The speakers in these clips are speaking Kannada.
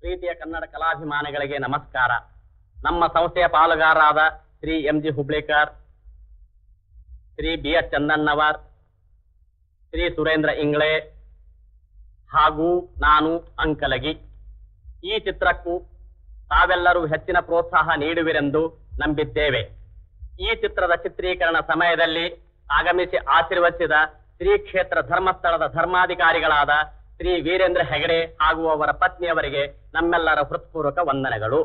ಪ್ರೀತಿಯ ಕನ್ನಡ ಕಲಾಭಿಮಾನಿಗಳಿಗೆ ನಮಸ್ಕಾರ ನಮ್ಮ ಸಂಸ್ಥೆಯ ಪಾಲುಗಾರರಾದ Shri M G Hublekar Shri B S Chandannavar Shri Surendra Ingle ಹಾಗೂ ನಾನು ಅಂಕಲಗಿ ಈ ಚಿತ್ರಕ್ಕೂ ತಾವೆಲ್ಲರೂ ಹೆಚ್ಚಿನ ಪ್ರೋತ್ಸಾಹ ನೀಡುವಿರೆಂದು ನಂಬಿದ್ದೇವೆ ಈ ಚಿತ್ರದ ಚಿತ್ರೀಕರಣ ಸಮಯದಲ್ಲಿ ಆಗಮಿಸಿ ಆಶೀರ್ವದಿಸಿದ ಶ್ರೀ ಕ್ಷೇತ್ರ ಧರ್ಮಸ್ಥಳದ ಧರ್ಮಾಧಿಕಾರಿಗಳಾದ ಶ್ರೀ ವೀರೇಂದ್ರ ಹೆಗಡೆ ಹಾಗೂ ಅವರ ಪತ್ನಿಯವರಿಗೆ ನಮ್ಮೆಲ್ಲರ ಹೃತ್ಪೂರ್ವಕ ವಂದನೆಗಳು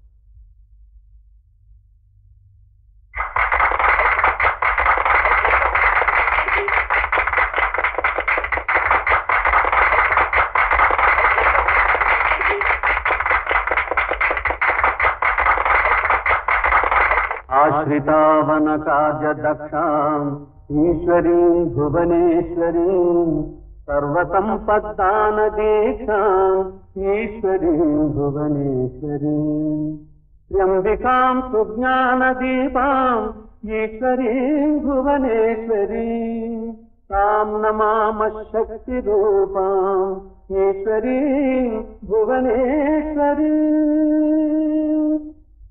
आश्रितावन कार्यदक्षाम् ईश्वरीम् भुवनेश्वरीम् सर्वसम्पद्दानदीक्षाम् ईश्वरीम् भुवनेश्वरीम् त्र्यम्बिकाम् सुज्ञानदीपाम् ईश्वरीम् भुवनेश्वरीम् ताम् नमामः शक्तिरूपाम् ईश्वरीम् भुवनेश्वरीम्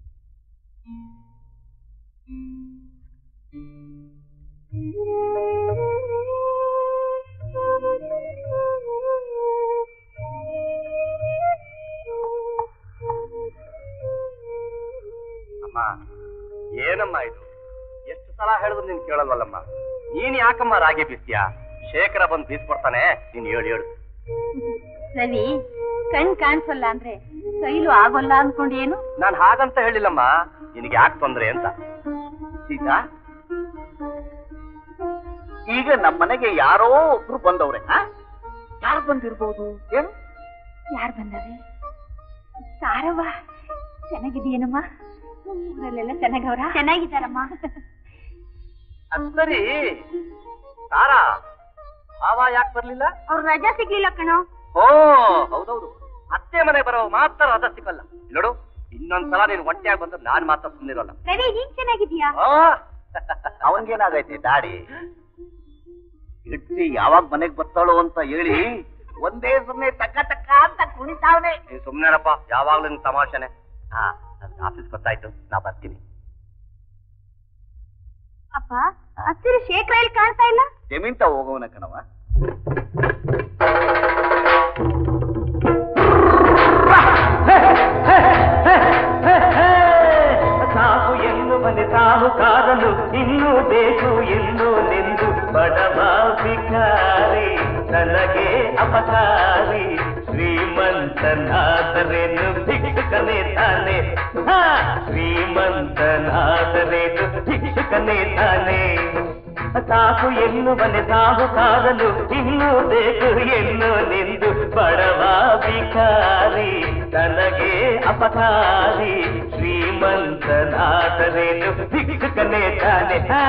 ಅಮ್ಮ ಏನಮ್ಮ ಇದು ಎಷ್ಟು ಸಲ ಹೇಳಿದ್ರು ನೀನ್ ಕೇಳಲ್ವಲ್ಲಮ್ಮ ನೀನ್ ಯಾಕಮ್ಮ ರಾಗಿ ಬೀಸ್ತೀಯ ಶೇಖರ ಬಂದು ಬೀಸ್ಕೊಡ್ತಾನೆ ನೀನ್ ಹೇಳು ಹೇಳು ರವಿ ಕಣ್ ಕಾಣಿಸಲ್ಲ ಅಂದ್ರೆ ಕೈಲು ಆಗೋಲ್ಲ ಅನ್ಕೊಂಡೇನು ನಾನ್ ಹಾಗಂತ ಹೇಳಿಲ್ಲಮ್ಮ ನಿನಗೆ ಯಾಕೆ ತೊಂದ್ರೆ ಅಂತ ಸೀತಾ ಈಗ ನಮ್ಮನೆಗೆ ಯಾರೋ ಒಬ್ರು ಬಂದವ್ರೆ ಯಾರು ಬಂದಿರ್ಬೋದು ಏನು ಯಾರು ಬಂದವೆ ಸಾರವ್ವ ಚೆನ್ನಾಗಿದೆಯೇನಮ್ಮ ಊರಲ್ಲೆಲ್ಲ ಚೆನ್ನಾಗವ್ರ ಚೆನ್ನಾಗಿದ್ದಾರಮ್ಮ ಅದ್ ಸರಿ ತಾರಾ ಮಾವ ಯಾಕೆ ಬರ್ಲಿಲ್ಲ ಅವ್ರ ರಜಾ ಸಿಗ್ಲಿಲ್ಲ ಕಣೋ ಓ ಹೌದೌದು ಅತ್ತೆ ಮನೆ ಬರೋ ಮಾತ್ರ ರಜಾ ಸಿಕ್ಕಲ್ಲ ಇಲ್ಲ್ ನೋಡು ಇನ್ನೊಂದ್ಸಲ ನೀನ್ ಒಂಟಿಯಾಗಿ ಬಂದ್ರೆ ನಾನ್ ಮಾತ್ರ ಸುಮ್ಮನಿರೋಲ್ಲ ರವಿ ನೀನ್ ಚೆನ್ನಾಗಿದ್ಯಾ ಅವನ್ಗೇನಾಗೈತೆ ದಾಡಿ ಇಡ್ತಿ ಯಾವಾಗ ಮನೆಗ್ ಬರ್ತಾಳೋ ಅಂತ ಹೇಳಿ ಒಂದೇ ಸುಮ್ನೆ ಟಕ್ಕ ಟಕ್ಕ ಅಂತ ಕುಣಿತಾವನೆ ನೀನ್ ಸುಮ್ನೆರಪ್ಪ ಯಾವಾಗ್ಲೂ ನಿನ್ ತಮಾಷೆನೆ ಹಾ ನನ್ ಆಫೀಸ್ ಗೊತ್ತಾಯ್ತು ನಾ ಬರ್ತೀನಿ ಅಪ್ಪ ಹಸಿರು ಶೇಖರ ಇಲ್ಲಿ ಕಾಣ್ತಾ ಇಲ್ಲ ಜಮೀನ್ತ ಹೋಗೋವನ ಕಣವ ಸಾಕು ಎಂದು ಬಂದೆ ಸಾವು ಕಾರಲು ಇನ್ನೂ ಬೇಕು ಎಂದು ನಿಂದು ಬಡವ ಭಿಕಾರಿ ನನಗೆ ಅಪಕಾರಿ ಶ್ರೀಮಂತನಾದರೇನು ಭಿಕ್ಷುಕನೇ ತಾನೆ ಹಾ, ಶ್ರೀಮಂತನಾದರೇನು ಭಿಕ್ಷುಕನೇ ತಾನೆ ಸಾಕು ಎನ್ನುವನೆ ಸಾವು ಕಾರಲು ಇನ್ನೂ ಬೇಕು ಎನ್ನು ನಿಂದು ಬಡವ ಭಿಕಾರಿ ನನಗೆ ಅಪಕಾರಿ ಶ್ರೀಮಂತನಾದರೇನು ಭಿಕ್ಷುಕನೇ ತಾನೆ ಹಾ,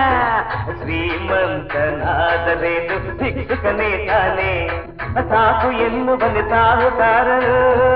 ಶ್ರೀಮಂತನಾದರೇನು ಭಿಕ್ಷುಕನೇ ತಾನೆ ಸಾಕು ಎನ್ನುವನೆ ಸಾವು ಕಾರಲು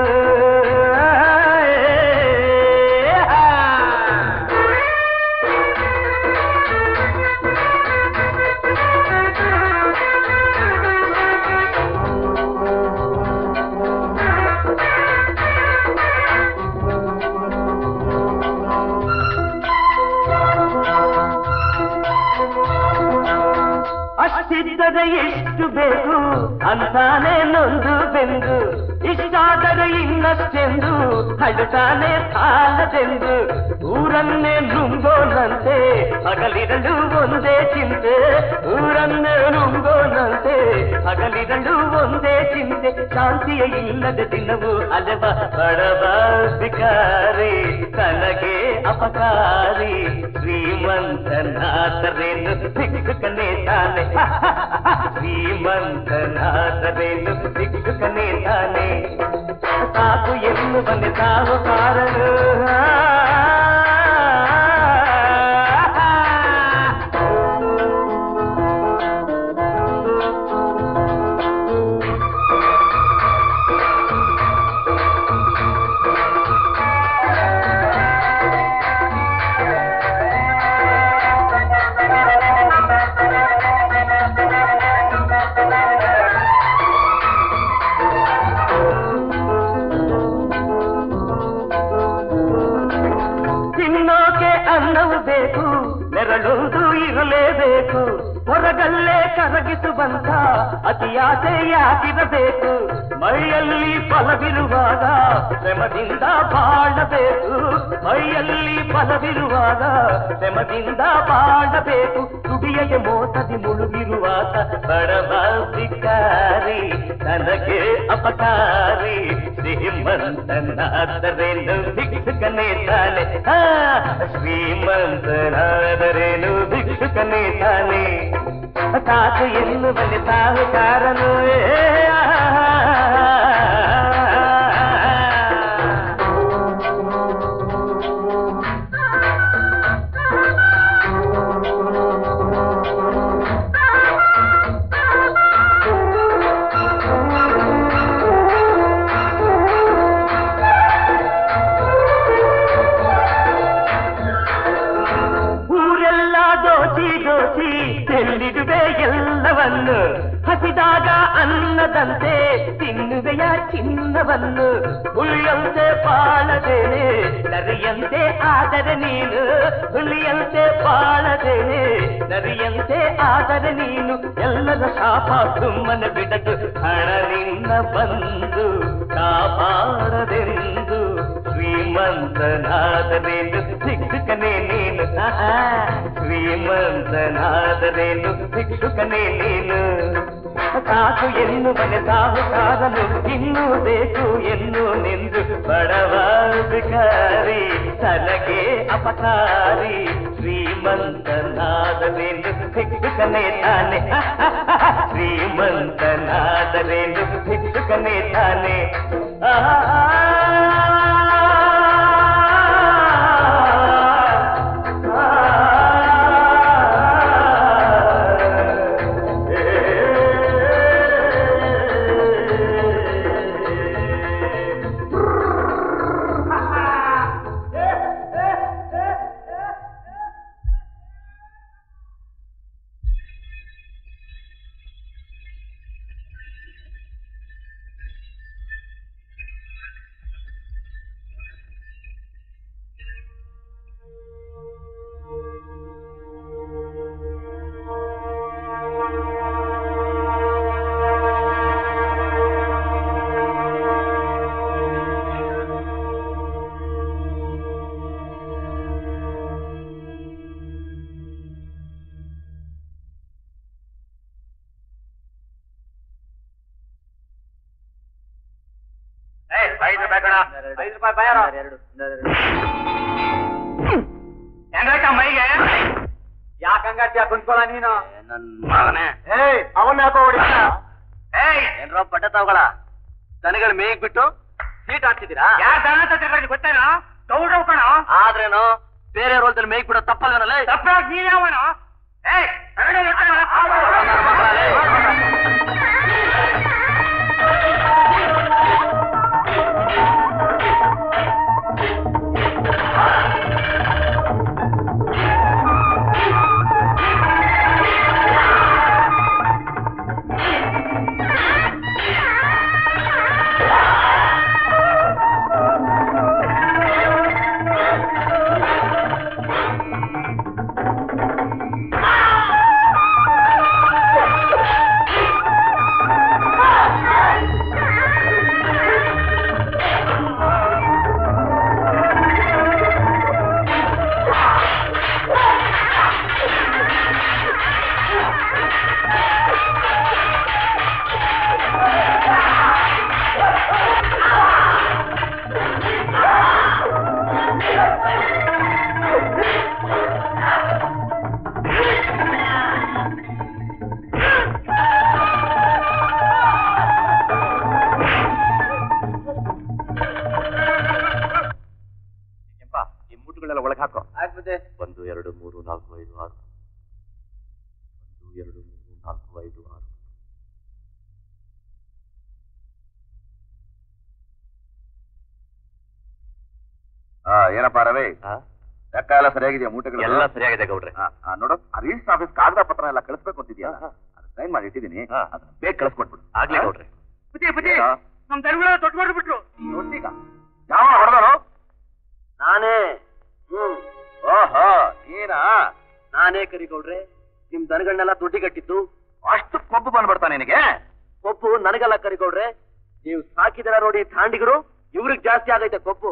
ಅಷ್ಟಿದ್ದರೆ ಎಷ್ಟು ಬೇಕು ಅಂತಾನೆ ನೊಂದು ಬೆಂದು ಇಷ್ಟಾದರೆ ಇನ್ನಷ್ಟೆಂದು ಹಡುತ್ತಾನೆ ಸಾಲದೆಂದು ಊರನ್ನೇ ನುಂಗೋನಂತೆ ಹಗಲಿರಲು ಒಂದೇ ಚಿಂತೆ ಊರನ್ನೇ ನುಂಗೋನಂತೆ ಹಗಲಿರಲು ಒಂದೇ ಚಿಂತೆ ಶಾಂತಿಯ ಇಲ್ಲದ ದಿನವು ಅಲೆವ ಬಡವ ಬಿಕಾರಿ ತನಗೆ ಅಪಕಾರಿ ಶ್ರೀಮಂತನಾದರೇನು ಭಿಕ್ಷುಕನೇ ತಾನೆ ಶ್ರೀಮಂತನಾದರೇನು ಭಿಕ್ಷುಕನೇ ತಾನೆ ಸಾಕು ಎಂದು ಬಂದೆ ಸಾವು ಕಾರನು ಬೆರಳೊಂದು ಇರಲೇಬೇಕು ಹೊರಗಲ್ಲೇ ಕರಗಿಸುವಂತ ಅತಿಯಾಸೆ ಯಾಕಿರಬೇಕು ಮೈಯಲ್ಲಿ ಫಲವಿರುವಾಗ ಶ್ರಮದಿಂದ ಬಾಳಬೇಕು ಮೈಯಲ್ಲಿ ಫಲವಿರುವಾಗ ಶ್ರಮದಿಂದ ಬಾಳಬೇಕು ದುಡಿಯಗೆ ಮೋಸದಿ ಮುಳುಗಿರುವಾಗ ಬಡವ ಶಿಕಾರಿ ನನಗೆ ಅಪಕಾರಿ ಶ್ರೀಮಂತನಾದರೇನು ಭಿಕ್ಷುಕನೇ ತಾನೆ ಆ, ಶ್ರೀಮಂತನಾದರೇನು ಭಿಕ್ಷುಕನೇ ತಾನೆ ಸಾಕು ಎನ್ನುವಲ್ಲಿ ಸಾಹುಕಾರನು ಏ, ಆ, ಊರೆಲ್ಲ ದೋಚಿ ದೋಚಿ ಚೆಲ್ಲಿಡುವೆ ಎಲ್ಲವನ್ನು ಹಸಿದಾಗ ಅನ್ನದಂತೆ ತಿನ್ನುವೆಯ ಚಿನ್ನವನ್ನು ಹುಲಿಯಂತೆ ಬಾಳದೇನೆ ನರಿಯಂತೆ ಆದರೆ ನೀನು ಹುಲಿಯಂತೆ ಬಾಳದೇನೆ ನರಿಯಂತೆ ಆದರೆ ನೀನು ಎಲ್ಲರ ಶಾಪ ಸುಮ್ಮನೆ ಬಿಡದು ಹಣ ನಿನ್ನ ಬಂದು ಕಾಪಾಡದೆಂದು ಶ್ರೀಮಂತನಾದರೇನು ಭಿಕ್ಷುಕನೇ ನೀನು ಆಹಾ, ಶ್ರೀಮಂತನಾದರೇನು ಭಿಕ್ಷುಕನೇ ನೀನು ಸಾಕು ಎನ್ನುವನೆ ಸಾಹುಕಾರನು ಇನ್ನೂ ಬೇಕು ಎನ್ನು ನಿಂದು ಬಡವ ಭಿಕಾರಿ ತನಗೆ ಅಪಕಾರಿ ಶ್ರೀಮಂತನಾದರೇನು ಭಿಕ್ಷುಕನೇ ತಾನೆ ಶ್ರೀಮಂತನಾದರೇನು ಭಿಕ್ಷುಕನೇ ತಾನೆ ಐದು ರೂಪಾಯಿ ಕಣ ಐದು ರೂಪಾಯಿ ಬಯಾರ ಹೆಂಗಕ್ಕ ಮೈಗೆ ಯಾಕಂಗಟ್ಯ ಕುಂತ್ಕೊಳ ನೀನು ನನ್ ಮಗನೇ ಏಯ್ ಅವನ್ ಯಾಕೋ ಹೊಡಿತ ಏಯ್ ಏನ್ರೋ ಪಟ್ಟ ತಗೊಳ ದನಗಳು ಮೇಯ್ಕ್ ಬಿಟ್ಟು ಸೀಟ್ ಹಾಕ್ತಿದ್ದೀರಾ ಯಾರ ದನ ತತ್ತಿರೋದು ಗೊತ್ತೇನೋ ಗೌಡ್ರ ಕಣ ಆದ್ರೇನು ಬೇರೆ ರೋಲ್ದಲ್ಲಿ ಮೇಯ್ಕ್ ಬಿಡೋ ತಪ್ಪಲ್ವೇನಲ್ಲ ತಪ್ಪಾಗಿ ನೀನ್ ಯಾವನ ಏಯ್ ಕನ್ನಡ ಗೊತ್ತೇನೋ? ಕೆಂಪ ಈ ಮೂಟುಗಳೆಲ್ಲ ಒಳಗೆ ಹಾಕೋ ಆಗ್ಬಿಟ್ಟೆ ಒಂದು ಎರಡು ಮೂರು ನಾಲ್ಕು ಐದು ಆರು ಒಂದು ಎರಡು ಮೂರು ನಾಲ್ಕು ಐದು ಆರು ಆ, ಏನಪ್ಪ ರವಿ ಲೆಕ್ಕ ಎಲ್ಲ ಸರಿಯಾಗಿದೆಯಾ ಮೂಟೆಗಳು ಎಲ್ಲ ಸರಿಯಾಗಿದೆ ಗೌಡ್ರೆ ಆ, ಆ, ನೋಡು ಆ ರಿಜಿಸ್ಟರ್ ಆಫೀಸ್ ಕಾಗದ ಪತ್ರ ಎಲ್ಲ ಕಳಿಸ್ಬೇಕು ಅಂತಿದ್ಯಾ ಅದು ಸೈನ್ ಮಾಡಿ ಇಟ್ಟಿದ್ದೀನಿ ಹಾ. ಅದನ್ನ ಬೇಗ ಕಳಿಸ್ಕೊಟ್ಬಿಡು ಆಗ್ಲಿ ಗೌಡ್ರೆ ಬುದ್ಧಿ ಬುದ್ಧಿ ಏನೋ? ನಮ್ ದನಗಳ ತೊಟ್ಟು ಮಾಡ್ಬಿಟ್ರು ನೋಡ್ತೀಗ ಯಾವ ಹೊಡೆದನು ನಾನೇ ಓಹೋ ನೀನಾ ನಾನೇ ಕರಿಗೌಡ್ರೆ ನಿಮ್ ದನಗಳನ್ನೆಲ್ಲ ದುಡ್ಡಿಗಟ್ಟಿದ್ದು ಅಷ್ಟು ಕೊಬ್ಬು ಬಂದ್ಬಿಡ್ತಾ ನಿನಗೆ ಕೊಬ್ಬು ನನಗೆಲ್ಲ ಕರಿಗೌಡ್ರೆ ನೀವು ಸಾಕಿದಿರ ನೋಡಿ ತಾಂಡಿಗರು ಇವ್ರಿಗೆ ಜಾಸ್ತಿ ಆಗೈತೆ ಕೊಬ್ಬು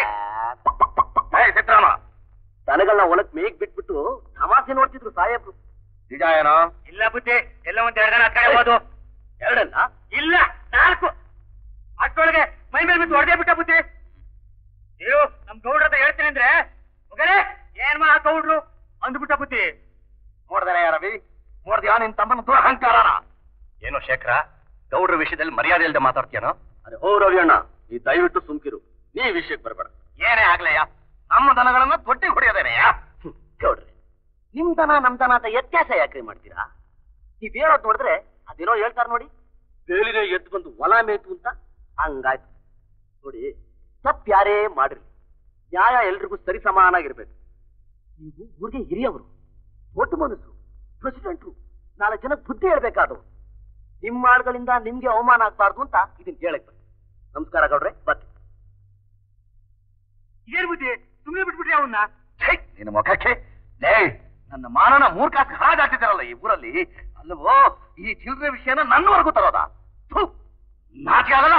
ಏ ಸಿದ್ದರಾಮ ದನಗಳನ್ನ ಹೊಲಕ್ ಮೇಗ್ ಬಿಟ್ಬಿಟ್ಟು ತಮಾಷೆ ನೋಡ್ತಿದ್ರು ಸಾಹೇಬ್ರು ನಿಜ ಏನೋ ಇಲ್ಲ ಬುದ್ಧಿ ಎಲ್ಲ ಒಂದ್ ಎರಡು ಜನ ಕಾಯಬಹುದು ಎರಡಲ್ಲ ಇಲ್ಲ ನಾಲ್ಕು ಅಷ್ಟೊಳಗೆ ಮೈ ಮೇಲೆ ಬಿದ್ದು ಹೊಡೆದೇ ಬಿಟ್ಟ ಬುದ್ಧಿ ನೀವು ನಮ್ ಗೌಡ್ರ ಹತ್ರ ಹೇಳ್ತೀನಿ ಅಂದ್ರೆ ಮಗನೇ ಏನ್ ಮಾ ಗೌಡ್ರು ಅಂದ್ಬಿಟ್ಟ ಬುದ್ಧಿ ನೋಡ್ದೇನೆ ರವಿ ನೋಡ್ದ್ಯಾ ನಿನ್ ತಮ್ಮನ ದುರಹಂಕಾರನ ಏನೋ ಶೇಖರ ಗೌಡ್ರ ವಿಷಯದಲ್ಲಿ ಮರ್ಯಾದೆ ಇಲ್ಲದೆ ಮಾತಾಡ್ತೀಯನೋ ಅರೆ ಹೋ ರವಿ ಅಣ್ಣ ಈ ದಯವಿಟ್ಟು ಸುಮ್ಕಿರು ನೀ ವಿಷಯಕ್ಕೆ ಬರಬೇಡ ಏನೇ ಆಗ್ಲಯ್ಯ ನಮ್ಮ ದನಗಳನ್ನ ತೊಟ್ಟಿ ಹೊಡೆಯೋದೇನೆಯಾ ಗೌಡ್ರೆ ನಿಮ್ ದನ ನಮ್ ದನ ಅಂತ ವ್ಯತ್ಯಾಸ ಯಾಕ್ರಿ ಮಾಡ್ತೀರಾ ನೀವ್ ಹೇಳೋದ್ ನೋಡಿದ್ರೆ ಅದೇನೋ ಹೇಳ್ತಾರ ನೋಡಿ ಬೇಲಿನೇ ಎದ್ದು ಬಂದು ಹೊಲ ಮೇಯ್ತು ಅಂತ ಹಂಗಾಯ್ತು ನೋಡಿ ತಪ್ಪು ಯಾರೇ ಮಾಡಿರ್ಲಿ ನ್ಯಾಯ ಎಲ್ರಿಗೂ ಸರಿ ಸಮಾನಾಗಿರ್ಬೇಕು ನೀವು ಊರಿಗೆ ಹಿರಿಯವರು ದೊಡ್ಡ ಮನಸ್ಸು ಪ್ರೆಸಿಡೆಂಟ್ರು ನಾಲ್ಕು ಜನ ಬುದ್ಧಿ ಹೇಳ್ಬೇಕಾದವು ನಿಮ್ಮ ಆಳ್ಗಳಿಂದ ನಿಮ್ಗೆ ಅವಮಾನ ಆಗ್ಬಾರ್ದು ಅಂತ ಇದನ್ನ ಹೇಳಕ್ ಬಂದೆ ನಮಸ್ಕಾರ ಗೌಡ್ರೆ ಬರ್ತೀನಿ ಇದೇನ್ ಬುದ್ಧಿ ಸುಮ್ಮನೆ ಬಿಟ್ಬಿಟ್ರಿ ಅವನ್ನ ಛೇ, ನಿನ್ನ ಮುಖಕ್ಕೆ ಲೇ ನನ್ನ ಮಾನನ ಮೂರ್ಖಾಸ್ ಹಾಳಾಗ್ತಿದ್ದಾರಲ್ಲ ಈ ಊರಲ್ಲಿ ಅಲ್ಲವೋ ಈ ಚಿಲ್ಲರೆ ವಿಷಯನ ನನ್ನವರೆಗೂ ತರೋದ ನಾಚಿಕೆ ಆಗಲ್ಲ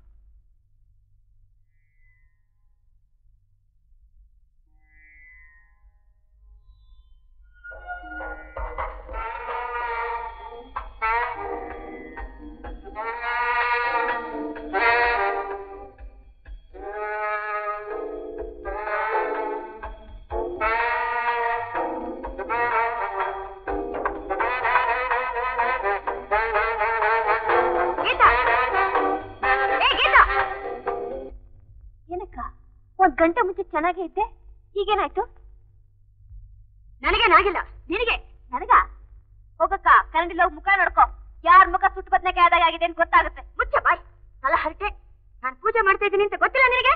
ಗೀತಾ ಏ ಗೀತಾ ಏನಕ್ಕ ಒಂದ್ ಗಂಟೆ ಮುಂಚೆ ಚೆನ್ನಾಗೇ ಇದ್ದೆ ಈಗೇನಾಯ್ತು ನನಗೇನಾಗಿಲ್ಲ ನಿನಗೆ ನನಗ ಹೋಗಕ್ಕ ಕರೆಂಟಿಲ್ಲ ಹೋಗಿ ಮುಖ ನೋಡ್ಕೊ ಯಾರ ಮುಖ ಸುಟ್ಟು ಬದನೆಕಾಯಿ ಆದಾಗ ಆಗಿದೆ ಅಂತ ಗೊತ್ತಾಗುತ್ತೆ ಮುಚ್ಚ ಬಾಯ್ ತಲ ಹರಟೆ ನಾನು ಪೂಜೆ ಮಾಡ್ತಾ ಇದ್ದೀನಿ ಅಂತ ಗೊತ್ತಿಲ್ಲ ನಿನಗೆ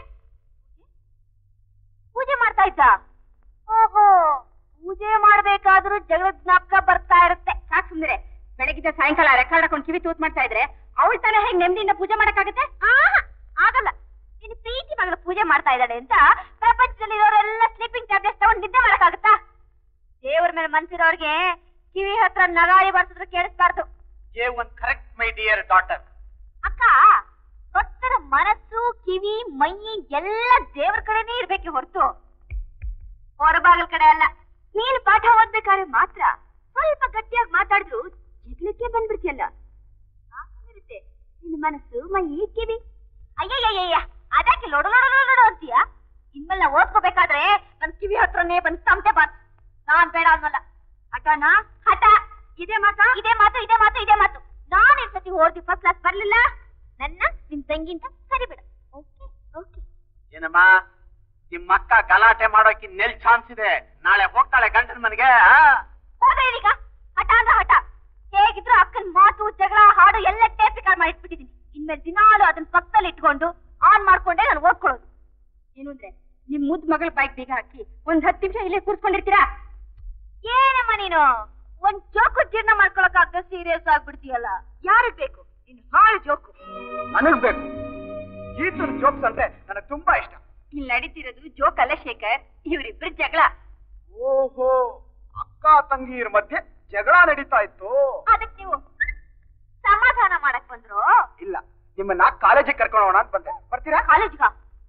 ಪೂಜೆ ಮಾಡ್ತಾ ಇದ್ದ ಓಹೋ ಪೂಜೆ ಮಾಡ್ಬೇಕಾದ್ರೂ ಜಗಳದ ಜ್ಞಾಪಕ ಬರ್ತಾ ಇರುತ್ತೆ ಸಾಕ್ ಸುಮ್ನಿರೆ ಬೆಳಗಿದ್ದ ಸಾಯಂಕಾಲ ರೆಕಾರ್ಡ್ ಹಾಕೊಂಡು ಕಿವಿ ತೂತ್ ಮಾಡ್ತಾ ಇದ್ರೆ ಅವಳ ತನ ಹೇಗ್ ನೆಮ್ಮದಿಯಿಂದ ಪೂಜೆ ಮಾಡಕ್ಕಾಗತ್ತೆ ಆಹಾ, ಆಗಲ್ಲ ನಿನ್ನ ಪ್ರೀತಿ ಮಗಳು ಪೂಜೆ ಮಾಡ್ತಾ ಇದ್ದಾಳೆ ಅಂತ ಪ್ರಪಂಚದಲ್ಲಿ ಇರೋರೆಲ್ಲ ಸ್ಲೀಪಿಂಗ್ ಟ್ಯಾಬ್ಲೆಟ್ಸ್ ತಗೊಂಡು ನಿದ್ದೆ ಮಾಡಕ್ಕಾಗತ್ತಾ ದೇವ್ರ ಮೇಲೆ ಮನ್ಸಿರೋರ್ಗೆ ಕಿವಿ ಹತ್ರ ನಗಾರಿ ಬರ್ಸಿದ್ರು ಕೇಳಿಸ್ಬಾರ್ದು ಏ ಒಂದ್ ಕರೆಕ್ಟ್ ಮೈ ಡಿಯರ್ ಡಾಟರ್ ಅಕ್ಕ ಭಕ್ತರ ಮನಸ್ಸು ಕಿವಿ ಮೈ ಎಲ್ಲ ದೇವ್ರ ಕಡೆನೇ ಇರ್ಬೇಕೆ ಹೊರತು ಹೊರಬಾಗಲ್ ಕಡೆ ಅಲ್ಲ ನೀನು ಪಾಠ ಓದ್ಬೇಕಾದ್ರೆ ಮಾತ್ರ ಸ್ವಲ್ಪ ಗಟ್ಟಿಯಾಗಿ ಮಾತಾಡಿದ್ರು ಜಗಳಕ್ಕೆ ಬಂದ್ಬಿಡ್ತಿಯಲ್ಲ ಆಗುತ್ತಿರುತ್ತೆ ನಿನ್ನ ಮನಸ್ಸು ಮೈ ಕಿವಿ ಅಯ್ಯಯ್ಯಯ್ಯ ಅದಕ್ಕೆ ಲೊಡ ಲೊಡ ಲೊಡ ಲೊಡ ಅಂತೀಯ ಇನ್ಮೇಲೆ ನಾ ಓದ್ಕೋಬೇಕಾದ್ರೆ ನನ್ ಕಿವಿ ಹತ್ರನೇ ಬಂದು ತಮಟೆ ಬಾತ್ ನಾನ್ ಬೇಡ ಅನ್ನಲ್ಲ ಹಠನ ಹಠ ಇದೇ ಮಾತಾ ಇದೇ ಮಾತು ಇದೇ ಮಾತು ಇದೇ ಮಾತು ನಾನು ಈ ಸತಿ ಓದಿ ಫಸ್ಟ್ ಕ್ಲಾಸ್ ಬರ್ಲಿಲ್ಲ ನನ್ನ ನಿನ್ ತಂಗಿಂತ ಸರಿಬಿಡ ಓಕೆ ಓಕೆ ಏನಮ್ಮ ನಿಮ್ಮ ಅಕ್ಕ ಗಲಾಟೆ ಮಾಡೋಕೆ ನೆಲ್ ಚಾನ್ಸ್ ಇದೆ ನಾಳೆ ಹೋಗ್ತಾಳೆ ಗಂಡನ ಮನೆಗೆ ಆ? ಹೋದ್ರೆ ಈಗ ಹಠ ಅಂದ್ರೆ ಹಠ ಹೇಗಿದ್ರು ಅಕ್ಕನ ಮಾತು ಜಗಳ ಹಾಡು ಎಲ್ಲ ಟೇಪ್ ರೆಕಾರ್ಡ್ ಮಾಡಿ ಇಟ್ಬಿಟ್ಟಿದೀನಿ ಇನ್ಮೇಲೆ ದಿನಾಲು ಅದನ್ನ ಪಕ್ಕದಲ್ಲಿ ಇಟ್ಕೊಂಡು ಆನ್ ಮಾಡ್ಕೊಂಡೇ ನಾನು ಓದ್ಕೊಳ್ಳೋದು ಏನು ಅಂದ್ರೆ ನಿಮ್ ಮುದ್ ಮಗಳ ಬೈಕ್ ಬೀಗ ಹಾಕಿ ಒಂದ್ ಹತ್ತು ನಿಮಿಷ ಇಲ್ಲೇ ಕೂರ್ಸ್ಕೊಂಡಿರ್ತೀರಾ ಏನಮ್ಮ ನೀನು ಒಂದ್ ಜೋಕು ಜೀರ್ಣ ಮಾಡ್ಕೊಳಕ್ ಆಗದ ಸೀರಿಯಸ್ ಆಗ್ಬಿಡ್ತೀಯಲ್ಲ ಯಾರಿಗ್ ಬೇಕು ಇನ್ನು ಹಾಳು ಜೋಕು ನನಗ್ ಬೇಕು ಗೀತನ ಜೋಕ್ಸ್ ಅಂದ್ರೆ ನನಗೆ ತುಂಬಾ ಇಷ್ಟ ಇಲ್ಲಿ ನಡೀತಿರೋದು ಜೋಕ್ ಅಲ್ಲ ಶೇಖರ್ ಇವ್ರಿಬ್ರು ಜಗಳ ಓಹೋ ಅಕ್ಕ ತಂಗಿಯರ ಮಧ್ಯೆ ಜಗಳ ನಡೀತಾ ಇತ್ತು ಅದಕ್ ನೀವು ಸಮಾಧಾನ ಮಾಡಕ್ ಬಂದ್ರು ಇಲ್ಲ ನಿಮ್ಮನ್ನ ಕಾಲೇಜಿಗೆ ಕರ್ಕೊಂಡು ಹೋಗೋಣ ಅಂತ ಬಂದೆ ಬರ್ತೀರಾ ಕಾಲೇಜ್ಗ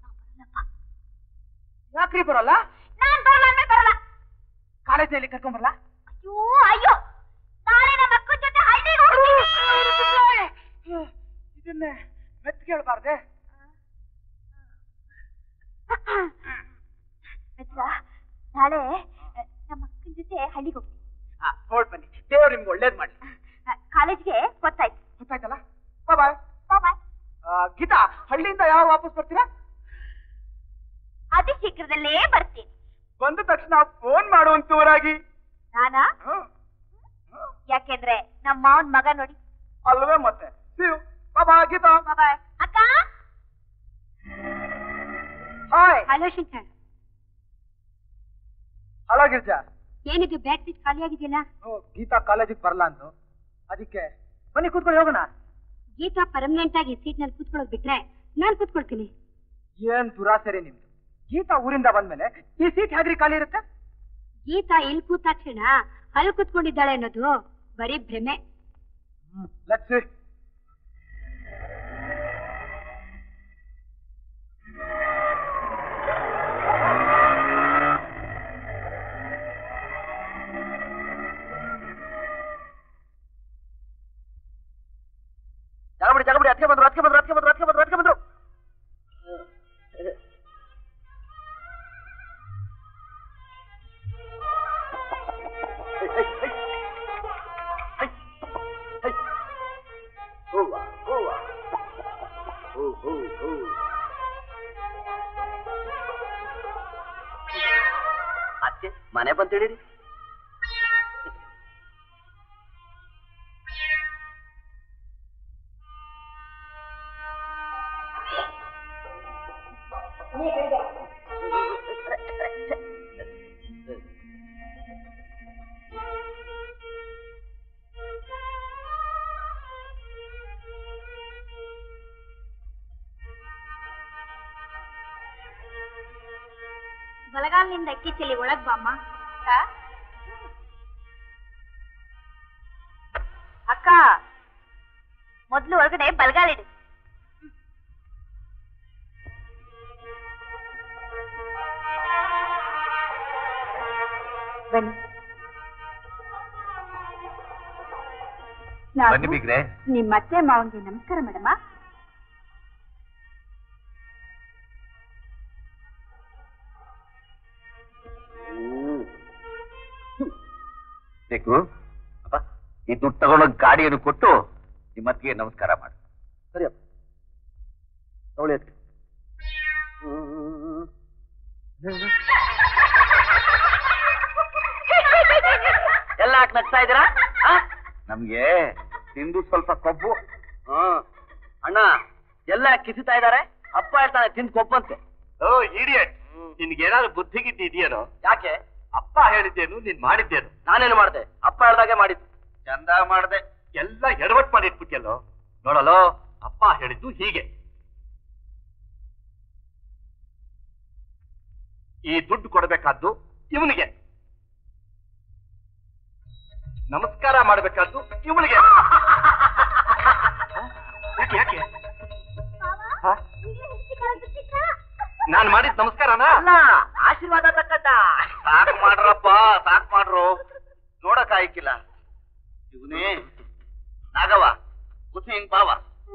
ಯಾಕ್ರಿ ಬರೋಲ್ಲ ನಾನ್ ಬರಲ್ಲ ಅಂದ್ರೆ ಬರಲ್ಲ ಕಾಲೇಜಲ್ಲಿ ಕರ್ಕೊಂಡ್ ಬರಲ್ಲ ಅಯ್ಯೋ ಅಯ್ಯೋ ನಾಳೆ ನಮ್ಮ ಅಕ್ಕನ ಜೊತೆ ಹಳ್ಳಿಗೆ ಹೋಗ್ತೀನಿ ಇದನ್ನೇ ಮೆತ್ ಕೇಳಬಾರ್ದೆ ಮಿತ್ರ, ನಾಳೆ ನಮ್ಮ ಅಕ್ಕನ ಜೊತೆ ಹಳ್ಳಿಗೆ ಹೋಗ್ತೀನಿ ಹೊರಡ್ ಬನ್ನಿ ದೇವ್ರು ನಿಮ್ಗೆ ಒಳ್ಳೇದ್ ಮಾಡ್ಲಿ ಕಾಲೇಜ್ಗೆ ಗೊತ್ತಾಯ್ತು ಗೊತ್ತಾಯ್ತಲ್ಲ ಬಾಯ್ ಬಾಯ್ ಗೀತಾ ಹಳ್ಳಿಯಿಂದ ಯಾವಾಗ ವಾಪಸ್ ಬರ್ತೀರಾ ಅತಿ ಶೀಘ್ರದಲ್ಲೇ ಬರ್ತೀನಿ ಬಂದ ತಕ್ಷಣ ಫೋನ್ ಮಾಡುವಂತವರಾಗಿ ನಾನಾ ಯಾಕೆಂದ್ರೆ ನಮ್ಮ ಮಾವನ್ ಮಗ ನೋಡಿ ಅಲ್ವೇ ಮತ್ತೆ ಬಾಬಾ ಗೀತಾ ಬಾಯ್ ಅಕ್ಕ hi hello Shankar hello Girja ಏನಿದು ಬ್ಯಾಗ್ ಸೀಟ್ ಖಾಲಿ ಆಗಿದೆಯಲ್ಲ ಓ, ಗೀತಾ ಕಾಲೇಜಿಗೆ ಬರಲ್ಲ ಅಂದು ಅದಕ್ಕೆ ಬನ್ನಿ ಕೂತ್ಕೊಂಡು ಹೋಗೋಣ ಗೀತಾ ಪರ್ಮನೆಂಟ್ ಆಗಿ ಸೀಟ್ ನಲ್ಲಿ ಕೂತ್ಕೊಳ್ಳೋದು ಬಿಟ್ರೆ ನಾನ್ ಕೂತ್ಕೊಳ್ತೀನಿ ಏನ್ ದುರಾಸೆ ರೀ ನಿಮ್ದು ಗೀತಾ ಊರಿಂದ ಬಂದ್ಮೇಲೆ ಈ ಸೀಟ್ ಹೇಗ್ರಿ ಖಾಲಿ ಇರುತ್ತೆ ಗೀತಾ ಇಲ್ಲಿ ಕೂತಾಕ್ಷಣ ಅಲ್ಲಿ ಕೂತ್ಕೊಂಡಿದ್ದಾಳೆ ಅನ್ನೋದು ಬರೀ ಭ್ರಮೆ ಲಕ್ಷ್ಮಿ ಜಾಗಬಿಡಿ ಜಾಗಬಿಡಿ ಅದಕ್ಕೆ ಬಂದ್ರು ಅದಕ್ಕೆ ಬಂದ್ರು ಅದಕ್ಕೆ ಬಂದ್ರು ಅದಕ್ಕೆ ಬಂದ್ರು ಅದಕ್ಕೆ ಬಂದ್ರು ಹೂವ ಹೂವ ಹೂ ಹೂ ಹೂ ಅದಕ್ಕೆ ಮನೆ ಬಂತೇಳಿರಿ ಬಲಗಾಲಿನಿಂದ ಅಕ್ಕಿ ಚೆಲ್ಲಿ ಒಳಗ್ ಬಾಮ್ಮ ಅಕ್ಕ ಮೊದ್ಲು ಒಳಗಡೆ ಬಲಗಾಲಿಡು ಬನ್ನಿ ಬನ್ನಿ ಬಿಗ್ರೆ ನಿಮ್ಮ ಅತ್ತೆ ಮಾವನ್ಗೆ ನಮಸ್ಕಾರ ಮೇಡಮ ಬೇಕು ಅಪ್ಪ ಈ ದುಡ್ಡು ತಗೊಂಡೋಗಿ ಗಾಡಿಯನ್ನು ಕೊಟ್ಟು ನಿಮ್ಮತ್ತಿಗೆ ನಮಸ್ಕಾರ ಮಾಡಿ ಸರಿಯಪ್ಪ ತಗೊಳ್ಳಿ ಅದಕ್ಕೆ ಎಲ್ಲ ಯಾಕೆ ನಗ್ತಾ ಇದ್ದೀರಾ ಆ? ನಮ್ಗೆ ತಿಂದು ಸ್ವಲ್ಪ ಕೊಬ್ಬು ಹ್ಮ್. ಅಣ್ಣ ಎಲ್ಲ ಯಾಕ್ ಕಿಸಿತಾ ಇದ್ದಾರೆ ಅಪ್ಪ ಹೇಳ್ತಾನೆ ತಿಂದು ಕೊಬ್ಬಂತೆ ಓ ಇಡಿಯಟ್ ನಿನ್ಗೇನಾದ್ರು ಬುದ್ಧಿಗಿದ್ದಿ ಇದೆಯೇನೋ ಯಾಕೆ ಅಪ್ಪ ಹೇಳಿದ್ದೇನು ನೀನ್ ಮಾಡಿದ್ದೇನು ನಾನೇನು ಮಾಡಿದೆ ಅಪ್ಪ ಹೇಳ್ದಾಗೆ ಮಾಡಿದ್ದು ಚಂದ ಮಾಡ್ದೆ ಎಲ್ಲ ಎಡವಟ್ ಮಾಡಿ ಇಟ್ಬಿಟ್ಟಿಯಲ್ಲೋ ನೋಡಲೋ ಅಪ್ಪ ಹೇಳಿದ್ದು ಹೀಗೆ ಈ ದುಡ್ಡು ಕೊಡಬೇಕಾದ್ದು ಇವನಿಗೆ ನಮಸ್ಕಾರ ಮಾಡಬೇಕಾದ್ದು ಇವನಿಗೆ ಯಾಕೆ ಯಾಕೆ ಹ? ನಾನ್ ಮಾಡಿದ ನಮಸ್ಕಾರನಾ ಅಲ್ಲ ಆಶೀರ್ವಾದ ತಕ್ಕಂತ ಸಾಕ್ ಮಾಡ್ರಪ್ಪ ಸಾಕ್ ಮಾಡ್ರು ನೋಡಕ್ ಆಯ್ಕಿಲ್ಲ ಇವನೇ ನಾಗವ ಕುಸಿ ಹಿಂಗ್ ಬಾವ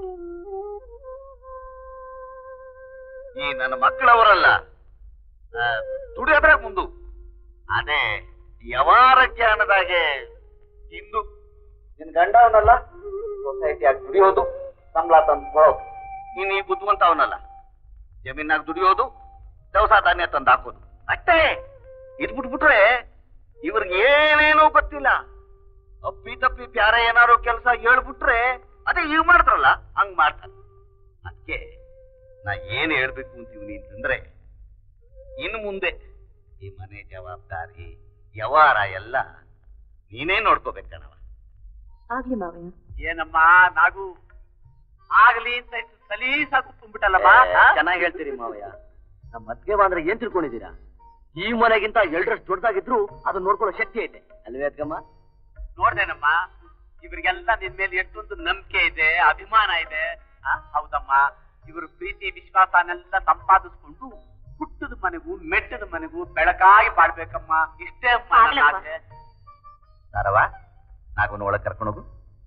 ಈ ನನ್ನ ಮಕ್ಕಳವರಲ್ಲ ಆ, ದುಡಿಯೋದ್ರಾಗ ಮುಂದು ಅದೇ ಯವಾರ ಜ್ಞಾನದಾಗೆ ಇಂದು ನಿನ್ ಗಂಡ ಅವನಲ್ಲ ಸೊಸೈಟಿಯಾಗಿ ದುಡಿಯೋದು ಸಂಬಳ ತಂದು ಕೊಡೋದು ನೀನ್ ಈ ಬುದ್ಧಿವಂತ ಅವನಲ್ಲ ಜಮೀನಾಗ ದುಡಿಯೋದು ದವಸ ಧಾನ್ಯ ತಂದು ಹಾಕೋದು ಅಷ್ಟೇ ಇದ್ ಬಿಟ್ಬಿಟ್ರೆ ಇವ್ರಿಗೆ ಏನೇನೂ ಗೊತ್ತಿಲ್ಲ ಅಪ್ಪಿ ತಪ್ಪಿ ಬ್ಯಾರೆ ಏನಾರು ಕೆಲಸ ಹೇಳ್ಬಿಟ್ರೆ ಅದೇ ಇವ್ ಮಾಡ್ತಾರಲ್ಲ ಹಂಗ್ ಮಾಡ್ತಾರೆ ಅದಕ್ಕೆ ನಾ ಏನ್ ಹೇಳ್ಬೇಕು ಅಂತೀವಿ ಅಂತಂದ್ರೆ ಇನ್ನು ಮುಂದೆ ಈ ಮನೆ ಜವಾಬ್ದಾರಿ ವ್ಯವಹಾರ ಎಲ್ಲ ನೀನೇ ನೋಡ್ಕೋಬೇಕಣವ ಆಗ್ಲಿ ಮಾವಯ್ಯ ಏನಮ್ಮ ನಾಗು ಆಗ್ಲಿ ಅಂತ ಇಷ್ಟು ಸಲೀಸಾಗಿ ತುಂಬಿಟ್ಟಲ್ಲಮ್ಮ ಚೆನ್ನಾಗಿ ಹೇಳ್ತೀರಿ ಮಾವಯ್ಯ ನಮ್ಮ ಮದ್ಗೆ ಬಂದ್ರೆ ಏನ್ ತಿಳ್ಕೊಂಡಿದ್ದೀರಾ ಈ ಮನೆಗಿಂತ ಎಲ್ರಷ್ಟು ದೊಡ್ಡದಾಗಿದ್ರು ಅದನ್ನ ನೋಡ್ಕೊಳ್ಳೋ ಶಕ್ತಿ ಐತೆ ಅಲ್ವೇ ಅದ್ಕಮ್ಮ ನೋಡ್ದೇನಮ್ಮ ಇವ್ರಿಗೆಲ್ಲ ನಿನ್ ಮೇಲೆ ಎಷ್ಟೊಂದು ನಂಬಿಕೆ ಇದೆ ಅಭಿಮಾನ ಇದೆ ಆ, ಹೌದಮ್ಮ ಇವರು ಪ್ರೀತಿ ವಿಶ್ವಾಸನೆಲ್ಲ ಸಂಪಾದಿಸ್ಕೊಂಡು ಹುಟ್ಟದ ಮನೆಗೂ ಮೆಟ್ಟದ ಮನೆಗೂ ಬೆಳಕಾಗಿ ಬಾಳ್ಬೇಕಮ್ಮ ಇಷ್ಟೇ ಅಮ್ಮ ನನ್ನ ಆಗ್ಲಪ್ಪ. ಆಸೆ. ಸಾರವಾ ನಾಗೂನು ಒಳಗ್ ಕರ್ಕೊಂಡೋಗು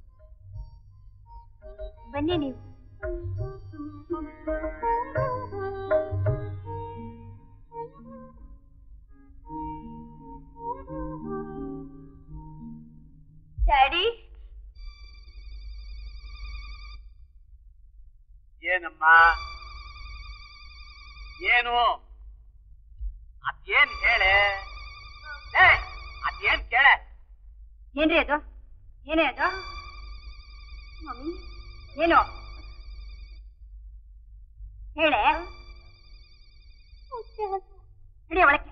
ಬನ್ನಿ ನೀವು ಡ್ಯಾಡಿ ಏನಮ್ಮ ಏನು ಅದೇನ್ ಹೇಳೆ ಏ, ಅದೇನ್ ಕೇಳೆ ಏನ್ರಿ ಅದು ಏನೇ ಅದು ಮಮ್ಮಿ ಏನು ಹೇಳೆ ನಡಿ ಒಳಕ್ಕೆ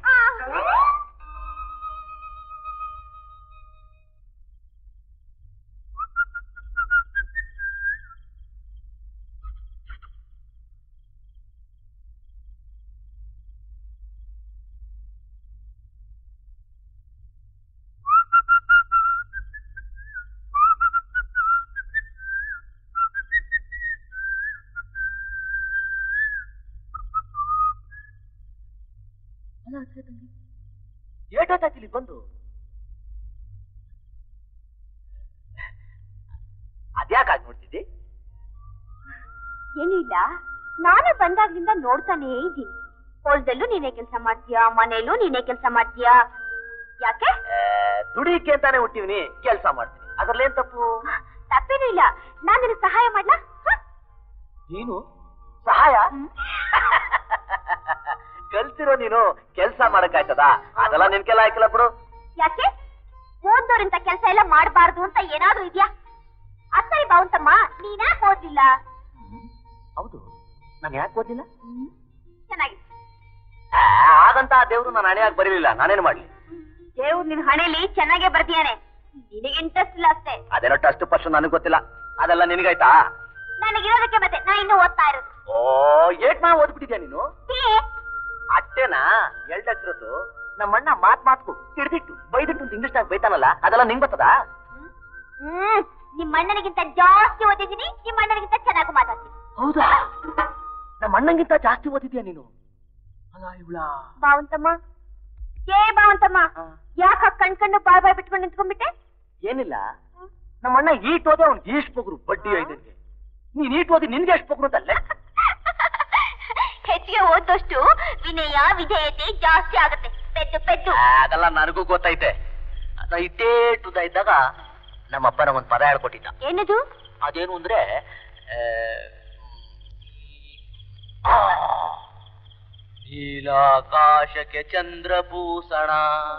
ಏಟೋತಾಯ್ತು ಇಲ್ಲಿ ಬಂದು ಅದ್ಯಾಕಾಗಿ ನೋಡ್ತಿದ್ದಿ ಏನೂ ಇಲ್ಲ ನಾನು ಬಂದಾಗ್ಲಿಂದ ನೋಡ್ತಾನೇ ಇದ್ದೀನಿ ಹೊಲದಲ್ಲೂ ನೀನೇ ಕೆಲಸ ಮಾಡ್ತೀಯಾ ಮನೆಯಲ್ಲೂ ನೀನೇ ಕೆಲಸ ಮಾಡ್ತೀಯಾ ಯಾಕೆ ಆ, ದುಡಿಯಕ್ಕೆ ಅಂತಾನೆ ಹುಟ್ಟಿವ್ನಿ ಕೆಲಸ ಮಾಡ್ತೀನಿ ಅದ್ರಲ್ಲೇನ್ ತಪ್ಪು ತಪ್ಪೇನೂ ಇಲ್ಲ ನಾನು ನಿನಗೆ ಸಹಾಯ ಮಾಡ್ಲಾ ಹ? ನೀನು ಸಹಾಯ ಹ್ಮ್. ಕಲ್ತಿರೋ ನೀನು ಕೆಲಸ ಮಾಡಕ್ಕಾಯ್ತದ ಅದೆಲ್ಲ ನಿನ್ ಕೆಲ ಆಯ್ಕಲ್ಲ ಬಿಡು ಯಾಕೆ ಓದೋರಿಂತ ಕೆಲಸ ಎಲ್ಲ ಮಾಡಬಾರ್ದು ಅಂತ ಏನಾದ್ರೂ ಇದ್ಯಾ ಅಸರಿ ಬಾವುಂತಮ್ಮ ನೀನ್ಯಾಕೆ ಓದಿಲ್ಲ ಹೌದು ನಾನು ಯಾಕೆ ಓದಿಲ್ಲ ಚೆನ್ನಾಗಿ ಆ, ಹಾಗಂತ ಆ ದೇವ್ರು ನಾನು ಹಣೆಯಾಗಿ ಬರೀಲಿಲ್ಲ ನಾನೇನ್ ಮಾಡ್ಲಿ ದೇವ್ರು ನಿನ್ ಹಣೆಲಿ ಚೆನ್ನಾಗೇ ಬರ್ದಿಯಾನೆ ನಿನಗೆ ಇಂಟ್ರೆಸ್ಟ್ ಇಲ್ಲ ಅಷ್ಟೇ ಅದೇನೋ ಟಸ್ಟ್ ಫಸ್ಟ್ ನನಗೆ ಗೊತ್ತಿಲ್ಲ ಅದೆಲ್ಲ ನಿನಗಾಯ್ತಾ ನನಗಿರೋದಕ್ಕೆ ಮತ್ತೆ ನಾ ಇನ್ನೂ ಓದ್ತಾ ಇರೋದು ಓ ಏಟ್ ಮಾ ಓದ್ಬಿಟ್ಟಿದ್ಯಾ ನೀನು ಛೀ! ಅಟ್ಟೆನಾ ಎಲ್ಡಚ್ರದ್ದು ನಮ್ಮಣ್ಣ ಮಾತ್ ಮಾತ್ಕು ಹಿಡ್ದಿಟ್ಟು ಬೈದಿಟ್ಟು ಅಂತ ಇಂಗ್ಲಿಷ್ನಾಗ ಬೈತಾನಲ್ಲ ಅದೆಲ್ಲ ನಿಂಗ್ ಬರ್ತದ ಹ್ಮ್ ನಿಮ್ಮ ಅಣ್ಣನಿಗಿಂತ ಜಾಸ್ತಿ ಓದಿದ್ದೀನಿ ನಿಮ್ಮ ಅಣ್ಣನಿಗಿಂತ ಚೆನ್ನಾಗಿ ಮಾತಾಡ್ತೀನಿ ಹೌದಾ ನಮ್ಮ ಅಣ್ಣಂಗಿಂತ ಜಾಸ್ತಿ ಓದಿದ್ಯಾ ನೀನು ಅಲ್ಲ ಇವಳ ಬಾವಂತಮ್ಮ ಏ ಬಾವಂತಮ್ಮ ಯಾಕ ಕಣ್ ಕಣ್ಣು ಬಾಯ್ ಬಾಯ್ ಬಿಟ್ಕೊಂಡು ನಿಂತ್ಕೊಂಡ್ಬಿಟ್ಟೆ ಏನಿಲ್ಲ ನಮ್ಮ ಅಣ್ಣ ಈಟ್ ಓದಿ ಅವ್ನ್ ಈಸ್ಟ್ ಪೋಗ್ರು ಬಡ್ಡಿ ಐದಂಗೆ ನೀನ್ ಈಟ್ ಓದಿ ನಿನ್ಗೆ ಎಷ್ಟು ಪೋಗ್ರು ಅಂತ ಲೆಕ್ಕ ಹೆಚ್ಚಿಗೆ ಓದೋಷ್ಟು ವಿನಯ ವಿಧೇಯತೆ ಜಾಸ್ತಿ ಆಗುತ್ತೆ ಪೆದ್ದು ಪೆದ್ದು ಆ, ಅದೆಲ್ಲ ನನಗೂ ಗೊತ್ತೈತೆ ಅದ ಇಟ್ಟೇಟುದ ಇದ್ದಾಗ ನಮ್ಮ ಅಪ್ಪ ನಮ್ಮೊಂದ್ ಪದ ಹೇಳ್ಕೊಟ್ಟಿದ್ದ ಏನದು ಅದೇನು ಅಂದ್ರೆ ಆ, ಆ, ನೀಲಾಕಾಶಕ್ಕೆ ಚಂದ್ರಭೂಷಣ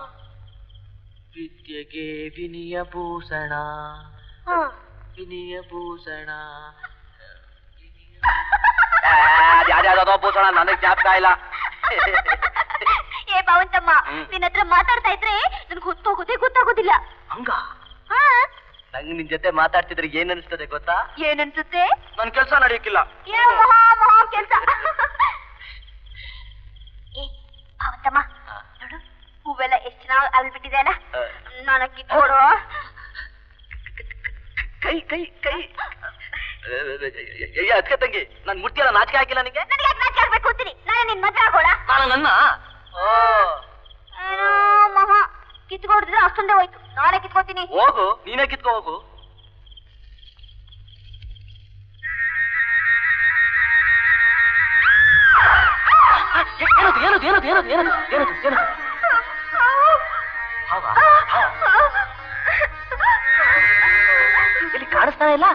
ವಿದ್ಯೆಗೆ ವಿನಿಯ ಭೂಷಣ ವಿನಿಯ ಭೂಷಣ ಯಾವ್ದಾವ್ದೋ ಭೂಷಣ ನನಗ್ ಜ್ಞಾಪಕ ಇಲ್ಲ ಏ ಬಾವಂತಮ್ಮ ಹ್ಮ್. ನಿನ್ನ ಹತ್ರ ಮಾತಾಡ್ತಾ ಇದ್ರೆ ನನ್ಗೆ ಗೊತ್ತಾಗೋದೇ ಗೊತ್ತಾಗೋದಿಲ್ಲ ಹಂಗ ಹಾ ನಂಗ್ ನಿನ್ ಜೊತೆ ಮಾತಾಡ್ತಿದ್ರೆ ಏನ್ ಅನ್ಸ್ತದೆ ಗೊತ್ತಾ ಏನನ್ಸುತ್ತೆ ನನ್ ಕೆಲ್ಸ ನಡೆಯಕ್ಕಿಲ್ಲ ಏನೋ ಮಹಾ ಮಹಾ ಕೆಲ್ಸ ಏ ಬಾವಂತಮ್ಮ ನೋಡು ಹೂವೆಲ್ಲ ಎಷ್ಟು ಚೆನ್ನಾಗಿ ಅಲ್ಬಿಟ್ಟಿದೆ ಅಲ್ಲ ಆ. ನಾನು ಕಿತ್ಕೊಡು ಕೈ ಕೈ ಕೈ ಅದಕ್ಕೆ ತಂಗಿ ನನ್ ಮುಟ್ಟಿಯಲ್ಲ ನಾಚಿಕೆ ಹಾಕಿಲ್ಲ ನಿಂಗೆ ನನಗೆ ಯಾಕೆ ನಾಚಿಕೆ ಆಗ್ಬೇಕು ಅಂತೀನಿ ನಾನು ನಿನ್ ಮದ್ವೆ ಆಗೋಳ ನಾನು ನನ್ನ ಓ ಏನೋ ಮಹಾ ಕಿತ್ಕೊಡಿದ್ರೆ ಅಷ್ಟೊಂದೇ ಹೋಯ್ತು ನಾಳೆ ಕಿತ್ಕೊತೀನಿ ಹೋಗು ನೀನೇ ಕಿತ್ಕೋ ಹೋಗು ಏನದು ಏನದು ಏನದು ಏನದು ಏನದು ಏನದು ಏನದು ಹಾವಾ? ಹಾವ? ಇಲ್ಲಿ ಕಾಣಿಸ್ತಾ ಇಲ್ಲ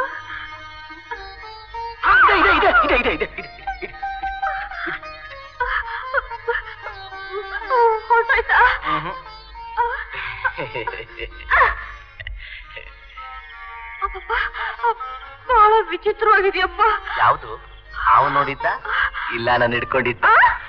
ಆ, ಇದೆ ಇದೆ ಇದೆ ಇದೆ ಇದೆ ಇದೆ ಇದೆ ಇದೆ ಹೊರಟೋಯ್ತಾ ಮ್ಹೂ. ಬಹಳ ವಿಚಿತ್ರವಾಗಿದೆಯಪ್ಪ ಯಾವುದು ಹಾವು ನೋಡಿದ್ದ ಇಲ್ಲ ನಾನು ಹಿಡ್ಕೊಂಡಿದ್ದ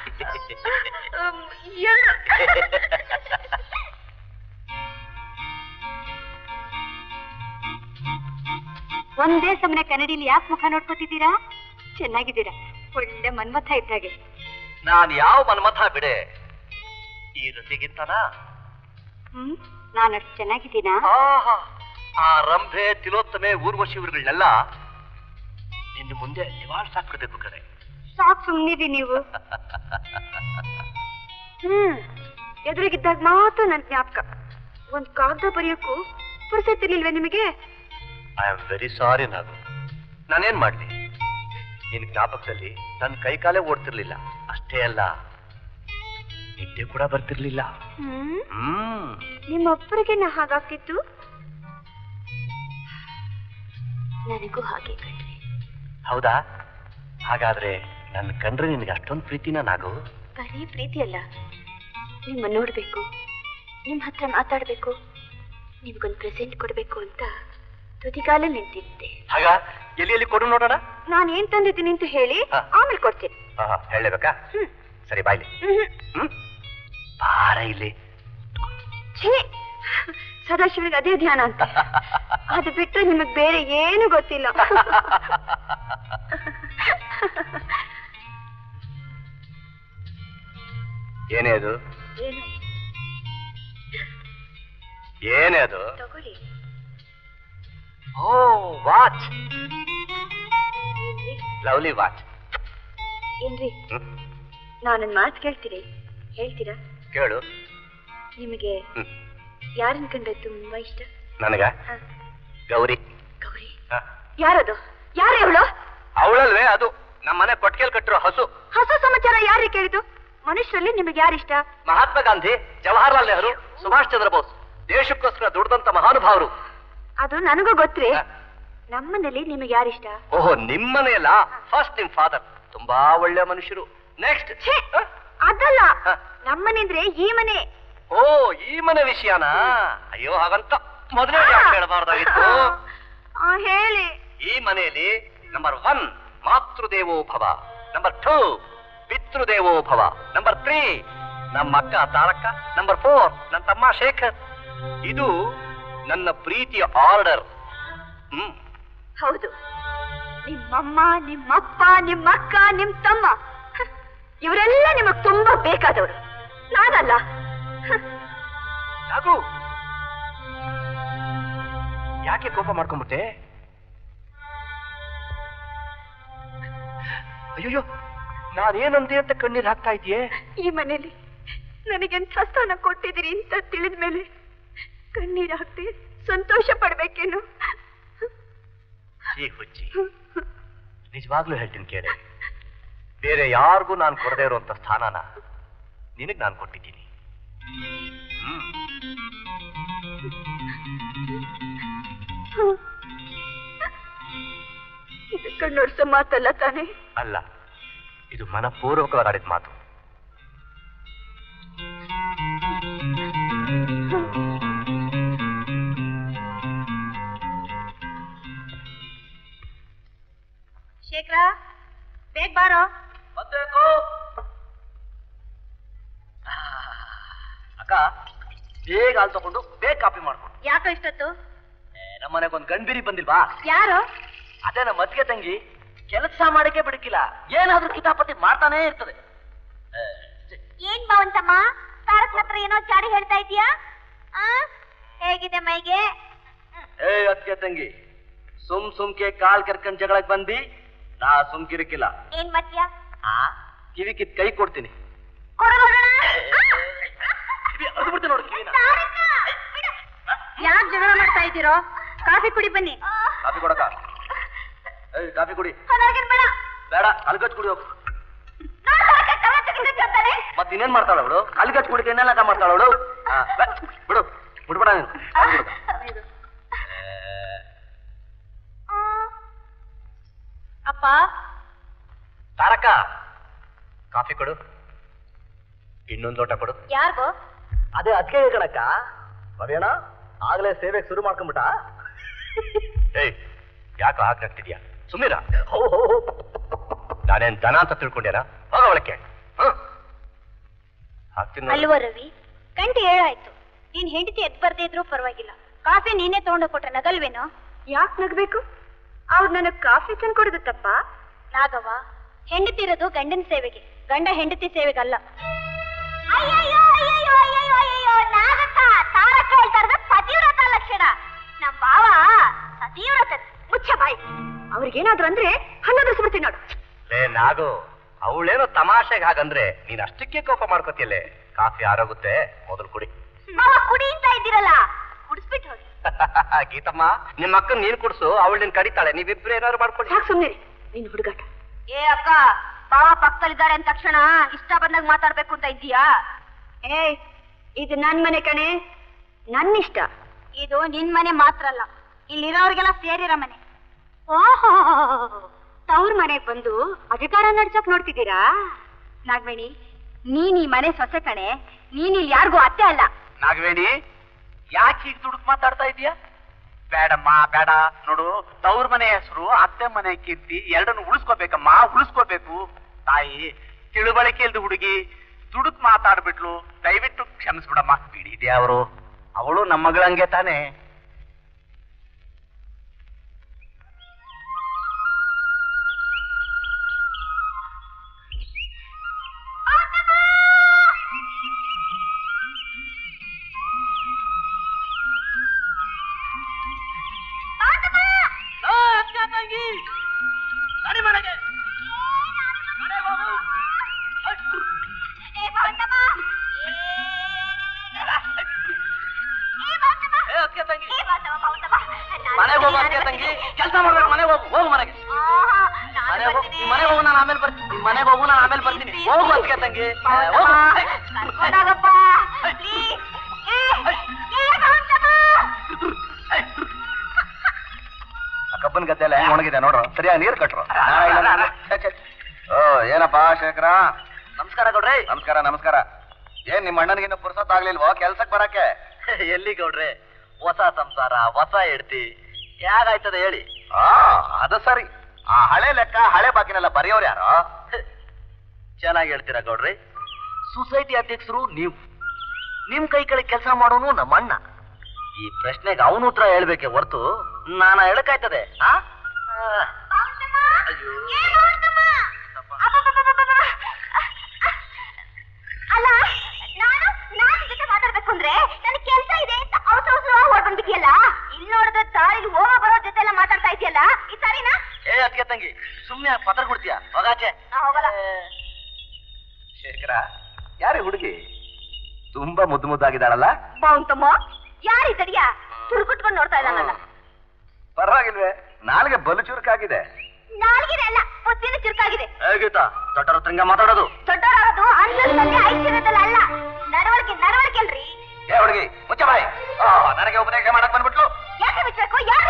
ಒಂದೇ ಸಮನೆ ಕನ್ನಡಿಲಿ ಯಾಕೆ ಮುಖ ನೋಡ್ಕೊತಿದ್ದೀರಾ ಚೆನ್ನಾಗಿದ್ದೀರಾ ಒಳ್ಳೆ ಮನ್ಮಥ ಇದ್ದಾಗೆ ನಾನು ಯಾವ ಮನ್ಮಥ ಬಿಡೆ ಈ ರತಿಗಿಂತನಾ ಹ್ಮ್ ನಾನು ಅಷ್ಟು ಚೆನ್ನಾಗಿದ್ದೀನಾ ಆಹಾ, ಆ ರಂಭೆ ತಿಲೋತ್ತಮೆ ಊರ್ವಶಿ ಇವ್ರುಗಳನ್ನೆಲ್ಲ ನಿನ್ನ ಮುಂದೆ ನಿವಾಳಿಸಾಕ್ಬಿಡ್ಬೇಕು ಕಡೆ ಸಾಕು ಸುಮ್ಮನಿರಿ ನೀವು ಹ್ಮ್ ಎದುರಿಗಿದ್ದಾಗ ಮಾತ್ರ ನನ್ ಜ್ಞಾಪಕ ಒಂದ್ ಕಾಗದ ಬರೆಯೋಕ್ಕೂ ಪುರ್ಸತ್ತಿರ್ಲಿಲ್ವೇ ನಿಮಗೆ ಐ ಆಮ್ ವೆರಿ ಸಾರಿ ನಾನು ನಾನೇನ್ ಮಾಡ್ಲಿ ನಿನ್ ಜ್ಞಾಪಕದಲ್ಲಿ ನನ್ನ ಕೈ ಕಾಲೇ ಓಡ್ತಿರ್ಲಿಲ್ಲ ಅಷ್ಟೇ ಅಲ್ಲ ನಿದ್ದೆ ಕೂಡ ಬರ್ತಿರ್ಲಿಲ್ಲ ಹ್ಮ್ ಹ್ಮ್ ನಿಮ್ಮೊಬ್ಬರಿಗೆ ನಾ ಹಾಗಾಗ್ತಿತ್ತು ನನಗೂ ಹಾಗೆ ಕಣ್ರಿ ಹೌದಾ ಹಾಗಾದ್ರೆ ನನ್ನ ಕಂಡ್ರೆ ನಿನಗೆ ಅಷ್ಟೊಂದು ಪ್ರೀತಿನ ನಾಗು ಬರೀ ಪ್ರೀತಿ ಅಲ್ಲ ನಿಮ್ಮ ನೋಡ್ಬೇಕು ನಿಮ್ ಹತ್ರ ಮಾತಾಡ್ಬೇಕು ನಿಮ್ಗೊಂದು ಪ್ರೆಸೆಂಟ್ ಕೊಡ್ಬೇಕು ಅಂತ ತುದಿಗಾಲಲ್ಲಿ ನಿಂತಿದ್ದೆ ಹಾಗ ಎಲ್ಲಿ ಎಲ್ಲಿ ಕೊಡು ನೋಡೋಣ ನಾನು ಏನ್ ತಂದಿದ್ದೀನಿ ಅಂತ ಹೇಳಿ ಹಾ. ಆಮೇಲೆ ಕೊಡ್ತೀನಿ ಆಹಾ, ಹೇಳಬೇಕಾ ಹ್ಮ್. ಸರಿ ಬಾಯ್ಲಿ ಹ್ಮ್. ಹ್ಮ್ ಬಾರ ಇಲ್ಲಿ ಛೀ ಸದಾಶಿವನಿಗೆ ಅದೇ ಧ್ಯಾನ ಅಂತ ಅದು ಬಿಟ್ಟರೆ ನಿಮಗ್ ಬೇರೆ ಏನು ಗೊತ್ತಿಲ್ಲ ಏನೇ ಅದು ಏನು ಏನೇ ಅದು ತಗೊಳ್ಳಿ ಓ ವಾಚ್ ಏನ್ರಿ ಲವ್ಲಿ ವಾಚ್ ಏನ್ರಿ ನಾನೊಂದ್ ಮಾತು ಕೇಳ್ತೀರಿ ಹೇಳ್ತೀರಾ ಕೇಳು ನಿಮಗೆ ಹ್ಮ್. ಯಾರನ್ನ ಕಂಡ್ರೆ ತುಂಬಾ ಇಷ್ಟ ನನಗ ಹ. ಗೌರಿ ಗೌರಿ ಹ. ಯಾರದು ಯಾರು ಅವಳು ಅವಳಲ್ವೇ ಅದು ನಮ್ಮ ಮನೆ ಕೊಟ್ಕೆಲ್ ಕಟ್ಟಿರೋ ಹಸು ಹೊಸ ಸಮಾಚಾರ ಯಾರಿಗೆ ಕೇಳಿದ್ದು ಮನುಷ್ಯರಲ್ಲಿ ನಿಮಗೆ ಯಾರಿಷ್ಟ ಮಹಾತ್ಮ ಗಾಂಧಿ ಜವಾಹರ್ಲಾಲ್ ನೆಹರು ಸುಭಾಷ್ ಚಂದ್ರ ಬೋಸ್ ದೇಶಕ್ಕೋಸ್ಕರ ದುಡ್ದಂತ ಮಹಾನುಭಾವರು ಅದು ನನಗೂ ಗೊತ್ತ್ರಿ ಹ. ನಮ್ಮನೇಲಿ ನಿಮಗೆ ಯಾರಿಷ್ಟ ಓಹೋ ನಿಮ್ಮನೆಯಲ್ಲ ಫಸ್ಟ್ ನಿಮ್ ಫಾದರ್ ತುಂಬಾ ಒಳ್ಳೆ ಮನುಷ್ಯರು ನೆಕ್ಸ್ಟ್ ಛೇ, ಅದಲ್ಲ ಹ. ನಮ್ಮನೆಂದ್ರೆ ಈ ಮನೆ ಓ ಈ ಮನೆ ವಿಷಯನಾ ಅಯ್ಯೋ ಹಾಗಂತ ಮೊದಲೇ ಹೇಳಬಾರ್ದಾಗಿತ್ತು ಆ, ಹೇಳಿ ಈ ಮನೆಯಲ್ಲಿ ನಂಬರ್ ಒನ್ ಮಾತೃದೇವೋ ಭವ ನಂಬರ್ ಟೂ ಪಿತೃದೇವೋ ಭವ ನಂಬರ್ ತ್ರೀ ನಮ್ಮ ಅಕ್ಕ ತಾರಕ್ಕ ನಂಬರ್ ಫೋರ್ ನನ್ನ ತಮ್ಮ ಶೇಖರ್ ಇದು ನನ್ನ ಪ್ರೀತಿಯ ಆರ್ಡರ್ ಹ್ಮ್ ಹೌದು ನಿಮ್ಮಮ್ಮ ನಿಮ್ಮಪ್ಪ ನಿಮ್ಮಕ್ಕ ನಿಮ್ ತಮ್ಮ ಹ, ಇವರೆಲ್ಲ ನಿಮಗ್ ತುಂಬಾ ಬೇಕಾದವರು ನಾನಲ್ಲ ಹ, ಯಾಕು ಯಾಕೆ ಕೋಪ ಮಾಡ್ಕೊಂಬಿಟ್ಟೆ ಅಯ್ಯೋ ನಾನೇನಂದೆ ಅಂತ ಕಣ್ಣೀರ್ ಹಾಕ್ತಾ ಇದೆಯೇ ಈ ಮನೇಲಿ ನನಗೆಂಥ ಸ್ಥಾನ ಕೊಟ್ಟಿದ್ದೀರಿ ಅಂತ ತಿಳಿದ ಮೇಲೆ ಕಣ್ಣೀರ್ ಹಾಕ್ತಿ ಸಂತೋಷ ಪಡ್ಬೇಕೇನು ಈ ಹುಚ್ಚಿ ನಿಜವಾಗ್ಲೂ ಹೇಳ್ತೀನಿ ಕೇಳಿ ಬೇರೆ ಯಾರಿಗೂ ನಾನು ಕೊಡದೇ ಇರುವಂತ ಸ್ಥಾನನ ನಿನಗ್ ನಾನು ಕೊಟ್ಟಿದ್ದೀನಿ ಹ್ಮ್. ಇದು ಕಣ್ಣೊರ್ಸೋ ಮಾತಲ್ಲ ತಾನೇ ಅಲ್ಲ ಇದು ಮನಪೂರ್ವಕವಾಗಿ ಆಡಿದ ಮಾತು ಶೇಖರ ಬೇಗ ಬಾರೋ ಅಕ್ಕ ಬೇಗ ಹಾಲು ತಗೊಂಡು ಬೇಗ ಕಾಪಿ ಮಾಡ್ಕೊಂಡು ಯಾಕೋ ಇಷ್ಟೊತ್ತು ನಮ್ಮ ಮನೆಗೆ ಒಂದು ಗಂಡ್ಬಿರಿ ಬಂದಿಲ್ವಾ ಯಾರು ಅದೇ ನಮ್ಮ ಅತ್ತಿಗೆ ತಂಗಿ ಕೆಲಸ ಮಾಡಕ್ಕೆ ಬಿಡಕ್ಕಿಲ್ಲ ಏನಾದ್ರೂ ಕಿತಾಪತಿ ಮಾಡ್ತಾನೇ ಇರ್ತದೆ ಏ, ಛೆ, ಏನ್ ಬಾವಂತಮ್ಮ ತಾರಕ್ ಹತ್ರ ಏನೋ ಚಾಡಿ ಹೇಳ್ತಾ ಇದೀಯಾ ಆ ಹೇಗಿದೆ ಮೈಗೆ ಏ ಅತ್ತಿಗೆ ತಂಗಿ ಸುಮ್ ಸುಮ್ಕೆ ಕಾಲ್ ಕೆರ್ಕೊಂಡ್ ಜಗಳಕ್ ಬಂದಿ ನಾ ಸುಮ್ಕಿರಕ್ಕಿಲ್ಲ ಏನ್ ಮತ್ಯ ಆ ಕಿವಿ ಕಿತ್ ಕೈ ಕೊಡ್ತೀನಿ ಕಿವಿ ಅದ್ಬಿಡ್ತೀನಿ ನೋಡು ಕಿವಿನ ಯಾಕೆ ಜಗಳ ಮಾಡ್ತಾ ಇದ್ದೀರೋ ಕಾಫಿ ಕುಡಿ ಬನ್ನಿ ಕಾಫಿ ಕೊಡಕ ಏಯ್ ಕಾಫಿ ಕುಡಿ ಹೊರಗಿನ ಬೇಡ ಬೇಡ ಅಲ್ಗಚ್ ಕುಡಿ ಹೋಗು ನಾನ್ ತಾರಕ ಕಳ್ಳ ತೆಗಿಲಿಕ್ಕೆ ಅಂತಾನೆ. ಮತ್ ಇನ್ನೇನ್ ಮಾಡ್ತಾಳ ಅವಳು ಅಲ್ಗಚ್ ಕುಡಿಕೆ ಏನೆಲ್ಲ ಮಾಡ್ತಾಳ ಅವಳು ಬಿಡು ಬಿಡ್ಬೇಡ ನೀನು ಕಾಫಿ ಕುಡ್ಕ. ಆ. ಅಪ್ಪ ತಾರಕ ಕಾಫಿ ಕೊಡು ಇನ್ನೊಂದು ಲೋಟ ಕೊಡು ಯಾರ್ಗೋ ಅದೇ ಅದಕ್ಕೆ ಕಣಕ್ಕ ಬರೆಯೋಣ ಆಗ್ಲೇ ಸೇವೆಗೆ ಶುರು ಮಾಡ್ಕೊಂಬಿಟ್ಟ ಏಯ್ ಯಾಕೆ ಹಾಕ್ತಿದ್ಯಾ ಸುಮ್ಮೀರ ನಾನೇನ್ ದನ ಅಂತ ತಿಳ್ಕೊಂಡ್ಯಾನ ಹೋಗ ಒಳಕ್ಕೆ ಹಾಕ್ತೀನಿ ನೋಡು. ಅಲ್ವೋ ರವಿ ಗಂಟೆ ಏಳಾಯ್ತು ನೀನ್ ಹೆಂಡತಿ ಎದ್ ಬರ್ದೇ ಇದ್ರು ಪರವಾಗಿಲ್ಲ ಕಾಫಿ ನೀನೇ ತಗೊಂಡು ಕೊಟ್ರೆ ನಗಲ್ವೇನೋ ಯಾಕೆ ನಗ್ಬೇಕು ಅವ್ರು ನನಗ್ ಕಾಫಿ ತಂದು ಕೊಡುದು ತಪ್ಪ ನಾಗವ್ವ ಹೆಂಡತಿ ಇರೋದು ಗಂಡನ ಸೇವೆಗೆ ಗಂಡ ಹೆಂಡತಿ ಸೇವೆಗಲ್ಲ ಅಯ್ಯಯ್ಯೋ ಅಯ್ಯಯ್ಯೋ ಅಯ್ಯಯ್ಯೋ ಅಯ್ಯಯ್ಯೋ ನಾಗಕ್ಕ ತಾರಕ ಹೇಳ್ತಾ ಇರೋದು ಸತೀವ್ರತ ಲಕ್ಷಣ ನಮ್ ಭಾವ ಸತೀವ್ರತ ಮುಚ್ಚ ಬಾಯಿ ಅವ್ರಿಗೇನಾದ್ರು ಅಂದ್ರೆ ಹನ್ನೊಂದು ನೋಡು ಲೇ ನಾಗು ಅವಳೇನೋ ತಮಾಷೆಗೆ ಹಾಗಂದ್ರೆ ನೀನ್ ಅಷ್ಟಕ್ಕೆ ಕೋಪ ಮಾಡ್ಕೋತಿಯಲ್ಲೇ ಕಾಫಿ ಆರೋಗುತ್ತೆ ಮೊದಲು ಕುಡಿ ಮಾವ ಕುಡಿ ಅಂತ ಇದ್ದೀರಲ್ಲ ಕುಡಿಸ್ಬಿಟ್ಟು ಹೋಗಿ ಗೀತಮ್ಮ ನಿಮ್ಮ ಅಕ್ಕನ್ ನೀನ್ ಕುಡ್ಸು ಅವಳು ನಿನ್ ಕಡಿತಾಳೆ ನೀವಿಬ್ರು ಏನಾದ್ರು ಮಾಡ್ಕೊಳ್ಳಿ ಸಾಕು ಸುಮ್ಮನೆ ನೀನು ಹುಡುಗಾಟ ಏ ಅಕ್ಕ ಬಾವ ಪಕ್ಕದಲ್ಲಿದ್ದಾರೆ ಅಂದ ತಕ್ಷಣ ಇಷ್ಟ ಬಂದಾಗ ಮಾತಾಡ್ಬೇಕು ಅಂತ ಇದ್ದೀಯಾ ಏ ಇದು ನನ್ ಮನೆ ಕಣೆ ನನ್ನ ಇಷ್ಟ ಇದು ನಿನ್ ಮನೆ ಮಾತ್ರ ಅಲ್ಲ ಇಲ್ಲಿರೋರಿಗೆಲ್ಲ ಸೇರಿರೋ ಮನೆ ಓಹೋ ತವ್ರ ಮನೆಗ್ ಬಂದು ಅಧಿಕಾರ ನಡ್ಸಕ್ ನೋಡ್ತಿದ್ದೀರಾ ನಾಗವೇಣಿ ನೀನ್ ಈ ಮನೆ ಸೊಸೆ ಕಣೆ ನೀನ್ ಇಲ್ಲಿ ಯಾರಿಗೂ ಅತ್ತೆ ಅಲ್ಲ ನಾಗವೇಣಿ ಯಾಕೆ ಹೀಗೆ ದುಡುಕ್ ಮಾತಾಡ್ತಾ ಇದೀಯಾ ಬೇಡಮ್ಮ ಬೇಡ ನೋಡು ತವ್ರ ಮನೆ ಹೆಸರು ಅತ್ತೆ ಮನೆ ಕೀರ್ತಿ ಎರಡನ್ನು ಉಳಿಸ್ಕೋಬೇಕಮ್ಮ ಉಳಿಸ್ಕೋಬೇಕು ತಾಯಿ ತಿಳುವಳಿಕೆ ಇಲ್ದ ಹುಡುಗಿ ದುಡುಕ್ ಮಾತಾಡ್ಬಿಟ್ಲು ದಯವಿಟ್ಟು ಕ್ಷಮಿಸ್ಬಿಡಮ್ಮ ಬಿಡಿದೆ ಅವರು ಅವಳು ನಮ್ಮ ಮಗಳಂಗೆ ತಾನೇ ಏ, ಭಾವತಮ್ಮ! ಹೋಗು ಅದಕ್ಕೆ ತಂಗಿ ಕೆಲಸ ಮಾಡ್ಬೇಕು ಮನೆಗೆ ಹೋಗು ಹೋಗು ಮನೆಗೆ ಮನೆಗೆ ಹೋಗು ನೀನ್ ಮನೆಗೆ ಹೋಗು ನಾನು ಆಮೇಲೆ ಬರ್ತೀನಿ ನೀನ್ ಮನೆಗೆ ಹೋಗು ನಾನು ಆಮೇಲೆ ಬರ್ತೀನಿ ಹೋಗು ಅದಕ್ಕೆ ತಂಗಿ ಏ, ಹೋಗು ಕರ್ಕೊಂಡೋಗಪ್ಪ ಪ್ಲೀಸ್ ಏ ಏ ಕಾಂತಮ್ಮ ಆ ಕಬ್ಬನ್ ಗದ್ದೆ ಎಲ್ಲ ಹೆಂಗ್ ಒಣಗಿದೆ ನೋಡ್ರು ಸರಿಯಾಗಿ ನೀರು ಕಟ್ರು ಓ ಏನಪ್ಪಾ ಶೇಖರ ನಮಸ್ಕಾರ ಗೌಡ್ರೆ ನಮಸ್ಕಾರ ನಮಸ್ಕಾರ ಏನ್ ನಿಮ್ಮ ಅಣ್ಣನಿಗಿನ್ನು ಪುರ್ಸೊತ್ತಾಗ್ಲಿಲ್ವೋ ಕೆಲ್ಸಕ್ ಬರಕ್ಕೆ ಎಲ್ಲಿ ಗೌಡ್ರೆ ಹೊಸ ಸಂಸಾರ ಹೊಸ ಹೆಡ್ತಿ ಹೇಗಾಯ್ತದೆ ಹೇಳಿ ಆ ಅದು ಸರಿ ಆ ಹಳೆ ಲೆಕ್ಕ ಹಳೆ ಬಾಕಿನೆಲ್ಲ ಬರೆಯೋರು ಯಾರು ಚೆನ್ನಾಗಿ ಹೇಳ್ತೀರಾ ಗೌಡ್ರಿ ಸೊಸೈಟಿ ಅಧ್ಯಕ್ಷರು ನೀವು ನಿಮ್ ಕೈ ಕೆಳಗೆ ಕೆಲಸ ಮಾಡೋನು ನಮ್ಮ ಅಣ್ಣ ಈ ಪ್ರಶ್ನೆಗೆ ಅವನು ಉತ್ತರ ಹೇಳ್ಬೇಕೆ ಹೊರ್ತು ನಾನ ಹೇಳಕ್ಕಾಯ್ತದೆ ಆ? ಆ, ಅಯ್ಯೋ ಅಲ್ಲ ನಾನು ನಾನು ಜೊತೆ ಮಾತಾಡ್ಬೇಕು ಅಂದ್ರೆ ನನಗೆ ಕೆಲಸ ಇದೆ ಅಂತ ಅವಸರ ಅವಸರ ಓಡ್ ಬಂದ್ಬಿಟ್ಟಿಯಲ್ಲ ಇಲ್ಲಿ ನೋಡಿದ್ರೆ ದಾರಿಲಿ ಹೋಗೋ ಬರೋ ಜೊತೆ ಎಲ್ಲ ಮಾತಾಡ್ತಾ ಇದೆಯಲ್ಲ ಈ ಸಾರಿನಾ ಏ ಅದಕ್ಕೆ ತಂಗಿ ಸುಮ್ನೆ ಪತ್ರ ಕೊಡ್ತೀಯ ಹೋಗಾಚೆ ನಾ ಹೋಗಲ್ಲ ಶೇಖರ ಯಾರೇ ಹುಡುಗಿ ತುಂಬಾ ಮುದ್ದು ಮುದ್ದಾಗಿದ್ದಾಳಲ್ಲ ಬಾವುಂತಮ್ಮ ಯಾರಿದ್ದರಿಯಾ ತುರುಕುಟ್ಕೊಂಡು ನೋಡ್ತಾ ಇದ್ದಾನಲ್ಲ ಪರವಾಗಿಲ್ವೇ ನಾಲ್ಗೆ ಬಲು ಚುರುಕಾಗಿದೆ ನಾಲ್ಗಿದೆ ಅಲ್ಲ ಹೊತ್ತಿನ ಚುರುಕಾಗಿದೆ ಹೇಗಿತ್ತ ದೊಡ್ಡರ ಹತ್ರ ಹಿಂಗ ಮಾತಾಡೋದು ದೊಡ್ಡವರಾಗೋದು ಅಂತಸ್ತಲ್ಲಿ ಐಶ್ವರ್ಯದಲ್ಲಿ ಅಲ್ಲ ನಡವಳಿಕೆ ನಡವಳಿಕೆ ಅಲ್ರಿ ಏ ಹುಡುಗಿ ಮುಚ್ಚ ಬಾಯಿ ಆ, ನನಗೆ ಉಪದೇಶ ಮಾಡಕ್ ಬಂದ್ಬಿಟ್ಲು ಯಾಕೆ ಬಿಡ್ಬೇಕು ಯಾಕೆ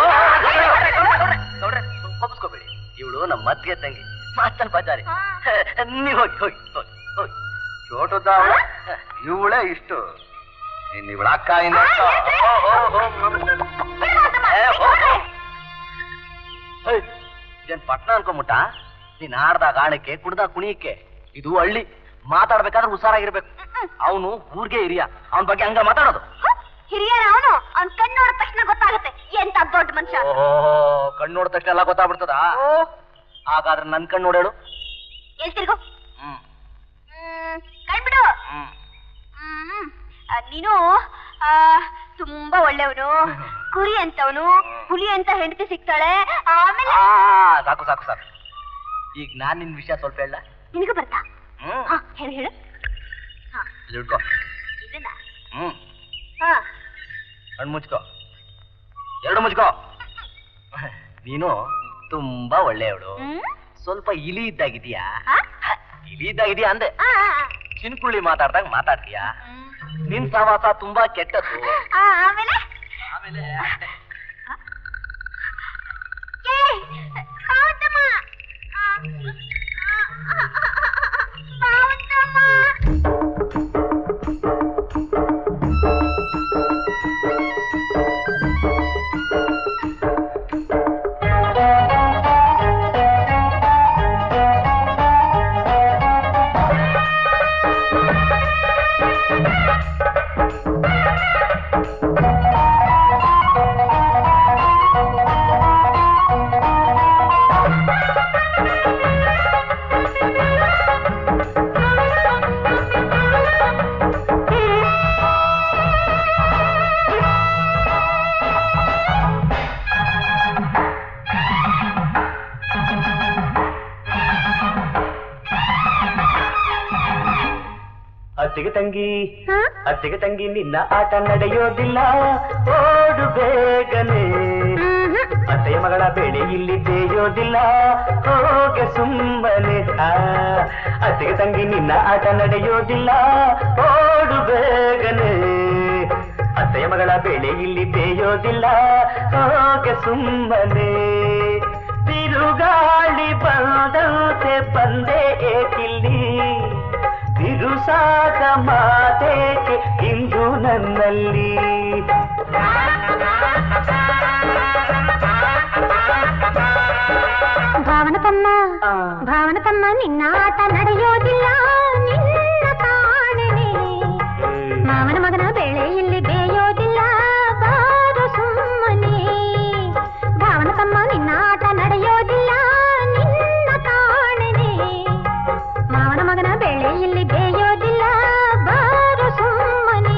ನೋಡ್ರೆ ಒಪ್ಪಿಸ್ಕೋಬೇಡಿ ಇವಳು ನಮ್ಮ ಮದ್ಗೆ ತಂಗಿ ಮಾತಲ್ ಬಜಾರಿ ನೀವ್ ಹೋಗಿ ಹೋಗಿ ಹೋಗಿ ಹೋಗಿ ಚೋಟುದ್ದ ಇವಳೇ ಇಷ್ಟು ಇನ್ ಇವಳ ಅಕ್ಕ ಇನ್ನ ಹೋ, ಹೋ, ಹೋ, ಏ, ಹೋ, ಹೋ. ಹೇಯ್, ಇದೇನ್ ಪಟ್ನ ಅನ್ಕೊಂಬಿಟ್ಟ ನೀನ್ ಆಡ್ದಾಗ ಆಣಕ್ಕೆ ಕುಡ್ದಾಗ ಕುಣಿಯಕ್ಕೆ ಇದು ಹಳ್ಳಿ ಮಾತಾಡ್ಬೇಕಾದ್ರೆ ಹುಷಾರಾಗಿರ್ಬೇಕು ಅವನು ಊರ್ಗೆ ಹಿರಿಯ ಅವನ ಬಗ್ಗೆ ಹಂಗ ಮಾತಾಡೋದು ಹಿರಿಯರ ಅವನು ಅವ್ನ್ ಕಣ್ಣು ನೋಡಿದ ತಕ್ಷಣ ಗೊತ್ತಾಗುತ್ತೆ ಎಂತ ದೊಡ್ಡ ಮನುಷ್ಯ ಓಹೋ ಕಣ್ಣು ನೋಡಿದ ತಕ್ಷಣ ಎಲ್ಲ ಗೊತ್ತಾಗ್ಬಿಡ್ತದ ಹಾಗಾದ್ರೆ ನನ್ ಕಣ್ಣು ನೋಡೇಳು ಎಲ್ ತಿರ್ಗು ಹ್ಮ್ ಹ್ಮ್, ಕಣ್ಬಿಡು ಹ್ಮ್ ಹ್ಮ್ ಆ, ನೀನು ಆ, ತುಂಬಾ ಒಳ್ಳೆಯವನು ಕುರಿ ಅಂತವನು ಹುಲಿ ಅಂತ ಹೆಂಡತಿ ಸಿಗ್ತಾಳೆ ಆಮೇಲೆ ಆ, ಸಾಕು ಸಾಕು ಸಾಕು ಈಗ ನಾನ್ ನಿನ್ ವಿಷಯ ಸ್ವಲ್ಪ ಹೇಳ ನಿನಗೂ ಬರ್ತಾ ಹ್ಮ್ ಹಾ ಹೇಳು ಹೇಳು ಹಾ ಇಲ್ಲಿ ಹಿಡ್ಕೊ ಇದನ್ನ ಹ್ಮ್ ಹಾ ಕಣ್ಣು ಮುಚ್ಕೋ ಎರಡು ಮುಚ್ಕೋ ನೀನು ತುಂಬಾ ಒಳ್ಳೆಯವಳು ಹ್ಮ್ ಸ್ವಲ್ಪ ಇಲಿ ಇದ್ದಾಗಿದ್ಯಾ ಆ? ಇಲಿ ಇದ್ದಾಗಿದ್ಯಾ ಅಂದೆ ಆ, ಆ, ಚಿನ್ಕುಳ್ಳಿ ಮಾತಾಡ್ದಾಗ ಮಾತಾಡ್ತೀಯಾ ಹ್ಮ್. ನಿನ್ ಸಹವಾಸ ತುಂಬಾ ಕೆಟ್ಟದ್ದು ಆ, ಆಮೇಲೆ ಆಮೇಲೆ ಏ, ಭಾವಂತಮ್ಮ. ಆ, ಆ, ಭಾವಂತಮ್ಮ. ಅತ್ತಿಗೆ ತಂಗಿ ಹಾ? ಅತ್ತಿಗೆ ತಂಗಿ ನಿನ್ನ ಆಟ ನಡೆಯೋದಿಲ್ಲ ಓಡು ಬೇಗನೆ ಮ್ಹೂ. ಅತ್ತೆಯ ಮಗಳ ಬೆಳೆ ಇಲ್ಲಿ ಬೇಯೋದಿಲ್ಲ ಹೋಗೆ ಸುಮ್ಮನೆ ಆ, ಅತ್ತಿಗೆ ತಂಗಿ ನಿನ್ನ ಆಟ ನಡೆಯೋದಿಲ್ಲ ಓಡು ಬೇಗನೆ ಅತ್ತೆಯ ಮಗಳ ಬೆಳೆ ಇಲ್ಲಿ ಬೇಯೋದಿಲ್ಲ ಹೋಗೆ ಸುಮ್ಮನೆ ತಿರುಗಾಳಿ ಬಂದಂತೆ ಬಂದೆ ಏಕಿಲ್ಲಿ ಬಿರುಸಾದ ಮಾತೇಕೆ ಇಂದು ನನ್ನಲ್ಲಿ ಭಾವನ ತಮ್ಮ ಆ. ಭಾವನ ತಮ್ಮ ನಿನ್ನ ಆಟ ನಡೆಯೋದಿಲ್ಲ ನಿನ್ನ ಕಾಣನೆ ಮಾವನ ಮಗನ ಬೆಳೆ ಇಲ್ಲಿ ಬೇಯೋದಿಲ್ಲ ಬಾರು ಸುಮ್ಮನೆ ಭಾವನ ತಮ್ಮ ನಿನ್ನ ಆಟ ನಡೆಯೋದಿಲ್ಲ ನಿನ್ನ ಕಾಣನೆ ಮಾವನ ಮಗನ ಬೆಳೆ ಇಲ್ಲಿ ಬೇಯೋದಿಲ್ಲ ಬಾರು ಸುಮ್ಮನೆ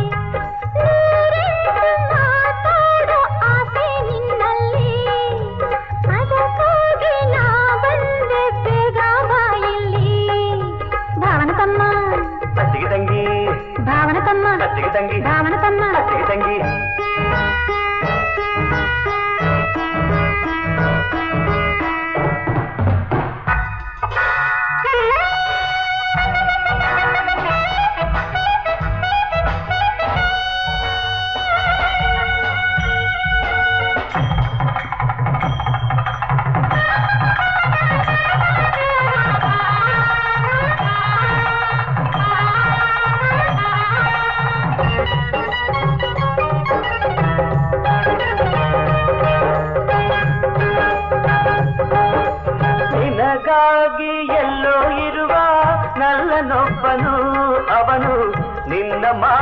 ನೂರೆಂಟು ಮಾತಾಡೋ ಆಸೆ ನಿನ್ನಲ್ಲಿ ಅದಕ್ಕಾಗಿ ನಾ ಬಂದೆ ಬೇಗ ಬಾ ಇಲ್ಲಿ ಭಾವನ ತಮ್ಮ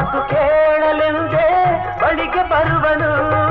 ಮಾತು ಕೇಳಲೆಂದೇ ಬಳಿಗೆ ಬರುವನು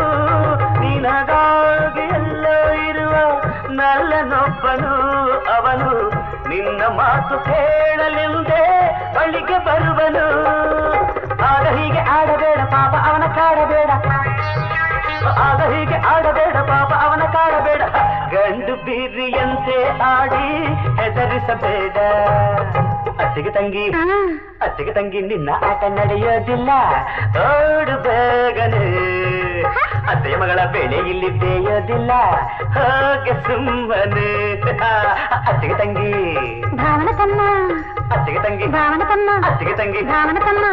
ನಿನಗಾಗಿ ಎಲ್ಲ ಇರುವ ನಲ್ಲನೊಬ್ಬನು ಅವನು ನಿನ್ನ ಮಾತು ಕೇಳಲೆಂದೇ ಬಳಿಗೆ ಬರುವನು ಆಗ ಹೀಗೆ ಆಡಬೇಡ ಪಾಪ ಅವನ ಕಾಡಬೇಡ ಆಗ ಹೀಗೆ ಆಡಬೇಡ ಪಾಪ ಅವನ ಕಾಡಬೇಡ ಗಂಡು ಬೀರಿಯಂತೆ ಆಡಿ ಹೆದರಿಸಬೇಡ ಅತ್ತಿಗೆ ತಂಗಿ ಅತ್ತಿಗೆ ತಂಗಿ ನಿನ್ನ ಆಟ ನಡೆಯೋದಿಲ್ಲ ಓಡು ಬೇಗನೆ ಅತ್ತೆಯ ಮಗಳ ಬೆಳೆ ಇಲ್ಲಿ ಬೇಯೋದಿಲ್ಲ ಹೋಗೆ ಸುಮ್ಮನೆ ಅತ್ತಿಗೆ ತಂಗಿ ಭಾವನ ತಮ್ಮ ಅತ್ತಿಗೆ ತಂಗಿ ಭಾವನ ತಮ್ಮ ಅತ್ತಿಗೆ ತಂಗಿ ಭಾವನ ತಮ್ಮ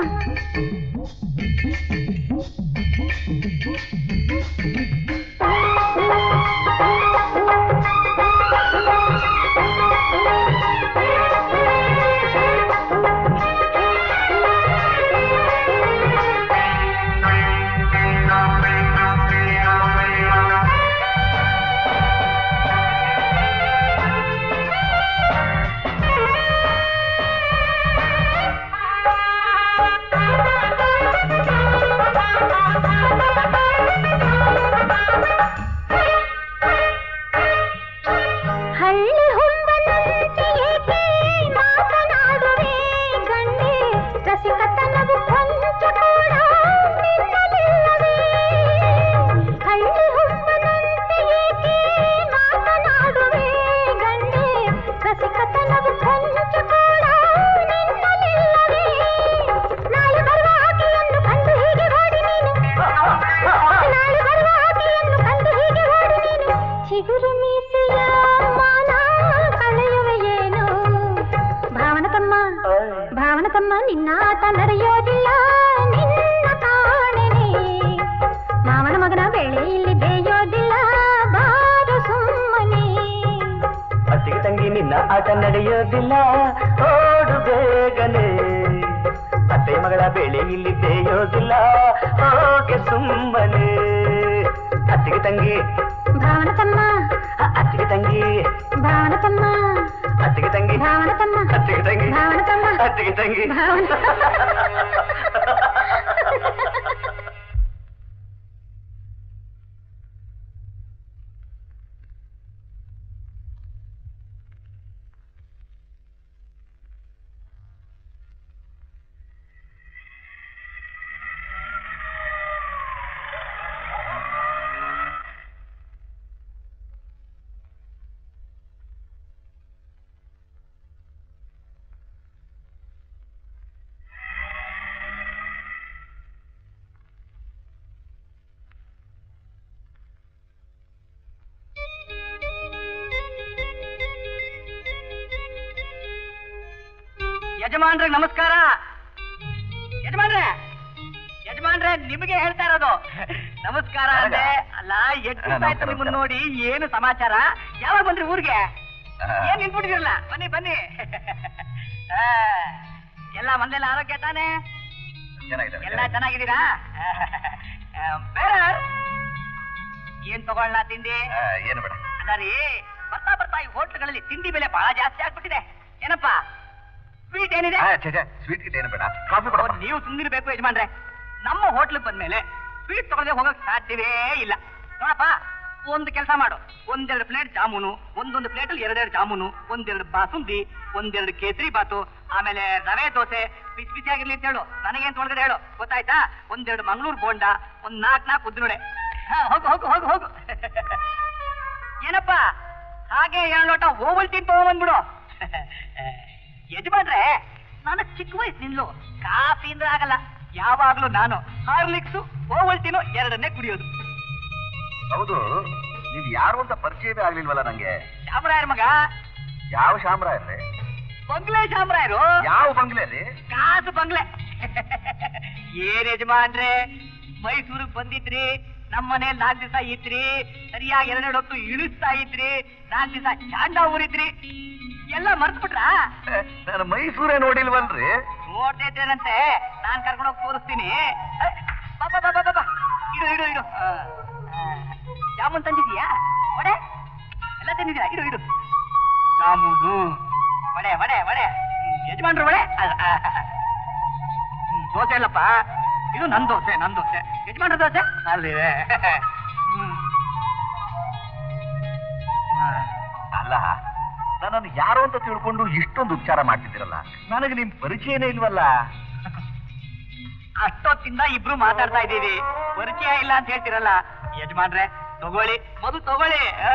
ಹಳ್ಳಿ ಹುಂಬನಂತೆ ಏಕೆ ಮಾತನಾಡುವೆ ಗಂಡೆ ರಸಿಕತನವು ಕೊಂಚ ಕೂಡ ನಿನ್ನಲಿಲ್ಲವೇ ಹಳ್ಳಿ ಹುಂಬನಂತೆ ಏಕೆ ಮಾತನಾಡುವೆ ಗಂಡೆ ರಸಿಕತನವು ಕೊಂಚ ಕೂಡ ನಿನ್ನಲಿಲ್ಲವೇ ನಾಳೆ ಬರುವ ಆಕೆಯನ್ನು ಕಂಡು ಹೀಗೆ ಓಡಿ ನೀನು ನಾಳೆ ಬರುವ ಆಕೆಯನ್ನು ಕಂಡು ಹೀಗೆ ಓಡಿ ನೀನು ಚಿಗುರು ಮೀಸೆಯ ಮಾನ ಕಳೆಯುವೆ ಏನು ಭಾವನ ತಮ್ಮ ಭಾವನ ತಮ್ಮ ನಿನ್ನ ಆಟ ನಡೆಯೋದಿಲ್ಲ ನಿನ್ನ ಕಾಣೆನೆ ಮಾವನ ಮಗನ ಬೆಳೆ ಇಲ್ಲಿ ಬೇಯೋದಿಲ್ಲ ಬಾರು ಸುಮ್ಮನೆ ಅತ್ತಿಗೆ ತಂಗಿ ನಿನ್ನ ಆಟ ನಡೆಯೋದಿಲ್ಲ ಓಡು ಬೇಗನೆ ಅತ್ತೆ ಮಗಳ ಬೆಳೆ ಇಲ್ಲಿ ಬೇಯೋದಿಲ್ಲ ಹೋಗೆ ಸುಮ್ಮನೆ ಅತ್ತಿಗೆ ತಂಗಿ ಭಾವನ ತಮ್ಮ ಅ- ಅತ್ತಿಗೆ ತಂಗಿ ಭಾವನ ತಮ್ಮ ಅತ್ತಿಗೆ ತಂಗಿ ಭಾವನ ತಮ್ಮ ಅತ್ತಿಗೆ ತಂಗಿ ಭಾವನ ತಮ್ಮ ಅತ್ತಿಗೆ ತಂಗಿ ಭಾವನ ಯಜಮಾನ್ರೆ ನಮಸ್ಕಾರ ಯಜಮಾನ್ರೆ ಯಜಮಾನ್ರೆ ನಿಮಗೆ ಹೇಳ್ತಾ ಇರೋದು ನಮಸ್ಕಾರ ಅಂದೆ ಅಲ್ಲ ಎಷ್ಟು ಹಾ, ಆಯ್ತು ನಮಸ್ಕಾರ, ನಿಮ್ಮನ್ನ ನಮಸ್ಕಾರ. ನೋಡಿ ಏನು ಸಮಾಚಾರ ಯಾವಾಗ ಬಂದ್ರಿ ಊರಿಗೆ ಏನ್ ನಿಂತ್ಬಿಟ್ಟಿರಲ್ಲ ಬನ್ನಿ ಬನ್ನಿ ಆ, ಎಲ್ಲ ಮನೆಯಲ್ಲ ಆರೋಗ್ಯ ತಾನೇ ಎಲ್ಲ ಚೆನ್ನಾಗಿದ್ದೀರಾ ಆ, ಬೇರೆ ಏನ್ ತಗೊಳ್ಳ ತಿಂಡಿ ಏನು ಬೇಡ ಅಲ್ಲ ರೀ ಬರ್ತಾ ಬರ್ತಾ ಈ ಹೋಟ್ಲ್ಗಳಲ್ಲಿ ತಿಂಡಿ ಬೆಲೆ ಬಹಳ ಜಾಸ್ತಿ ಆಗ್ಬಿಟ್ಟಿದೆ ಏನಪ್ಪ ಸ್ವೀಟ್ ಏನಿದೆ ಸ್ವೀಟ್ ಗಿಟ್ ಏನು ಬೇಡ ಕಾಫಿ ಓ, ನೀವು ಸುಮ್ಮನಿರ್ಬೇಕು ಯಜಮಾನ್ರೆ ನಮ್ಮ ಹೋಟ್ಲಿಗೆ ಬಂದ್ಮೇಲೆ ಸ್ವೀಟ್ ತಗೊಳ್ಳದೆ ಹೋಗಕ್ ಸಾಧ್ಯವೇ ಇಲ್ಲ ನೋಡಪ್ಪ ಒಂದು ಕೆಲಸ ಮಾಡು ಒಂದೆರಡು ಪ್ಲೇಟ್ ಜಾಮೂನು ಒಂದೊಂದು ಪ್ಲೇಟಲ್ಲಿ ಎರಡೆರಡು ಜಾಮೂನು ಒಂದೆರಡು ಬಾಸುಂದಿ ಒಂದೆರಡು ಕೇಸರಿ ಬಾತು ಆಮೇಲೆ ರವೆ ದೋಸೆ ಬಿಸಿ ಬಿಸಿಯಾಗಿರ್ಲಿ ಅಂತ ಹೇಳು ನನಗೇನ್ ತೊಳಗದೆ ಹೇಳು ಗೊತ್ತಾಯ್ತಾ ಒಂದೆರಡು ಮಂಗಳೂರು ಬೋಂಡ ಒಂದ್ ನಾಲ್ಕು ನಾಲ್ಕು ಉದ್ದಿನೊಡೆ ಹಾ ಹೋಗು ಹೋಗು ಹೋಗು ಹೋಗು ಏನಪ್ಪ ಹಾಗೆ ಎರಡು ಲೋಟ ಓವಲ್ಟೀನ್ ತಗೊಂಡ್ಬಂದ್ಬಿಡು ಯಜಮಾನ್ರೆ ನಾನು ಚಿಕ್ಕ ವಯಸ್ಸಿನಿಂದಲೂ ಕಾಫಿ ಅಂದ್ರೆ ಆಗಲ್ಲ ಯಾವಾಗ್ಲೂ ನಾನು ಹಾರ್ಲಿಕ್ಸು ಓವಲ್ಟಿನೋ ಎರಡನ್ನೇ ಕುಡಿಯೋದು ಹೌದು ನೀವ್ ಯಾರು ಅಂತ ಪರಿಚಯವೇ ಆಗ್ಲಿಲ್ವಲ್ಲ ನಂಗೆ ಶಾಮರಾಯರ್ ಮಗ ಯಾವ ಶಾಮರಾಯರ್ರೆ ಬಂಗ್ಲೆ ಶಾಮರಾಯರು ಯಾವ ಬಂಗ್ಲೆ ರೀ ಕಾಸು ಬಂಗ್ಲೆ ಏನ್ ಯಜಮಾನ್ರೆ ಮೈಸೂರಿಗೆ ಬಂದಿದ್ರಿ ನಮ್ಮ ಮನೇಲಿ ನಾಲ್ಕು ದಿವಸ ಇದ್ರಿ ಸರಿಯಾಗಿ ಎರಡೆರಡು ಹೊತ್ತು ಇಳಿಸ್ತಾ ಇದ್ರಿ ನಾಲ್ಕು ದಿವಸ ಚಾಂಡ ಊರಿದ್ರಿ ಎಲ್ಲ ಮರ್ತ್ಬಿಟ್ರಾ ನಾನು ಮೈಸೂರೇ ನೋಡಿಲ್ವಲ್ರಿ ನೋಡ್ತಾ ಇದ್ದೇನಂತೆ ನಾನ್ ಕರ್ಕೊಂಡು ಹೋಗಿ ತೋರಿಸ್ತೀನಿ ಏ, ಬಾ ಬಾ ಬಾ ಬಾ ಬಾ, ಬಾ. ಇಡು ಇಡು ಇಡು ಆ, ಆ, ಜಾಮೂನ್ ತಂದಿದ್ಯಾ ವಡೆ ಎಲ್ಲ ತಂದಿದ್ಯಾ ಇಡು ಇಡು ಜಾಮೂನು ವಡೆ ವಡೆ ವಡೆ ಹ್ಮ್, ಯಜಮಾನ್ರು ವಡೆ ಆ, ಆ, ಆ. ಹ್ಮ್. ದೋಸೆ ಇಲ್ಲಪ್ಪ ಇದು ನನ್ ದೋಸೆ ನನ್ ದೋಸೆ ಯಜಮಾನ ದೋಸೆ ಅಲ್ಲಿದೆ ಹ್ಮ್. ಅಲ್ಲ ನನ್ನನ್ನು ಯಾರು ಅಂತ ತಿಳ್ಕೊಂಡು ಇಷ್ಟೊಂದು ಉಪಚಾರ ಮಾಡ್ತಿದ್ದೀರಲ್ಲ ನನಗೆ ನಿಮ್ ಪರಿಚಯನೇ ಇಲ್ವಲ್ಲ ಅಷ್ಟೊತ್ತಿಂದ ಇಬ್ರು ಮಾತಾಡ್ತಾ ಇದ್ದೀವಿ ಪರಿಚಯ ಇಲ್ಲ ಅಂತ ಹೇಳ್ತಿರಲ್ಲ ಯಜಮಾನ್ರೆ ತಗೊಳ್ಳಿ ಮಧು ತಗೊಳ್ಳಿ ಆ.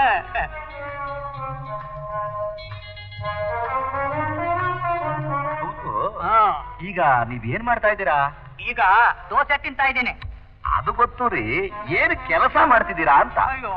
ಹೌದು ಆ. ಈಗ ನೀವ್ ಏನ್ ಮಾಡ್ತಾ ಇದ್ದೀರಾ ಈಗ ದೋಸೆ ತಿಂತಾ ಇದ್ದೀನಿ ಅದು ಗೊತ್ತು ರೀ ಏನ್ ಕೆಲಸ ಮಾಡ್ತಿದ್ದೀರಾ ಅಂತ ಅಯ್ಯೋ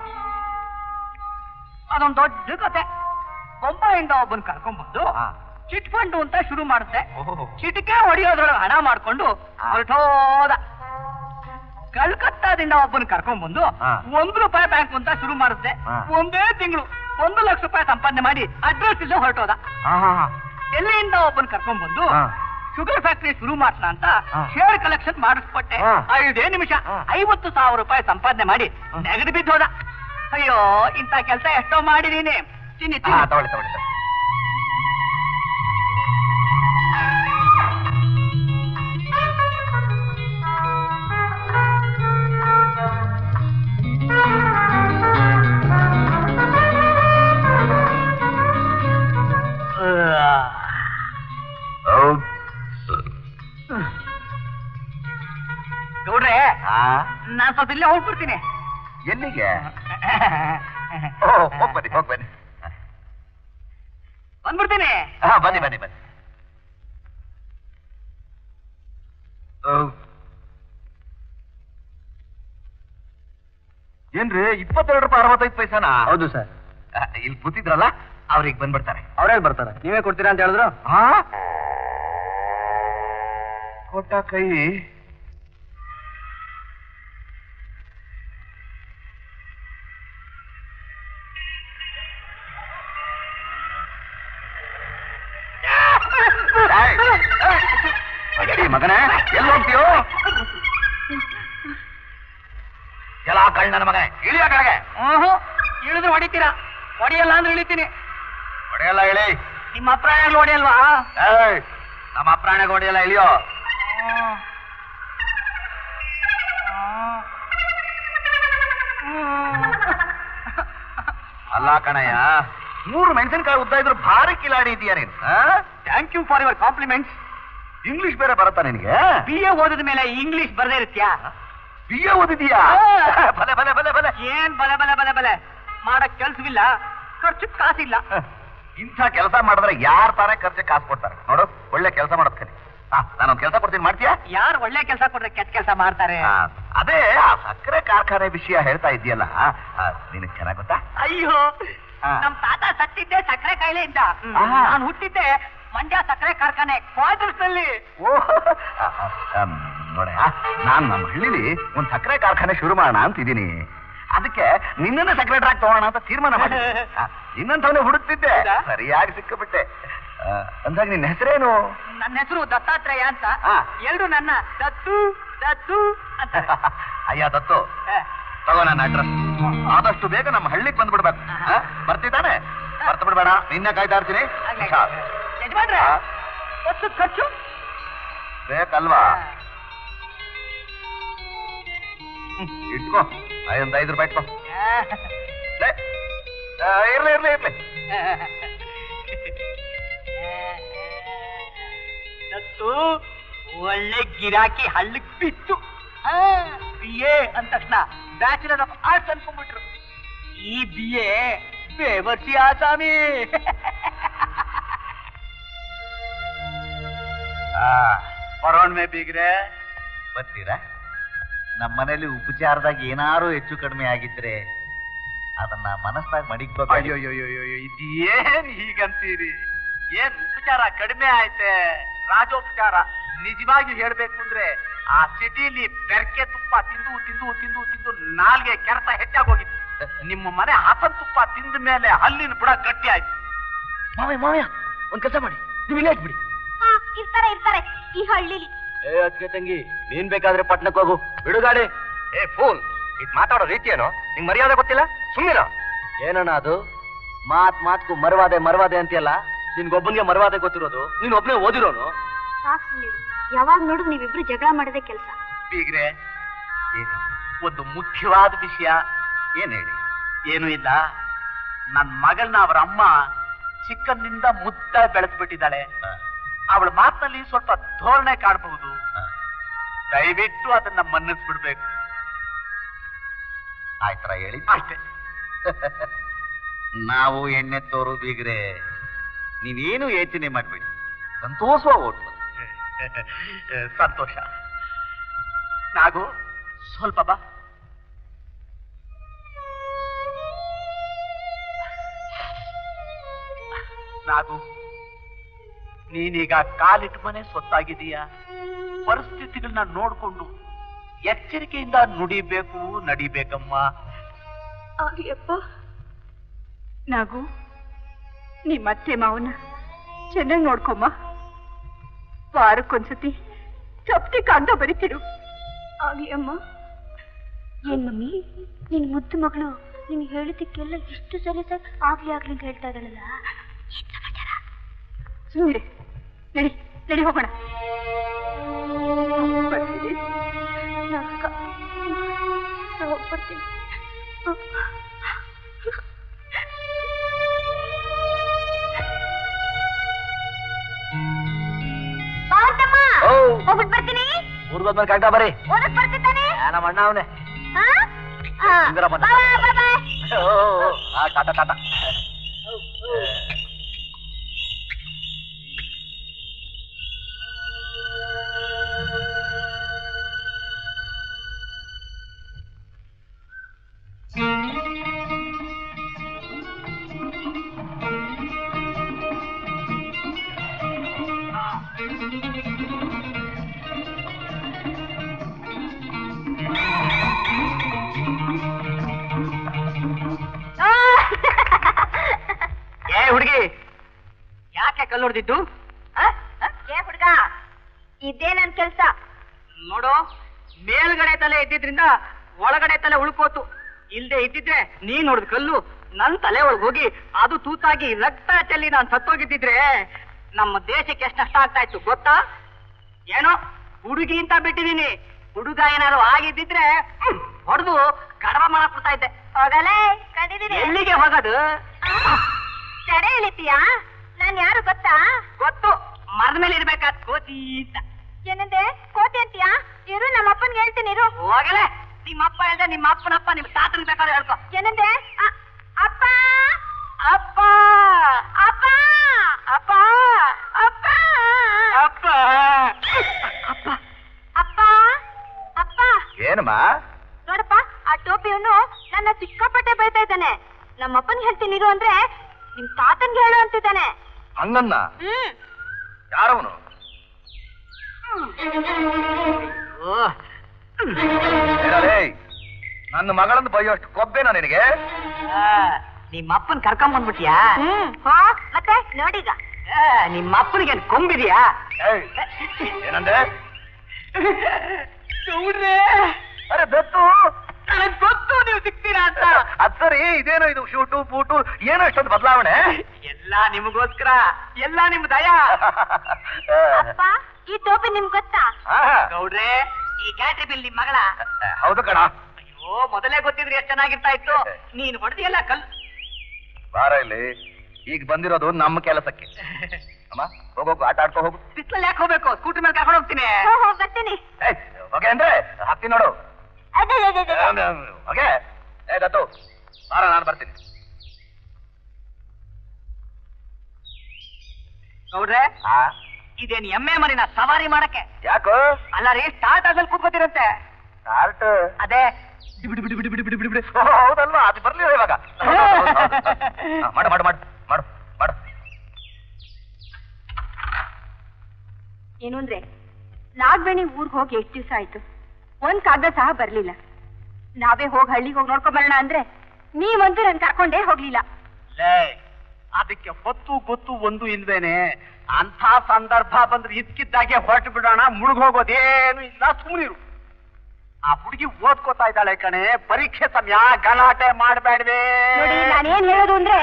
ಅದೊಂದ್ ದೊಡ್ಡ ಕತೆ ಬೊಂಬಾಯಿಂದ ಒಬ್ಬನ್ ಕರ್ಕೊಂಡ್ಬಂದು ಹಾ. ಚಿಟ್ ಫಂಡ್ ಅಂತ ಶುರು ಮಾಡುತ್ತೆ ಓಹೋ. ಚಿಟಿಕೆ ಹೊಡಿಯೋದ್ರೊಳಗೆ ಹಣ ಮಾಡ್ಕೊಂಡು ಹೊರಟೋದ ಕಲ್ಕತ್ತಾದಿಂದ ಒಬ್ಬನ್ ಕರ್ಕೊಂಡ್ಬಂದು ಹಾ. ಒಂದ್ ರೂಪಾಯಿ ಬ್ಯಾಂಕ್ ಅಂತ ಶುರು ಮಾಡುತ್ತೆ ಹಾ. ಒಂದೇ ತಿಂಗಳು ಒಂದು ಲಕ್ಷ ರೂಪಾಯಿ ಸಂಪಾದನೆ ಮಾಡಿ ಅಡ್ರೆಸ್ ಇಲ್ಲದೆ ಹೊರಟೋದ ಹಾ, ಹಾ, ಹಾ. ಎಲ್ಲಿಂದ ಒಬ್ಬನ್ ಕರ್ಕೊಂಡ್ಬಂದು ಹಾ. ಶುಗರ್ ಫ್ಯಾಕ್ಟರಿ ಶುರು ಮಾಡ್ಸೋಣ ಅಂತ ಹಾ. ಶೇರ್ ಕಲೆಕ್ಷನ್ ಮಾಡಿಸ್ಕೊಟ್ಟೆ ಹಾ. ಐದೇ ನಿಮಿಷ ಹಾ. ಐವತ್ತು ಸಾವಿರ ರೂಪಾಯಿ ಸಂಪಾದನೆ ಮಾಡಿ ಹಾ. ನೆಗದು ಬಿದ್ದು ಹೋದ ಅಯ್ಯೋ ಇಂಥ ಕೆಲಸ ಎಷ್ಟೋ ಮಾಡಿದೀನಿ ತಿನ್ನಿ ಹಾ, ತಿನ್ನಿ ತಗೊಳ್ಳಿ ತಗೊಳ್ಳಿ ತಗೊಳ್ಳಿ. ಹೌದ್. ಗೌಡ್ರೆ ಆ, ನಾನ್ ಸ್ವಲ್ಪ ಇಲ್ಲೇ ಹೋಗ್ಬಿಡ್ತೀನಿ ಎಲ್ಲಿಗೆ ಓ ಹೋಗ್ ಬನ್ನಿ ಹೋಗ್ ಬನ್ನಿ ಬಂದ್ಬಿಡ್ತೀನಿ ಹಾ ಬನ್ನಿ ಬನ್ನಿ ಬನ್ನಿ ಓ. ಏನ್ರಿ ಇಪ್ಪತ್ತೆರಡು ರೂಪಾಯಿ ಅರವತ್ತೈದು ಪೈಸಾನ ಹೌದು ಸರ್ ಆ, ಇಲ್ಲಿ ಕೂತಿದ್ರಲ್ಲ ಅವ್ರಿಗೆ ಬಂದ್ಬಿಡ್ತಾರೆ ಅವರೇ ಬರ್ತಾರೆ ನೀವೇ ಕೊಡ್ತೀರಾ ಅಂತ ಹೇಳಿದ್ರು ಹಾ ಕೊಟ್ಟ ಕೈ ಏಯ್, ಏಯ್, ಅಗಡಿ ಮಗನೇ ಎಲ್ಲಿ ಹೋಗ್ತೀಯೋ ಎಲ್ಲ ಕಳ್ ನನ್ನ ಮಗನೇ ಇಳಿಯ ಕೆಳಗೆ ಹ್ಞೂ ಇಳಿದ್ರೆ ಹೊಡಿತೀರಾ ಹೊಡಿಯಲ್ಲ ಅಂದ್ರೆ ಇಳಿತೀನಿ ಹೊಡೆಯಲ್ಲ ಇಳಿ ನಿಮ್ಮ ಅಭಿಪ್ರಾಯ ಹೊಡಿಯಲ್ವಾ ಏಯ್, ನಮ್ಮ ಅಪ್ರಾಣಗೆ ಹೊಡೆಯಲ್ಲ ಇಳಿಯೋ ಅಲ್ಲ ಕಣಯ್ಯ ಮೂರು ಮೆಣಸಿನಕಾಯಿ ಉದ್ದ ಇದ್ರು ಭಾರಿ ಕಿಲಾಡಿ ಇದೀಯ ನೀನು thank you for your compliments English ಬೇರೆ ಬರುತ್ತಾ ನಿನಗೆ ಬಿ ಎ ಓದಿದ ಮೇಲೆ ಇಂಗ್ಲಿಷ್ ಬರ್ದೇ ಇರ್ತ್ಯಾ ಬಿ ಎ ಓದಿದೀಯಾ ಹಾ. ಭಲೆ ಭಲೆ ಭಲೆ ಭಲೆ ಏನ್ ಬಲೆ ಬಲೆ ಬಲೆ ಬಲೆ ಮಾಡಕ್ ಕೆಲ್ಸವಿಲ್ಲ ಖರ್ಚು ಕಾಸಿಲ್ಲ ಇಂಥ ಕೆಲಸ ಮಾಡಿದ್ರೆ ಯಾರ್ ತಾನೇ ಖರ್ಚು ಕಾಸು ಕೊಡ್ತಾರೆ ನೋಡು ಒಳ್ಳೆ ಕೆಲಸ ಮಾಡೋದ್ ಕಲಿ ನಾನೊಂದು ಕೆಲಸ ಕೊಡ್ತೀನಿ ಮಾಡ್ತೀಯಾ ಯಾರು ಒಳ್ಳೆ ಕೆಲಸ ಕೊಟ್ರೆ ಕೆಟ್ಟ ಕೆಲಸ ಮಾಡ್ತಾರೆ ಆ, ಅದೇ ಆ ಸಕ್ಕರೆ ಕಾರ್ಖಾನೆ ವಿಷಯ ಹೇಳ್ತಾ ಇದೆಯಲ್ಲ ನಿನಗೆ ಚೆನ್ನಾಗ್ ಗೊತ್ತಾ ಅಯ್ಯೋ ಹಾ. ನಮ್ ತಾತ ಸತ್ತಿದ್ದೆ ಸಕ್ಕರೆ ಕಾಯಿಲೆಯಿಂದ ಆಹಾ. ನಾನು ಹುಟ್ಟಿದ್ದೆ ಮಂಡ್ಯ ಸಕ್ಕರೆ ಕಾರ್ಖಾನೆ ಕ್ವಾರ್ಟರ್ಸ್ ನಲ್ಲಿ ಓ ನೋಡ ನಾನ್ ನಮ್ಮ ಹಳ್ಳಿಲಿ ಒಂದ್ ಸಕ್ಕರೆ ಕಾರ್ಖಾನೆ ಶುರು ಮಾಡೋಣ ಅಂತಿದ್ದೀನಿ ಅದಕ್ಕೆ ನಿನ್ನನ್ನ ಸೆಕ್ರೆಟರಿ ಆಗಿ ತಗೋಣ ಅಂತ ತೀರ್ಮಾನ ಮಾಡಿ ನಿನ್ನಂತವನೇ ಹುಡುಕ್ತಿದ್ದೆ ಹೌದಾ? ಸರಿಯಾಗಿ ಸಿಕ್ಕಿಬಿಟ್ಟೆ ಆ, ಅಂದಾಗ ನಿನ್ನ ಹೆಸರೇನು ನನ್ನ ಹೆಸರು ದತ್ತಾತ್ರೇಯ ಅಂತ ಹಾ. ಎಲ್ರು ನನ್ನ ದತ್ತು ದತ್ತು ಅಂತ ಅಯ್ಯ ದತ್ತು ತಗೋ ನನ್ನ ಅಡ್ರೆಸ್ ಆದಷ್ಟು ಬೇಗ ನಮ್ಮ ಹಳ್ಳಿಗೆ ಬಂದ್ಬಿಡ್ಬೇಕು ಆ? ಬರ್ತಿದ್ದಾನೆ ಬರ್ತು ಬಿಡ್ಬೇಡ ನಿನ್ನೆ ಕಾಯ್ತಾ ಇರ್ತೀನಿ ಹುಷಾರ್. ಯಜಮಾನ್ರೆ ಹಾ? ವರ್ಷದ ಖರ್ಚು ಬೇಕಲ್ವಾ ಹ್ಮ್, ಇಟ್ಕೋ ಐದೊಂದು ಐದು ರೂಪಾಯಿ ಇಟ್ಕೋ ಲೇ, ಆ, ಇರ್ಲಿ ಇರ್ಲಿ ಇರ್ಲಿ ದತ್ತು ಒಳ್ಳೆ ಗಿರಾಕಿ ಹಳ್ಳಕ್ ಬಿತ್ತು ಬಿ ಎ ಅಂದ ತಕ್ಷಣ ಬ್ಯಾಚುಲರ್ ಆಫ್ ಆರ್ಟ್ಸ್ ಅನ್ಕೊಂಡ್ಬಿಟ್ರು ಈ ಬಿ ಎ ಬೇವರ್ಸಿ ಆಸಾಮಿ ಬರೋಣ್ಮೆ ಬೀಗ್ರೆ ಬರ್ತೀರಾ ನಮ್ಮ ಮನೇಲಿ ಉಪಚಾರದಾಗ ಏನಾರು ಹೆಚ್ಚು ಕಡಿಮೆ ಆಗಿದ್ರೆ ಅದನ್ನ ಮನಸ್ಸಾಗ ಮಡಿಕೋಬೇಕು ಅಯ್ಯೋಯ್ಯೋಯ್ಯೋ ಇದೇನ್ ಹೀಗಂತೀರಿ ಏನ್ ಉಪಚಾರ ಕಡಿಮೆ ಆಯ್ತೆ ರಾಜೋಪಚಾರ ನಿಜವಾಗಿ ಹೇಳ್ಬೇಕು ಅಂದ್ರೆ ಆ ಸಿಟಿಲಿ ಬೆರ್ಕೆ ತುಪ್ಪ ತಿಂದು ತಿಂದು ತಿಂದು ತಿಂದು ನಾಲ್ಗೆ ಕೆರೆತ ಹೆಚ್ಚಾಗೋಗಿತ್ತು ನಿಮ್ಮ ಮನೆ ಹಸನ್ ತುಪ್ಪ ತಿಂದ ಮೇಲೆ ಹಲ್ಲಿನ ಬುಡ ಗಟ್ಟಿ ಆಯ್ತು ಮಾವಯ್ಯ ಮಾವಯ್ಯ ಒಂದ್ ಕೆಲಸ ಮಾಡಿ ನೀವು ಇಲ್ಲೇ ಇಟ್ಬಿಡಿ ಹಾ, ಇರ್ತಾರೆ ಇರ್ತಾರೆ ಈ ಹಳ್ಳಿಲಿ ಏ ಅದಕ್ಕೆ ತಂಗಿ ನೀನ್ ಬೇಕಾದ್ರೆ ಪಟ್ನಕ್ಕೆ ಹೋಗು ಬಿಡುಗಾಡಿ ಏ ಫೋನ್ ಇದ್ ಮಾತಾಡೋ ರೀತಿ ಏನೋ ನಿಂಗ್ ಮರ್ಯಾದೆ ಗೊತ್ತಿಲ್ಲ ಸುಮ್ಮನಿರ ಏನಣ್ಣ ಅದು ಮಾತ್ ಮಾತ್ಕು ಮರವಾದೆ ಮರವಾದೆ ಅಂತೀಯಲ್ಲ ನಿನ್ಗೊಬ್ಬನ್ಗೆ ಮರವಾದೆ ಗೊತ್ತಿರೋದು ನೀನ್ ಒಬ್ನೇ ಓದಿರೋನು ಸಾಕ್ ಸುಮ್ನಿರು. ಯಾವಾಗ ನೋಡಿದ್ರು ನೀವಿಬ್ರು ಜಗಳ ಮಾಡೋದೇ ಕೆಲಸ ಬೀಗ್ರೆ ಏನು ಒಂದು ಮುಖ್ಯವಾದ ವಿಷಯ ಏನ್ ಹೇಳಿ ಏನು ಇಲ್ಲ ನನ್ ಮಗಳನ್ನ ಅವರ ಅಮ್ಮ ಚಿಕ್ಕಂದಿಂದ ಮುದ್ದ ಬೆಳೆಸ್ಬಿಟ್ಟಿದ್ದಾಳೆ ಅವಳ ಮಾತಿನಲ್ಲಿ ಸ್ವಲ್ಪ ಧೋರಣೆ ಕಾಣಬಹುದು ದಯವಿಟ್ಟು ಅದನ್ನ ಮನ್ನಿಸ್ಬಿಡ್ಬೇಕು ಆಯ್ತರ ಹೇಳಿ ಅಷ್ಟೇ ನಾವು ಎಣ್ಣೆತ್ತೋರು ಬೀಗ್ರೆ ನೀವೇನು ಯೋಚನೆ ಮಾಡ್ಬೇಡಿ ಸಂತೋಷವಾಗಿ ಓಟ್ ಸಂತೋಷ ನಾಗು ಸ್ವಲ್ಪ ಬಾ ನಾಗು ನೀನೀಗ ಕಾಲಿಟ್ಟು ಮನೆ ಸ್ವತ್ತಾಗಿದೀಯ ಪರಿಸ್ಥಿತಿಗಳನ್ನ ನೋಡ್ಕೊಂಡು ಎಚ್ಚರಿಕೆಯಿಂದ ನುಡಿಬೇಕು ನಡಿಬೇಕಮ್ಮ ಆಗ್ಲಿಯಪ್ಪ ನಾಗು ನಿಮ್ಮ ಅತ್ತೆ ಮಾವನ ಚೆನ್ನಾಗಿ ನೋಡ್ಕೊಮ್ಮ ವಾರಕ್ಕೊಂದ್ಸತಿ ತಪ್ಪಿ ಕಾಗ್ದ ಬರೀತಿರು ಆಗ್ಲಿ ಅಮ್ಮ ಏನ್ ಮಮ್ಮಿ ನಿನ್ ಮುದ್ದು ಮಗಳು ನಿನ್ ಹೇಳಿದ್ದಕ್ಕೆಲ್ಲ ಇಷ್ಟು ಸರಿ ಸರ್ ಆಗ್ಲಿ ಆಗ್ಲಿ ಅಂತ ಹೇಳ್ತಾ ಇದ್ದಾಳಲ್ಲ ಸುಮ್ಮನೆ ನಡಿ ನಡಿ ಹೋಗೋಣ ಬರ್ತೀನಿ. ಅಕ್ಕ, ನಾ ಹೋಗ್ಬರ್ತೀನಿ ಮಾವತ್ತಮ್ಮ ಹೋಗ್ಬಿಟ್ ಬರ್ತೀನಿ ಊರ್ಗೋದ್ಮೇಲೆ ಕರೆಕ್ಟಾ ಬರ್ರಿ ಓದಕ್ ಬರ್ತಿದ್ದಾನೆ ನಮ್ಮ ಅಣ್ಣ ಅವನೇ ಹಾ? ಹಾ. ಇಂದಿರಮ್ಮ. ಬಾ, ಬಾ, ಬಾ, ಬಾ. ಆ ಟಾಟ ಟಾಟ ಆ. ಏ ಹುಡುಗಿ ಯಾಕೆ ಕಲ್ಲು ಹೊಡೆದಿದ್ದು ಆ? ಆ? ಏ ಹುಡ್ಗ ಇದೇ ನನ್ ಕೆಲ್ಸ ನೋಡು ಮೇಲ್ಗಡೆ ತಲೆ ಇದ್ದಿದ್ರಿಂದ ಒಳಗಡೆ ತಲೆ ಉಳ್ಕೋತು ಇಲ್ದೆ ಇದ್ದಿದ್ರೆ ನೀನ್ ನೋಡಿದ ಕಲ್ಲು ನನ್ ತಲೆ ಒಳಗ್ ಹೋಗಿ ಅದು ತೂತಾಗಿ ರಕ್ತ ಚೆಲ್ಲಿ ನಾನ್ ಸತ್ತೋಗಿದ್ದಿದ್ರೆ ನಮ್ಮ ದೇಶಕ್ಕೆ ಎಷ್ಟು ನಷ್ಟ ಆಗ್ತಾ ಇತ್ತು ಗೊತ್ತಾ ಏನೋ ಹುಡುಗಿ ಅಂತ ಬಿಟ್ಟಿದೀನಿ ಹುಡುಗ ಏನಾದ್ರು ಆಗಿದ್ದಿದ್ರೆ ಹೊಡೆದು ಕಡವ ಮಾಡಕ್ಬಿಡ್ತಾ ಇದ್ದೆ ಹೋಗಲೇ ಕಂಡಿದ್ದೀನಿ ಎಲ್ಲಿಗೆ ಹೋಗೋದು ಚಡೆ ಎಳಿತೀಯಾ ನಾನ್ ಯಾರು ಗೊತ್ತಾ ಗೊತ್ತು ಮರದ ಮೇಲೆ ಇರ್ಬೇಕಾದ್ ಕೋತಿ ಅಂತ ಏನಂದೆ ಕೋತಿ ಅಂತೀಯಾ ಇರು ನಮ್ಮ ಅಪ್ಪನ್ಗೆ ಹೇಳ್ತೀನಿ ಇರು ಹೋಗಲೇ ನಿಮ್ಮ ಅಪ್ಪ ಹೇಳ್ದೆ ನಿಮ್ಮ ಅಪ್ಪನಪ್ಪ ನಿಮ್ ತಾತನ್ ಬೇಕಾದ್ರೆ ಹೇಳ್ಕೊ ಏನಂದೆ ಅ- ಅಪ್ಪ ಅಪ್ಪ ಅಪ್ಪ ಅಪ್ಪ ಅಪ್ಪ ಅಪ್ಪ ಅಪ್ಪ ಅಪ್ಪ ಅಪ್ಪ ಏನಮ್ಮ ನೋಡಪ್ಪ ಆ ಟೋಪಿಯವನು ನನ್ನ ಸಿಕ್ಕಾಪಟ್ಟೆ ಬೈತಾ ಇದ್ದಾನೆ ನಮ್ಮಪ್ಪನ್ಗೆ ಹೇಳ್ತೀನಿ ಇರು ಅಂದ್ರೆ ನಿಮ್ ತಾತನ್ಗೆ ಹೇಳು ಅಂತಿದ್ದಾನೆ ಹಂಗನ್ನ ಹ್ಮ್ ಯಾರವನು ನನ್ನ ಮಗಳನ್ನ ಬೈಯೋಷ್ಟು ಕೊಬ್ಬೇನ ನಿನಗೆ ನಿಮ್ಮ ಅಪ್ಪನ್ ಕರ್ಕೊಂಡ್ ಬಂದ್ಬಿಟ್ಯಾ ಹ್ಮ್ ಹಾ ಮತ್ತೆ ನೋಡೀಗ ನಿಮ್ಮ ಅಪ್ಪನಿಗೆ ಕೊಂಬಿದ್ಯಾ ಏಯ್, ಏನಂದೆ ನೋಡ್ರೆ ಅರೆ ಬೆತ್ತು ನನಗ್ ಗೊತ್ತು ನೀವು ಸಿಗ್ತೀರಾ ಅಂತ ಅದ್ ಸರಿ ಇದೇನೋ ಇದು ಶೂಟು ಬೂಟು ಏನೋ ಇಷ್ಟೊಂದು ಬದಲಾವಣೆ ಎಲ್ಲ ನಿಮಗೋಸ್ಕರ ಎಲ್ಲ ನಿಮ್ ದಯ ಅಪ್ಪ ಈ ಟೋಪಿ ನಿಮ್ಗ್ ಗೊತ್ತಾ ಗೌಡ್ರೆ ಈ ಕ್ಯಾಟ್ರಿ ಬಿಲ್ ನಿಮ್ ಮಗಳ ಹೌದು ಕಣ ಅಯ್ಯೋ ಮೊದಲೇ ಗೊತ್ತಿದ್ರೆ ಎಷ್ಟ್ ಚೆನ್ನಾಗಿರ್ತಾ ಇತ್ತು ನೀನ್ ಹೊಡೆದಿಯಲ್ಲ ಕಲ್ ಬಾರ ಇಲ್ಲಿ ಈಗ ಬಂದಿರೋದು ನಮ್ಮ ಕೆಲಸಕ್ಕೆ ಅಮ್ಮ ಹೋಗೋಗು ಆಟ ಆಡ್ಕೊ ಹೋಗು ಬಿಸ್ಲಲ್ಲಿ ಯಾಕೆ ಹೋಗ್ಬೇಕು ಸ್ಕೂಟರ್ ಮೇಲೆ ಕರ್ಕೊಂಡು ಹೋಗ್ತೀನಿ ಹೋ ಹೋ ಬರ್ತೀನಿ ಏಯ್, ಹೋಗೆ ಅಂದ್ರೆ ಹಾಕ್ತೀನಿ ನೋಡು ಅದೇ ಅದೇ, ಅದೇ, ಅದೇ. ಹೋಗೆ ಏ ದತ್ತು ಬಾರ ನಾನು ಬರ್ತೀನಿ ಗೌಡ್ರೆ ಆ ಇದೇನ್ ಎಮ್ಮೆ ಮರಿನ ಸವಾರಿ ಮಾಡಕ್ಕೆ ಯಾಕೋ ಅಲ್ಲ ರೀ ಸ್ಟಾರ್ಟ್ ಆದ್ಮೇಲೆ ಕೂತ್ಕೋತಿರಂತೆ ಸ್ಟಾರ್ಟ್ ಅದೇ ಬಿಡು ಬಿಡು ಬಿಡು ಬಿಡು ಬಿಡು ಬಿಡು ಬಿಡು ಓ, ಹೌದಲ್ವಾ ಅದು ಬರ್ಲಿಲ್ಲ ಇವಾಗ ಹೌದು, ಹೌದು, ಹೌದು. ಹಾ, ಮಾಡು ಮಾಡು ಮಾಡು ಮಾಡು ಮಾಡು ಏನು ಅಂದ್ರೆ ನಾಗವೇಣಿ ಊರ್ಗ್ ಹೋಗಿ ಎಷ್ಟು ದಿವಸ ಆಯ್ತು ಒಂದ್ ಕಾಗದ ಸಹ ಬರ್ಲಿಲ್ಲ ನಾವೇ ಹೋಗಿ ಹಳ್ಳಿಗೆ ಹೋಗಿ ನೋಡ್ಕೊಂಡ್ ಬರೋಣ ಅಂದ್ರೆ ನೀವಂತೂ ನನ್ ಕರ್ಕೊಂಡೇ ಹೋಗ್ಲಿಲ್ಲ ಲೇ ಅದಕ್ಕೆ ಹೊತ್ತು ಗೊತ್ತು ಒಂದು ಇಲ್ವೇನೆ ಅಂತ ಸಂದರ್ಭ ಬಂದ್ರೆ ಇದ್ಕಿದ್ದಾಗೆ ಹೊರಟು ಬಿಡೋಣ ಮುಳುಗೋಗೋದೇನು ಇಲ್ಲ ಸುಮ್ಮನಿರು ಆ ಹುಡುಗಿ ಓದ್ಕೋತಾ ಇದ್ದಾಳೆ ಕಣೆ ಪರೀಕ್ಷೆ ಸಮಯ ಗಲಾಟೆ ಮಾಡಬೇಡ್ವೇ ನೋಡಿ ನಾನೇನ್ ಹೇಳೋದು ಅಂದ್ರೆ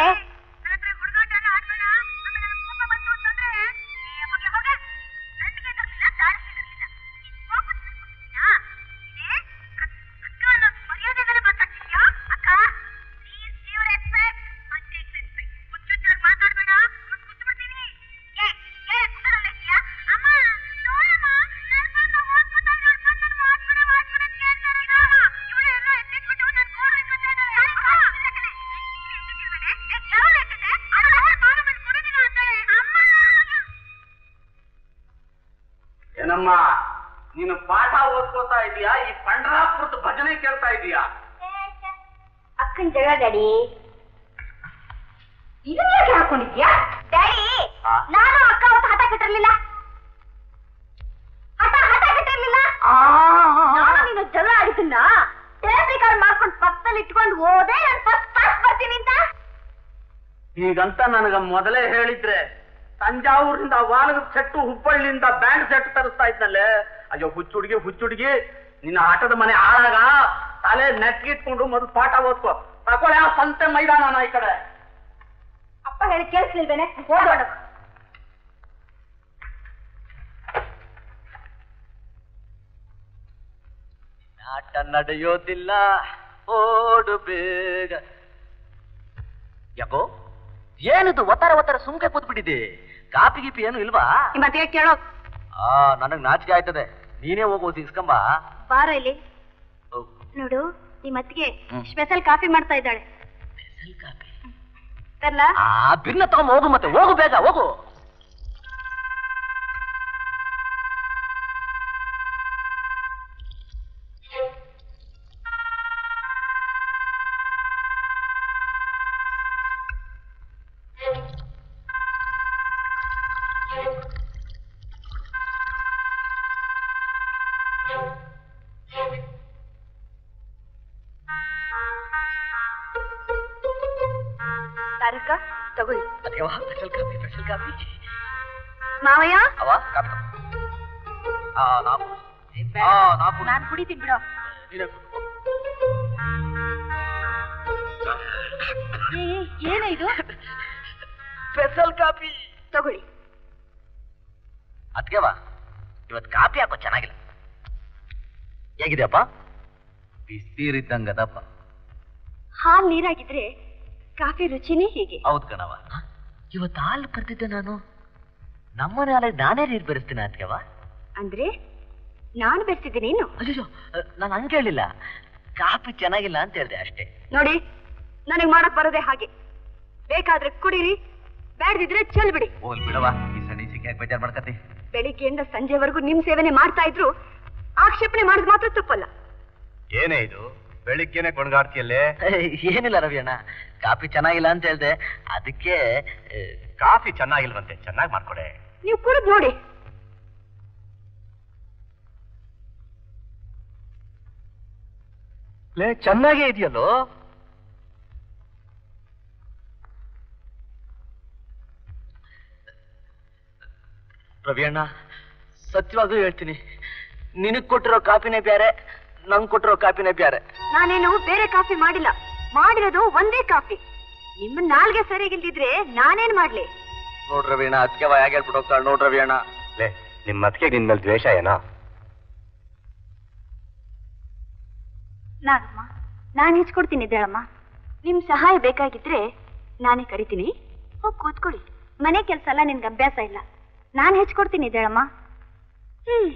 ಅಕ್ಕನ ಜಗಳ ಡ್ಯಾಡಿ ಇದನ್ನ ಯಾಕೆ ಹಾಕೊಂಡಿದ್ಯಾ ಡ್ಯಾಡಿ ಆ? ನಾನು ಅಕ್ಕ ಅವತ್ತು ಹಠ ಕಟ್ಟಿರ್ಲಿಲ್ಲ ಹಠ ಹಠ ಕಟ್ಟಿರ್ಲಿಲ್ಲ ನಾನು ನೀನು ಜಗಳ ಆಡಿದ್ದನ್ನ ಟೇಪ್ ರೆಕಾರ್ಡ್ ಮಾಡ್ಕೊಂಡು ಪಕ್ಕದಲ್ಲಿ ಇಟ್ಕೊಂಡು ಹೋದೆ ನಾನು ಫಸ್ಟ್ ಫಸ್ಟ್ ಬರ್ತೀನಿ ಅಂತ ಹೀಗಂತ ನನಗ ಮೊದಲೇ ಹೇಳಿದ್ರೆ ತಂಜಾವೂರಿನಿಂದ ವಾಲಗ ಸೆಟ್ಟು ಹುಬ್ಬಳ್ಳಿಯಿಂದ ಬ್ಯಾಂಡ್ ಸೆಟ್ ತರಿಸ್ತಾ ಇದ್ನಲ್ಲೇ ಅಯ್ಯೋ ಹುಚ್ಚುಡ್ಗಿ ಹುಚ್ಚುಡ್ಗಿ ನಿನ್ನ ಆಟದ ಮನೆ ಹಾಳಾಗ ತಲೆ ನೆಟ್ಗಿಟ್ಕೊಂಡು ಮೊದಲು ಪಾಠ ಓದ್ಕೋ ತಗೊಳ್ಳೆ ಆ ಸಂತೆ ಮೈದಾನ ಈ ಕಡೆ ಅಪ್ಪ ಹೇಳಿ ಕೇಳಿಸ್ಲಿಲ್ವೇನೆ ಓಡೋಣ ಆಟ ನಡೆಯೋದಿಲ್ಲ ಓಡು ಬೇಗ ಯಾಕೋ ಏನಿದು ಒತ್ತರ ಒತ್ತರ ಸುಮ್ಕೆ ಕೂತ್ಬಿಟ್ಟಿದೆ ಕಾಪಿ ಗೀಪಿ ಏನು ಇಲ್ವಾ ಮತ್ತೆ ಕೇಳೋ ಆ ನನಗ್ ನಾಚಿಕೆ ಆಯ್ತದೆ ನೀನೇ ಹೋಗು ಇಸ್ಕಂಬ ಬಾರ ಇಲ್ಲಿ ನೋಡು ನಿಮ್ಮ ಅತ್ತಿಗೆ ಸ್ಪೆಷಲ್ ಕಾಫಿ ಮಾಡ್ತಾ ಇದ್ದಾಳೆ ತರ್ಲಾ ಆ ಬಿರ್ನ ತಗೊಂಡ್ ಹೋಗು ಮತ್ತೆ ಹೋಗು ಬೇಗ ಹೋಗು ತಾರಕ ತಗೊಳ್ಳಿ ಅದೇವಾ ಸ್ಪೆಷಲ್ ಕಾಫಿ ಸ್ಪೆಷಲ್ ಕಾಫಿ ಮಾವಯ್ಯ ಅವ ಕಾಫಿ ತಗೋ. ಆ ನಾವು ಆ ನಾವು ನಾನ್ ಕುಡಿತೀನಿ ಬಿಡೋ ಏನ ಇದು ಸ್ಪೆಷಲ್ ಕಾಫಿ ತಗೊಳ್ಳಿ ಅದ್ಕೆವಾ ಇವತ್ತು ಕಾಫಿ ಹಾಕೋ ಚೆನ್ನಾಗಿಲ್ಲ ಹೇಗಿದೆಯಪ್ಪ ಬಿಸಿರಿದ್ದಂಗದಪ್ಪ ಹಾಲ್ ನೀರಾಗಿದ್ರೆ ಕಾಫಿ ರುಚಿನೇ ಹೀಗೆ ಹೌದ್ ಕಣವ ಇವತ್ತು ಹಾಲು ಕರ್ತಿದ್ದೆ ನಾನು ನಮ್ಮನೆ ಹಾಲಿಗೆ ನಾನೇ ನೀರು ಬೆರೆಸ್ತೀನಿ ಅದ್ಕೆವ ಅಂದ್ರೆ ನಾನು ಬೆರ್ಸಿದ್ದೀನಿ ಇನ್ನು ಅಯ್ಯೋ ನಾನು ಹಂಗೆ ಹೇಳಿಲ್ಲ ಕಾಫಿ ಚೆನ್ನಾಗಿಲ್ಲ ಅಂತ ಹೇಳಿದೆ ಅಷ್ಟೇ ನೋಡಿ ನನಗೆ ಮಾಡಕ್ ಬರೋದೇ ಹಾಗೆ ಬೇಕಾದ್ರೆ ಕುಡೀರಿ ಬೇಡದಿದ್ರೆ ಚೆಲ್ ಬಿಡಿ ಹೋಲ್ ಬಿಡವ ಈ ಸಣ್ಣ ಸಿಕ್ಕಿ ಬೇಜಾರ್ ಮಾಡ್ಕತಿ ಬೆಳಿಗ್ಗೆಯಿಂದ ಸಂಜೆವರೆಗೂ ನಿಮ್ ಸೇವನೆ ಮಾಡ್ತಾ ಇದ್ರು ಆಕ್ಷೇಪಣೆ ಮಾಡಿದ್ ಮಾತ್ರ ತಪ್ಪಲ್ಲ ಏನೇ ಇದು ಬೆಳಿಗ್ಗೆನೆ ಕೊಣಗಾಡ್ತಿಯಲ್ಲೇ ಏನಿಲ್ಲ ರವಿ ಅಣ್ಣ ಕಾಫಿ ಚೆನ್ನಾಗಿಲ್ಲ ಅಂತ ಹೇಳ್ದೆ ಅದಕ್ಕೆ ಆ, ಕಾಫಿ ಚೆನ್ನಾಗಿಲ್ವಂತೆ ಚೆನ್ನಾಗಿ ಮಾಡ್ಕೊಡೆ ನೀವು ಕುಡಿದ್ ನೋಡಿ ಲೇ ಚೆನ್ನಾಗೇ ಇದೆಯಲ್ಲೋ ರವಿ ಅಣ್ಣ ಸತ್ಯವಾಗೂ ಹೇಳ್ತೀನಿ ನಿನಗ್ ಕೊಟ್ಟಿರೋ ಕಾಫಿನೇ ಬೇರೆ ನಂಗ್ ಕೊಟ್ಟಿರೋ ಕಾಫಿನೇ ಬೇರೆ ನಾನೇನು ಬೇರೆ ಕಾಫಿ ಮಾಡಿಲ್ಲ ಮಾಡಿರೋದು ಒಂದೇ ಕಾಫಿ ನಿಮ್ಮ ನಾಲ್ಗೆ ಸರಿಗಿಲ್ದಿದ್ರೆ ನಾನೇನ್ ಮಾಡ್ಲಿ ನೋಡ್ ರವಿ ಅಣ್ಣ ಅದಕ್ಕೆ ಯಾಕೆ ಹೇಳ್ಬಿಟ್ಟು ಹೋಗ್ತಾಳೆ ನೋಡ್ ರವಿ ಅಣ್ಣ ಲೇ ನಿಮ್ಮ ಅದಕ್ಕೆ ನಿನ್ ಮೇಲೆ ದ್ವೇಷ ಏನೋ ನಾಗಮ್ಮ ನಾನು ಹೆಚ್ಕೊಡ್ತೀನಿ ದೇಳಮ್ಮ ನಿಮ್ ಸಹಾಯ ಬೇಕಾಗಿದ್ರೆ ನಾನೇ ಕರಿತೀನಿ ಹೋಗಿ ಕೂತ್ಕೊಳ್ಳಿ ಮನೆ ಕೆಲಸ ಎಲ್ಲ ನಿನ್ಗೆ ಅಭ್ಯಾಸ ಇಲ್ಲ ನಾನು ಹೆಚ್ಕೊಡ್ತೀನಿ ದೇಳಮ್ಮ ಹ್ಮ್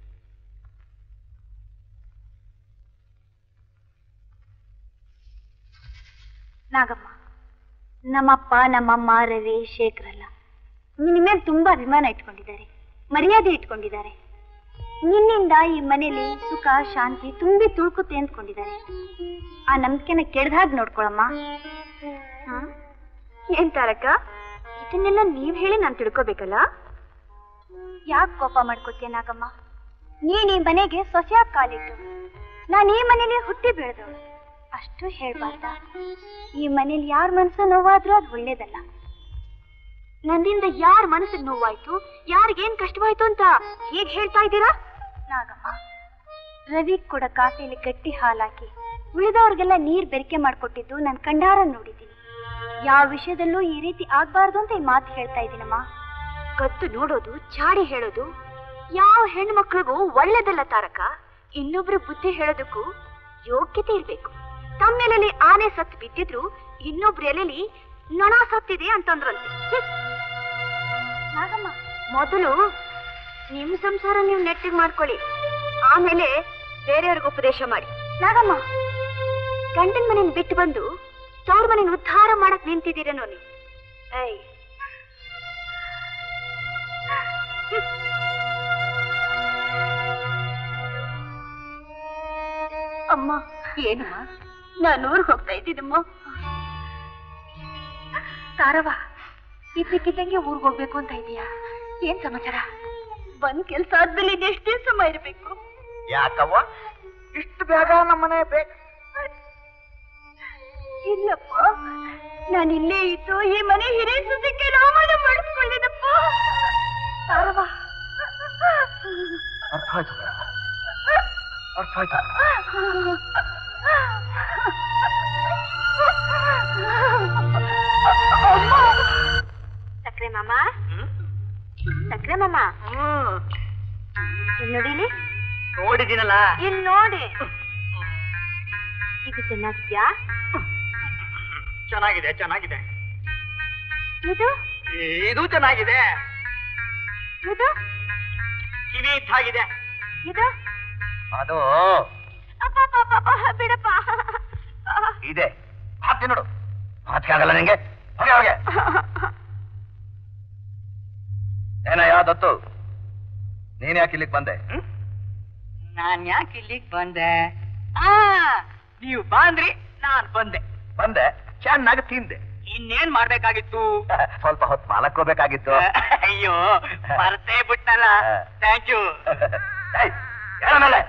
ನಾಗಮ್ಮ ನಮ್ಮಪ್ಪ ನಮ್ಮಮ್ಮ ರವಿ ಶೇಖರಲ್ಲ ನಿನ್ನ ಮೇಲೆ ತುಂಬಾ ಅಭಿಮಾನ ಇಟ್ಕೊಂಡಿದ್ದಾರೆ ಮರ್ಯಾದೆ ಇಟ್ಕೊಂಡಿದ್ದಾರೆ ನಿನ್ನಿಂದ ಈ ಮನೇಲಿ ಸುಖ ಶಾಂತಿ ತುಂಬಿ ತುಳ್ಕುತ್ತೆ ಅಂದ್ಕೊಂಡಿದ್ದಾರೆ ಆ ನಂಬಿಕೆನ ಕೆಡ್ದಾಗ ನೋಡ್ಕೊಳಮ್ಮ ಹ? ಏನ್ ತಾರಕ ಇದನ್ನೆಲ್ಲ ನೀವ್ ಹೇಳಿ ನಾನ್ ತಿಳ್ಕೊಬೇಕಲ್ಲ ಯಾಕೆ ಕೋಪ ಮಾಡ್ಕೋತೀಯ ನಾಗಮ್ಮ ನೀನ್ ಈ ಮನೆಗೆ ಸೊಸೆಯಾಗಿ ಕಾಲಿಟ್ಟು ನಾನ್ ಈ ಮನೇಲಿ ಹುಟ್ಟಿ ಬೆಳೆದವಳು ಅಷ್ಟು ಹೇಳ್ಬಾರ್ದ ಈ ಮನೇಲಿ ಯಾರ ಮನಸ್ಸು ನೋವಾದ್ರೂ ಅದು ಒಳ್ಳೇದಲ್ಲ ನನ್ನಿಂದ ಯಾರ ಮನಸ್ಸಿಗೆ ನೋವಾಯ್ತು ಯಾರಿಗೇನ್ ಕಷ್ಟವಾಯ್ತು ಅಂತ ಹೇಗ್ ಹೇಳ್ತಾ ಇದ್ದೀರಾ ನಾಗಮ್ಮ ರವಿ ಕೂಡ ಕಾಫಿಲಿ ಗಟ್ಟಿ ಹಾಲಾಕಿ ಉಳಿದವ್ರಿಗೆಲ್ಲ ನೀರ್ ಬೆರಕೆ ಮಾಡ್ಕೊಟ್ಟಿದ್ದು ನಾನು ಕಂಡಾರ ನೋಡಿದ್ದೀನಿ ಯಾವ ವಿಷಯದಲ್ಲೂ ಈ ರೀತಿ ಆಗ್ಬಾರ್ದು ಅಂತ ಈ ಮಾತು ಹೇಳ್ತಾ ಇದ್ದೀನಮ್ಮ ಕತ್ತು ನೋಡೋದು ಚಾಡಿ ಹೇಳೋದು ಯಾವ ಹೆಣ್ಮಕ್ಳಿಗೂ ಒಳ್ಳೇದಲ್ಲ ತಾರಕ ಇನ್ನೊಬ್ರು ಬುದ್ಧಿ ಹೇಳೋದಕ್ಕೂ ಯೋಗ್ಯತೆ ಇರ್ಬೇಕು ತಮ್ಮೆಲೆಲಿ ಆನೆ ಸತ್ ಬಿದ್ದಿದ್ರು ಇನ್ನೊಬ್ರ ಎಲೆಲಿ ನೊಣ ಸತ್ತಿದೆ ಅಂತಂದ್ರಂತೆ ಹ್ಮ್. ನಾಗಮ್ಮ ಮೊದಲು ನಿಮ್ ಸಂಸಾರ ನೀವು ನೆಟ್ಟಿಗೆ ಮಾಡ್ಕೊಳ್ಳಿ ಆಮೇಲೆ ಬೇರೆಯವ್ರಿಗೆ ಉಪದೇಶ ಮಾಡಿ ನಾಗಮ್ಮ ಗಂಡನ ಮನೇನ ಬಿಟ್ಟು ಬಂದು ತವ್ರ ಮನೇನ ಉದ್ಧಾರ ಮಾಡಕ್ ನಿಂತಿದ್ದೀರೇನೋ ನೀವು ಏಯ್ ಅಮ್ಮ ಏನಮ್ಮ ನಾನು ಊರಿಗೆ ಹೋಗ್ತಾ ಇದ್ದೀನಮ್ಮ ತಾರವ ಇದ್ದಕ್ಕಿದ್ದಂಗೆ ಊರಿಗೆ ಹೋಗ್ಬೇಕು ಅಂತ ಇದೀಯಾ ಏನ್ ಸಮಾಚಾರ ಬಂದ್ ಕೆಲ್ಸ ಆದ್ಮೇಲೆ ಎಷ್ಟೇ ಸಮಯ ಇರ್ಬೇಕು ಯಾಕವ್ವ ಇಷ್ಟು ಬೇಗ ನಮ್ಮನೆ ಬೇಕು ಇಲ್ಲಪ್ಪ ನಾನು ಇಲ್ಲೇ ಇದ್ದು ಈ ಮನೆ ಹಿರಿಯ ಸುದ್ದಿಗೆ ಅವಮಾನ ಮಾಡಿಸ್ಕೊಂಡಿದ್ದಪ್ಪ ತಾರವ ಅರ್ಥ ಆಯ್ತು ಅರ್ಥ ಆಯ್ತು ಸಕ್ರೆ ಮಾಮ ಸಕ್ರೆ ಮಾಮ ಇಲ್ಲಿ ನೋಡಿ ಇಲ್ಲಿ. ನೋಡಿದ್ದೀನಲ್ಲ ಇಲ್ಲಿ ನೋಡಿ ಇದು ಚೆನ್ನಾಗಿದ್ಯಾ ಚೆನ್ನಾಗಿದೆ ಚೆನ್ನಾಗಿದೆ ಇದು ಇದು ಚೆನ್ನಾಗಿದೆ ಇದು ಕಿವಿ ಇದ್ದಾಗಿದೆ ಇದು ಅದು ಅಪ್ಪ ಅಪ್ಪ, ಅಪ್ಪ, ಅಪ್ಪ, ಬಿಡಪ್ಪ ಇದೆ ಹಾಕ್ತೀನಿ ನೋಡು ಮಾತಿಗೆ ಆಗಲ್ಲ ನಿಂಗೆ ಹೋಗೆ ಹೋಗೆ ಏನಯ್ಯ ದತ್ತು ನೀನ್ ಯಾಕೆ ಇಲ್ಲಿಗೆ ಬಂದೆ ಹ್ಮ್? ನಾನ್ ಯಾಕೆ ಇಲ್ಲಿಗೆ ಬಂದೆ ಆ ನೀವು ಬಂದ್ರಿ ನಾನ್ ಬಂದೆ ಬಂದೆ ಚೆನ್ನಾಗಿ ತಿಂದೆ ಇನ್ನೇನ್ ಮಾಡ್ಬೇಕಾಗಿತ್ತು ಸ್ವಲ್ಪ ಹೊತ್ತು ಮಾಲಕ್ಕೋಬೇಕಾಗಿತ್ತು ಅಯ್ಯೋ ಮರ್ತೇ ಬಿಟ್ನಲ್ಲ ಥ್ಯಾಂಕ್ ಯು ಏಯ್, ಹೇಳ ಮೇಲೆ.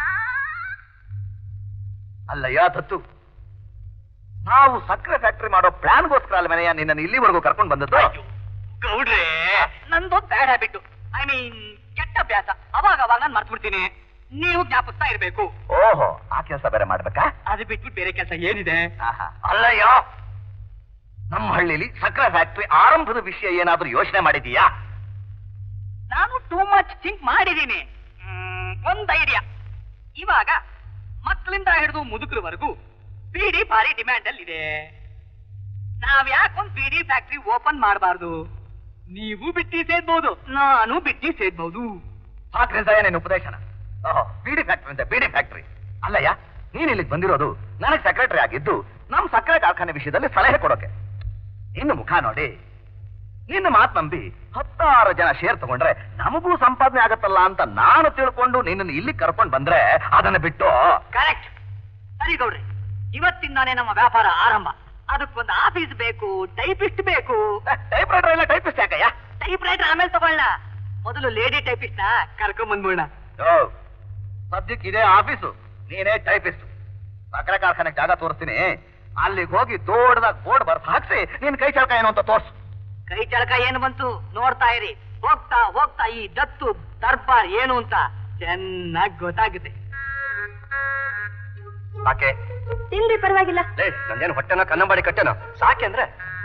ಅಲ್ಲಯ್ಯ ದತ್ತು ನಾವು ಸಕ್ಕರೆ ಫ್ಯಾಕ್ಟರಿ ಮಾಡೋ ಪ್ಲಾನ್ಗೋಸ್ಕರ ಅಲ್ಲ ಮನೆಯ ನಿನ್ನನ್ನು ಇಲ್ಲಿವರೆಗೂ ಕರ್ಕೊಂಡು ಬಂದದ್ದು ಅಯ್ಯೋ ಗೌಡ್ರೆ ನಂದೊಂದು ಬ್ಯಾಡ್ ಹ್ಯಾಬಿಟ್ ಐ ಮೀನ್ ಕೆಟ್ಟ ಅಭ್ಯಾಸ ಅವಾಗ ಅವಾಗ ನಾನು ಮರ್ತು ಬಿಡ್ತೀನಿ ನೀವು ಜ್ಞಾಪಿಸ್ತಾ ಇರ್ಬೇಕು ಓಹೋ ಆ ಕೆಲಸ ಬೇರೆ ಮಾಡ್ಬೇಕಾ ಅದು ಬಿಟ್ಬಿಟ್ಟು ಬೇರೆ ಕೆಲಸ ಏನಿದೆ ಆಹಾ. ಅಲ್ಲಯ್ಯ ನಮ್ಮ ಹಳ್ಳಿಲಿ ಸಕ್ಕರೆ ಫ್ಯಾಕ್ಟರಿ ಆರಂಭದ ವಿಷಯ ಏನಾದ್ರೂ ಯೋಚನೆ ಮಾಡಿದೀಯಾ ನಾನು ಟೂ ಮಚ್ ಥಿಂಕ್ ಮಾಡಿದ್ದೀನಿ ಮ್, ಒಂದ್ ಐಡಿಯಾ ಇವಾಗ ಮಕ್ಕಳಿಂದ ಹಿಡಿದು ಮುದುಕರವರೆಗೂ ಬಿಡಿ ಭಾರಿ ಡಿಮ್ಯಾಂಡ್ ಅಲ್ಲಿ ಇದೆ ನಾವ್ ಯಾಕೊಂದ್ ಬಿಡಿ ಫ್ಯಾಕ್ಟ್ರಿ ಓಪನ್ ಮಾಡಬಾರ್ದು ನೀವು ಬಿಟ್ಟಿ ಸೇದ್ಬಹುದು ನಾನು ಬಿಟ್ಟಿ ಸೇದ್ಬಹುದು ಹಾಕ್ರಿಂದ ಏನೇನು ಉಪದೇಶನ ಓಹೋ ಬೀಡಿ ಫ್ಯಾಕ್ಟ್ರಿ ಅಂತ ಬೀಡಿ ಫ್ಯಾಕ್ಟ್ರಿ ಅಲ್ಲಯ್ಯ ನೀನ್ ಇಲ್ಲಿಗೆ ಬಂದಿರೋದು ನನಗೆ ಸೆಕ್ರೆಟರಿ ಆಗಿದ್ದು ನಮ್ ಸಕ್ಕರೆ ಕಾರ್ಖಾನೆ ವಿಷಯದಲ್ಲಿ ಸಲಹೆ ಕೊಡೋಕೆ ಇನ್ನು ಮುಖ ನೋಡಿ ನಿನ್ನ ಮಾತು ನಂಬಿ ಹತ್ತಾರು ಜನ ಶೇರ್ ತಗೊಂಡ್ರೆ ನಮಗೂ ಸಂಪಾದನೆ ಆಗತ್ತಲ್ಲ ಅಂತ ನಾನು ತಿಳ್ಕೊಂಡು ನಿನ್ನನ್ನು ಇಲ್ಲಿ ಕರ್ಕೊಂಡು ಬಂದ್ರೆ ಅದನ್ನ ಬಿಟ್ಟು ಕರೆಕ್ಟ್ ಸರಿ ಗೌಡ್ರಿ ಇವತ್ತಿಂದಾನೇ ನಮ್ಮ ವ್ಯಾಪಾರ ಆರಂಭ ಅದಕ್ಕೊಂದು ಆಫೀಸ್ ಬೇಕು ಟೈಪಿಸ್ಟ್ ಬೇಕು ಟೈಪ್ ರೈಟರ್ ಇಲ್ಲ ಟೈಪಿಸ್ಟ್ ಯಾಕಯ್ಯ ಟೈಪ್ ರೈಟರ್ ಆಮೇಲೆ ತಗೊಳ್ಳ ಮೊದಲು ಲೇಡಿ ಟೈಪಿಸ್ಟ್ ನ ಕರ್ಕೊಂಡ್ ಬಂದ್ಬಿಡ ಯೋ, ಸದ್ಯಕ್ಕೆ ಇದೇ ಆಫೀಸು ನೀನೇ ಟೈಪಿಸ್ಟ್ ಸಕ್ಕರೆ ಕಾರ್ಖಾನೆಗೆ ಜಾಗ ತೋರಿಸ್ತೀನಿ ಅಲ್ಲಿಗೆ ಹೋಗಿ ದೊಡ್ಡದಾಗಿ ಬೋರ್ಡ್ ಬರ್ದು ಹಾಕ್ಸಿ ನಿನ್ ಕೈ ಚಳಕ ಏನು ಅಂತ ತೋರ್ಸು ಕೈ ಚಳಕ ಏನು ಬಂತು ನೋಡ್ತಾ ಇರಿ ಹೋಗ್ತಾ ಹೋಗ್ತಾ ಈ ದತ್ತು ದರ್ಬಾರ್ ಏನು ಅಂತ ಚೆನ್ನಾಗಿ ಗೊತ್ತಾಗುತ್ತೆ ಸಾಕೆ ತಿಂಡಿ ಪರವಾಗಿಲ್ಲ ಲೇ ನಂದೇನು ಹೊಟ್ಟೆನ ಕನ್ನಂಬಾಡಿ ಕಟ್ಟೆನ ಸಾಕೆ ಅಂದ್ರೆ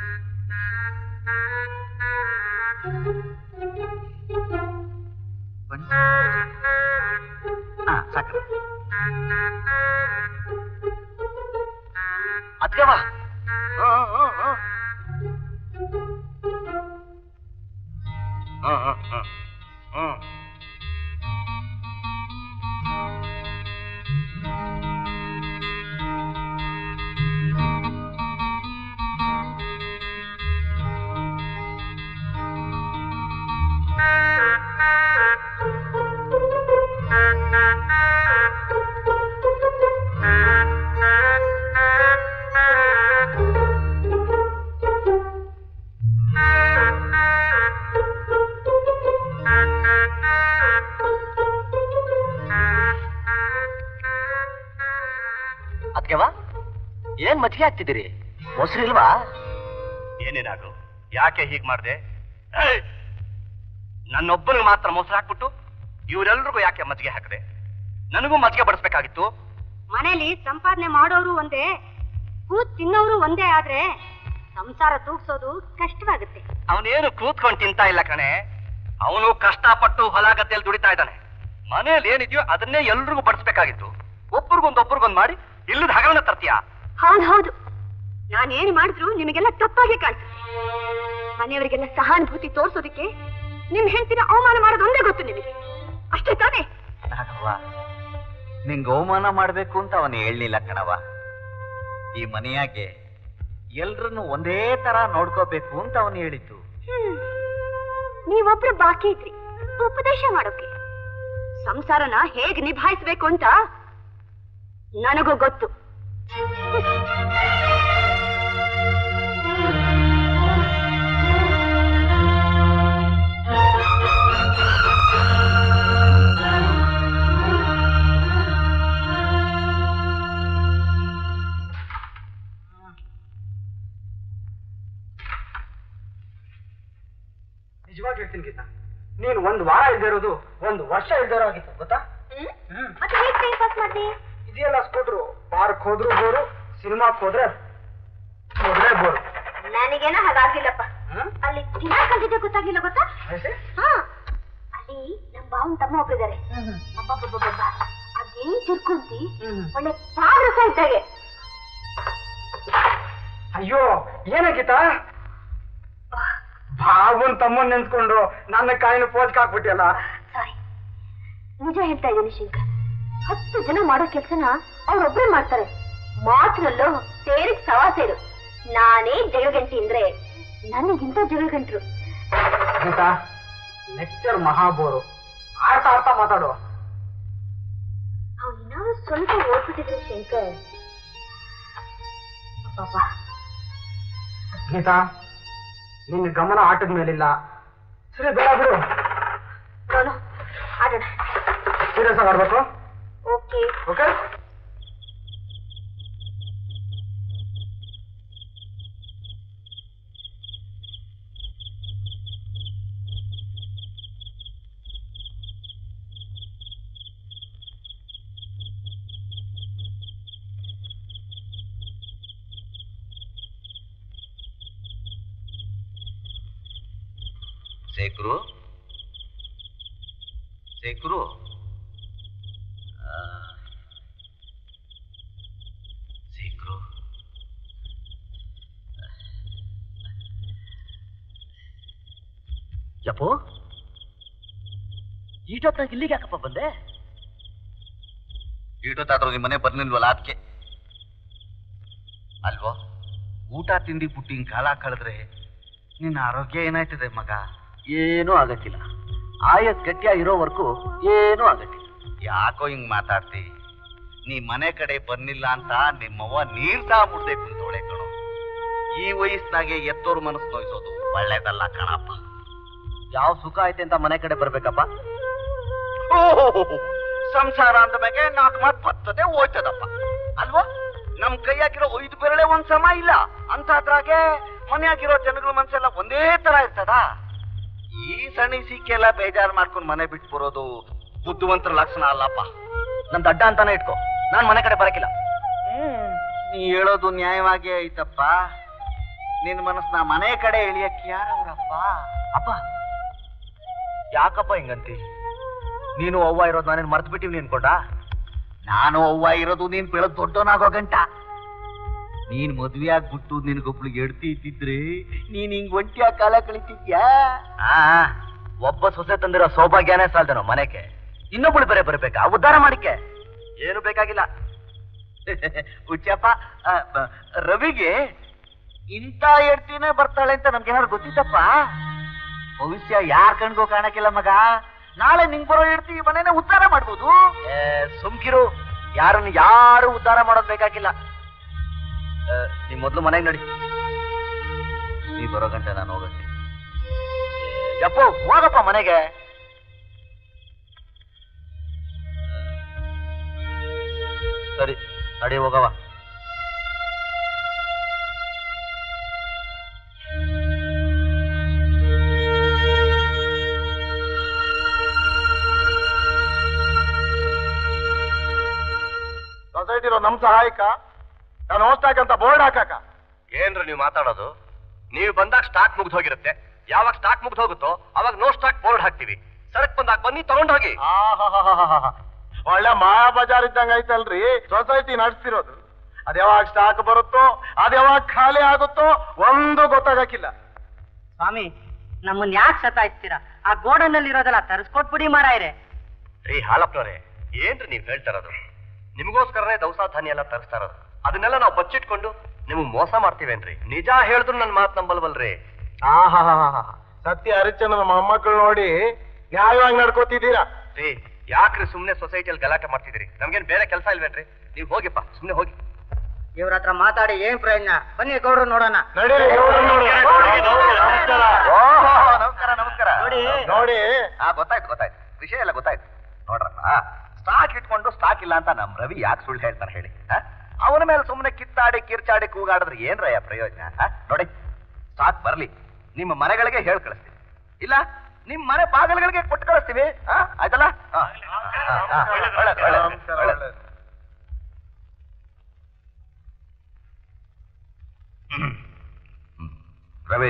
ಹಾ, ಸಾಕು ಅತ್ಯವ ಹ್ಮ್ ಹ್ಮ್ ಹ್ಮ್ ಹ್ಮ್ ಹ್ಮ್ ಹ್ಮ್ ಹ್ಮ್ ಅದ್ಕೆವ ಏನ್ ಮಜ್ಜಿಗೆ ಹಾಕ್ತಿದ್ದೀರಿ ಮೊಸರು ಇಲ್ವಾ ಏನೇನಾಗು ಯಾಕೆ ಹೀಗ್ ಮಾಡ್ದೆ ನನ್ನೊಬ್ಬನಿಗೆ ಮಾತ್ರ ಮೊಸರು ಹಾಕ್ಬಿಟ್ಟು ಇವರೆಲ್ರಿಗೂ ಯಾಕೆ ಮಜ್ಜಿಗೆ ಹಾಕದೆ ನನಗೂ ಮಜ್ಜಿಗೆ ಬಡಿಸ್ಬೇಕಾಗಿತ್ತು ಮನೇಲಿ ಸಂಪಾದನೆ ಮಾಡೋರು ಒಂದೇ ಕೂತ್ ತಿನ್ನೋರು ಒಂದೇ ಆದ್ರೆ ಸಂಸಾರ ತೂಗ್ಸೋದು ಕಷ್ಟವಾಗುತ್ತೆ ಅವನೇನು ಕೂತ್ಕೊಂಡು ತಿಂತಾ ಇಲ್ಲ ಕಣೆ ಅವನು ಕಷ್ಟಪಟ್ಟು ಹೊಲ ಗದ್ದೆಯಲ್ಲಿ ದುಡಿತಾ ಇದ್ದಾನೆ ಮನೇಲಿ ಏನಿದೆಯೋ ಅದನ್ನೇ ಎಲ್ರಿಗೂ ಬಡಿಸ್ಬೇಕಾಗಿತ್ತು ಒಬ್ರಿಗೊಂದು ಒಬ್ರಿಗೊಂದು ಮಾಡಿ ಇಲ್ಲದ ಹಗಲನ್ನ ತರ್ತೀಯಾ ಹೌದು ಹೌದು ನಾನೇನು ಮಾಡಿದ್ರು ನಿಮಗೆಲ್ಲ ತಪ್ಪಾಗಿ ಕಾಣ್ತದೆ ಮನೆಯವರಿಗೆಲ್ಲ ಸಹಾನುಭೂತಿ ತೋರ್ಸೋದಕ್ಕೆ ನಿಮ್ ಹೆಂಡತಿನ ಅವಮಾನ ಮಾಡೋದು ಒಂದೇ ಗೊತ್ತು ನಿಮಗೆ ಅಷ್ಟೇ ತಾನೇ ನಾಗವ್ವ ನಿಂಗೆ ಅವಮಾನ ಮಾಡ್ಬೇಕು ಅಂತ ಅವನು ಹೇಳಲಿಲ್ಲ ಕಣವ ಈ ಮನೆಯಾಗೆ ಎಲ್ರನ್ನು ಒಂದೇ ತರ ನೋಡ್ಕೋಬೇಕು ಅಂತ ಅವನು ಹೇಳಿದ್ದು ಹ್ಮ್. ನೀವೊಬ್ರು ಬಾಕಿ ಇದ್ರಿ ಉಪದೇಶ ಮಾಡೋಕೆ ಸಂಸಾರನ ಹೇಗ್ ನಿಭಾಯಿಸ್ಬೇಕು ಅಂತ ನನಗೂ ಗೊತ್ತು ನಿಜವಾಗಿ ಹೇಳ್ತೀನಿ ಗೀತಾ ನೀನು ಒಂದು ವಾರ ಇಲ್ದೇ ಇರೋದು ಒಂದು ವರ್ಷ ಇಲ್ದೇ ಇರೋ ಆಗಿತ್ತು ಗೊತ್ತಾ ಹ್ಮ್ ಮತ್ತೆ ಹೇಗ್ ಟೈಮ್ ಪಾಸ್ ಮಾಡ್ದಿ ಇದೆಯಲ್ಲ ಸ್ಕೂಟ್ರು ಪಾರ್ಕ್ ಹೋದ್ರು ಬೋರು ಸಿನಿಮಾಕ್ ಹೋದ್ರೆ ಮೊದಲೇ ಬೋರು ನನಗೇನೋ ಹಾಗಾಗಿಲ್ಲಪ್ಪ ಹ್ಮ್? ಅಲ್ಲಿ ದಿನ ಕಲ್ತಿದ್ದೆ ಗೊತ್ತಾಗಿಲ್ಲ ಗೊತ್ತಾ ಹೇಸಿ? ಹಾ ಅಲ್ಲಿ ನಮ್ ಬಾವನ್ ತಮ್ಮ ಒಬ್ರಿದ್ದಾರೆ ಅಬ್ಬಬ್ಬಬ್ಬಬ್ಬ. ಅದೇನ್ ತಿರ್ಕೊಂತಿ ಒಳ್ಳೆ ಪಾರಸ ಇದ್ದಾಗೆ ಅಯ್ಯೋ ಏನಾಗಿತ್ತಾ ಬಾಬುನ್ ತಮ್ಮನ್ ನೆನ್ಸ್ಕೊಂಡು ನನ್ನ ಕಾಯಿನ ಪೋಜ್ಕ್ ಹಾಕ್ಬಿಟ್ಟಿಯಲ್ಲ ಸಾರಿ ನಿಜ ಹೇಳ್ತಾ ಇದ್ದೀನಿ ಶಂಕರ್ ಹತ್ತು ಜನ ಮಾಡೋ ಕೆಲ್ಸನ ಅವ್ರೊಬ್ರೇ ಮಾಡ್ತಾರೆ ಮಾತ್ರಲ್ಲೋ ಸೇರಿಗ್ ಸವಾ ಸೇರು ನಾನೇ ಜಗಳಗಂಟಿ ಅಂದ್ರೆ ನನಗಿಂತ ಜಗಳಗಂಟ್ರು ಗೀತಾ ಲೆಕ್ಚರ್ ಮಹಾಬೋರು ಆಡ್ತಾ ಆಡ್ತಾ ಮಾತಾಡು ಅವ್ನಿನ್ನಾದ್ರೂ ಸ್ವಲ್ಪ ಓದ್ಬಿಟ್ಟಿದ್ರೆ ಶಂಕರ್ ಪಾಪ ಗೀತಾ ನಿನ್ನ ಗಮನ ಆಟದ ಮೇಲಿಲ್ಲ ಸರಿ ಬೇಡ ಬಿಡು ನಾನು ಆಡೋಣ ಸೀರಿಯಸ್ ಆಗಿ ಆಡ್ಬೇಕು ಓಕೆ ಓಕೆ ಶೇಖರು ಶೇಖರು ಆ, ಶೇಖರು ಯಪ್ಪು ಈಟೊತ್ತಾಗ ಇಲ್ಲಿಗೆ ಯಾಕಪ್ಪ ಬಂದೆ ಈಟೊತ್ತಾದ್ರೂ ನಿಮ್ಮ ಮನೆ ಬರ್ನಿಲ್ವಲ್ಲ ಅದಕ್ಕೆ ಅಲ್ವೋ ಊಟ ತಿಂಡಿ ಪುಟ್ಟಿ ಹಿಂಗ್ ಕಾಲ ಕಳೆದ್ರೆ ನಿನ್ನ ಆರೋಗ್ಯ ಏನಾಯ್ತದೆ ಮಗ ಏನೂ ಆಗಕ್ಕಿಲ್ಲ ಆಯಸ್ ಗಟ್ಟಿಯಾಗಿರೋವರೆಗೂ ಏನೂ ಆಗಕ್ಕಿಲ್ಲ ಯಾಕೋ ಹಿಂಗ್ ಮಾತಾಡ್ತಿ ನೀ ಮನೆ ಕಡೆ ಬರ್ನಿಲ್ಲ ಅಂತ ನಿಮ್ಮವ್ವ ನೀರ್ತಾ ಮುಡ್ದೆ ಕುಂತೋಳೆ ಕಣೋ ಈ ವಯಸ್ಸಿನಾಗೆ ಎತ್ತೋರ್ ಮನಸ್ಸು ನೋಯಿಸೋದು ಒಳ್ಳೇದಲ್ಲ ಕಣಪ್ಪ ಯಾವ ಸುಖ ಐತೆ ಅಂತ ಮನೆ ಕಡೆ ಬರ್ಬೇಕಪ್ಪ ಸಂಸಾರ ಅಂದ ಮೇಲೆ ನಾಲ್ಕು ಮಾತು ಬರ್ತದೆ ಹೋಯ್ತದಪ್ಪ ಅಲ್ವಾ ನಮ್ ಕೈಯಾಗಿರೋ ಐದು ಬೆರಳೆ ಒಂದ್ ಸಮ ಇಲ್ಲ ಅಂತದ್ರಾಗೆ ಮನೆಯಾಗಿರೋ ಜನಗಳ ಮನ್ಸೆಲ್ಲ ಒಂದೇ ತರ ಇರ್ತದ ಈ ಸಣಿಸಿಕೆಲ್ಲ ಬೇಜಾರ್ ಮಾಡ್ಕೊಂಡು ಮನೆ ಬಿಟ್ಟು ಬರೋದು ಬುದ್ಧಿವಂತರ ಲಕ್ಷಣ ಅಲ್ಲಪ್ಪ ನಮ್ದು ಅಡ್ಡ ಅಂತಾನೆ ಇಟ್ಕೋ ನಾನ್ ಮನೆ ಕಡೆ ಬರಕಿಲ್ಲ ಹ್ಮ್ ನೀ ಹೇಳೋದು ನ್ಯಾಯವಾಗೇ ಐತಪ್ಪ ನಿನ್ ಮನಸ್ನ ಮನೆ ಕಡೆ ಇಳಿಯಕ್ಕೆ ಯಾರವ್ರಪ್ಪ ಅಪ್ಪ ಯಾಕಪ್ಪ ಹಿಂಗಂತಿ ನೀನು ಅವ್ವ ಇರೋದು ನಾನೇನು ಮರ್ತು ಬಿಟ್ಟಿವ್ನಿ ಅನ್ಕೊಂಡ ನಾನು ಅವ್ವ ಇರೋದು ನೀನ್ ಬೆಳೆದ್ ದೊಡ್ಡವನಾಗೋ ಗಂಟ ನೀನ್ ಮದ್ವೆ ಆಗ್ಬಿಟ್ಟು ನಿನ್ಗೊಬ್ಳಿಗೆ ಎಡ್ತಿ ಇದ್ದಿದ್ರೆ ನೀನ್ ಹಿಂಗ್ ಒಂಟಿಯಾಗ ಕಾಲ ಕಳಿತಿದ್ಯಾ ಆ ಒಬ್ಬ ಸೊಸೆ ತಂದಿರೋ ಸೌಭಾಗ್ಯನೇ ಸಾಲ್ದೇನೋ ಮನೆಗೆ ಇನ್ನೊಬ್ಬಳು ಬೇರೆ ಬರ್ಬೇಕಾ ಉದ್ಧಾರ ಮಾಡಿಕೆ ಏನು ಬೇಕಾಗಿಲ್ಲ ಹುಚ್ಚಪ್ಪ ಆ, ಬ- ರವಿಗೆ ಇಂಥ ಎಡ್ತಿನೇ ಬರ್ತಾಳೆ ಅಂತ ನಮ್ಗೆ ಏನಾದ್ರು ಗೊತ್ತಿತ್ತಪ್ಪ ಭವಿಷ್ಯ ಯಾರ್ ಕಣ್ಗೋ ಕಾಣಕ್ಕಿಲ್ಲ ಮಗ ನಾಳೆ ನಿಂಗ್ ಬರೋ ಎಡ್ತಿ ಈ ಮನೇನ ಉದ್ಧಾರ ಮಾಡ್ಬೋದು ಏ, ಸುಮ್ಕಿರು ಯಾರನ್ನು ಯಾರು ಉದ್ಧಾರ ಮಾಡೋದ್ ಬೇಕಾಗಿಲ್ಲ ಆ, ನೀ ಮೊದ್ಲು ಮನೆಗೆ ನಡಿ ನೀ ಬರೋ ಗಂಟೆ ನಾನು ಹೋಗಕ್ಕೆ ಯಪ್ಪೋ ಹೋಗಪ್ಪ ಮನೆಗೆ ಸರಿ ನಡಿ ಹೋಗವ ಸೊಸೈಟಿ ಇರೋ ನಮ್ ಸಹಾಯಕ ನಾನು ಹೋಗ್ತಾಕಂತ ಬೋರ್ಡ್ ಹಾಕಾಕ ಏನ್ರಿ ನೀವು ಮಾತಾಡೋದು ನೀವು ಬಂದಾಗ ಸ್ಟಾಕ್ ಮುಗ್ದು ಹೋಗಿರುತ್ತೆ ಯಾವಾಗ ಸ್ಟಾಕ್ ಮುಗ್ದು ಹೋಗುತ್ತೋ ಅವಾಗ ನೋ ಸ್ಟಾಕ್ ಬೋರ್ಡ್ ಹಾಕ್ತಿವಿ ಸರಕ್ ಬಂದಾಗ ಬನ್ನಿ ತಗೊಂಡ್ ಹೋಗಿ ಆಹಾಹಾಹಾಹಾ. ಒಳ್ಳೆ ಮಾಯಾ ಬಜಾರ್ ಇದ್ದಂಗ ಐತಲ್ರಿ ಸೊಸೈಟಿ ನಡೆಸ್ತಿರೋದು ಅದ್ ಯಾವಾಗ ಸ್ಟಾಕ್ ಬರುತ್ತೋ ಅದ್ ಯಾವಾಗ ಖಾಲಿ ಆಗುತ್ತೋ ಒಂದು ಗೊತ್ತಾಗಕ್ಕಿಲ್ಲ ಸ್ವಾಮಿ ನಮ್ಮನ್ನ ಯಾಕೆ ಸತಾಯಿಸ್ತೀರಾ ಆ ಗೋಡನ್ನಲ್ಲಿ ಇರೋದಲ್ಲ ತರಿಸ್ಕೊಟ್ಬಿಡಿ ಮಾರಾಯ್ರೆ ರೀ ಹಾಲಪ್ಪನವ್ರೆ ಏನ್ರಿ ನೀವ್ ಹೇಳ್ತಾ ಇರೋದು ನಿಮಗೋಸ್ಕರನೇ ದವಸ ಧಾನ್ಯ ಎಲ್ಲ ತರಿಸ್ತಾ ಇರೋದು ಅದನ್ನೆಲ್ಲ ನಾವು ಬಚ್ಚಿಟ್ಕೊಂಡು ನಿಮ್ಗ್ ಮೋಸ ಮಾಡ್ತೀವೇನ್ರಿ ನಿಜ ಹೇಳಿದ್ರು ನನ್ ಮಾತ್ ನಂಬಲ್ವಲ್ರಿ ಆಹಾಹಾಹಾ. ಸತ್ಯ ಹರಿಚಂದ್ರನ ಮೊಮ್ಮಕ್ಕಳು ನೋಡಿ ನ್ಯಾಯವಾಗಿ ನಡ್ಕೋತಿದ್ದೀರಾ ರೀ ಯಾಕ್ರಿ ಸುಮ್ನೆ ಸೊಸೈಟಿಯಲ್ಲಿ ಗಲಾಟೆ ಮಾಡ್ತಿದ್ದೀರಿ ನಮ್ಗೇನ್ ಬೇರೆ ಕೆಲಸ ಇಲ್ವೇನ್ರಿ ನೀವ್ ಹೋಗಿಪ್ಪ ಸುಮ್ನೆ ಹೋಗಿ ಇವ್ರ ಹತ್ರ ಮಾತಾಡಿ ಏನ್ ಪ್ರಯೋಜನ ಬನ್ನಿ ಗೌಡ್ರು ನೋಡೋಣ ನಡೀರಿ ಗೌಡ್ರನ್ನ ನೋಡಿ. ನಮಸ್ಕಾರ. ಓಹೋ ನಮಸ್ಕಾರ ನಮಸ್ಕಾರ ನೋಡಿ. ನೋಡಿ ಆ ಗೊತ್ತಾಯ್ತು ಗೊತ್ತಾಯ್ತು ವಿಷಯ ಎಲ್ಲ ಗೊತ್ತಾಯ್ತು ನೋಡ್ರಪ್ಪ ಸ್ಟಾಕ್ ಇಟ್ಕೊಂಡು ಸ್ಟಾಕ್ ಇಲ್ಲ ಅಂತ ನಮ್ ರವಿ ಯಾಕೆ ಸುಳ್ಳು ಹೇಳ್ತಾನೆ ಹೇಳಿ ಅವನ ಮೇಲೆ ಸುಮ್ಮನೆ ಕಿತ್ತಾಡಿ ಕಿರ್ಚಾಡಿ ಕೂಗಾಡಿದ್ರೆ ಏನ್ರಯ್ಯ ಪ್ರಯೋಜನ ಆ? ನೋಡಿ ಸ್ಟಾಕ್ ಬರ್ಲಿ ನಿಮ್ಮ ಮನೆಗಳಿಗೆ ಹೇಳ್ ಕಳಿಸ್ತೀನಿ ಇಲ್ಲ ನಿಮ್ ಮನೆ ಬಾಗಿಲುಗಳಿಗೆ ಕೊಟ್ಟು ಕಳಿಸ್ತೀವಿ ಆ? ಆಯ್ತಲ್ಲ ಆ. ಆ, ಆ, ಒಳ್ಳೆದು, ಒಳ್ಳೆದು, ಒಳ್ಳೆದು. ಹ್ಮ್. ರವಿ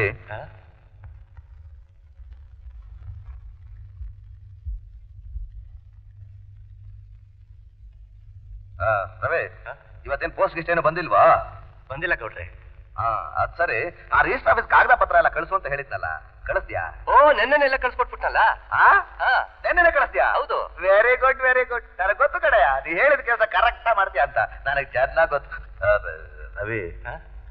ಆ, ರವಿ ಇವತ್ತೇನ್ ಪೋಸ್ಟ್ ಗಿಸ್ಟ್ ಏನೋ ಬಂದಿಲ್ವಾ ಬಂದಿಲ್ಲ ಗೌಡ್ರೆ ಹಾ ಅದ್ ಸರಿ ಆ ರಿಜಿಸ್ಟರ್ ಆಫೀಸ್ ಕಾಗದ ಪತ್ರ ಎಲ್ಲ ಕಳಿಸು ಅಂತ ಹೇಳಿದ್ನಲ್ಲ ಕಳಿಸ್ತೀಯಾ ಓ ನೆನ್ನೆನೆಲ್ಲ ಕಳ್ಸ್ಕೊಟ್ಬಿಟ್ನಲ್ಲ ಆ ಹಾ ನೆನ್ನೆನೆ ಕಳಿಸ್ತೀಯಾ ಹೌದು. ವೆರಿ ಗುಡ್ ವೆರಿ ಗುಡ್ ನನಗೆ ಗೊತ್ತು ಕಡೆಯ ನೀ ಹೇಳಿದ ಕೆಲಸ ಕರೆಕ್ಟ್ ಮಾಡ್ತೀಯ ಅಂತ ನನಗೆ ಚೆನ್ನಾಗ್ ಗೊತ್ತು ಆ, ರವಿ ಹಾ?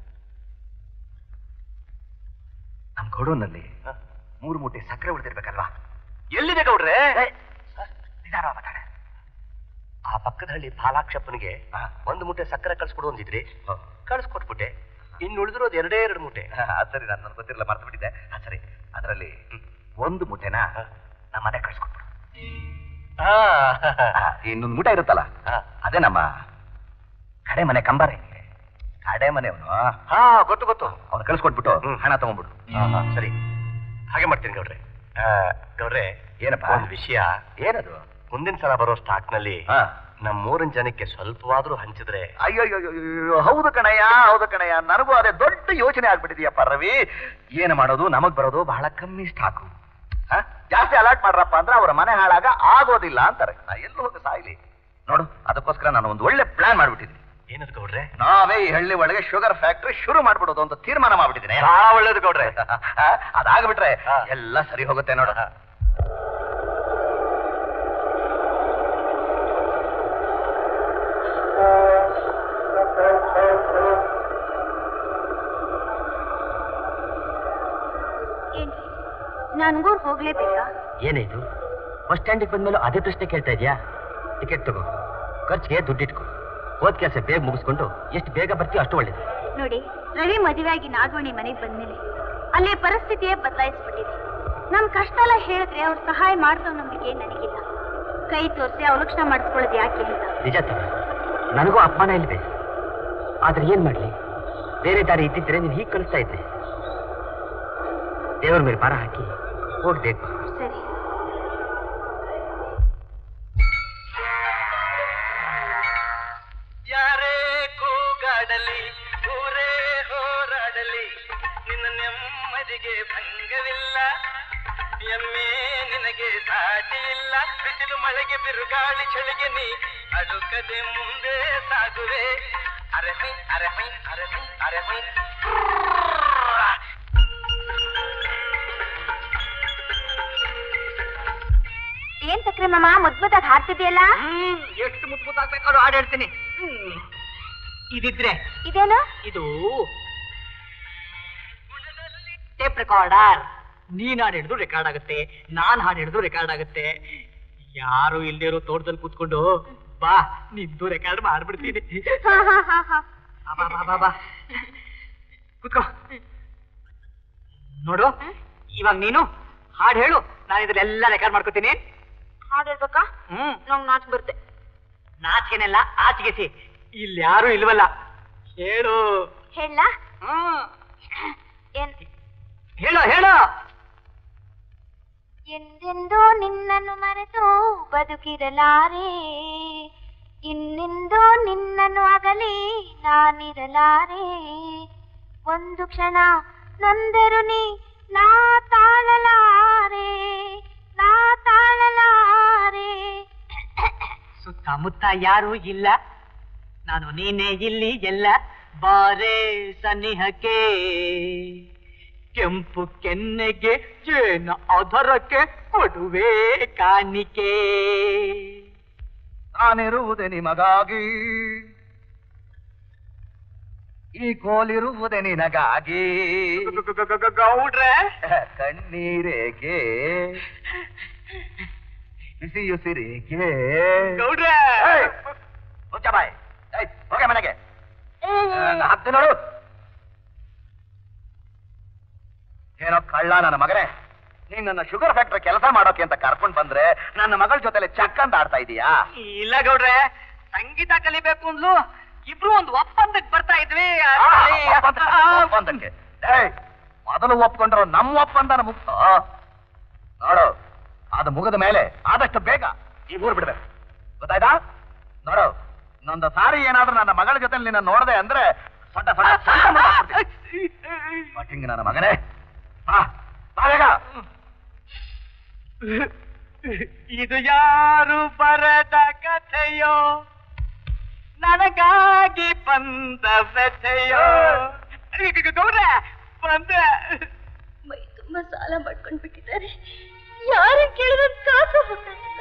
ನಮ್ ಗೋಡೌನ್ನಲ್ಲಿ ಮೂರು ಮೂಟೆ ಸಕ್ಕರೆ ಉಳಿದಿರ್ಬೇಕಲ್ವಾ ಎಲ್ಲಿದೆ ಗೌಡ್ರೆ ನಿಧಾನ ಮಾತಾಡ ಆ ಪಕ್ಕದ ಹಳ್ಳಿ ಬಾಲಾಕ್ಷಪ್ಪನಿಗೆ ಒಂದು ಮೂಟೆ ಸಕ್ಕರೆ ಕಳ್ಸ್ಕೊಡು ಅಂದಿದ್ರಿ ಕಳ್ಸ್ಕೊಟ್ಬಿಟ್ಟೆ ಇನ್ನು ಉಳಿದಿರೋದು ಎರಡೇ ಎರಡು ಮೂಟೆ ಅದ್ ಸರಿ ನಾನು ನನಗೆ ಗೊತ್ತಿರಲ್ಲ ಮರ್ತು ಬಿಟ್ಟಿದ್ದೆ ಅದ್ ಸರಿ ಅದರಲ್ಲಿ ಒಂದು ಮೂಟೆನ ನಮ್ಮ ಮನೆ ಕಳ್ಸ್ಕೊಟ್ಬಿಡು ಆ, ಆ, ಇನ್ನೊಂದು ಮೂಟೆ ಇರುತ್ತಲ್ಲ ಹಾ. ಅದೇ ನಮ್ಮ ಕಡೆ ಮನೆ ಕಂಬಾರೆ ಕಡೆ ಮನೆಯವನು ಹಾ ಗೊತ್ತು ಗೊತ್ತು ಅವ್ನು ಕಳ್ಸ್ಕೊಟ್ಬಿಟ್ಟು ಹ್ಮ್. ಹಣ ತಗೊಂಡ್ಬಿಡು ಹಾ, ಹಾ, ಸರಿ ಹಾಗೆ ಮಾಡ್ತೀನಿ ಗೌಡ್ರೆ ಆ, ಗೌಡ್ರೆ ಏನಪ್ಪ? ಒಂದು ವಿಷಯ ಏನದು ಮುಂದಿನ ಸಲ ಬರೋ ಸ್ಟಾಕ್ ನಲ್ಲಿ ಹಾ. ನಮ್ಮ ಮೂರಿನ ಜನಕ್ಕೆ ಸ್ವಲ್ಪವಾದ್ರೂ ಹಂಚಿದ್ರೆ ಅಯ್ಯೋ ಅಯ್ಯೋ, ಅಯ್ಯೋ, ಅಯ್ಯೋ, ಹೌದು ಕಣಯ್ಯ ಹೌದು ಕಣಯ್ಯ ನನಗೂ ಅದೇ ದೊಡ್ಡ ಯೋಚನೆ ಆಗ್ಬಿಟ್ಟಿದೆಯಪ್ಪ ರವಿ ಏನು ಮಾಡೋದು ನಮಗ್ ಬರೋದು ಬಹಳ ಕಮ್ಮಿ ಸ್ಟಾಕು ಹ? ಜಾಸ್ತಿ ಅಲರ್ಟ್ ಮಾಡ್ರಪ್ಪ ಅಂದ್ರೆ ಅವರ ಮನೆ ಹಾಳಾಗ ಆಗೋದಿಲ್ಲ ಅಂತಾರೆ ನಾ ಎಲ್ಲೂ ಹೋಗಿ ಸಾಯ್ಲಿ ನೋಡು ಅದಕ್ಕೋಸ್ಕರ ನಾನು ಒಂದು ಒಳ್ಳೆ ಪ್ಲಾನ್ ಮಾಡ್ಬಿಟ್ಟಿದ್ದೀನಿ ಏನದು ಗೌಡ್ರೆ ನಾವೇ ಈ ಹಳ್ಳಿ ಒಳಗೆ ಶುಗರ್ ಫ್ಯಾಕ್ಟ್ರಿ ಶುರು ಮಾಡ್ಬಿಡೋದು ಅಂತ ತೀರ್ಮಾನ ಮಾಡ್ಬಿಟ್ಟಿದ್ದೀನಿ ಬಹಳ ಒಳ್ಳೇದು ಗೌಡ್ರೆ ಹ? ಅದಾಗ್ಬಿಟ್ರೆ ಹಾ. ಎಲ್ಲ ಸರಿ ಹೋಗುತ್ತೆ ನೋಡು ಏನ್ರಿ ನನ್ಗೂರ್ ಹೋಗ್ಲೇಬೇಕಾ ಏನಿದು ಬಸ್ ಸ್ಟ್ಯಾಂಡಿಗೆ ಬಂದ್ಮೇಲೆ ಅದೇ ಪ್ರಶ್ನೆ ಕೇಳ್ತಾ ಇದೆಯಾ ಟಿಕೆಟ್ ತಗೋ ಖರ್ಚಿಗೆ ದುಡ್ಡಿಟ್ಕೊ ಹೋದ್ ಕೆಲಸ ಬೇಗ ಮುಗಿಸ್ಕೊಂಡು ಎಷ್ಟು ಬೇಗ ಬರ್ತೀಯೋ ಅಷ್ಟು ಒಳ್ಳೇದು ನೋಡಿ ರವಿ ಮದುವೆಯಾಗಿ ನಾಗವಣಿ ಮನೆಗೆ ಬಂದ್ಮೇಲೆ ಅಲ್ಲಿ ಪರಿಸ್ಥಿತಿಯೇ ಬದಲಾಯಿಸ್ಬಿಟ್ಟಿದೆ ನಮ್ ಕಷ್ಟ ಎಲ್ಲ ಹೇಳಿದ್ರೆ ಅವ್ರು ಸಹಾಯ ಮಾಡ್ತಾವ್ ನಂಬಿಕೆ ನನಗಿಲ್ಲ ಕೈ ತೋರಿಸಿ ಅವಲಕ್ಷಣ ಮಾಡಿಸ್ಕೊಳ್ಳೋದು ಯಾಕೆ ಅಂತ ನಿಜ ತಗೋ. ನನಗೂ ಅಪಮಾನ ಇಲ್ವೇ ಆದ್ರೆ ಏನ್ ಮಾಡ್ಲಿ ಬೇರೆ ದಾರಿ ಇದ್ದಿದ್ರೆ ನೀನು ಹೀಗೆ ಕಳಿಸ್ತಾ ಇದ್ದೆ ದೇವ್ರ ಮೇಲೆ ಭಾರ ಹಾಕಿ ಹೋಗ್ಬೇಕು ಸರಿ ಯಾರೇ ಕೂಗಾಡಲಿ ಊರೇ ಹೋರಾಡಲಿ ನಿನ್ನ ನೆಮ್ಮದಿಗೆ ಭಂಗವಿಲ್ಲ ಎಮ್ಮೆ ನಿನಗೆ ಸಾಟಿ ಇಲ್ಲ ಬಿಸಿಲು ಮಳೆಗೆ ಬಿರುಗಾಳಿ ಚಳಿಗೆ ನೀ ಅಡುಕದೆ ಮುಂದೆ ಸಾಗುವೆ ಅರೆಹೈ ಅರೆಹೈ ಅರೆಹೈ ಅರೆಹೈ ಏನ್ ಸಕ್ರೆ ಮಾಮ ಮುದ್ಮುದ್ದಾಗಿ ಹಾಡ್ತಿದ್ಯಲ್ಲ ಹ್ಮ್ ಎಷ್ಟು ಮುತ್ತು ಮುತ್ತಾಗ್ಬೇಕಾದ್ರೂ ಹಾಡು ಹೇಳ್ತೀನಿ ಹ್ಮ್. ಇದಿದ್ರೆ ಇದೇನು ಇದು ಟೇಪ್ ರೆಕಾರ್ಡರ್ ನೀನ್ ಹಾಡು ಹಿಡಿದು ರೆಕಾರ್ಡ್ ಆಗುತ್ತೆ ನಾನ್ ಹಾಡು ಹಿಡಿದು ರೆಕಾರ್ಡ್ ಆಗುತ್ತೆ ಯಾರು ಇಲ್ದೇ ಇರೋ ತೋಟದಲ್ಲಿ ಕೂತ್ಕೊಂಡು ಬಾ ನಿಂದು ರೆಕಾರ್ಡ್ ಮಾಡ್ಬಿಡ್ತೀನಿ ಹಾ ಹಾ ಹಾ ಹಾ ಬಾ, ಬಾ ಬಾ ಬಾ ಬಾ ಕೂತ್ಕೋ ನೋಡು ಇವಾಗ ನೀನು ಹಾಡು ಹೇಳು ನಾನು ಇದ್ರೆಲ್ಲ ರೆಕಾರ್ಡ್ ಮಾಡ್ಕೋತೀನಿ ಹಾಡ್ ಹೇಳ್ಬೇಕಾ ಹ್ಮ್ ನಂಗ್ ನಾಚ್ ಬರುತ್ತೆ ನಾಚಿಕೆನೆಲ್ಲ ಆಚಿಗೆಸಿ ಇಲ್ಲಿ ಯಾರು ಇಲ್ವಲ್ಲ ಹೇಳು ಹೇಳ ಹ್ಮ್ ಏನ್ ಹೇಳು ಹೇಳು ಎಂದೆಂದೋ ನಿನ್ನನ್ನು ಮರೆತು ಬದುಕಿರಲಾರೆ ಇನ್ನೆಂದೋ ನಿನ್ನನ್ನು ಅಗಲಿ ನಾನಿರಲಾರೆ ಒಂದು ಕ್ಷಣ ನೊಂದರು ನೀ ನಾ ತಾಳಲಾರೆ ನಾ ತಾಳಲಾರೆ ಸುತ್ತಮುತ್ತ ಯಾರೂ ಇಲ್ಲ ನಾನು ನೀನೇ ಇಲ್ಲಿ ಎಲ್ಲ ಬಾರೆ ಸನಿಹಕ್ಕೆ ಕೆಂಪು ಕೆನ್ನೆಗೆ ಜೇನ ಅದರಕ್ಕೆ ಕೊಡುವೆ ಕಾಣಿಕೆ ನಾನಿರುವುದೇ ನಿಮಗಾಗಿ ಈ ಕೋಲಿರುವುದೇ ನಿನಗಾಗಿ ಗೌಡ್ರೆ ಕಣ್ಣೀರೇಕೆ ಬಿಸಿಯುಸಿರೇಕೆ ಗೌಡ್ರೆ ಏಯ್! ಮುಚ್ಚ ಬಾಯ್ ಏಯ್, ಹೋಗೆ ಮನೆಗೆ ಹತ್ತು ನೋಡು ಏನೋ ಕಳ್ಳ ನನ್ನ ಮಗನೇ ನೀನ್ ನನ್ನ ಶುಗರ್ ಫ್ಯಾಕ್ಟ್ರಿ ಕೆಲಸ ಮಾಡೋಕೆ ಅಂತ ಕರ್ಕೊಂಡ್ ಬಂದ್ರೆ ನನ್ನ ಮಗಳ ಜೊತೆಲೆ ಚಕ್ ಅಂತ ಆಡ್ತಾ ಇದೀಯಾ ಇಲ್ಲ ಗೌಡ್ರೆ ಸಂಗೀತ ಕಲಿಬೇಕು ಅಂದ್ಲು ಇಬ್ರು ಒಂದು ಒಪ್ಪಂದಕ್ಕೆ ಬರ್ತಾ ಇದ್ವಿ ಆ, ಒಪ್ಪಂದ- ಒಪ್ಪಂದಕ್ಕೆ ಏಯ್, ಮೊದಲು ಒಪ್ಕೊಂಡ್ರು ನಮ್ಮ ಒಪ್ಪಂದನ ಮುಕ್ತ ನೋಡು ಅದು ಮುಗಿದ ಮೇಲೆ ಆದಷ್ಟು ಬೇಗ ಈ ಊರು ಬಿಡ್ಬೇಕು ಗೊತ್ತಾಯ್ತಾ ನೋಡು ಇನ್ನೊಂದು ಸಾರಿ ಏನಾದ್ರೂ ನನ್ನ ಮಗಳ ಜೊತೆ ನಿನ್ನ ನೋಡದೆ ಅಂದ್ರೆ ಸೊಡ್ಡ ಸೊಡ್ಡ ಸೊಡ್ಡ ಮಾಡ್ಬಿಡ್ತೀನಿ. ಮಟ್ಟಿಂಗ್ ನನ್ನ ಮಗನೇ ಬಾ ಬಾ ಬೇಗ ಇದು ಯಾರು ಬರದ ಕಥೆಯೋ ನನಗಾಗಿ ಬಂದ ವ್ಯಥೆಯೋ ಗೌರ ಬಂದ ಮೈ ತುಂಬಾ ಸಾಲ ಮಾಡ್ಕೊಂಡ್ ಬಿಟ್ಟಿದ್ದಾರೆ ಯಾರು ಕೇಳಿದ್ರೆ ಕಾಸು ಹೋಗ್ತಿಲ್ಲ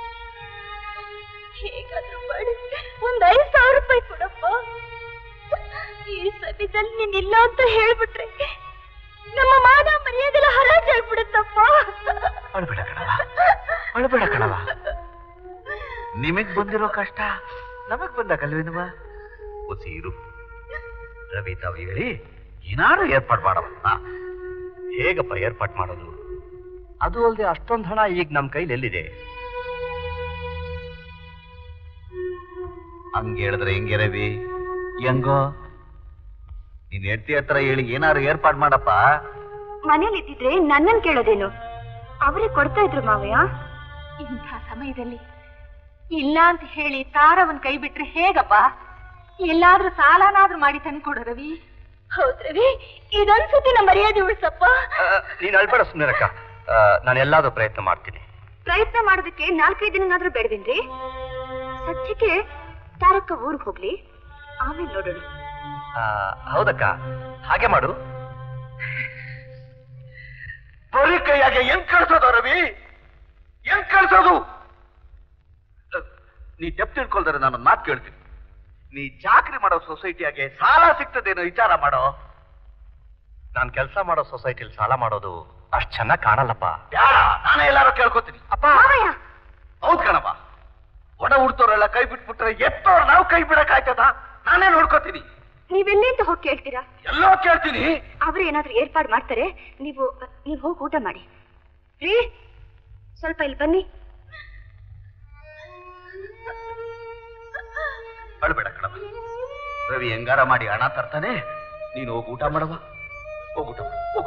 ಹೇಗಾದ್ರೂ ಮಾಡಿ ಒಂದ್ ಐದ್ ಸಾವಿರ ರೂಪಾಯಿ ಕೊಡಪ್ಪ ಈ ಸದ್ಯದಲ್ಲಿ ನೀನ್ ಇಲ್ಲ ಅಂತ ಹೇಳ್ಬಿಟ್ರೆ ನಮ್ಮ ಮಾನ ಮರ್ಯಾದೆಲ್ಲ ಹರಾಜಾಗ್ಬಿಡುತ್ತಪ್ಪ ಅಳ್ಬೇಡ ಕಣವ ಅಳ್ಬೇಡ ಕಣವ ನಿಮಗ್ ಬಂದಿರೋ ಕಷ್ಟ ನಮಗ್ ಬಂದಾಗಲ್ವೇನುವ ಉಸಿರು ರವಿ ತಾವು ಹೇಳಿ ಏನಾರು ಏರ್ಪಾಡು ಮಾಡವ ಹೇಗಪ್ಪ ಏರ್ಪಾಟ್ ಮಾಡೋದು ಅದು ಅಲ್ಲದೆ ಅಷ್ಟೊಂದು ಹಣ ಈಗ ನಮ್ಮ ಕೈಲಿ ಎಲ್ಲಿದೆ ಹಂಗ ಹೇಳಿದ್ರೆ ಹೆಂಗೆ ರವಿ ಹೆಂಗೋ ನೀನ್ ಹೆಂಡತಿ ಹತ್ರ ಹೇಳಿ ಏನಾರು ಏರ್ಪಾಡು ಮಾಡಪ್ಪ ಮನೇಲಿ ಇದ್ದಿದ್ರೆ ನನ್ನನ್ ಕೇಳೋದೇನು ಅವರೇ ಕೊಡ್ತಾ ಇದ್ರು ಮಾವಯ್ಯ ಇಂಥ ಸಮಯದಲ್ಲಿ ಇಲ್ಲ ಅಂತ ಹೇಳಿ ತಾರವನ್ ಕೈ ಬಿಟ್ರೆ ಹೇಗಪ್ಪ ಎಲ್ಲಾದ್ರೂ ಸಾಲನಾದ್ರೂ ಮಾಡಿ ತಂದ್ಕೊಡು ರವಿ ಹೌದ್ ರವಿ ಇದೊಂದ್ಸತಿ ನಮ್ಮ ಮರ್ಯಾದೆ ಉಳಿಸಪ್ಪ ನೀನು ಅಳ್ಬೇಡ ಸುಮ್ಮನಿರಕ್ಕ ನಾನು ಎಲ್ಲಾದ್ರೂ ಪ್ರಯತ್ನ ಮಾಡ್ತೀನಿ ಪ್ರಯತ್ನ ಮಾಡೋದಕ್ಕೆ ನಾಲ್ಕೈದು ದಿನನಾದ್ರೂ ಬೇಡವೇನ್ರಿ ಸದ್ಯಕ್ಕೆ ತಾರಕ್ಕ ಊರಿಗೆ ಹೋಗ್ಲಿ ಆಮೇಲೆ ನೋಡೋಣ ಆ, ಹೌದಕ್ಕ ಹಾಗೆ ಮಾಡು ಬರೀ ಕೈಯಾಗೆ ಹೆಂಗ್ ಕಳ್ಸೋದು ರವಿ ಹೆಂಗ್ ಕಳ್ಸೋದು ಅಹ್, ನೀ ತೆಪ್ ತಿಳ್ಕೊಳ್ದರೆ ನಾನು ಮಾತು ಕೇಳ್ತೀನಿ ನೀ ಚಾಕ್ರಿ ಮಾಡೋ ಸೊಸೈಟಿಯಾಗೆ ಸಾಲ ಸಿಗ್ತದೇನೋ ವಿಚಾರ ಮಾಡೋ ನಾನು ಕೆಲಸ ಮಾಡೋ ಸೊಸೈಟಿಲಿ ಸಾಲ ಮಾಡೋದು ಅಷ್ಟು ಚೆನ್ನಾಗಿ ಕಾಣಲ್ಲಪ್ಪ ಬೇಡ ನಾನೇ ಎಲ್ಲಾರು ಕೇಳ್ಕೊತೀನಿ ಅಪ್ಪ ಮಾವಯ್ಯ ಹೌದ್ ಕಣಪ್ಪ ಒಡ ಹುಡ್ತೋರೆಲ್ಲ ಕೈ ಬಿಟ್ಬಿಟ್ರೆ ಎತ್ತೋರ್ ನಾವು ಕೈ ಬಿಡಕ್ ಆಯ್ತದ ನಾನೇ ನೋಡ್ಕೋತೀನಿ ನೀವೆಲ್ಲಿ ಅಂತ ಹೋಗಿ ಕೇಳ್ತೀರಾ ಎಲ್ಲೋ ಕೇಳ್ತೀನಿ ಅವ್ರು ಏನಾದ್ರೂ ಏರ್ಪಾಡು ಮಾಡ್ತಾರೆ ನೀವು ನೀವು ಹೋಗಿ ಊಟ ಮಾಡಿ ರೀ ಸ್ವಲ್ಪ ಇಲ್ಲಿ ಬನ್ನಿ ಅಳ್ಬೇಡ ಕಣಪ್ಪ ರವಿ ಹೆಂಗಾರ ಮಾಡಿ ಹಣ ತರ್ತಾನೆ ನೀನು ಹೋಗಿ ಊಟ ಮಾಡವ ಹೋಗ್ ಊಟ ಮಾಡು ಹೋಗು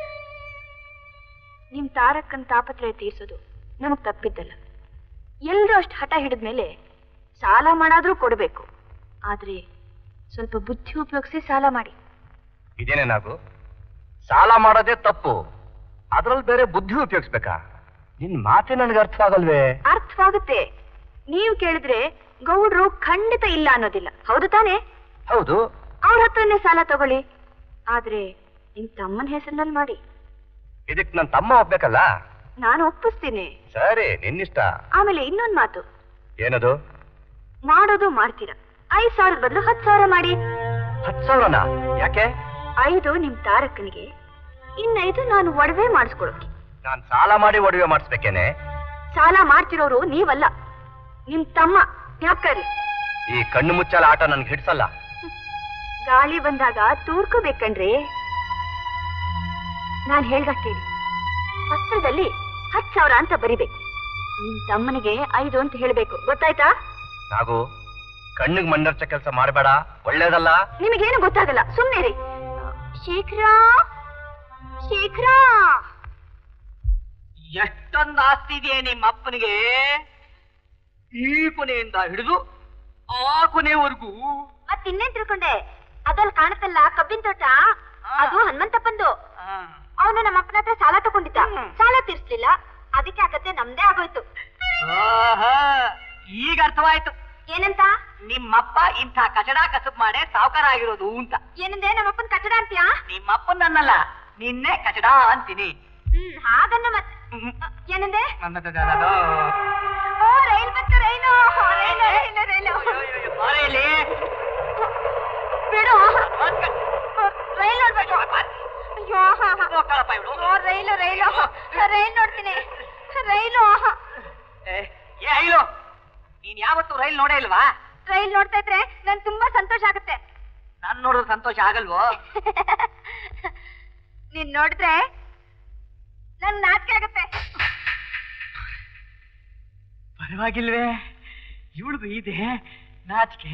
ನಿಮ್ ತಾರಕ್ಕನ್ ತಾಪತ್ರಯ ತೀರ್ಸೋದು ನಮಗ್ ತಪ್ಪಿದ್ದಲ್ಲ ಎಲ್ರೂ ಅಷ್ಟು ಹಠ ಹಿಡಿದ್ಮೇಲೆ ಸಾಲ ಮಾಡಾದ್ರೂ ಕೊಡ್ಬೇಕು ಆದ್ರೆ ಸ್ವಲ್ಪ ಬುದ್ಧಿ ಉಪಯೋಗಿಸಿ ಸಾಲ ಮಾಡಿ ಇದೇನೇನಾಗು ಸಾಲ ಮಾಡೋದೇ ತಪ್ಪು ಅದ್ರಲ್ಲಿ ಬೇರೆ ಬುದ್ಧಿ ಉಪಯೋಗಿಸ್ಬೇಕಾ ನಿನ್ ಮಾತೆ ನನಗೆ ಅರ್ಥ ಆಗಲ್ವೇ ಅರ್ಥವಾಗುತ್ತೆ ನೀವು ಕೇಳಿದ್ರೆ ಗೌಡ್ರು ಖಂಡಿತ ಇಲ್ಲ ಅನ್ನೋದಿಲ್ಲ ಹೌದು ತಾನೇ ಹೌದು ಅವ್ರ ಹತ್ರನೇ ಸಾಲ ತಗೊಳ್ಳಿ ಆದ್ರೆ ನಿಮ್ ತಮ್ಮನ ಹೆಸರಿನಲ್ಲಿ ಮಾಡಿ ಇದಕ್ ನನ್ ತಮ್ಮ ಹೋಗ್ಬೇಕಲ್ಲ ನಾನು ಒಪ್ಪಿಸ್ತೀನಿ ಸರಿ ನಿನ್ನಿಷ್ಟ ಆಮೇಲೆ ಇನ್ನೊಂದ್ ಮಾತು ಏನದು ಮಾಡೋದು ಮಾಡ್ತೀರಾ ಐದ್ ಸಾವಿರದ ಬದಲು ಹತ್ತು ಸಾವಿರ ಮಾಡಿ ಹತ್ತು ಸಾವಿರನಾ ಯಾಕೆ ಐದು ನಿಮ್ ತಾರಕ್ಕನಿಗೆ ಇನ್ನೈದು ನಾನು ಒಡವೆ ಮಾಡಿಸ್ಕೊಳಕ್ಕೆ ನಾನ್ ಸಾಲ ಮಾಡಿ ಒಡವೆ ಮಾಡಿಸ್ಬೇಕೇನೆ ಸಾಲ ಮಾಡ್ತಿರೋರು ನೀವಲ್ಲ ನಿಮ್ ತಮ್ಮ ಯಾಕರಿ ಈ ಕಣ್ಣು ಮುಚ್ಚಾಲ ಆಟ ನನ್ಗೆ ಹಿಡ್ಸಲ್ಲ ಗಾಳಿ ಬಂದಾಗ ತೂರ್ಕೋಬೇಕಣ್ರಿ ನಾನ್ ಹೇಳ್ದ ಕೇಳಿ ಪತ್ರದಲ್ಲಿ ಹತ್ ಸಾವಿರ ಅಂತ ಬರಿಬೇಕು ನಿಮ್ ತಮ್ಮನಿಗೆ ಐದು ಅಂತ ಹೇಳ್ಬೇಕು ಗೊತ್ತಾಯ್ತಾ ನಾಗು ಕಣ್ಣಿಗೆ ಮಣ್ಣರ್ಚ ಕೆಲಸ ಮಾಡಬೇಡ ಒಳ್ಳೇದಲ್ಲ ನಿಮಗೇನು ಗೊತ್ತಾಗಲ್ಲ ಸುಮ್ನೆ ರೀ ಶೇಖರ ಶೇಖರ ಎಷ್ಟೊಂದು ಆಸ್ತಿ ಇದೆಯೇ ನಿಮ್ಮ ಅಪ್ಪನಿಗೆ ಈ ಕೊನೆಯಿಂದ ಹಿಡಿದು ಆ ಕೊನೆವರೆಗೂ ಮತ್ ಇನ್ನೇನ್ ತಿಳ್ಕೊಂಡೆ ಅದ್ರಲ್ಲಿ ಕಾಣುತ್ತಲ್ಲ ಕಬ್ಬಿನ ತೋಟ ಅದು ಹನುಮಂತಪ್ಪಂದು ಅವನು ನಮ್ಮ ಅಪ್ಪನ ಹತ್ರ ಸಾಲ ತಗೊಂಡಿದ್ದ ಸಾಲ ತೀರ್ಸ್ಲಿಲ್ಲ ಅದಕ್ಕೆ ಆ ಕತೆ ನಮ್ದೇ ಆಗೋಯ್ತು ಆಹಾ, ಈಗ ಅರ್ಥವಾಯ್ತು ಏನಂತ ನಿಮ್ಮಪ್ಪ ಇಂಥ ಕಚಡ ಕಸಬ್ ಮಾಡೇ ಸಾವುಕಾರ ಆಗಿರೋದು ಅಂತ ಏನಂದೆ ನಮ್ಮಪ್ಪನ ಕಟ್ಟಡ ಅಂತ್ಯಾ ನಿಮ್ಮಪ್ಪನ್ ನನ್ನಲ್ಲ ನಿನ್ನೆ ಕಚಡ ಅಂತೀನಿ ಹ್ಮ್ ಹಾಗನ್ನ ಮತ್ ಏನಂದೆ ನನ್ನದು ಓ ರೈಲ್ ಬಂತು ರೈಲು ರೈಲು ರೈಲು ರೈಲು ಬಾರೇಲಿ. ಬಿಡು ರೈಲ್ ನೋಡ್ಬೇಕು ಅಯ್ಯೋ ಹಾ, ಹಾ. ಹೋಗ್ತಾಳಪ್ಪ ಇವ್ಳು. ಓ, ರೈಲು ರೈಲು ರೈಲ್ ನೋಡ್ತೀನಿ ರೈಲು ಏ, ಏ ಐಲು ನೀನ್ ಯಾವತ್ತು ರೈಲ್ ನೋಡೇ ಇಲ್ವಾ ರೈಲ್ ನೋಡ್ತಾ ಇದ್ರೆ ನನ್ ತುಂಬಾ ಸಂತೋಷ ಆಗುತ್ತೆ ನಾನ್ ನೋಡಿದ್ರೆ ಸಂತೋಷ ಆಗಲ್ವೋ ನೀನ್ ನೋಡಿದ್ರೆ ನನ್ ನಾಚಿಕೆ ಆಗುತ್ತೆ ಪರವಾಗಿಲ್ವೇ ಇವಳಿಗೂ ಇದೆ ನಾಚಿಕೆ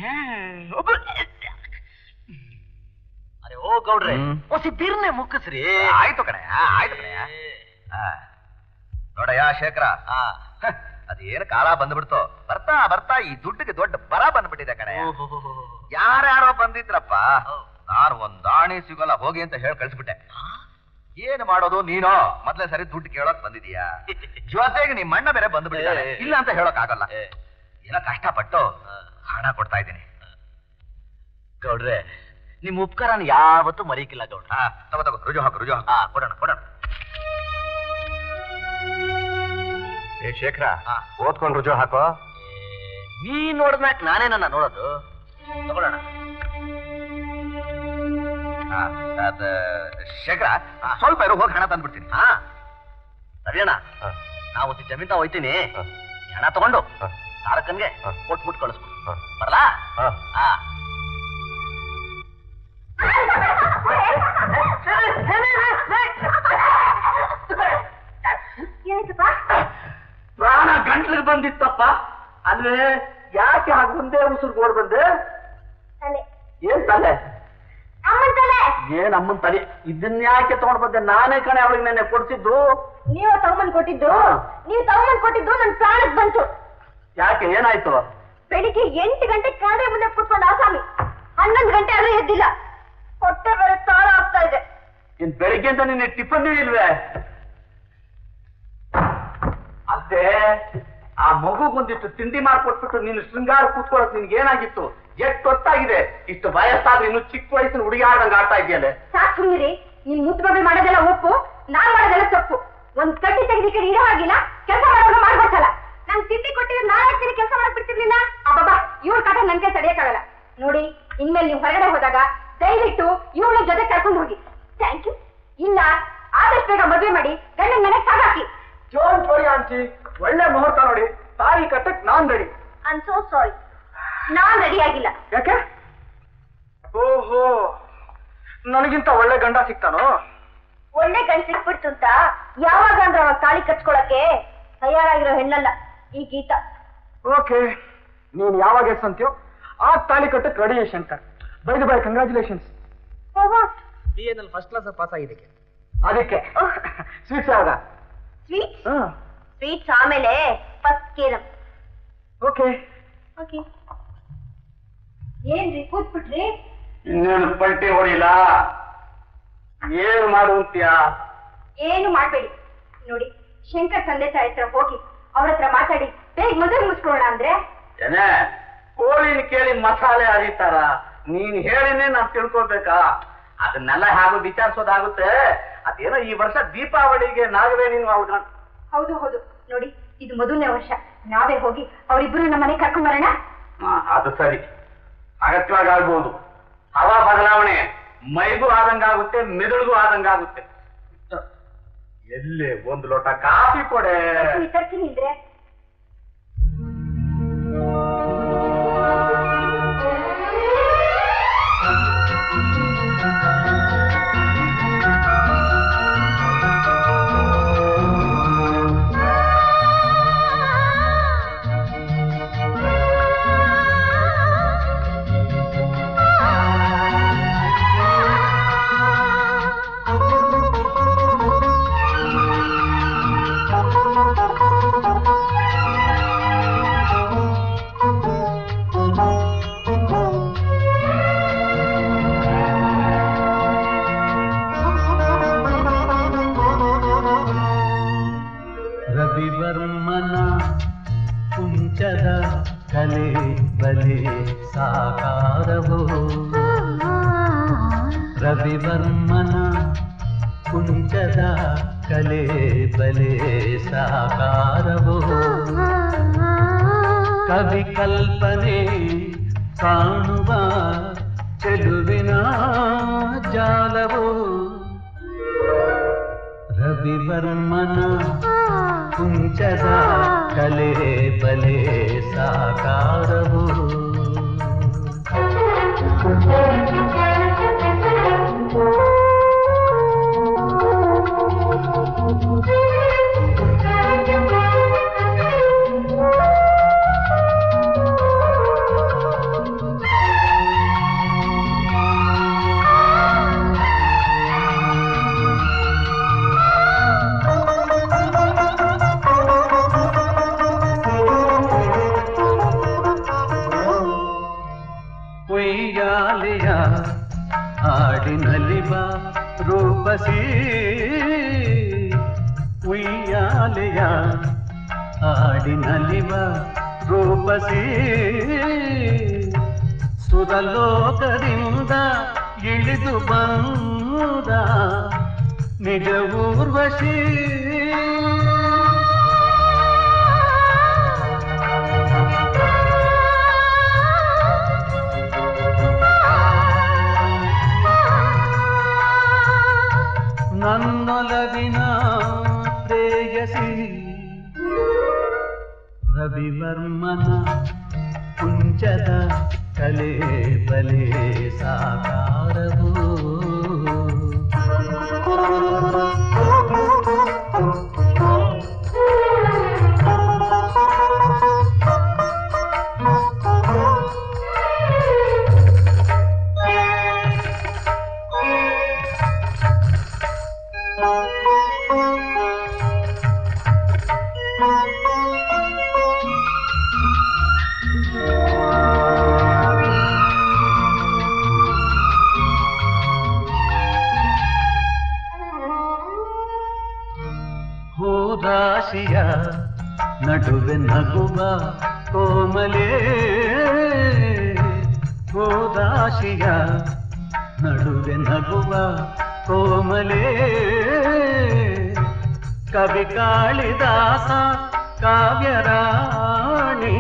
ಅರೆ ಓ ಗೌಡ್ರೆ ಹ್ಮ್. ಹೊಸಿ ಬಿರ್ನೆ ಮುಕ್ಕಿಸ್ರಿ ಆಯ್ತು ಕಣೆ ಆಯ್ತು ಕಣೆ ನೋಡಯ್ಯ ಶೇಖರ ಅದೇನು ಕಾಲ ಬಂದ್ಬಿಡ್ತು ಬರ್ತಾ ಬರ್ತಾ ಈ ದುಡ್ಡಿಗೆ ದೊಡ್ಡ ಬರ ಬಂದ್ಬಿಟ್ಟಿದೆ ಕಣೆ ಯಾರ್ಯಾರೋ ಬಂದಿದ್ರಪ್ಪ ನಾನು ಒಂದ್ ದಾಣಿ ಸಿಗೋಲ್ಲ ಹೋಗಿ ಅಂತ ಹೇಳಿ ಕಳ್ಸ್ಬಿಟ್ಟೆ ಏನ್ ಮಾಡೋದು ನೀನೋ ಮೊದ್ಲೇ ಸರಿ ದುಡ್ಡು ಕೇಳೋಕ್ ಬಂದಿದೀಯಾ ಜೊತೆಗೆ ನಿಮ್ಮ ಅಣ್ಣ ಬೇರೆ ಬಂದ್ಬಿಟ್ಟಿದ್ದಾನೆ ಇಲ್ಲ ಅಂತ ಹೇಳೋಕ್ ಆಗಲ್ಲ ಏನೋ ಕಷ್ಟಪಟ್ಟು ಹಣ ಕೊಡ್ತಾ ಇದ್ದೀನಿ ಗೌಡ್ರೆ ನಿಮ್ ಉಪಕಾರನ ಯಾವತ್ತೂ ಮರೀಕಿಲ್ಲ ಗೌಡ್ರ ಹಾ ತಗೋ ತಗೋ ರುಜು ಹಾಕು ರುಜು ಹಾಕು ಹಾ ಕೊಡೋಣ ಕೊಡೋಣ ಏ ಶೇಖರ ಹಾ. ಓದ್ಕೊಂಡು ರುಜು ಹಾಕೋ ನೀ ನೋಡಿದ್ಮ್ಯಾಕ್ ನಾನೇನನ್ನ ನೋಡೋದು ತಗೊಳ್ಳೋಣ ಹಾ, ಅದ್ ಶೇಖರ ಸ್ವಲ್ಪ ಇರು ಹೋಗಿ ಹಣ ತಂದ್ಬಿಡ್ತೀನಿ ಹಾ ಸರಿಯಣ್ಣ ಹಾ. ನಾವು ಹೊತ್ತಿ ಜಮೀನ್ ತಾವ್ ಹೋಯ್ತೀನಿ ಹಾ. ಈ ಹಣ ತಗೊಂಡು ಹಾ. ತಾರಕನ್ಗೆ ಹಾ. ಕೊಟ್ಬಿಟ್ಟು ಕಳಿಸ್ಬಿಡು ಹಾ. ಬರಲಾ ಹಾ. ಹಾ ಏನಾಯ್ತಪ್ಪ ಪ್ರಾಣ ಗಂಟ್ಲಿಗೆ ಬಂದಿತ್ತಪ್ಪ ಅಂದ್ರೆ ಯಾಕೆ ಹಾಗೆ ಮುಂದೆ ಉಸಿರು ಗೋಡ್ ಬಂದೆ ತಲೆ ಏನ್ ತಲೆ ಅಮ್ಮನ್ ತಲೆ ಏನ್ ಅಮ್ಮನ್ ತಲೆ ಇದನ್ನ ಯಾಕೆ ತಗೊಂಡ್ ಬಂದೆ ನಾನೇ ಕಣೆ ಅವಳಿಗೆ ನೆನ್ನೆ ಕೊಡ್ಸಿದ್ದು ನೀವು ತಗೊಂಬಂದ್ ಕೊಟ್ಟಿದ್ದು ಹಾ. ನೀವು ತಗೊಂಬಂದ್ ಕೊಟ್ಟಿದ್ದು ನನ್ ಪ್ರಾಣಕ್ ಬಂತು ಯಾಕೆ ಏನಾಯ್ತು ಬೆಳಿಗ್ಗೆ ಎಂಟು ಗಂಟೆ ಕಾಡೆ ಮುಂದೆ ಕೂತ್ಕೊಂಡು ಆಸಾಮಿ ಹನ್ನೊಂದು ಗಂಟೆ ಆದ್ರೂ ಎದ್ದಿಲ್ಲ ಹೊಟ್ಟೆ ಬೇರೆ ತಾಳ ಆಗ್ತಾ ಇದೆ ಇನ್ ಬೆಳಿಗ್ಗೆ ಅಂತ ನಿನ್ನೆ ಟಿಫನ್ ಇಲ್ವೇ ಅದೇ ಆ ಮಗುಗೊಂದಿಷ್ಟು ತಿಂಡಿ ಮಾಡ್ಕೊಟ್ಬಿಟ್ಟು ನೀನು ಶೃಂಗಾರ ಕೂತ್ಕೊಳ್ಳೋದು ನಿನ್ಗೆ ಏನಾಗಿತ್ತು ಎಷ್ಟು ಹೊತ್ತಾಗಿದೆ ಇಷ್ಟು ವಯಸ್ಸಾದ್ರೆ ಇನ್ನು ಚಿಕ್ಕ ವಯಸ್ಸಿನ ಹುಡುಗಿ ಆಡ್ದಂಗೆ ಆಡ್ತಾ ಇದೆಯಲ್ಲ ಸಾಕ್ ಸುಮ್ನಿರಿ ನಿಮ್ ಮುತ್ತುಬಾಬೆ ಮಾಡೋದೆಲ್ಲ ಒಪ್ಪು ನಾನ್ ಮಾಡೋದೆಲ್ಲ ತಪ್ಪು ಒಂದ್ ಕಟ್ಟಿ ತೆಗೆದಿ ಕಡೆ ಇಡೋ ಆಗಿಲ್ಲ ಕೆಲಸ ಮಾಡೋದು ಮಾಡ್ಬೇಕಲ್ಲ ನಾನ್ ತಿಂಡಿ ಕೊಟ್ಟಿದ್ರೆ ನಾಳೆ ದಿನ ಕೆಲಸ ಮಾಡಕ್ ಬಿಡ್ತಿರ್ಲಿಲ್ಲ ಅಬ್ಬಬ್ಬಾ ಇವ್ರ ಕಟ ನನ್ ಕೈ ತಡೆಯಕ್ಕಾಗಲ್ಲ ನೋಡಿ ಇನ್ಮೇಲೆ ನೀವು ಹೊರಗಡೆ ಹೋದಾಗ ದಯವಿಟ್ಟು ಇವಳ ಜೊತೆ ಕರ್ಕೊಂಡು ಹೋಗಿ ಥ್ಯಾಂಕ್ ಯು ಇಲ್ಲ ಆದಷ್ಟು ಬೇಗ ಮದುವೆ ಮಾಡಿ ಗಂಡನ ಮನೆಗೆ ಸಾಗಾಕಿ ಜೋನ್ ನೋಡಿ ಆಂಟಿ ಒಳ್ಳೆ ಮುಹೂರ್ತ ನೋಡಿ ತಾಳಿ ಕಟ್ಟಕ್ ನಾನ್ ರೆಡಿ ಐ ಸೋ ಸಾರಿ ನಾನ್ ರೆಡಿ ಆಗಿಲ್ಲ ಯಾಕೆ ಓಹೋ ನನಗಿಂತ ಒಳ್ಳೆ ಗಂಡ ಸಿಗ್ತಾನೋ ಒಳ್ಳೆ ಗಂಡ ಸಿಕ್ಬಿಡ್ತು ಅಂತ ಯಾವಾಗ ಅಂದ್ರೆ ಅವಾಗ ತಾಳಿ ಕಟ್ಕೊಳಕ್ಕೆ ತಯಾರಾಗಿರೋ ಹೆಣ್ಣಲ್ಲ ಈ ಗೀತಾ ಓಕೆ ನೀನ್ ಯಾವಾಗ ಎಸ್ ಅಂತೀಯೋ ಆ ತಾಳಿ ಕಟ್ಟಕ್ ready Shankar bye bye congratulations B N first class pass ಆಗಿದ್ದಕ್ಕೆ ಅದಕ್ಕೆ ಸ್ವೀಟ್ಸ್ ಆಗ ಸ್ವೀಟ್ ಹಾ ಸ್ವೀಟ್ಸ್ ಆಮೇಲೆ ಫಸ್ಟ್ ಕೇರಂ ಓಕೆ ಓಕೆ ಏನ್ರಿ ಕೂತ್ಬಿಟ್ರಿ ಇನ್ನೇನು ಪಲ್ಟಿ ಹೊಡಿಲ್ಲ ಏನ್ ಮಾಡು ಅಂತೀಯ ಏನು ಮಾಡ್ಬೇಡಿ ನೋಡಿ ಶಂಕರ್ ತಂದೆ ತಾಯಿ ಹತ್ರ ಹೋಗಿ ಅವ್ರ ಹತ್ರ ಮಾತಾಡಿ ಬೇಗ ಮದುವೆ ಮುಗಿಸ್ಕೊಳ್ಳೋಣ ಅಂದ್ರೆ ಏನೇ ಕೋಳಿನ ಕೇಳಿ ಮಸಾಲೆ ಅರಿತಾರ ನೀನ್ ಹೇಳಿನೇ ನಾನ್ ತಿಳ್ಕೊಬೇಕಾ ಅದನ್ನೆಲ್ಲ ಹಾಗೂ ವಿಚಾರಿಸೋದಾಗುತ್ತೆ ಅದೇನೋ ಈ ವರ್ಷ ದೀಪಾವಳಿಗೆ ನಾಗವೇ ನೀನು ಅವ್ರ ಹೌದು ಹೌದು ನೋಡಿ ಇದು ಮೊದಲನೇ ವರ್ಷ ನಾವೇ ಹೋಗಿ ಅವರಿಬ್ರು ನಮ್ಮ ಮನೆ ಕರ್ಕೊಂಡ್ ಬರೋಣ ಅದು ಸರಿ ಅಗತ್ಯವಾಗಿ ಆಗ್ಬೋದು ಹವಾ ಬದಲಾವಣೆ ಮೈಗೂ ಆದಂಗಾಗುತ್ತೆ ಮೆದುಳಿಗೂ ಆದಂಗಾಗುತ್ತೆ ಎಲ್ಲಿ ಒಂದು ಲೋಟ ಕಾಫಿ ಕೊಡೆ ತರ್ತೀನಿ, ತರ್ತೀನಿ ಅಂದ್ರೆ ರವಿವರ್ಮನ ಕುಂಚದ ಕಲೆ ಬಲೆ ಸಾಕಾರವೋ ರವಿವರ್ಮನ ಕುಂಚದ ಕಲೆ ಬಲೆ ಸಾಕಾರವೋ ಕವಿ ಕಲ್ಪನೆ ಕಾಣುವ ಚೆಲುವಿನ ಜಾಲವೋ ರವಿವರ್ಮನ ಕುಂಚದ ಕಲೆ ಬಲೆ ಸಾಕಾರವು ಆ ಹಾಡಿನಲ್ಲಿ ಬಾ ರೂಪಸಿ ಉಯ್ಯಾಲೆಯ ಹಾಡಿನಲ್ಲಿ ಬಾ ರೂಪಸಿ ಸುರಲೋಕದಿಂದ ಇಳಿದು ಬಂದ ನಿಜ ಊರ್ವಶಿ ನನ್ನೊಲವಿನ ಪ್ರೇಯಸಿ ರವಿವರ್ಮನ ಕುಂಚದ ಕಲೆ ಬಲೆ ಸಾಕಾರವು ಹೋದಾಶಿಯ ನಡುವೆ ನಗುವ ಕೋಮಲೆ ಹೋದಾಶಿಯ ನಡುವೆ ನಗುವ ಕೋಮಲೆ ಕವಿ ಕಾಳಿದಾಸ ಕಾವ್ಯರಾಣಿ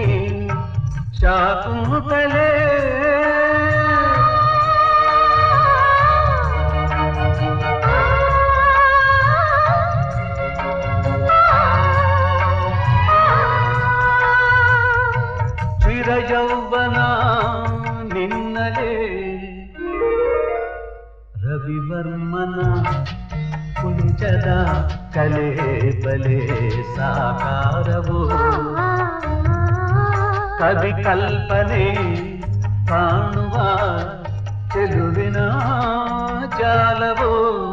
ಶಾಕುಂತಲೆ ಚಿರಯೌವನ ನಿನ್ನಲೇ ರವಿವರ್ಮನ ಕುಂಚದ ಕಲೆ ಬಲೆ ಸಾಕಾರವು ಕವಿ ಕಲ್ಪನೆ ಕಾಣುವ ಚೆಲುವಿನ ಜಾಲವು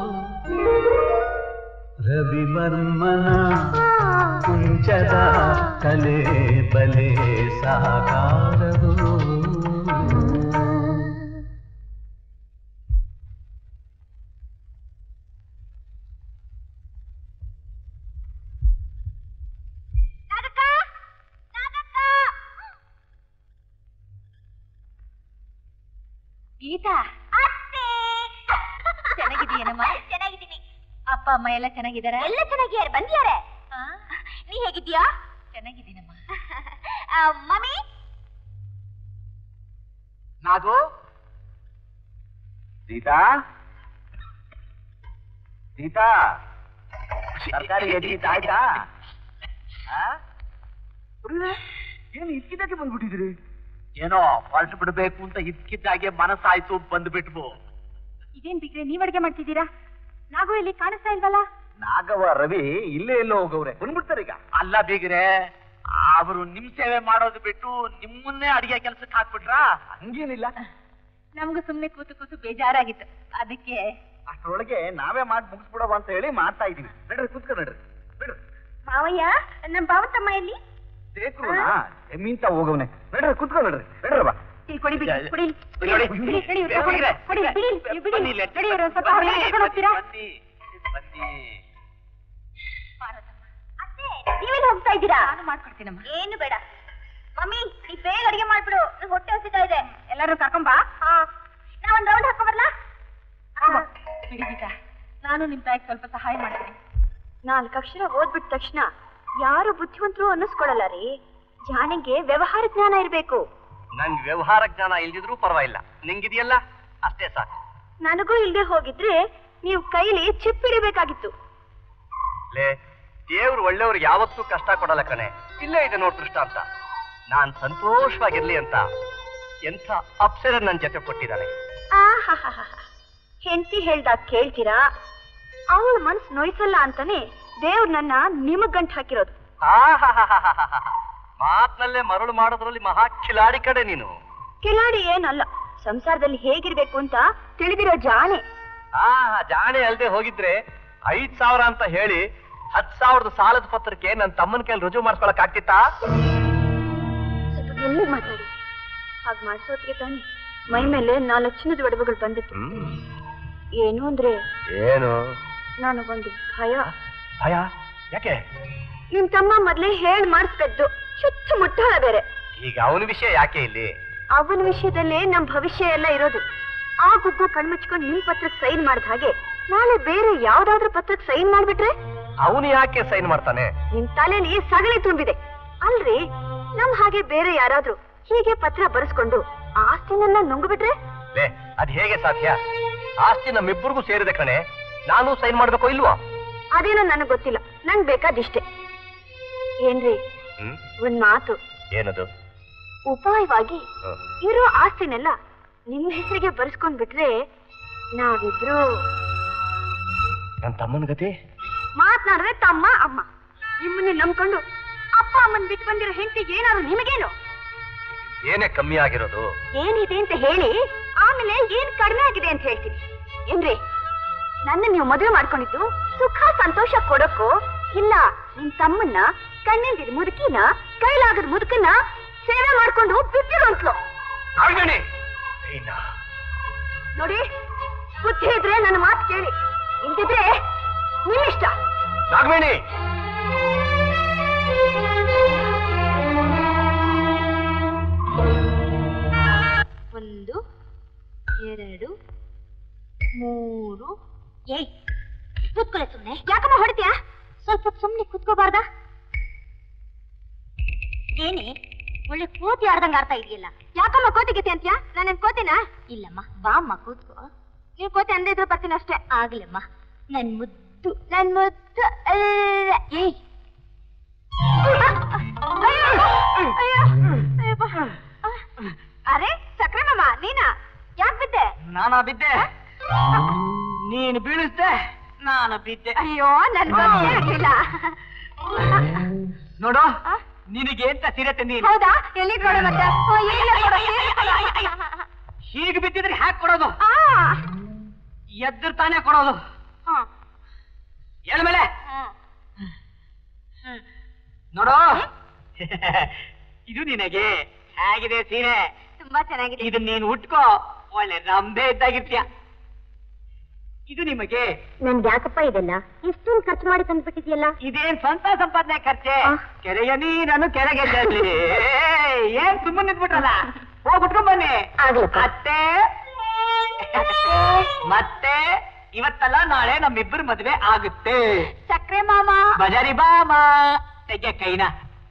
ರವಿವರ್ಮನ ಕುಂಚದ ಕಲೆ ಬಲೆ ಸಾಕಾರವು ಗೀತಾ ಚೆನ್ನಾಗಿದೀಯನಮ್ಮ ಚೆನ್ನಾಗಿದ್ದೀನಿ ಅಪ್ಪ ಅಮ್ಮ ಎಲ್ಲ ಚೆನ್ನಾಗಿದಾರ ಎಲ್ಲ ಚೆನ್ನಾಗಿದ್ದಾರೆ ಬಂದಿದ್ದಾರೆ ನೀ ಹೇಗಿದ್ಯಾ ಚೆನ್ನಾಗಿದ್ದೀನಮ್ಮ ಮಮ್ಮಿ ನಾಗು ಸೀತಾ ಸೀತಾ ತರಕಾರಿ ಎದ್ದೀತ ಆಯ್ತಾ ಆ? ಹುಡುಗ್ರೆ, ಏನು ಇದ್ಕಿದ್ದಾಗೆ ಬಂದ್ಬಿಟ್ಟಿದ್ರಿ ಏನೋ ಹೊರಟು ಬಿಡ್ಬೇಕು ಅಂತ ಇದ್ಕಿದ್ದಾಗೆ ಮನಸ್ಸಾಯ್ತು ಬಂದ್ಬಿಟ್ವು ಇದೇನ್ ಬಿಗ್ರೆ ನೀವ್ ಅಡ್ಗೆ ಮಾಡ್ತಿದ್ದೀರಾ ನಾಗೂ ಇಲ್ಲಿ ಕಾಣಿಸ್ತಾ ಇಲ್ವಲ್ಲ ನಾಗವ ರವಿ ಇಲ್ಲೇ ಎಲ್ಲೋ ಹೋಗವ್ರೆ ಬಂದ್ಬಿಡ್ತಾರೆ ಈಗ ಅಲ್ಲ ಬೀಗ್ರೆ ಅವರು ನಿಮ್ ಸೇವೆ ಮಾಡೋದು ಬಿಟ್ಟು ನಿಮ್ಮನ್ನೇ ಅಡಿಗೆ ಕೆಲ್ಸಕ್ಕೆ ಹಾಕ್ಬಿಟ್ರಾ ಹಂಗೇನಿಲ್ಲ ನಮ್ಗೂ ಸುಮ್ನೆ ಕೂತು ಕೂತು ಬೇಜಾರಾಗಿತ್ತು ಅದಕ್ಕೆ ಅಷ್ಟರೊಳಗೆ ನಾವೇ ಮಾಡಿ ಮುಗಿಸ್ಬಿಡವ ಅಂತ ಹೇಳಿ ಮಾಡ್ತಾ ಇದೀವಿ ನಡ್ರಿ ಕೂತ್ಕೊ ನಡ್ರಿ ಬಿಡ್ರಿ ಮಾವಯ್ಯ ನಮ್ ಭಾವತಮ್ಮ ಎಲ್ಲಿ ಸೇಕ್ರುನಾ ಎಮ್ಮೀಂತ ಹೋಗವ್ನೆ ನಡ್ರಿ ಕೂತ್ಕೊ ನಡ್ರಿ ನಡ್ರಿ ಬಾ ಇಲ್ಲಿ ಕೊಡಿ ಬಿಡಿ ಕೊಡಿ ಬಿಡಿ, ನೋಡಿ. ಬಿಡಿ, ಬಿಡಿ, ಇವ್ರು ತಗೊಳ್ಳಿ. ಬಿಡಿ, ಕೊಡಿ, ಬಿಡಿ, ನೀವು ಬಿಡಿ. ಬನ್ನಿ ಇಲ್ಲಿ. ಬಿಡಿ, ಇವ್ರು ಒಂದ್ ಸ್ವಲ್ಪ ಬನ್ನಿ, ಹೊರಗಡೆ ಕರ್ಕೊಂಡು ಹೋಗ್ತೀರಾ? ಬನ್ನಿ ಬನ್ನಿ ನೀವೆಲ್ಲ ಹೋಗ್ತಾ ಇದ್ದೀರಾ ನಾನು ಮಾಡ್ಕೊಡ್ತೀನಮ್ಮ ಏನು ಬೇಡ ಮಮ್ಮಿ ನೀ ಬೇಗ ಅಡಿಗೆ ಮಾಡ್ಬಿಡು ನಂಗೆ ಹೊಟ್ಟೆ ಹಸಿತಾ ಇದೆ ಎಲ್ಲರೂ ಕರ್ಕೊಂಬಾ ಹಾ ನಾ ಒಂದ್ ರೌಂಡ್ ಹಾಕೊಂಬರ್ಲಾ ಬಿಡಿ ಗೀತಾ ನಾನು ನಿಮ್ ತಾಯಿಗೆ ಸ್ವಲ್ಪ ಸಹಾಯ ಮಾಡ್ತೀನಿ ನಾಲ್ಕು ಅಕ್ಷರ ಓದ್ಬಿಟ್ಟ ತಕ್ಷಣ ಯಾರು ಬುದ್ಧಿವಂತರು ಅನ್ನಿಸ್ಕೊಳಲ್ಲ ರೀ ಜಾಣಿಗೆ ವ್ಯವಹಾರ ಜ್ಞಾನ ಇರ್ಬೇಕು ನಂಗೆ ವ್ಯವಹಾರ ಜ್ಞಾನ ಇಲ್ದಿದ್ರೂ ಪರವಾಗಿಲ್ಲ ನಿಂಗಿದೆಯಲ್ಲ ಅಷ್ಟೇ ಸಾಕು ನನಗೂ ಇಲ್ದೆ ಹೋಗಿದ್ರೆ ನೀವು ಕೈಲಿ ಚಿಪ್ಪಿಡಿಬೇಕಾಗಿತ್ತು ಲೇ ದೇವ್ರು ಒಳ್ಳೆಯವ್ರು ಯಾವತ್ತೂ ಕಷ್ಟ ಕೊಡಲ್ಲ ಕಣೆ ಇಲ್ಲೇ ಇದೆ ನೋಡ್ ದೃಷ್ಟಾಂತ ನಾನ್ ಸಂತೋಷವಾಗಿರ್ಲಿ ಅಂತ ಎಂಥ ಅಪ್ಸರ ನನ್ ಜೊತೆ ಕೊಟ್ಟಿದ್ದಾನೆ ಆಹಾಹಾಹಾ. ಹೆಂಡತಿ ಹೇಳ್ದಾಗ ಕೇಳ್ತೀರಾ ಅವಳ ಮನ್ಸು ನೋಯ್ಸಲ್ಲ ಅಂತಾನೆ ದೇವ್ರು ನನ್ನ ನಿಮಗ್ ಗಂಟ್ ಹಾಕಿರೋದು ಮಾತ್ನಲ್ಲೇ ಮರಳು ಮಾಡೋದ್ರಲ್ಲಿ ಮಹಾ ಕಿಲಾಡಿ ಕಡೆ ನೀನು ಕಿಲಾಡಿ ಏನಲ್ಲ ಸಂಸಾರದಲ್ಲಿ ಹೇಗಿರ್ಬೇಕು ಅಂತ ತಿಳಿದಿರೋ ಜಾಣೆ ಆ ಜಾಣೆ ಅಲ್ದೆ ಹೋಗಿದ್ರೆ ಐದ್ ಸಾವಿರ ಅಂತ ಹೇಳಿ ಹತ್ ಸಾವಿರದ ಸಾಲದ ಪತ್ರಕ್ಕೆ ನನ್ನ ತಮ್ಮನ ಕೈಲಿ ರುಜು ಮಾಡ್ಕೊಳಕ್ ಆಗ್ತಿತ್ತಾ ಸ್ವಲ್ಪ ಎಲ್ಲಿ ಮಾತಾಡಿ ಹಾಗೆ ಮಾಡಿಸೋದ್ಗೆ ತಾನೆ ಮೈ ಮೇಲೆ ನಾಲ್ಕು ಚಿನ್ನದ ಒಡವೆಗಳು ಬಂದಿತ್ತು ಏನು ಅಂದ್ರೆ ಏನು ನನಗೊಂದು ಭಯ ಭಯ ಯಾಕೆ ನಿಮ್ ತಮ್ಮ ಮೊದ್ಲೇ ಹೇಳ್ ಮಾಡಿಸ್ಬೇಕು ಚುಚ್ಚು ಮುಟ್ಟಾಳ ಬೇರೆ ಈಗ ಅವನ ವಿಷಯ ಯಾಕೆ ಇಲ್ಲಿ ಅವನ ವಿಷಯದಲ್ಲೇ ನಮ್ ಭವಿಷ್ಯ ಎಲ್ಲ ಇರೋದು ಆ ಗುಗ್ಗು ಕಣ್ಮುಚ್ಕೊಂಡು ನಿಮ್ ಪತ್ರಕ್ಕೆ ಸೈನ್ ಮಾಡಿದ ಹಾಗೆ ನಾಳೆ ಬೇರೆ ಯಾವ್ದಾದ್ರೂ ಪತ್ರಕ್ಕೆ ಸೈನ್ ಮಾಡ್ಬಿಟ್ರೆ ಅವನು ಯಾಕೆ ಸೈನ್ ಮಾಡ್ತಾನೆ ನಿಮ್ ತಲೆಲಿ ಸಗಳಿ ತುಂಬಿದೆ ಅಲ್ರಿ ನಮ್ ಹಾಗೆ ಬೇರೆ ಯಾರಾದ್ರೂ ಹೀಗೆ ಪತ್ರ ಬರೆಸ್ಕೊಂಡು ಆಸ್ತಿನೆಲ್ಲ ನುಂಗ್ಬಿಟ್ರೆ ಲೇ ಅದ್ ಹೇಗೆ ಸಾಧ್ಯ ಆಸ್ತಿ ನಮ್ಮಿಬ್ಬರಿಗೂ ಸೇರಿದೆ ಕಣೆ ನಾನು ಸೈನ್ ಮಾಡ್ಬೇಕೋ ಇಲ್ವಾ ಅದೇನೋ ನನಗ್ ಗೊತ್ತಿಲ್ಲ ನಂಗ್ ಬೇಕಾದಿಷ್ಟೇ ಏನ್ರಿ ಹ್ಮ್ ಒಂದ್ ಮಾತು ಏನದು ಉಪಾಯವಾಗಿ ಹ. ಇರೋ ಆಸ್ತಿನೆಲ್ಲ ನಿಮ್ ಹೆಸರಿಗೆ ಬರ್ಸ್ಕೊಂಡ್ ಬಿಟ್ರೆ ನಾವಿಬ್ರು ನನ್ ತಮ್ಮನ ಗತಿ ಮಾತ್ನಾಡಿದ್ರೆ ತಮ್ಮ ಅಮ್ಮ ನಿಮ್ಮನ್ನ ನಂಬ್ಕೊಂಡು ಅಪ್ಪ ಅಮ್ಮನ್ ಬಿಟ್ಟು ಬಂದಿರೋ ಹೆಂಡತಿಗೆ ಏನಾದ್ರು ನಿಮಗೇನು ಏನೇ ಕಮ್ಮಿ ಆಗಿರೋದು ಏನಿದೆ ಅಂತ ಹೇಳಿ ಆಮೇಲೆ ಏನ್ ಕಡಿಮೆ ಆಗಿದೆ ಅಂತ ಹೇಳ್ತೀನಿ ಏನ್ರಿ ನನ್ನ ನೀವು ಮದುವೆ ಮಾಡ್ಕೊಂಡಿದ್ದು ಸುಖ ಸಂತೋಷ ಕೊಡಕ್ಕೋ ಇಲ್ಲ ನಿಮ್ ತಮ್ಮನ್ನ ಕಣ್ಣಿಲ್ದಿದ್ ಮುದುಕಿನ ಕೈಲಾಗದ ಮುದುಕನ್ನ ಸೇವೆ ಮಾಡ್ಕೊಂಡು ಬಿಟ್ಟಿರೋಂತ್ಲು ನಾಗಮಣಿ ನೋಡಿ ಬುದ್ಧಿ ಇದ್ರೆ ನನ್ನ ಮಾತು ಕೇಳಿ ಇಲ್ದಿದ್ರೆ ನಿಮ್ಮಿಷ್ಟ ನಾಗವೇಣಿ ಒಂದು ಎರಡು ಮೂರು ಏಯ್ ಕೂತ್ಕೊಳ್ಳೆ ಸುಮ್ನೆ ಯಾಕಮ್ಮ ಹೊಡಿತೀಯಾ ಸ್ವಲ್ಪ ಹೊತ್ತು ಸುಮ್ನೆ ಕೂತ್ಕೋಬಾರ್ದ ಏನೇ ಒಳ್ಳೆ ಕೋತಿ ಆಡ್ದಂಗ ಆಡ್ತಾ ಇದೆಯಲ್ಲ ಯಾಕಮ್ಮ ಕೋತಿಗೆ ಅಂತ್ಯಾ ನಾನೇನ್ ಕೋತಿನ ಇಲ್ಲಮ್ಮ ಬಾಮ್ಮ ಕೂತ್ಕೋ ನೀವು ಕೋತಿ ಅಂದೇ ಇದ್ರೆ ಬರ್ತೀನಿ ಅಷ್ಟೇ ಆಗ್ಲಮ್ಮ ನನ್ ಮುದ್ದು ನನ್ ಮುದ್ದು ಅಲ್ಲ. ಏಯ್ ಅರೆ ಸಕ್ರೆ ಮಾಮ ನೀನಾ ಯಾಕೆ ಬಿದ್ದೆ ನಾನಾ ಬಿದ್ದೆ ನೀನು ಬೀಳಿಸ್ದೆ ನಾನು ಬಿದ್ದೆ ಅಯ್ಯೋ ನನ್ ಬಗ್ಗೆ ಆಗ್ಲಿಲ್ಲ ನೋಡು ನಿನಗೆ ಅಂತ ಸೀರೆ ತಂದೀನಿ ಹೌದಾ ಎಲ್ಲಿ ನೋಡ ಮತ್ತೆ ಓ, ಏನಿಲ್ಲ ಕೊಡು, ಏನಿಲ್ಲ. ಹೀಗೆ ಬಿದ್ದಿದ್ರೆ ಹ್ಯಾಕ್ ಕೊಡೋದು ಆ, ಎದ್ರ ತಾನೇ ಕೊಡೋದು ಹ್ಮ್, ಹೇಳ ಮೇಲೆ ಹ್ಮ್. ನೋಡು ಇದು ನಿನಗೆ ಹೇಗಿದೆ ಸೀರೆ ತುಂಬಾ ಚೆನ್ನಾಗಿದೆ ಇದು ನೀನು ಉಟ್ಕೋ ಒಳ್ಳೆ ರಂಬೆ ಇದ್ದಾಗಿರ್ತೀಯ ಇದು ನಿಮಗೆ ನನ್ಗೆ ಯಾಕಪ್ಪ ಇದೆಲ್ಲ ಇಷ್ಟೊಂದು ಖರ್ಚು ಮಾಡಿ ತಂದ್ಬಿಟ್ಟಿದ್ಯಲ್ಲ ಇದೇನ್ ಸ್ವಂತ ಸಂಪಾದನೆ ಖರ್ಚೆ ಆ. ಕೆರೆಯ ನೀರನ್ನು ಕೆರೆಗೆ ಚೆಲ್ಲಿ ಏನ್ ಸುಮ್ಮನೆ ನಿಂತ್ಬಿಟ್ರಲ್ಲ ಹೋಗ್ ಉಟ್ಕೊಂಡ್ ಬನ್ನಿ ಆಗ್ಲಪ್ಪ. ಅತ್ತೆ ಮತ್ತೆ ಇವತ್ತಲ್ಲ ನಾಳೆ ನಮ್ಮಿಬ್ಬರು ಮದುವೆ ಆಗುತ್ತೆ ಸಕ್ರೆ ಮಾಮ ಬಜಾರಿ ಬಾಮ ತೆಗೆ ಕೈನ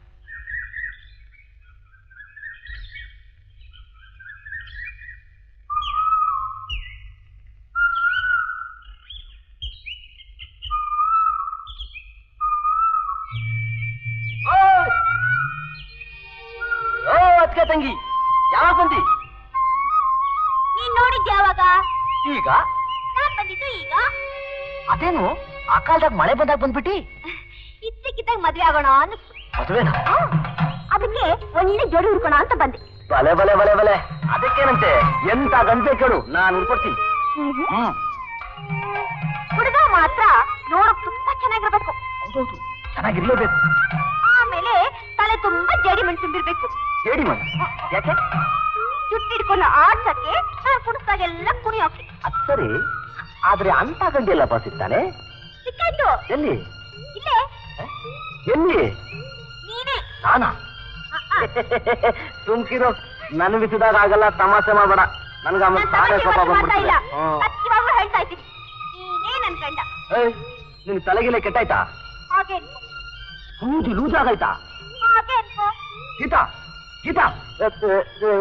ಓ ಅದ್ಕೆ ತಂಗಿ ಯಾವಾಗ ಬಂದಿ ನೀನ್ ನೋಡಿದ್ದೆ ಯಾವಾಗ ಈಗ ನಾನ್ ಬಂದಿದ್ದು ಈಗ ಅದೇನು ಆ ಕಾಲದಾಗ ಮಳೆ ಬಂದಾಗ ಬಂದ್ಬಿಟ್ಟಿ ಇದ್ದಕ್ಕಿದ್ದಾಗ ಮದ್ವೆ ಆಗೋಣ ಅನ್ನಿಸ್ತು ಮದುವೆನಾ ಆ, ಅದಕ್ಕೆ ಒಳ್ಳೆ ಜೋಡಿ ಹುಡ್ಕೋಣ ಅಂತ ಬಂದೆ ಬಲೆ ಬಲೆ ಬಲೆ ಬಲೆ ಅದಕ್ಕೇನಂತೆ ಎಂತ ಗಂಟೆ ಕೇಳು ನಾನು ಉಳ್ಕೊಡ್ತೀನಿ ಹ್ಮ್ ಹುಡುಗ ಮಾತ್ರ ನೋಡಕ್ ತುಂಬಾ ಚೆನ್ನಾಗಿರ್ಬೇಕು ಹೌದೌದು ಚೆನ್ನಾಗಿರ್ಲೇಬೇಕು ಆಮೇಲೆ ತಲೆ ತುಂಬಾ ಜಡಿ ಮಣ್ಣು ತುಂಬಿರ್ಬೇಕು ಹೇಳಿ ಮಗ ಯಾಕೆ ಜುಟ್ಟು ಹಿಡ್ಕೊಂಡು ಆಡ್ಸಕ್ಕೆ ನಾನು ಕುಡಿಸ್ದಾಗೆಲ್ಲ ಕುಣಿಯೋಕೆ ಅದ್ ಸರಿ ಆದ್ರೆ ಅಂತ ಗಂಟೆಲ್ಲಪ್ಪ ಸಿಗ್ತಾನೆ ಸಿಕ್ಕಾಯ್ತು ಎಲ್ಲಿ ಇಲ್ಲೇ ಎಲ್ಲಿ ನೀನೇ ನಾನಾ ಸುಮ್ಕಿರೋ ನನ್ ಬಿಸಿದಾಗ ಆಗಲ್ಲ ತಮಾಷೆ ಮಾಡ್ಬೇಡ ನನ್ಗ ಆಮೇಲೆ ನಾನ್ ತಾನೇ ತಮಾಷೆ ಕೋಪ ಮಾಡ್ತಾ ಇಲ್ಲ ಬಂದ್ಬಿಡ್ತದೆ ಹ್ಮ್. ಸತ್ಯವಾಗ್ಲೂ ಹೇಳ್ತಾ ಇದ್ದೀನಿ ನೀನೇ ನನ್ ಗಂಡ ಏಯ್ ನಿನ್ ತಲೆಗಿಲೆ ಕೆಟ್ಟಾಯ್ತಾ ಹಾಗೆ ಅನ್ಕೋ ಹೌದು ಲೂಸ್ ಆಗೈತಾ ಹಾಗೆ ಅನ್ಕೋ ಗೀತಾ ಗೀತಾ ಅ, ಅ, ಅ,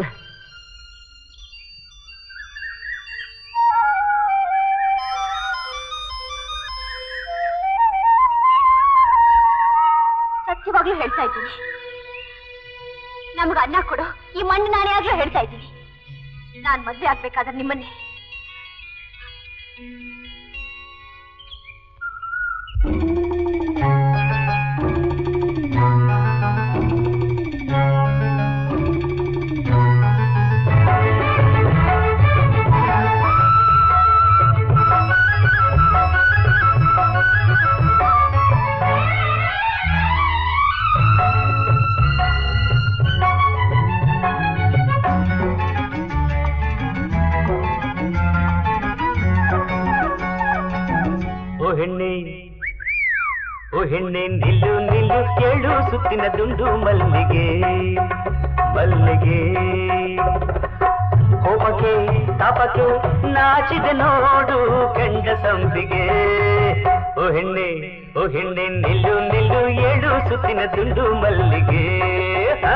ಸತ್ಯವಾಗ್ಲೂ ಹೇಳ್ತಾ ಇದ್ದೀನಿ ನಮ್ಗೆ ಅನ್ನ ಕೊಡು ಈ ಮಣ್ಣು ನಾನೇ ಆಗ್ಲೂ ಹೇಳ್ತಾ ಇದ್ದೀನಿ ನಾನ್ ಮದ್ವೆ ಆಗ್ಬೇಕಾದ್ರೆ ನಿಮ್ಮನ್ನೇ ಹೆಣ್ಣೆ ನಿಲ್ಲು ನಿಲ್ಲು ಏಳು ಸುತ್ತಿನ ದುಂಡು ಮಲ್ಲಿಗೆ ಮಲ್ಲಿಗೆ ಕೋಪಕ್ಕೆ ತಾಪಕ್ಕೆ ನಾಚಿದೆ ನೋಡು ಕಂಡ ಸಂಪಿಗೆ ಓ ಹೆಣ್ಣೆ ಓ ಹೆಣ್ಣೆ ನಿಲ್ಲು ನಿಲ್ಲು ಏಳು ಸುತ್ತಿನ ದುಂಡು ಮಲ್ಲಿಗೆ ಹಾ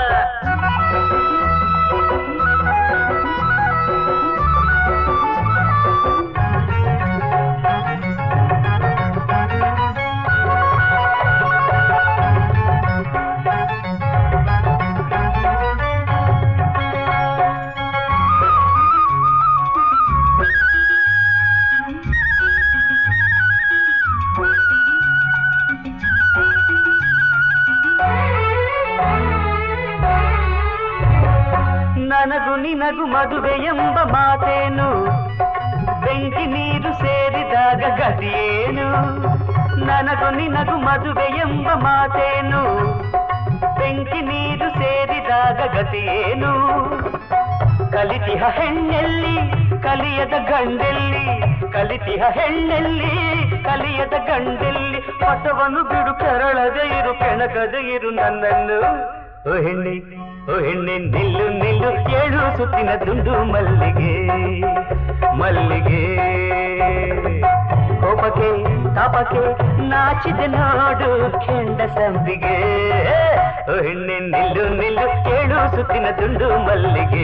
ನನಗು ನಿನಗು ಮದುವೆ ಎಂಬ ಮಾತೇನು ಬೆಂಕಿ ನೀರು ಸೇರಿದಾಗ ಗತಿಯೇನು ನನಗು ನಿನಗು ಮದುವೆ ಎಂಬ ಮಾತೇನು ಬೆಂಕಿ ನೀರು ಸೇರಿದಾಗ ಗತಿಯೇನು ಕಲಿತಿಹ ಹೆಣ್ಣೆಲ್ಲಿ ಕಲಿಯದ ಗಂಡೆಲ್ಲಿ ಕಲಿತಿಹ ಹೆಣ್ಣೆಲ್ಲಿ ಕಲಿಯದ ಗಂಡೆಲ್ಲಿ ಪಟವನ್ನು ಬಿಡು ಕೆರಳದೆ ಇರು ಕೆಣಕದೆ ಇರು ನನ್ನನ್ನು ಓ ಹೆಣ್ಣೆ ಓ ಹೆಣ್ಣೆ ನಿಲ್ಲು ನಿಲ್ಲು ಏಳು ಸುತ್ತಿನ ದುಂಡು ಮಲ್ಲಿಗೆ ಮಲ್ಲಿಗೆ ಕೋಪಕ್ಕೆ ತಾಪಕ್ಕೆ ನಾಚಿದೆ ನೋಡು ಕೆಂಡ ಸಂಪಿಗೆ ಓ ಹೆಣ್ಣೆ ನಿಲ್ಲು ನಿಲ್ಲು ಏಳು ಸುತ್ತಿನ ದುಂಡು ಮಲ್ಲಿಗೆ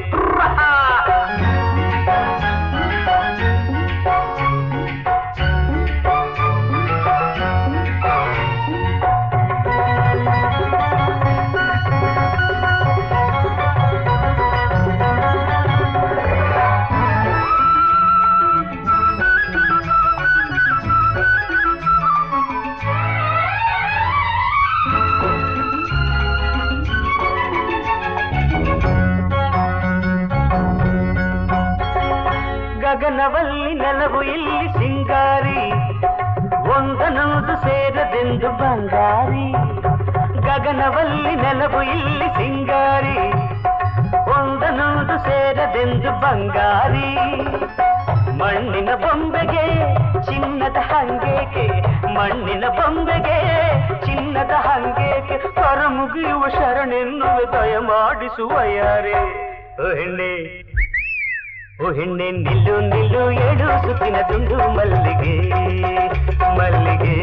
ಗಗನವಲ್ಲಿ ನೆಲವು ಇಲ್ಲಿ ಸಿಂಗಾರಿ ಒಂದನೊಂದು ಸೇರದೆಂದು ಬಂಗಾರಿ ಗಗನವಲ್ಲಿ ನೆಲವು ಇಲ್ಲಿ ಸಿಂಗಾರಿ ಒಂದನೊಂದು ಸೇರದೆಂದು ಬಂಗಾರಿ ಮಣ್ಣಿನ ಬೊಂಬೆಗೆ ಚಿನ್ನದ ಹಂಗೇಕೆ ಮಣ್ಣಿನ ಬೊಂಬೆಗೆ ಚಿನ್ನದ ಹಂಗೇಕೆ ಹೊರ ಮುಗಿಯುವ ಶರಣೆನ್ನುವೆ ದಯ ಮಾಡಿಸುವ ಯಾರೇ ಓ ಹೆಣ್ಣೆ ಓ ಹೆಣ್ಣೆ ನಿಲ್ಲು ನಿಲ್ಲು ಏಳು ಸುತ್ತಿನ ದುಂಡು ಮಲ್ಲಿಗೆ ಮಲ್ಲಿಗೆ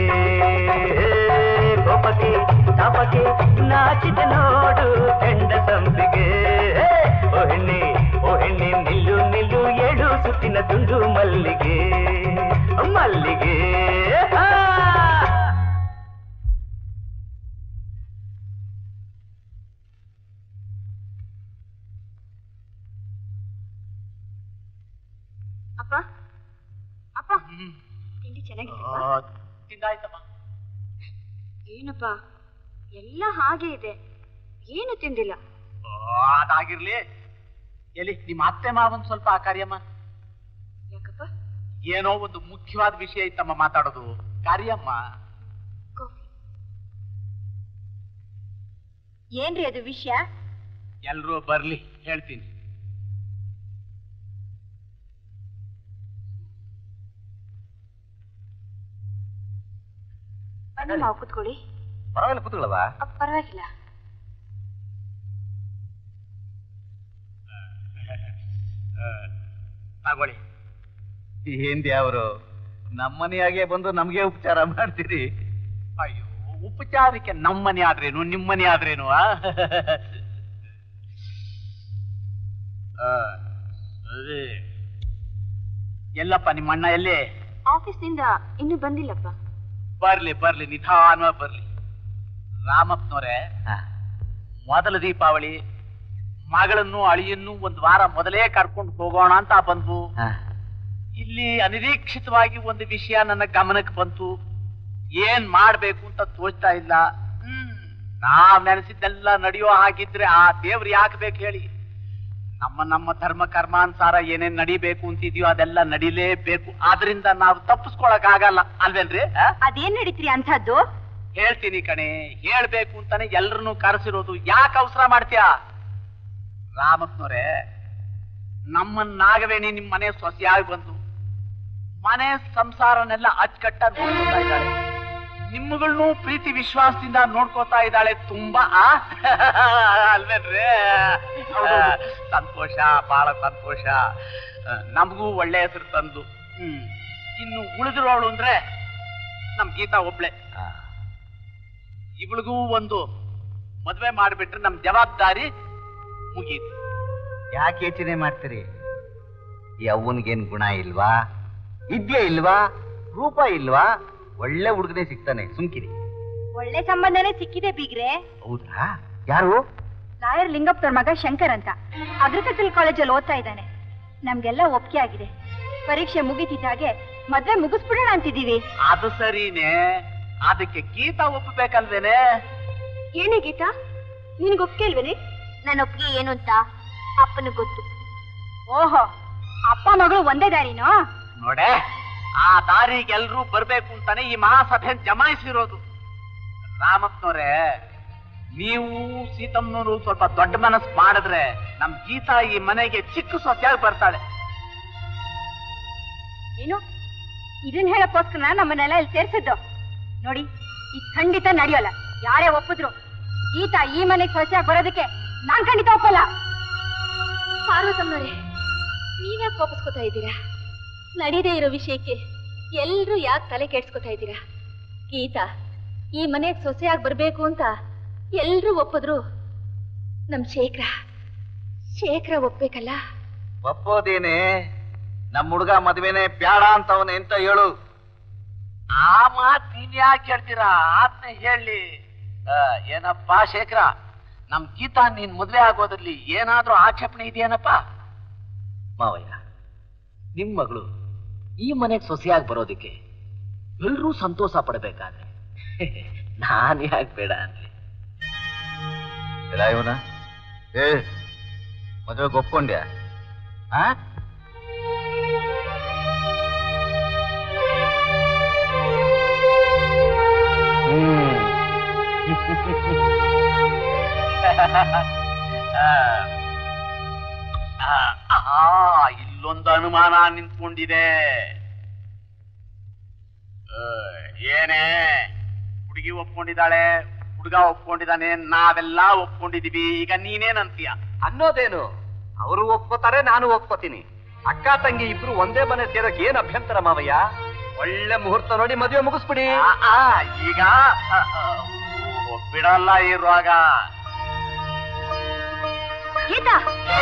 ಕೋಪಕ್ಕೆ ತಾಪಕ್ಕೆ ನಾಚಿದ ನೋಡು ಕೆಂಡ ಸಂಪಿಗೆ ಓ ಹೆಣ್ಣೆ ಓ ಹೆಣ್ಣೆ ನಿಲ್ಲು ನಿಲ್ಲು ಏಳು ಸುತ್ತಿನ ದುಂಡು ಮಲ್ಲಿಗೆ ಮಲ್ಲಿಗೆ ಆ! ಅಪ್ಪ ಅಪ್ಪ ತಿಂಡಿ ಚೆನ್ನಾಗಿದೆ ತಿಂದಾಯ್ತಮ್ಮ ಏನಪ್ಪ ಎಲ್ಲ ಹಾಗೆ ಇದೆ ಏನು ತಿಂದಿಲ್ಲ ಓ, ಅದಾಗಿರ್ಲಿ ಎಲ್ಲಿ ನಿಮ್ಮ ಅತ್ತೆ ಮಾವನ್ ಸ್ವಲ್ಪ ಆ ಕಾರ್ಯಮ್ಮ ಯಾಕಪ್ಪ ಏನೋ ಒಂದು ಮುಖ್ಯವಾದ ವಿಷಯ ಇತ್ತಮ್ಮ ಮಾತಾಡೋದು ಕಾರ್ಯಮ್ಮ ಕಾಫಿ ಏನ್ರಿ ಅದು ವಿಷಯ ಎಲ್ರೂ ಬರ್ಲಿ ಹೇಳ್ತೀನಿ ಬನ್ನಿ ಮಾವು ಕೂತ್ಕೊಳ್ಳಿ ಪರವಾಗಿಲ್ಲ ಕೂತ್ಕೊಳ್ಳವಾ ಅಪ್ಪ, ಪರವಾಗಿಲ್ಲ ತಗೊಳ್ಳಿ ಏನ್ರಿ ಅವರು ನಮ್ಮನೆಯಾಗೆ ಬಂದು ನಮ್ಗೆ ಉಪಚಾರ ಮಾಡ್ತೀರಿ ಅಯ್ಯೋ ಉಪಚಾರಕ್ಕೆ ನಮ್ಮನೆ ಆದ್ರೇನು ನಿಮ್ಮನೆ ಆದ್ರೇನು ಆ? ಆ, ಸರಿ. ಎಲ್ಲಪ್ಪ ನಿಮ್ಮ ಅಣ್ಣ ಎಲ್ಲಿ ಆಫೀಸ್ನಿಂದ ಇನ್ನೂ ಬಂದಿಲ್ಲಪ್ಪ ಬರ್ಲಿ ಬರ್ಲಿ ನಿಧಾನವಾಗಿ ಬರ್ಲಿ ರಾಮಪ್ಪನವ್ರೆ ಮೊದಲ ದೀಪಾವಳಿ ಮಗಳನ್ನು ಅಳಿಯನ್ನು ಒಂದು ವಾರ ಮೊದಲೇ ಕರ್ಕೊಂಡು ಹೋಗೋಣ ಅಂತ ಬಂದ್ವು ಇಲ್ಲಿ ಅನಿರೀಕ್ಷಿತವಾಗಿ ಒಂದು ವಿಷಯ ನನ್ನ ಗಮನಕ್ಕೆ ಬಂತು ಏನ್ ಮಾಡ್ಬೇಕು ಅಂತ ತೋಚ್ತಾ ಇಲ್ಲ ಹ್ಮ್ ನಾವ್ ನೆನೆಸಿದ್ದೆಲ್ಲ ನಡೆಯೋ ಹಾಗಿದ್ರೆ ಆ ದೇವ್ರು ಯಾಕೆ ಬೇಕು ಹೇಳಿ ನಮ್ಮ ನಮ್ಮ ಧರ್ಮ ಕರ್ಮಾನುಸಾರ ಏನೇನ್ ನಡಿಬೇಕು ಅಂತಿದ್ಯೋ ಅದೆಲ್ಲ ನಡಿಲೇಬೇಕು ಆದ್ರಿಂದ ನಾವು ತಪ್ಪಿಸ್ಕೊಳಕ್ ಆಗಲ್ಲ ಅಲ್ವೇನ್ರಿ ಆ? ಅದೇನ್ ನಡೀತ್ರಿ ಅಂಥದ್ದು ಹೇಳ್ತೀನಿ ಕಣೆ ಹೇಳ್ಬೇಕು ಅಂತಾನೆ ಎಲ್ರನ್ನೂ ಕರೆಸಿರೋದು ಯಾಕೆ ಅವಸರ ಮಾಡ್ತೀಯ ರಾಮಪ್ಪನವ್ರೆ ನಮ್ಮನ್ ನಾಗವೇಣಿ ನಿಮ್ ಮನೆ ಸೊಸೆಯಾಗಿ ಬಂದು ಮನೆ ಸಂಸಾರನೆಲ್ಲ ಅಚ್ಚುಕಟ್ಟಾಗಿ ನೋಡ್ಕೊತಾ ಇದ್ದಾಳೆ ನಿಮ್ಮಗಳನ್ನೂ ಪ್ರೀತಿ ವಿಶ್ವಾಸದಿಂದ ನೋಡ್ಕೋತಾ ಇದ್ದಾಳೆ ತುಂಬಾ ಆ? ಅಲ್ವೇನ್ರಿ ಸಂತೋಷ ಬಹಳ ಸಂತೋಷ ಆ, ನಮಗೂ ಒಳ್ಳೆ ಹೆಸರು ತಂದು ಹ್ಮ್ ಇನ್ನು ಉಳಿದಿರೋಳು ಅಂದ್ರೆ ನಮ್ ಗೀತಾ ಒಬ್ಳೆ ಇವಳಿಗೂ ಒಂದು ಮದ್ವೆ ಮಾಡಿಬಿಟ್ರೆ ನಮ್ ಜವಾಬ್ದಾರಿ ಮುಗೀತು ಯಾಕೆ ಯೋಚನೆ ಮಾಡ್ತೀರಿ ಈ ಅವ್ವನಿಗೇನ್ ಗುಣ ಇಲ್ವಾ ಇದ್ಯಾ ಇಲ್ವಾ ರೂಪ ಇಲ್ವಾ ಒಳ್ಳೆ ಹುಡುಗನೇ ಸಿಗ್ತಾನೆ ಸುಮ್ಕಿರಿ ಒಳ್ಳೆ ಸಂಬಂಧನೇ ಸಿಕ್ಕಿದೆ ಬೀಗ್ರೆ ಹೌದಾ ಯಾರು ಲಾಯರ್ ಲಿಂಗಪ್ಪನವ್ರ ಮಗ ಶಂಕರ್ ಅಂತ ಅಗ್ರಿಕಲ್ಚರ್ ಕಾಲೇಜಲ್ಲಿ ಓದ್ತಾ ಇದ್ದಾನೆ ನಮ್ಗೆಲ್ಲ ಒಪ್ಪಿಗೆ ಆಗಿದೆ ಪರೀಕ್ಷೆ ಮುಗಿತಿದ್ದಾಗೆ ಮದ್ವೆ ಮುಗಿಸ್ಬಿಡೋಣ ಅಂತಿದ್ದೀವಿ ಅದು ಸರಿನೇ ಅದಕ್ಕೆ ಗೀತಾ ಒಪ್ಪಬೇಕಲ್ವೇನೆ ಏನೇ ಗೀತಾ ನಿನಗೆ ಒಪ್ಪಿಗೆ ಇಲ್ವೇನೆ ನನ್ನ ಒಪ್ಪಿಗೆ ಏನು ಅಂತ ಅಪ್ಪನಿಗೆ ಗೊತ್ತು ಓಹೋ ಅಪ್ಪ ಮಗಳು ಒಂದೇ ದಾರಿನೋ ನೋಡೆ ಆ ದಾರಿಗೆ ಎಲ್ರೂ ಬರ್ಬೇಕು ಅಂತಾನೆ ಈ ಮಹಾಸಭೆ ಜಮಾಯಿಸಿರೋದು ರಾಮಪ್ಪನವ್ರೆ ನೀವು ಸೀತಮ್ಮನವರು ಸ್ವಲ್ಪ ದೊಡ್ಡ ಮನಸ್ಸು ಮಾಡಿದ್ರೆ ನಮ್ ಗೀತಾ ಈ ಮನೆಗೆ ಚಿಕ್ಕ ಸೊಸೆಯಾಗಿ ಬರ್ತಾಳೆ ಏನು ಇದನ್ನ ಹೇಳಕ್ಕೋಸ್ಕರ ನಮ್ಮನ್ನೆಲ್ಲ ಇಲ್ಲಿ ಸೇರ್ಸಿದ್ದು ನೋಡಿ ಈ ಖಂಡಿತ ನಡೆಯೋಲ್ಲ ಯಾರೇ ಒಪ್ಪಿದ್ರು ಗೀತಾ ಈ ಮನೆಗೆ ಸೊಸೆಯಾಗಿ ಬರೋದಕ್ಕೆ ನಾನ್ ಖಂಡಿತ ಒಪ್ಪಲ್ಲ ಪಾರ್ವತಮ್ಮನವ್ರೆ ನೀವ್ಯಾಕೆ ಕೋಪಿಸ್ಕೊತಾ ಇದ್ದೀರಾ ನಡೀದೇ ಇರೋ ವಿಷಯಕ್ಕೆ ಎಲ್ರೂ ಯಾಕೆ ತಲೆ ಕೆಡ್ಸ್ಕೊತಾ ಇದ್ದೀರಾ ಗೀತಾ ಈ ಮನೆಗೆ ಸೊಸೆಯಾಗಿ ಬರ್ಬೇಕು ಅಂತ ಎಲ್ರೂ ಒಪ್ಪಿದ್ರು ನಮ್ ಶೇಖರ ಶೇಖರ ಒಪ್ಬೇಕಲ್ಲ ಒಪ್ಪೋದೇನೆ ನಮ್ಮ ಹುಡುಗ ಮದ್ವೆನೆ ಬ್ಯಾಡ ಅಂತವನೆ ಅಂತ ಹೇಳು ಆ ಮಾತ್ ನೀವ್ ಯಾಕೆ ಹೇಳ್ತೀರಾ ಆತ್ನ ಹೇಳಿ ಆ, ಏನಪ್ಪಾ ಶೇಖರ ನಮ್ ಗೀತಾ ನೀನ್ ಮದ್ವೆ ಆಗೋದ್ರಲ್ಲಿ ಏನಾದ್ರೂ ಆಕ್ಷೇಪಣೆ ಇದೆಯೇನಪ್ಪ ಮಾವಯ್ಯ ನಿಮ್ ಮಗಳು ಈ ಮನೆಗೆ ಸೊಸೆಯಾಗಿ ಬರೋದಕ್ಕೆ ಎಲ್ರೂ ಸಂತೋಷ ಪಡಬೇಕಾದ್ರೆ ನಾನ್ ಯಾಕೆ ಬೇಡ ಅನ್ಲಿ ಇಲ್ಲ ಇವನ ಏ ಮದುವೆಗೆ ಒಪ್ಕೊಂಡ್ಯಾ ಆ ಆ, ಆ, ಇಲ್ಲೊಂದು ಅನುಮಾನ ನಿಂತ್ಕೊಂಡಿದೆ ಆ, ಏನೇ ಹುಡುಗಿ ಒಪ್ಕೊಂಡಿದ್ದಾಳೆ ಹುಡುಗ ಒಪ್ಕೊಂಡಿದ್ದಾನೆ ನಾವೆಲ್ಲ ಒಪ್ಕೊಂಡಿದೀವಿ ಈಗ ನೀನೇನಂತೀಯ ಅನ್ನೋದೇನು ಅವರು ಒಪ್ಕೋತಾರೆ ನಾನು ಒಪ್ಕೋತೀನಿ ಅಕ್ಕ ತಂಗಿ ಇಬ್ರು ಒಂದೇ ಮನೆ ಸೇರಕ್ ಏನ್ ಅಭ್ಯಂತರ ಮಾವಯ್ಯ ಒಳ್ಳೆ ಮುಹೂರ್ತ ನೋಡಿ ಮದುವೆ ಮುಗಿಸ್ಬಿಡಿ ಆ, ಆ, ಈಗ ಆ, ಆ, ಓ, ಬಿಡಲ್ಲ ಇರುವಾಗ ಗೀತಾ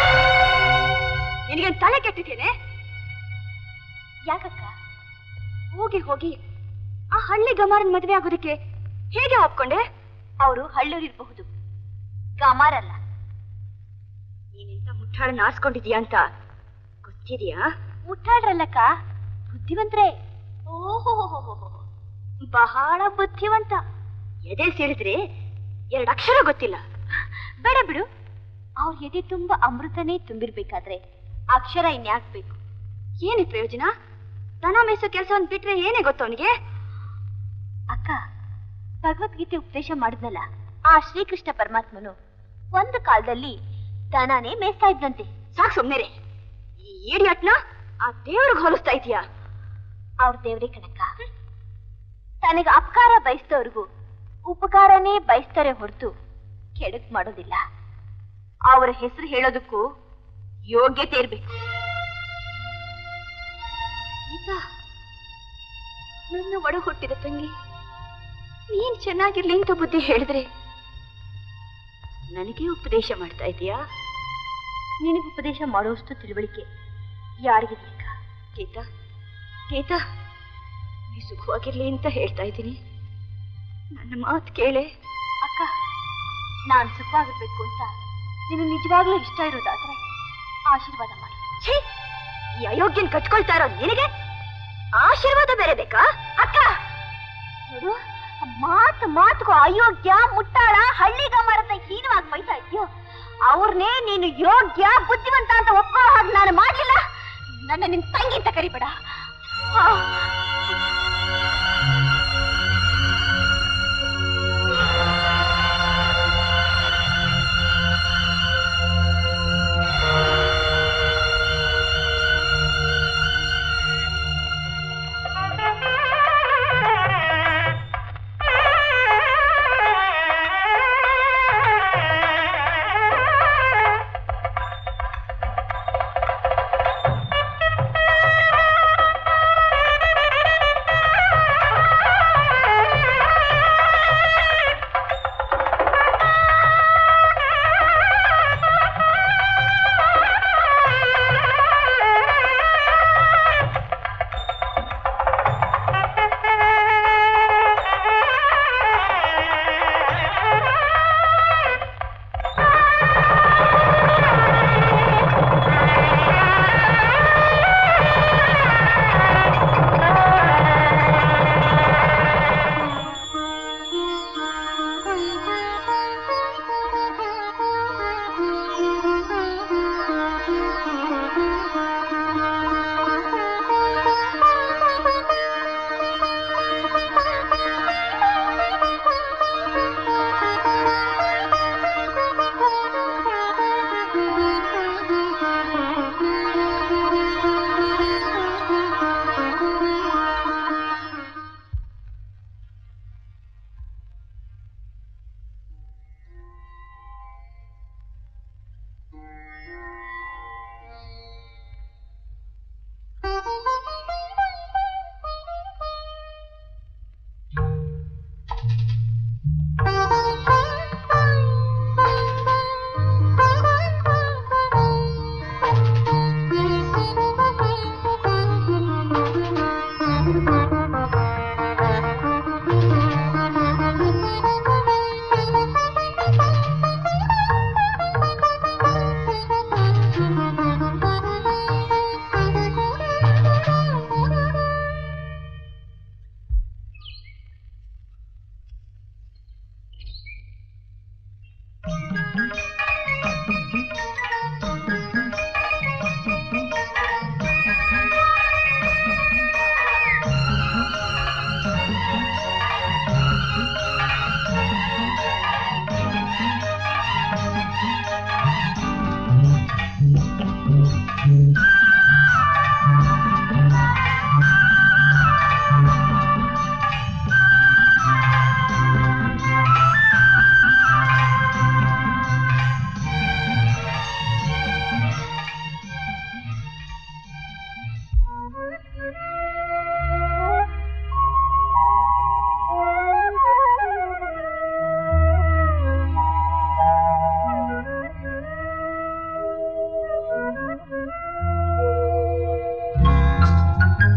ನಿನಗೆ ತಲೆ ಕೆಟ್ಟಿದ್ದೇನೆ ಯಾಕಕ್ಕ ಹೋಗಿ ಹೋಗಿ ಆ ಹಳ್ಳಿ ಗಮಾರನ್ ಮದುವೆ ಆಗೋದಕ್ಕೆ ಹೇಗೆ ಒಪ್ಕೊಂಡೆ ಅವರು ಹಳ್ಳೂರಿರ್ಬಹುದು ಗಮಾರಲ್ಲ ನೀನೆಂತ ಮುಟ್ಟಾಳನ್ನ ಆರಿಸ್ಕೊಂಡಿದ್ಯಾ ಅಂತ ಗೊತ್ತಿದ್ಯಾ ಮುಟ್ಟಾಳ್ರಲ್ಲಕ್ಕ ಬುದ್ಧಿವಂತ್ರೆ ಓಹೋ ಬಹಳ ಬುದ್ಧಿವಂತ ಎದೆ ಸೇರಿದ್ರೆ ಎರಡು ಅಕ್ಷರ ಗೊತ್ತಿಲ್ಲ ಬೇಡ ಬಿಡು ಅವ್ರ ಎದೆ ತುಂಬಾ ಅಮೃತನೇ ತುಂಬಿರ್ಬೇಕಾದ್ರೆ ಅಕ್ಷರ ಇನ್ಯಾಕ್ ಬೇಕು ಏನೇ ಪ್ರಯೋಜನ ದನ ಮೇಯಿಸೋ ಕೆಲಸವನ್ನು ಬಿಟ್ರೆ ಏನೇ ಗೊತ್ತು ಅವನಿಗೆ ಅಕ್ಕ ಭಗವದ್ಗೀತೆ ಉಪದೇಶ ಮಾಡಿದ್ನಲ್ಲ ಆ ಶ್ರೀಕೃಷ್ಣ ಪರಮಾತ್ಮನು ಒಂದು ಕಾಲದಲ್ಲಿ ದನನೇ ಮೇಯಿಸ್ತಾ ಇದ್ದಂತೆ ಸಾಕ್ ಸುಮ್ನೆರೆ ಈ ಏಡಿಯಟ್ನ ಆ ದೇವ್ರಿಗೆ ಹೋಲಿಸ್ತಾ ಇದೀಯಾ ಅವ್ರ ದೇವ್ರೇ ಕಣಕ್ಕ ತನಗೆ ಅಪಕಾರ ಬಯಸ್ತವ್ರಿಗೂ ಉಪಕಾರನೇ ಬಯಸ್ತಾರೆ ಹೊರತು ಕೆಡಕ್ ಮಾಡೋದಿಲ್ಲ ಅವರ ಹೆಸರು ಹೇಳೋದಕ್ಕೂ ಯೋಗ್ಯತೆ ಇರ್ಬೇಕು ಗೀತಾ ನನ್ನ ಒಡ ಹುಟ್ಟಿದ ತಂಗಿ ನೀನ್ ಚೆನ್ನಾಗಿರ್ಲಿ ಅಂತ ಬುದ್ಧಿ ಹೇಳಿದ್ರೆ ನನಗೆ ಉಪದೇಶ ಮಾಡ್ತಾ ಇದೀಯಾ ನಿನಗೆ ಉಪದೇಶ ಮಾಡುವಷ್ಟು ತಿಳುವಳಿಕೆ ಯಾರಿಗಿರ್ಲಿಕ್ಕ ಗೀತಾ ಗೀತಾ ನೀ ಸುಖವಾಗಿರ್ಲಿ ಅಂತ ಹೇಳ್ತಾ ಇದ್ದೀನಿ ನನ್ನ ಮಾತು ಕೇಳೆ ಅಕ್ಕ ನಾನ್ ಸುಖವಾಗಿರ್ಬೇಕು ಅಂತ ನಿನ್ನ ನಿಜವಾಗ್ಲೂ ಇಷ್ಟ ಇರೋದಾದ್ರೆ ಆಶೀರ್ವಾದ ಮಾಡು ಛೀ ಈ ಅಯೋಗ್ಯನ್ ಕಟ್ಕೊಳ್ತಾ ಇರೋ ನಿನಗೆ ಆಶೀರ್ವಾದ ಬೇರೆ ಬೇಕಾ ಅಕ್ಕ ನೋಡು ಮಾತು ಮಾತುಗೂ ಅಯೋಗ್ಯ ಮುಟ್ಟಾಳ ಹಳ್ಳಿಗಮರದ ಹೀನವಾಗಿ ಬೈತಾ ಇದ್ಯೋ ಅವ್ರನ್ನೇ ನೀನು ಯೋಗ್ಯ ಬುದ್ಧಿವಂತ ಅಂತ ಒಪ್ಪೋ ಹಾಗೆ ನಾನು ಮಾಡಲಿಲ್ಲ ನನ್ನ ನಿನ್ ತಂಗಿ ಅಂತ ಕರಿಬೇಡ ಆ.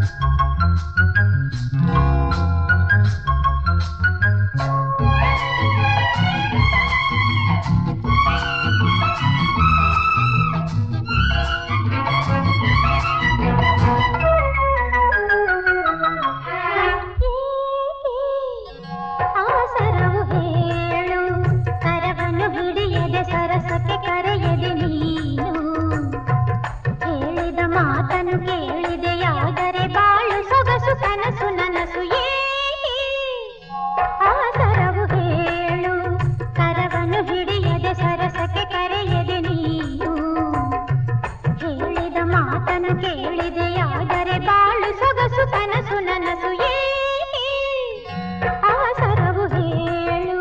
ಆಸರವು ಹೇಳು ಕರವನ್ನು ಹಿಡಿಯದೆ ಸರಸಕ್ಕೆ ಕರೆಯದೆ ನೀನು ಹೇಳಿದ ಮಾತನ್ನು ಕೇಳಿದೆಯಾದರೆ ಬಾಳು ಸೊಗಸು ಕನಸು ನನಸು ಏಕೆ ಆಸರವು ಹೇಳು ಕರವನ್ನು ಹಿಡಿಯದೆ ಸರಸಕ್ಕೆ ಕರೆಯದೆ ನೀನು ಹೇಳಿದ ಮಾತನ್ನು ಕೇಳಿದೆಯಾದರೆ ಬಾಳು ಸೊಗಸು ಕನಸು ನನಸು ಏಕೆ ಆಸರವು ಹೇಳು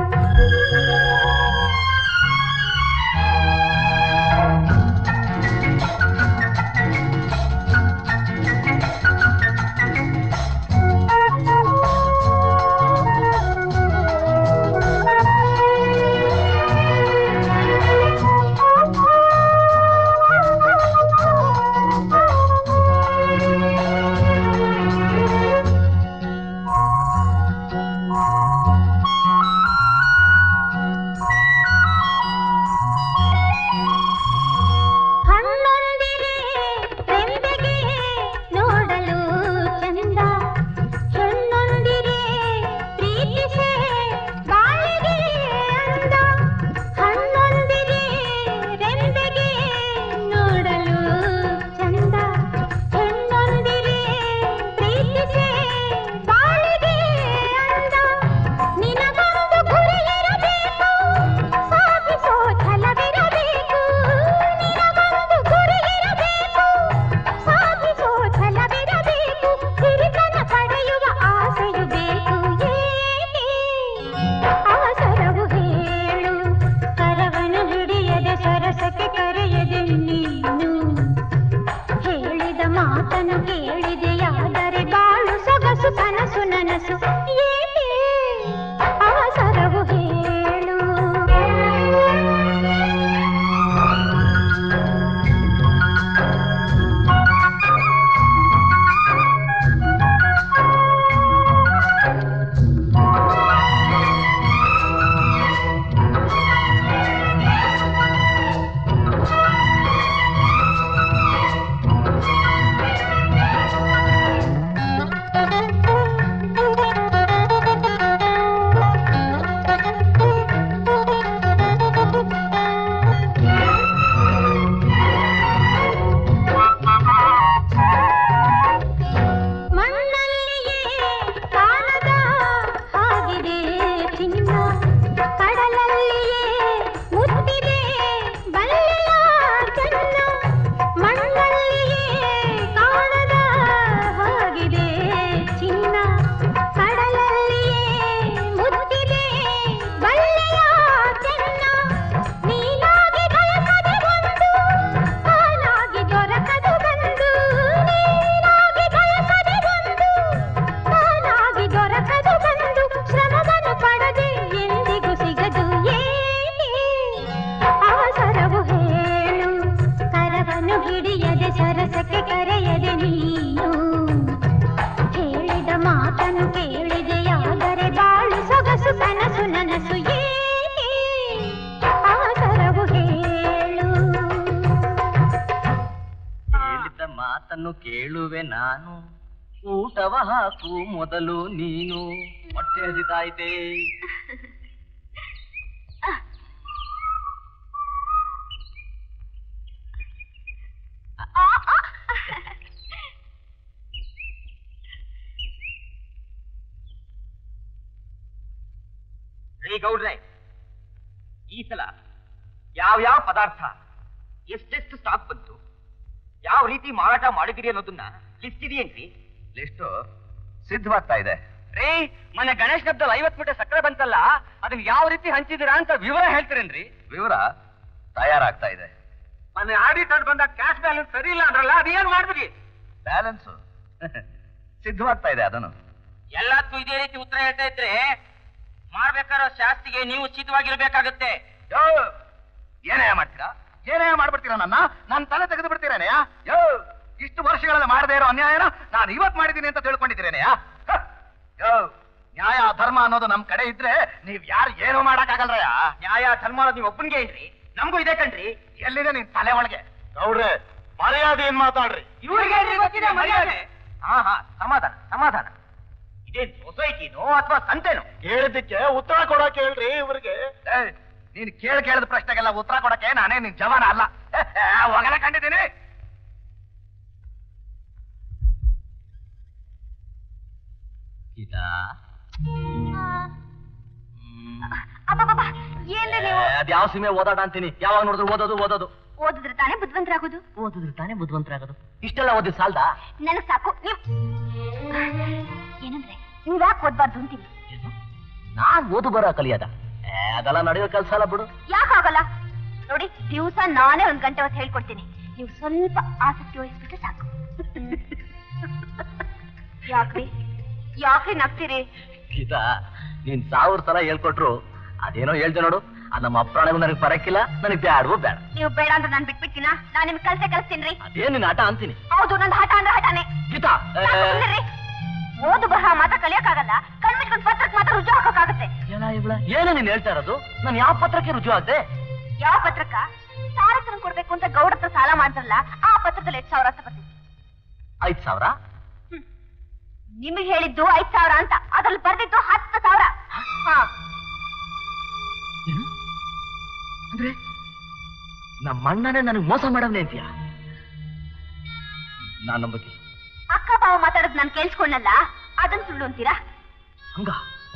ಹಣ್ಣೊಂದಿರೆ ರೆಂಬೆಗೆ ನೋಡಲು ಚಂದ ಹೆಣ್ಣೊಂದಿರೆ ಪ್ರೀತಿಸೆ ಬಾಳಿಗೆ ಅಂದ ಹಣ್ಣೊಂದಿರೆ ರೆಂಬೆಗೆ ನೋಡಲು ಚಂದ ಹೆಣ್ಣೊಂದಿರೆ ಪ್ರೀತಿಸೆ ಬಾಳಿಗೆ ಅಂದ ನಿನಗೊಂದು ಗುರಿಯಿರಬೇಕು ಸಾಗಿಸೋ ಛಲವಿರಬೇಕು ನಿನಗೊಂದು ಗುರಿಯಿರಬೇಕು ಸಾಗಿಸೋ ಛಲವಿರಬೇಕು ಹಿರಿತನ ಪಡೆಯುವ ಆಸೆಯು ಬೇಕು ಏಕೆ ಅವಸರವು ಹೇಳು ಕರವನು ಹಿಡಿಯದೆ ಸರಸಕ್ಕೆ ಕರೆಯದೆ ನೀನು ಹೇಳಿದ ಮಾತನ್ನು ಕೇಳಿದೆಯಾದರೆ ಬಾಳು ಸೊಗಸು ಕನಸು ನನಸು ಏಕೆ ಅವಸರವು ಹೇಳು ಮಣ್ಣಲ್ಲಿಯೇ ಕಾಣದ ಆಗಿದೆ ಚಿನ್ನ ಕಡಲಲ್ಲಿಯೇ ಮುತ್ತಿದೆ ಬಲ್ಲೆಯ ಚೆನ್ನ ಮಣ್ಣಲ್ಲಿಯೇ ಕಾಣದ ಆಗಿದೆ ಚಿನ್ನ ಕಡಲಲ್ಲಿಯೇ ಮುತ್ತಿದೆ ಬಲ್ಲೆಯ ಚೆನ್ನ ನೀನಾಗಿ ಬಯಸದೆ ಒಂದು ಹಾಲಾಗಿ ದೊರಕದು ಬಂದು ನೀನಾಗಿ ಬಯಸದೆ ಒಂದು ಹಾಲಾಗಿ ದೊರಕದು ಬಂದು ಶ್ರಮವನ್ನು ಪಡದೆ ಎಂದಿಗೂ ಸಿಗದು ಏಕೆ ಅವಸರವು ಹೇಳು ಕರವನ್ನು ಹಿಡಿಯದೆ ಸರಸಕ್ಕೆ ಕರೆಯದೆ ನೀನು ಹೇಳಿದ ಮಾತನ್ನು ಕೇಳಿದೆಯಾದರೆ ಬಾಳು ಸೊಗಸು ಕನಸು ನನಸು ಏಕೆ ಅವಸರವು ಹೇಳು ಹೇಳಿದ ಮಾತನ್ನು ಕೇಳುವೆ ನಾನು ಊಟವ ಹಾಕು ಮೊದಲು ನೀನು ಹೊಟ್ಟೆ ಹಸಿತಾ ಇದೆ ರೀ ಗೌಡ್ರೆ ಈ ಸಲ ಯಾವ್ಯಾವ ಪದಾರ್ಥ ಎಷ್ಟೆಷ್ಟು ಸ್ಟಾಕ್ ಬಂತು ಯಾವ ರೀತಿ ಮಾರಾಟ ಮಾಡಿದಿರಿ ಅನ್ನೋದನ್ನ ಲಿಸ್ಟ್ ಇದೆಯೇನ್ರಿ ಲಿಸ್ಟು ಸಿದ್ಧವಾಗ್ತಾ ಇದೆ ರೀ ಮೊನ್ನೆ ಗಣೇಶ್ ಹಬ್ಬದಲ್ಲಿ ಐವತ್ ಮೀಟರ್ ಸಕ್ಕರೆ ಬಂತಲ್ಲ ಅದನ್ನ ಯಾವ ರೀತಿ ಹಂಚಿದಿರಾ ಅಂತ ವಿವರ ಹೇಳ್ತೀರೇನ್ರಿ ವಿವರ ತಯಾರಾಗ್ತಾ ಇದೆ ಮೊನ್ನೆ ಆಡಿಟರ್ ಬಂದಾಗ ಕ್ಯಾಶ್ ಬ್ಯಾಲೆನ್ಸ್ ಸರಿ ಇಲ್ಲ ಅಂದ್ರಲ್ಲ ಅದೇನ್ ಮಾಡಿದ್ರಿ ಬ್ಯಾಲೆನ್ಸು ಸಿದ್ಧವಾಗ್ತಾ ಇದೆ ಅದನ್ನು ಎಲ್ಲದಕ್ಕೂ ಇದೇ ರೀತಿ ಉತ್ತರ ಹೇಳ್ತಾ ಇದ್ರೆ ಮಾಡ್ಬೇಕಾರೋ ಶಾಸ್ತಿಗೆ ನೀವು ಸಿದ್ಧವಾಗಿರ್ಬೇಕಾಗತ್ತೆ ಯೋ ಏನೇ ಮಾಡ್ತೀರಾ ಏನೇ ಮಾಡ್ಬಿಡ್ತೀರಾ ನನ್ನ ನನ್ನ ತಲೆ ತೆಗೆದು ಬಿಡ್ತೀರೇನೆಯಾ ಯೋ ಇಷ್ಟು ವರ್ಷಗಳಲ್ಲಿ ಮಾಡದೇ ಇರೋ ಅನ್ಯಾಯನ ನಾನು ಇವತ್ ಮಾಡಿದ್ದೀನಿ ಅಂತ ತಿಳ್ಕೊಂಡಿದ್ದೀರೇನೆ ನ್ಯಾಯ ಧರ್ಮ ಅನ್ನೋದು ನಮ್ ಕಡೆ ಇದ್ರೆ ನೀವ್ ಯಾರು ಏನು ಮಾಡಕ್ಕಾಗಲ್ರಯ್ಯ ನ್ಯಾಯ ಧರ್ಮ ಅನ್ನೋದು ನೀವು ಒಬ್ಬನಿಗೆ ಇಲ್ರಿ ನಮಗೂ ಇದೆ ಕಣ್ರಿ ಎಲ್ಲಿದೆ ನಿನ್ ತಲೆ ಒಳಗೆ ಗೌಡ್ರೆ ಮರ್ಯಾದೆ ಏನ್ ಮಾತಾಡ್ರಿ ಇವ್ರಿಗೆ ಮರ್ಯಾದೆ ಹಾ ಹಾ ಸಮಾಧಾನ ಸಮಾಧಾನ ಇದೇನ್ ಸೊಸೈಟಿನೋ ಅಥವಾ ಸಂತೆನೋ ಹೇಳಿದ್ದಕ್ಕೆ ಉತ್ತರ ಕೊಡಕ್ ಹೇಳ್ರಿ ಇವ್ರಿಗೆ ಏಯ್, ನೀನ್ ಕೇಳಿ ಕೇಳಿದ ಪ್ರಶ್ನೆಗೆಲ್ಲ ಉತ್ತರ ಕೊಡಕ್ಕೆ ನಾನೇ ನಿನ್ ಜವಾನ ಅಲ್ಲ ಹೋಗಲ ಕಂಡಿದ್ದೀನಿ ಅಬ್ಬಬ್ಬಬ್ಬ, ಏನ್ರಿ ನೀವು ಅದ್ಯಾವ ಸೀಮೆ ಓದಾಟ ಅಂತೀನಿ ಯಾವಾಗ ನೋಡಿದ್ರು ಓದೋದು ಓದೋದು ಓದಿದ್ರೆ ತಾನೇ ಬುದ್ಧಿವಂತರಾಗೋದು ಓದಿದ್ರೆ ತಾನೇ ಬುದ್ಧಿವಂತರಾಗೋದು ಇಷ್ಟೆಲ್ಲ ಓದಿ ಸಾಲ್ದ ನನಗ್ ಸಾಕು ನೀವ್ ಏನಂದ್ರೆ ನೀವ್ ಯಾಕೆ ಓದ್ಬಾರ್ದು ಅಂತೀನಿ ನಾನ್ ಓದು ಬರ ಕಲಿಯದ ಏ, ಅದೆಲ್ಲ ನಡೆಯೋ ಕೆಲಸ ಅಲ್ಲ ಬಿಡು ಯಾಕಾಗಲ್ಲ ನೋಡಿ ದಿವಸ ನಾನೇ ಒಂದ್ ಗಂಟೆ ಹೊತ್ತು ಹೇಳ್ಕೊಡ್ತೀನಿ ನೀವು ಸ್ವಲ್ಪ ಆಸಕ್ತಿ ವಹಿಸ್ಬಿಟ್ರೆ ಸಾಕು ಯಾಕ್ರಿ ಯಾಕ್ರಿ ನಗ್ತೀರಿ ಗೀತಾ ನೀನ್ ಸಾವಿರ ಸಲ ಹೇಳ್ಕೊಟ್ರು ಅದೇನೋ ಹೇಳ್ದೆ ನೋಡು ಅದ್ ನಮ್ಮ ಅಪ್ರಾಣಗೂ ನನಗೆ ಬರಕ್ಕಿಲ್ಲ ನನಗೆ ಬ್ಯಾಡವೋ ಬೇಡ ನೀವು ಬೇಡ ಅಂತ ನಾನ್ ಬಿಟ್ಬಿಡ್ತೀನ ನಾನ್ ನಿಮ್ಗೆ ಕಲ್ಸೆ ಕಲಿಸ್ತೀನಿ ಅದೇನ್ ನಿನ್ ಆಟ ಅಂತೀನಿ ಹೌದು ನಂದು ಹಠ ಅಂದ್ರೆ ಹಠಾನೆ ಗೀತಾ ಏ, ಸಾಕು, ಸುಮ್ನಿರ್ರಿ. ಓದು ಬರಹ ಮಾತ್ರ ಕಲಿಯಕ್ಕಾಗಲ್ಲ ಕಣ್ಮಿಟ್ಕೊಂಡ್ ಪತ್ರಕ್ ಮಾತ್ರ ರುಜು ಹಾಕಕ್ಕಾಗತ್ತೆ ಏನ ಇವ್ಳ ಏನು ನೀನ್ ಹೇಳ್ತಾ ಇರೋದು ನಾನು ಯಾವ ಪತ್ರಕ್ಕೆ ರುಜು ಆಗ್ದೆ ಯಾವ ಪತ್ರಕ್ಕ ಸಾಲ ಕೊಡ್ಬೇಕು ಅಂತ ಗೌಡ ಹತ್ರ ಸಾಲ ಮಾಡ್ತಾರಲ್ಲ ಆ ಪತ್ರದಲ್ಲಿ ಎಷ್ಟು ಸಾವಿರ ಅಂತ ಬರ್ತಿತ್ತು ಐದ್ ಸಾವಿರ ನಿಮಗೆ ಹೇಳಿದ್ದು ಐದ್ ಸಾವಿರ ಅಂತ ಅದ್ರಲ್ಲಿ ಬರ್ದಿದ್ದು ಹತ್ತು ಸಾವಿರ ಹಾ ಏನು? ಅಂದ್ರೆ ನಮ್ಮ ಅಣ್ಣನೇ ನನಗೆ ಮೋಸ ಮಾಡವ್ನೆ ಅಂತೀಯ ನಾನ್ ನಂಬಕ್ಕೆ ಅಕ್ಕ ಬಾವ ಮಾತಾಡೋದು ನಾನು ಕೇಳಿಸ್ಕೊಂಡಲ್ಲ ಅದನ್ನ ಸುಳ್ಳು ಅಂತೀರಾ ಹಂಗ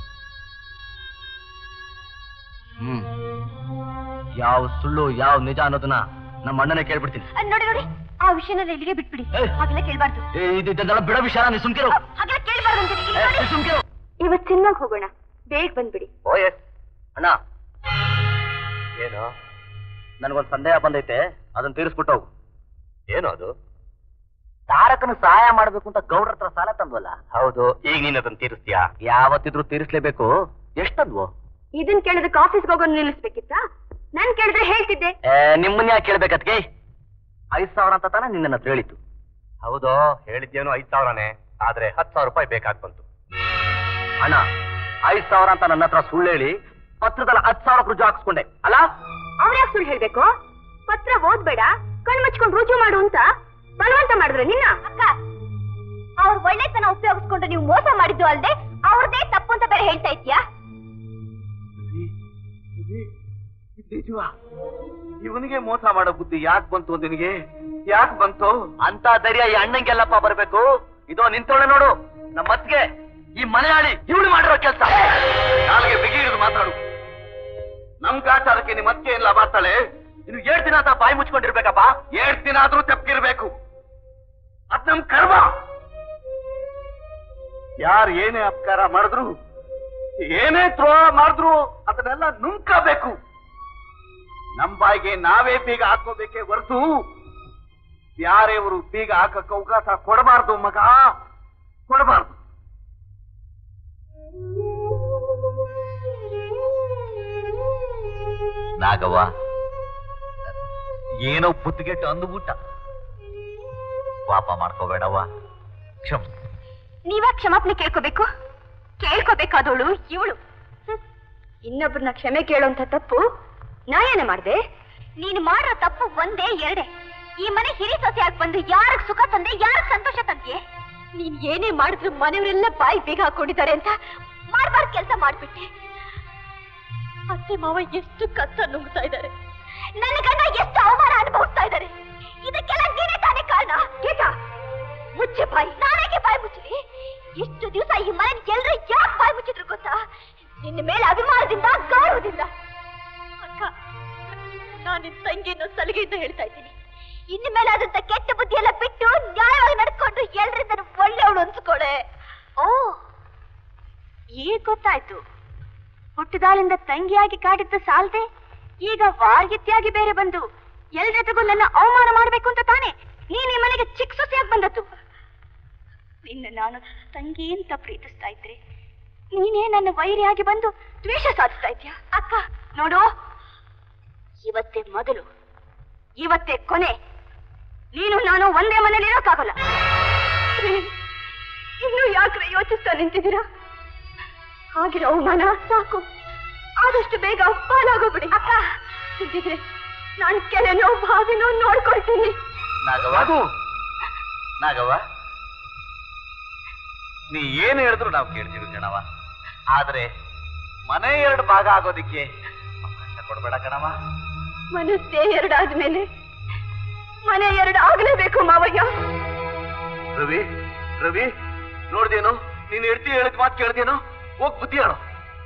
ಹ್ಮ್ ಯಾವ ಸುಳ್ಳು ಯಾವ ನಿಜ ಅನ್ನೋದನ್ನ ನಮ್ಮ ಅಣ್ಣನೇ ಕೇಳ್ಬಿಡ್ತೀನಿ ಅದ್ ನೋಡಿ ನೋಡಿ ಆ ವಿಷಯನ ಇಲ್ಲಿಗೆ ಬಿಟ್ಬಿಡಿ ಏಯ್. ಹಾಗೆಲ್ಲ ಕೇಳ್ಬಾರ್ದು ಏ, ಇದು ಇದೆಲ್ಲ ಬಿಡೋ ವಿಷಯ ನೀ ಸುಮ್ಕಿರು ಹಾಗೆಲ್ಲ ಕೇಳ್ಬಾರ್ದು ಅಂತೀನಿ ಇಲ್ಲಿ ಏ, ನೋಡಿ. ನೀ ಸುಮ್ಕಿರು ಇವತ್ ಸಿನಿಮಾಗ್ ಹೋಗೋಣ ಬೇಗ ಬಂದ್ಬಿಡಿ ಓ ಎಸ್ ಅಣ್ಣ ಏನು ನನಗೊಂದು ಸಂದೇಹ ಬಂದೈತೆ ಅದನ್ನ ತೀರಿಸ್ಬಿಟ್ಟು ಹೋಗು ಏನು ಅದು ತಾರಕನ ಸಹಾಯ ಮಾಡ್ಬೇಕು ಅಂತ ಗೌಡ್ರ ಹತ್ರ ಸಾಲ ತಂದ್ವಲ್ಲ ಹೌದು ಈಗ ನೀನ್ ಅದನ್ನ ತೀರಿಸ್ತೀಯಾ ಯಾವತ್ತಿದ್ರು ತೀರಿಸ್ಲೇಬೇಕು ಎಷ್ಟಂದ್ವು ಇದನ್ ಕೇಳಿದಕ್ಕೆ ಆಫೀಸ್ಗೆ ಹೋಗೋದು ನಿಲ್ಲಿಸ್ಬೇಕಿತ್ತಾ ನಾನ್ ಕೇಳಿದ್ರೆ ಹೇಳ್ತಿದ್ದೆ ನಿಮ್ಮನ್ನ ಯಾಕೆ ಕೇಳ್ಬೇಕತ್ಗೆ ಐದ್ ಸಾವಿರ ಅಂತ ತಾನೇ ನಿನ್ನ ಹತ್ರ ಹೇಳಿತ್ತು ಹೌದು ಹೇಳಿದ್ದೇನು ಐದ್ ಸಾವಿರನೇ ಆದ್ರೆ ಹತ್ತು ಸಾವಿರ ರೂಪಾಯಿ ಬೇಕಾಗ್ ಬಂತು ಅಣ್ಣ ಐದ್ ಸಾವಿರ ಅಂತ ನನ್ನ ಹತ್ರ ಸುಳ್ಳು ಹೇಳಿ ಪತ್ರದಲ್ಲಿ ಹತ್ತು ಸಾವಿರ ರುಜು ಹಾಕ್ಸ್ಕೊಂಡೆ ಅಲ್ಲ ಅವ್ರ ಯಾಕೆ ಸುಳ್ಳು ಹೇಳ್ಬೇಕು ಪತ್ರ ಓದ್ಬೇಡ ಕಣ್ ಮುಚ್ಕೊಂಡು ರುಜು ಮಾಡು ಅಂತ ಬಲವಂತ ಮಾಡಿದ್ರೆ ನಿನ್ನ ಅಕ್ಕ ಅವ್ರ ಒಳ್ಳೆತನ ಉಪಯೋಗಿಸ್ಕೊಂಡು ನೀವು ಮೋಸ ಮಾಡಿದ್ದು ಅಲ್ದೆ ಅವ್ರದೇ ತಪ್ಪು ಅಂತ ಬೇರೆ ಹೇಳ್ತಾ ಇದ್ಯಾ ಇವನಿಗೆ ಮೋಸ ಮಾಡೋ ಬುದ್ಧಿ ಯಾಕೆ ಬಂತು ನಿನಗೆ ಯಾಕೆ ಬಂತು ಅಂತ ಧೈರ್ಯ ಈ ಅಣ್ಣಂಗೆಲ್ಲಪ್ಪ ಬರ್ಬೇಕು ಇದೋ ನಿಂತೋಳೆ ನೋಡು ನಮ್ಮ ಅತ್ತಿಗೆ ಈ ಮಲಯಾಳಿ ಇವಳು ಮಾಡಿರೋ ಕೆಲಸ ನಾಲ್ಗೆ ಬಿಗಿ ಹಿಡಿದು ಮಾತಾಡು ನಮ್ ಕಾಚಾರಕ್ಕೆ ನಿಮ್ಮ ಅತ್ತೆ ಎಲ್ಲ ಮಾಡ್ತಾಳೆ ಇನ್ನು ಏಳ್ ದಿನ ಅಂತ ಬಾಯಿ ಮುಚ್ಕೊಂಡಿರ್ಬೇಕಪ್ಪ ಏಳ್ ದಿನ ಆದ್ರೂ ತಪ್ಪಿರ್ಬೇಕು ಅದ್ ನಮ್ ಕರ್ಮ ಯಾರು ಏನೇ ಅಪಕಾರ ಮಾಡಿದ್ರು ಏನೇ ದ್ರೋಹ ಮಾಡಿದ್ರು ಅದನ್ನೆಲ್ಲ ನುಂಕಬೇಕು ನಮ್ ಬಾಯಿಗೆ ನಾವೇ ಬೀಗ ಹಾಕೋಬೇಕೇ ಹೊರತು ಯಾರೇವರು ಬೀಗ ಹಾಕಕ್ಕೆ ಅವಕಾಶ ಕೊಡಬಾರ್ದು ಮಗ ಕೊಡಬಾರ್ದು ನಾಗವ್ವ ಏನೋ ಬುದ್ಧಿಗೆಟ್ಟು ಅಂದುಬಿಟ್ಟ ಪಾಪ ಮಾಡ್ಕೋಬೇಡವ್ವ ಕ್ಷಮ ನೀವೇ ಕ್ಷಮಾಪಣೆ ಕೇಳ್ಕೋಬೇಕು ಕೇಳ್ಕೋಬೇಕಾದವಳು ಇವಳು ಇನ್ನೊಬ್ಬರನ್ನ ಕ್ಷಮೆ ಕೇಳುವಂತ ತಪ್ಪು ನಾ ಏನೇ ಮಾಡ್ದೆ ನೀನು ಮಾಡೋ ತಪ್ಪು ಒಂದೇ ಎರಡೇ ಈ ಮನೆ ಹಿರಿ ಸೊಸೆಯಾಗಿ ಬಂದು ಯಾರಿಗ್ ಸುಖ ತಂದೆ ಯಾರಿಗ್ ಸಂತೋಷ ತಂದೆ ನೀನ್ ಏನೇ ಮಾಡಿದ್ರು ಮನೆಯವರೆಲ್ಲ ಬಾಯಿ ಬೇಗ ಹಾಕೊಂಡಿದ್ದಾರೆ ಅಂತ ಮಾಡ್ಬಾರ್ದು ಕೆಲಸ ಮಾಡ್ಬಿಟ್ಟೆ ಅತ್ತೆ ಮಾವ ಎಷ್ಟು ಕಷ್ಟ ನುಂಗ್ತಾ ಇದ್ದಾರೆ ನನ್ನ ಗಂಡ ಎಷ್ಟು ಅವಮಾನ ಅನುಭವಿಸ್ತಾ ಇದ್ದಾರೆ ಇದಕ್ಕೆಲ್ಲ ನೀನೇ ತಾನೇ ಕಾರಣ ಕೇಟ ಮುಚ್ಚೆ ಬಾಯಿ ನಾನೇಕೆ ಬಾಯಿ ಮುಚ್ಚಲಿ ಇಷ್ಟು ದಿವಸ ಈ ಮನೆ ಎಲ್ರು ಯಾಕೆ ಬಾಯಿ ಮುಚ್ಚಿದ್ರು ಗೊತ್ತಾ ನಿನ್ನ ಮೇಲೆ ಅಭಿಮಾನದಿಂದ ಗೌರವದಿಂದ ಅಕ್ಕ ನಾನು ನಿನ್ ತಂಗಿಯನ್ನು ಸಲಿಗೆಯಿಂದ ಹೇಳ್ತಾ ಇದ್ದೀನಿ ಇನ್ನು ಮೇಲೆ ಆದಂತ ಕೆಟ್ಟ ಬುದ್ಧಿ ಎಲ್ಲ ಬಿಟ್ಟು ನ್ಯಾಯವಾಗಿ ನಡ್ಕೊಂಡು ಎಲ್ರಿಂದ ಒಳ್ಳೆಯವಳು ಅನ್ಸ್ಕೊಳೆ ಓ ಈಗ ಗೊತ್ತಾಯ್ತು ಹುಟ್ಟಿದಾಳಿಂದ ತಂಗಿಯಾಗಿ ಕಾಡಿದ್ದ ಸಾಲ್ದೆ ಈಗ ವಾರ್ಗಿತ್ಯಾಗಿ ಬೇರೆ ಬಂದು ಎಲ್ರಿಗೂ ನನ್ನ ಅವಮಾನ ಮಾಡ್ಬೇಕು ಅಂತ ತಾನೆ ನೀನ್ ಈ ಮನೆಗೆ ಚಿಕ್ಕ ಸೊಸೆಯಾಗಿ ಬಂದದ್ದು ನಿನ್ನ ನಾನು ತಂಗಿ ಅಂತ ಪ್ರೀತಿಸ್ತಾ ಇದ್ರೆ ನೀನೇ ನನ್ನ ವೈರಿಯಾಗಿ ಬಂದು ದ್ವೇಷ ಸಾಧಿಸ್ತಾ ಇದ್ಯಾ ಅಕ್ಕ ನೋಡು ಇವತ್ತೇ ಮೊದಲು ಇವತ್ತೇ ಕೊನೆ ನೀನು ನಾನು ಒಂದೇ ಮನೇಲಿ ಇರೋಕ್ಕಾಗಲ್ಲ ಇನ್ನು ಯಾಕ್ರೆ ಯೋಚಿಸ್ತಾ ನಿಂತಿದ್ದೀರಾ ಆಗಿರೋ ಅವಮಾನ ಸಾಕು ಆದಷ್ಟು ಬೇಗ ಪಾಲಾಗೋಗ್ಬಿಡಿ ಅಕ್ಕ ಇದ್ದಿದ್ರೆ ನಾನು ಕೆರೆನೋ ಬಾವಿನೋ ನೋಡ್ಕೊಳ್ತೀನಿ ನಾಗವ ನಾಗವ್ವ ನೀ ಏನು ಹೇಳಿದ್ರು ನಾವು ಕೇಳ್ತೀವಿ ಕಣವ ಆದ್ರೆ ಮನೆ ಎರಡು ಭಾಗ ಆಗೋದಿಕ್ಕೆ ಅವಕಾಶ ಕೊಡ್ಬೇಡ ಕಣವ ಮನಸ್ಸೇ ಎರಡಾದ್ಮೇಲೆ ಮನೆ ಎರಡು ಆಗ್ಲೇಬೇಕು ಮಾವಯ್ಯ ರವಿ ರವಿ ನೋಡ್ದೇನು ನೀನ್ ಹೆಡ್ತಿ ಹೇಳಿದ ಮಾತು ಕೇಳ್ದೇನು ಹೋಗ್ ಬುದ್ಧಿ ಹೇಳು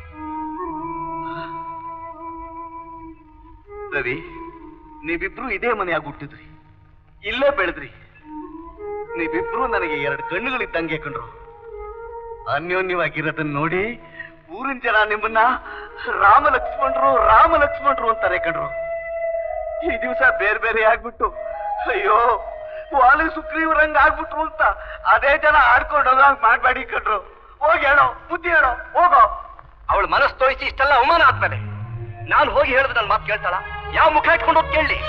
ರವಿ ನೀವಿಬ್ರು ಇದೇ ಮನೆಯಾಗಿ ಹುಟ್ಟಿದ್ರಿ ಇಲ್ಲೇ ಬೆಳೆದ್ರಿ ನೀವಿಬ್ರು ನನಗೆ ಎರಡು ಕಣ್ಣುಗಳಿದ್ದಂಗೆ ಕಂಡ್ರು ಅನ್ಯೋನ್ಯವಾಗಿರೋದನ್ನ ನೋಡಿ ಊರಿನ ಜನ ನಿಮ್ಮನ್ನ ರಾಮ ಲಕ್ಷ್ಮಣರು ರಾಮ ಲಕ್ಷ್ಮಣರು ಅಂತಾರೆ ಕಂಡ್ರು ಈ ದಿವಸ ಬೇರೆ ಬೇರೆ ಆಗ್ಬಿಟ್ಟು ಅಯ್ಯೋ ವಾಲಿ ಸುಗ್ರೀವರಂಗ ಆಗ್ಬಿಟ್ರು ಅಂತ ಅದೇ ಜನ ಆಡ್ಕೊಂಡು ಹೋಗಂಗ್ ಮಾಡ್ಬೇಡಿ ಕಂಡ್ರು ಹೋಗಿ ಹೇಳೋ ಬುದ್ಧಿ ಹೇಳೋ ಹೋಗೋ ಅವಳ ಮನಸ್ಸು ತೋರಿಸಿ ಇಷ್ಟೆಲ್ಲ ಅವಮಾನ ಆದ್ಮೇಲೆ ನಾನು ಹೋಗಿ ಹೇಳಿದ್ರೆ ನನ್ನ ಮಾತು ಕೇಳ್ತಾಳ ಯಾವ ಮುಖ ಇಟ್ಕೊಂಡು ಹೋಗಿ ಕೇಳಲಿ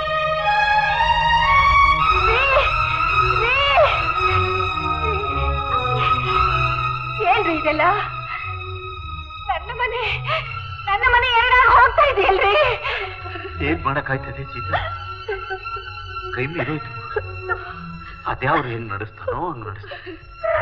ಏನ್ರಿ ಇದೆಲ್ಲ ನನ್ನ ಮನೆ ನನ್ನ ಮನೆ ಎರಡಾಗಿ ಹೋಗ್ತಾ ಇದೆಯಲ್ರಿ ಏನ್ ಮಾಡಕ್ಕಾಯ್ತದೆ ಸೀತಾ ಕೈ ಮೀರೋಯ್ತು ಅದ್ಯಾವ್ರು ಏನ್ ನಡೆಸ್ತಾನೋ ಹಂಗ್ ನಡೆಸ್ತಾನೆ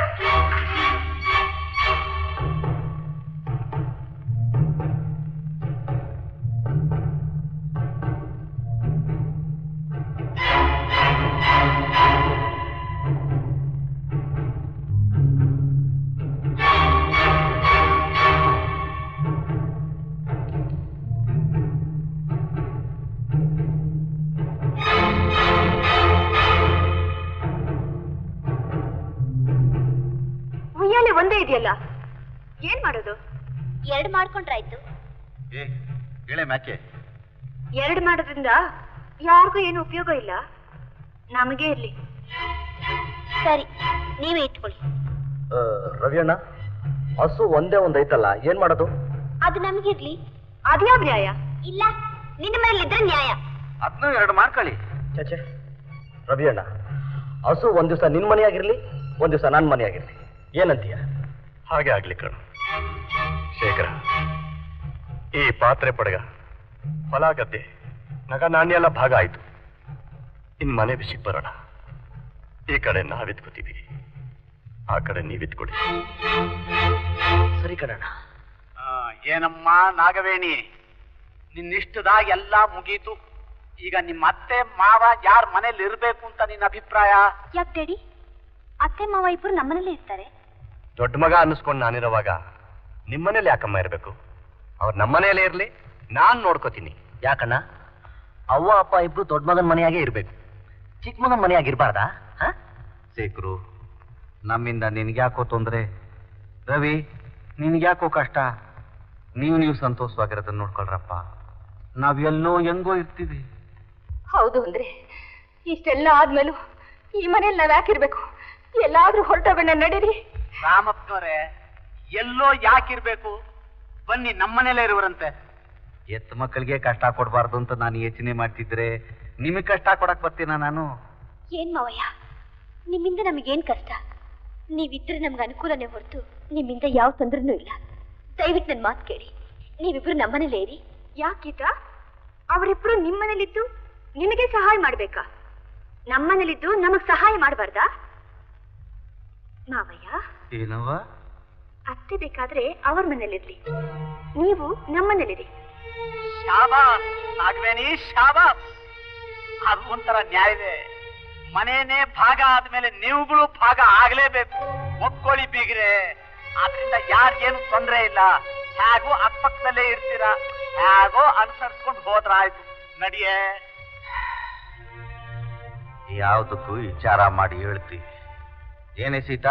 ಉಯ್ಯಾಲೆ ಒಂದೇ ಇದೆಯಲ್ಲ ಏನ್ ಮಾಡೋದು ಎರಡು ಮಾಡ್ಕೊಂಡ್ರಾಯ್ತು ಏ ಹೇಳೆ ಮ್ಯಾಕೆ ಎರಡು ಮಾಡೋದ್ರಿಂದ ಯಾರಿಗೂ ಏನು ಉಪಯೋಗ ಇಲ್ಲ ನಮಗೆ ಇರ್ಲಿ ಸರಿ ನೀವೇ ಇಟ್ಕೊಳ್ಳಿ ರವಿಯಣ್ಣ ಹಸು ಒಂದೇ ಒಂದ್ ಐತಲ್ಲ ಏನ್ ಮಾಡೋದು ಅದು ನಮಗಿರ್ಲಿ ಅದ್ಯಾವ ನ್ಯಾಯ ಇಲ್ಲ ನಿನ್ನ ಮೇಲೆ ಇದ್ರೆ ನ್ಯಾಯ ಅದನ್ನೂ ಎರಡು ಮಾಡ್ಕೊಳ್ಳಿ ಚಚೆ ರವಿಯಣ್ಣ ಹಸು ಒಂದ್ ದಿವಸ ನಿನ್ ಮನೆಯಾಗಿರ್ಲಿ ಒಂದ್ ದಿವಸ ನನ್ ಮನೆಯಾಗಿರ್ಲಿ ಏನಂತೀಯ ಹಾಗೆ ಆಗ್ಲಿ ಕಣ ಶೇಖರ ಈ ಪಾತ್ರೆ ಪಡಗ ಹೊಲ ಗದ್ದೆ ನಗ ನಾಣ್ಯ ಎಲ್ಲ ಭಾಗ ಆಯ್ತು ಇನ್ ಮನೆ ಬಿಸಿಗೆ ಬರೋಣ ಈ ಕಡೆ ನಾವಿದ್ಕೋತೀವಿ ಆ ಕಡೆ ನೀವಿದ್ಕೊಡಿ ಸರಿ ಕಣಣ್ಣ ಆ, ಏನಮ್ಮ ನಾಗವೇಣಿ ನಿನ್ನಿಷ್ಟದಾಗ ಎಲ್ಲ ಮುಗೀತು ಈಗ ನಿಮ್ಮ ಅತ್ತೆ ಮಾವ ಯಾರ ಮನೇಲಿ ಇರ್ಬೇಕು ಅಂತ ನಿನ್ನ ಅಭಿಪ್ರಾಯ ಯಾಕೆ ಡ್ಯಾಡಿ ಅತ್ತೆ ಮಾವ ಇಬ್ರು ನಮ್ಮನೇಲಿ ಇರ್ತಾರೆ ದೊಡ್ಡ ಮಗ ಅನ್ನಿಸ್ಕೊಂಡು ನಾನಿರುವಾಗ ನಿಮ್ಮನೇಲಿ ಯಾಕಮ್ಮ ಇರಬೇಕು ಅವ್ರು ನಮ್ಮನೇಲೇ ಇರ್ಲಿ ನಾನ್ ನೋಡ್ಕೋತೀನಿ ಯಾಕಣ್ಣ ಅವ್ವ ಅಪ್ಪ ಇಬ್ರು ದೊಡ್ಡ ಮಗನ್ ಮನೆಯಾಗೆ ಇರ್ಬೇಕು ಚಿಕ್ಕ ಮಗನ್ ಮನೆಯಾಗಿರ್ಬಾರ್ದಾ ಹಾ ಶೇಖರು ನಮ್ಮಿಂದ ನಿನ್ಗ್ಯಾಕೋ ತೊಂದ್ರೆ ರವಿ ನಿನ್ಗ್ಯಾಕೋ ಕಷ್ಟ ನೀವು ನೀವು ಸಂತೋಷವಾಗಿರೋದನ್ನ ನೋಡ್ಕೊಳ್ರಪ್ಪ ನಾವ್ ಎಲ್ಲೋ ಹೆಂಗೋ ಇರ್ತೀವಿ ಹೌದು ಅಂದ್ರೆ ಇಷ್ಟೆಲ್ಲ ಆದ್ಮೇಲೂ ಈ ಮನೇಲಿ ನಾವ್ ಯಾಕಿರ್ಬೇಕು ಎಲ್ಲಾದ್ರೂ ಹೊರಟೋಗೋಣ ನಡೀರಿ ರಾಮಪ್ಪನವ್ರೆ ಎಲ್ಲೋ ಯಾಕಿರ್ಬೇಕು ಬನ್ನಿ ನಮ್ಮನೇಲೇ ಇರುವರಂತೆ ಎತ್ತ ಮಕ್ಕಳಿಗೆ ಕಷ್ಟ ಕೊಡಬಾರ್ದು ಅಂತ ನಾನು ಯೋಚನೆ ಮಾಡ್ತಿದ್ರೆ ನಿಮಗೆ ಕಷ್ಟ ಕೊಡಕ್ ಬರ್ತೀನ ನಾನು ಏನ್ ಮಾವಯ್ಯ ನಿಮ್ಮಿಂದ ನಮಗೇನ್ ಕಷ್ಟ ನೀವಿದ್ರೆ ನಮ್ಗೆ ಅನುಕೂಲನೇ ಹೊರತು ನಿಮ್ಮಿಂದ ಯಾವ ತೊಂದ್ರೆನೂ ಇಲ್ಲ ದಯವಿಟ್ಟು ನನ್ನ ಮಾತು ಕೇಳಿ ನೀವಿಬ್ರು ನಮ್ಮನೇಲೇ ಇರಿ ಯಾಕೀತ ಅವರಿಬ್ರು ನಿಮ್ಮನೇಲಿದ್ದು ನಿಮಗೆ ಸಹಾಯ ಮಾಡ್ಬೇಕಾ ನಮ್ಮನೇಲಿದ್ದು ನಮಗ್ ಸಹಾಯ ಮಾಡಬಾರ್ದಾ ಮಾವಯ್ಯ ಏನವ ಅತ್ತೆ ಬೇಕಾದ್ರೆ ಅವ್ರ ಮನೇಲಿರ್ಲಿ ನೀವು ನಮ್ಮನೇಲಿರಿ ಶಾಬಾ ನಾಗವೇಣಿ ಶಾಬಾ ಅದು ಒಂಥರ ನ್ಯಾಯವೇ ಮನೇನೆ ಭಾಗ ಆದ್ಮೇಲೆ ನೀವುಗಳು ಭಾಗ ಆಗ್ಲೇಬೇಕು ಒಪ್ಕೊಳ್ಳಿ ಬೀಗ್ರೆ ಆದ್ರಿಂದ ಯಾರಿಗೇನು ತೊಂದ್ರೆ ಇಲ್ಲ ಹೇಗೋ ಅಕ್ಕಪಕ್ಕದಲ್ಲೇ ಇರ್ತೀರಾ ಹೇಗೋ ಅನುಸರಿಸ್ಕೊಂಡು ಹೋದ್ರ ಆಯ್ತು ನಡಿಯೇ ಯಾವ್ದಕ್ಕೂ ವಿಚಾರ ಮಾಡಿ ಹೇಳ್ತೀವಿ ಏನೇ ಸೀತಾ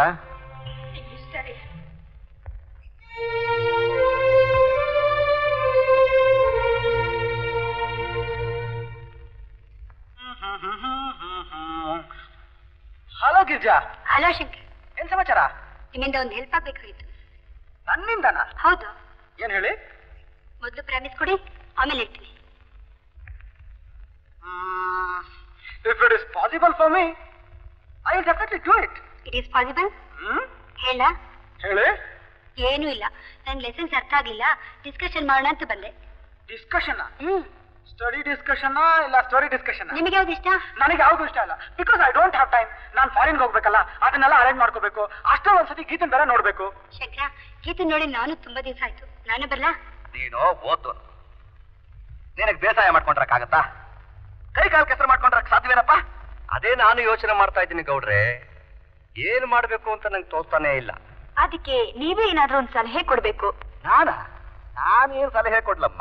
ಹಲೋ ಗಿರ್ಜಾ ಹಲೋ ಶಂಕರ್ ಏನ್ ಸಮಾಚಾರ ನಿಮ್ಮಿಂದ ಒಂದು ಹೆಲ್ಪ್ ಆಗ್ಬೇಕಾಗಿತ್ತು ನನ್ನಿಂದನಾ ಹೌದು ಏನ್ ಹೇಳಿ ಮೊದಲು ಪ್ರಾಮಿಸ್ ಕೊಡಿ ಆಮೇಲೆ ಇರ್ತೀನಿ If it is possible for me, I will definitely do it. It is possible Hmm? ಹೇಳ ಹೇಳಿ ಏನೂ ಇಲ್ಲ ನನ್ ಲೆಸನ್ಸ್ ಅರ್ಥ ಆಗ್ಲಿಲ್ಲ ಡಿಸ್ಕಷನ್ ಮಾಡೋಣ ಅಂತ ಬಂದೆ ಡಿಸ್ಕಷನ್ ಹ್ಮ್ ಸ್ಟಡಿ ಡಿಸ್ಕಷನ್ ಇಲ್ಲ ಸ್ಟೋರಿ ಡಿಸ್ಕಷನ್ ನಿಮಗೆ ಯಾವ್ದು ಇಷ್ಟ ನನಗೆ ಯಾವ್ದು ಇಷ್ಟ ಇಲ್ಲ because I don't have time ನಾನು ಫಾರಿನ್ಗೆ ಹೋಗ್ಬೇಕಲ್ಲ ಅದನ್ನೆಲ್ಲ ಅರೇಂಜ್ ಮಾಡ್ಕೋಬೇಕು ಅಷ್ಟೇ ಒಂದ್ಸತಿ ಗೀತನ್ ಬೇರೆ ನೋಡ್ಬೇಕು ಶಂಕರ ಗೀತೆ ನೋಡಿ ನಾನು ತುಂಬಾ ದಿವಸ ಆಯ್ತು ನಾನು ಬರ್ಲಾ ನೀನು ಓದ್ದು ನಿನಗೆ ಬೇಸಾಯ ಮಾಡ್ಕೊಂಡ್ರಕ್ಕಾಗತ್ತಾ ಕೈ ಕಾಲು ಕೆಸರು ಮಾಡ್ಕೊಂಡ್ರಕ್ ಸಾಧ್ಯವೇನಪ್ಪ ಅದೇ ನಾನು ಯೋಚನೆ ಮಾಡ್ತಾ ಇದ್ದೀನಿ ಗೌಡ್ರೆ ಏನ್ ಮಾಡ್ಬೇಕು ಅಂತ ನಂಗೆ ತೋರ್ತಾನೇ ಇಲ್ಲ ಅದಕ್ಕೆ ನೀವೇ ಏನಾದ್ರೂ ಒಂದ್ ಸಲಹೆ ಕೊಡ್ಬೇಕು ನಾನ ನಾನೇನು ಸಲಹೆ ಕೊಡ್ಲಮ್ಮ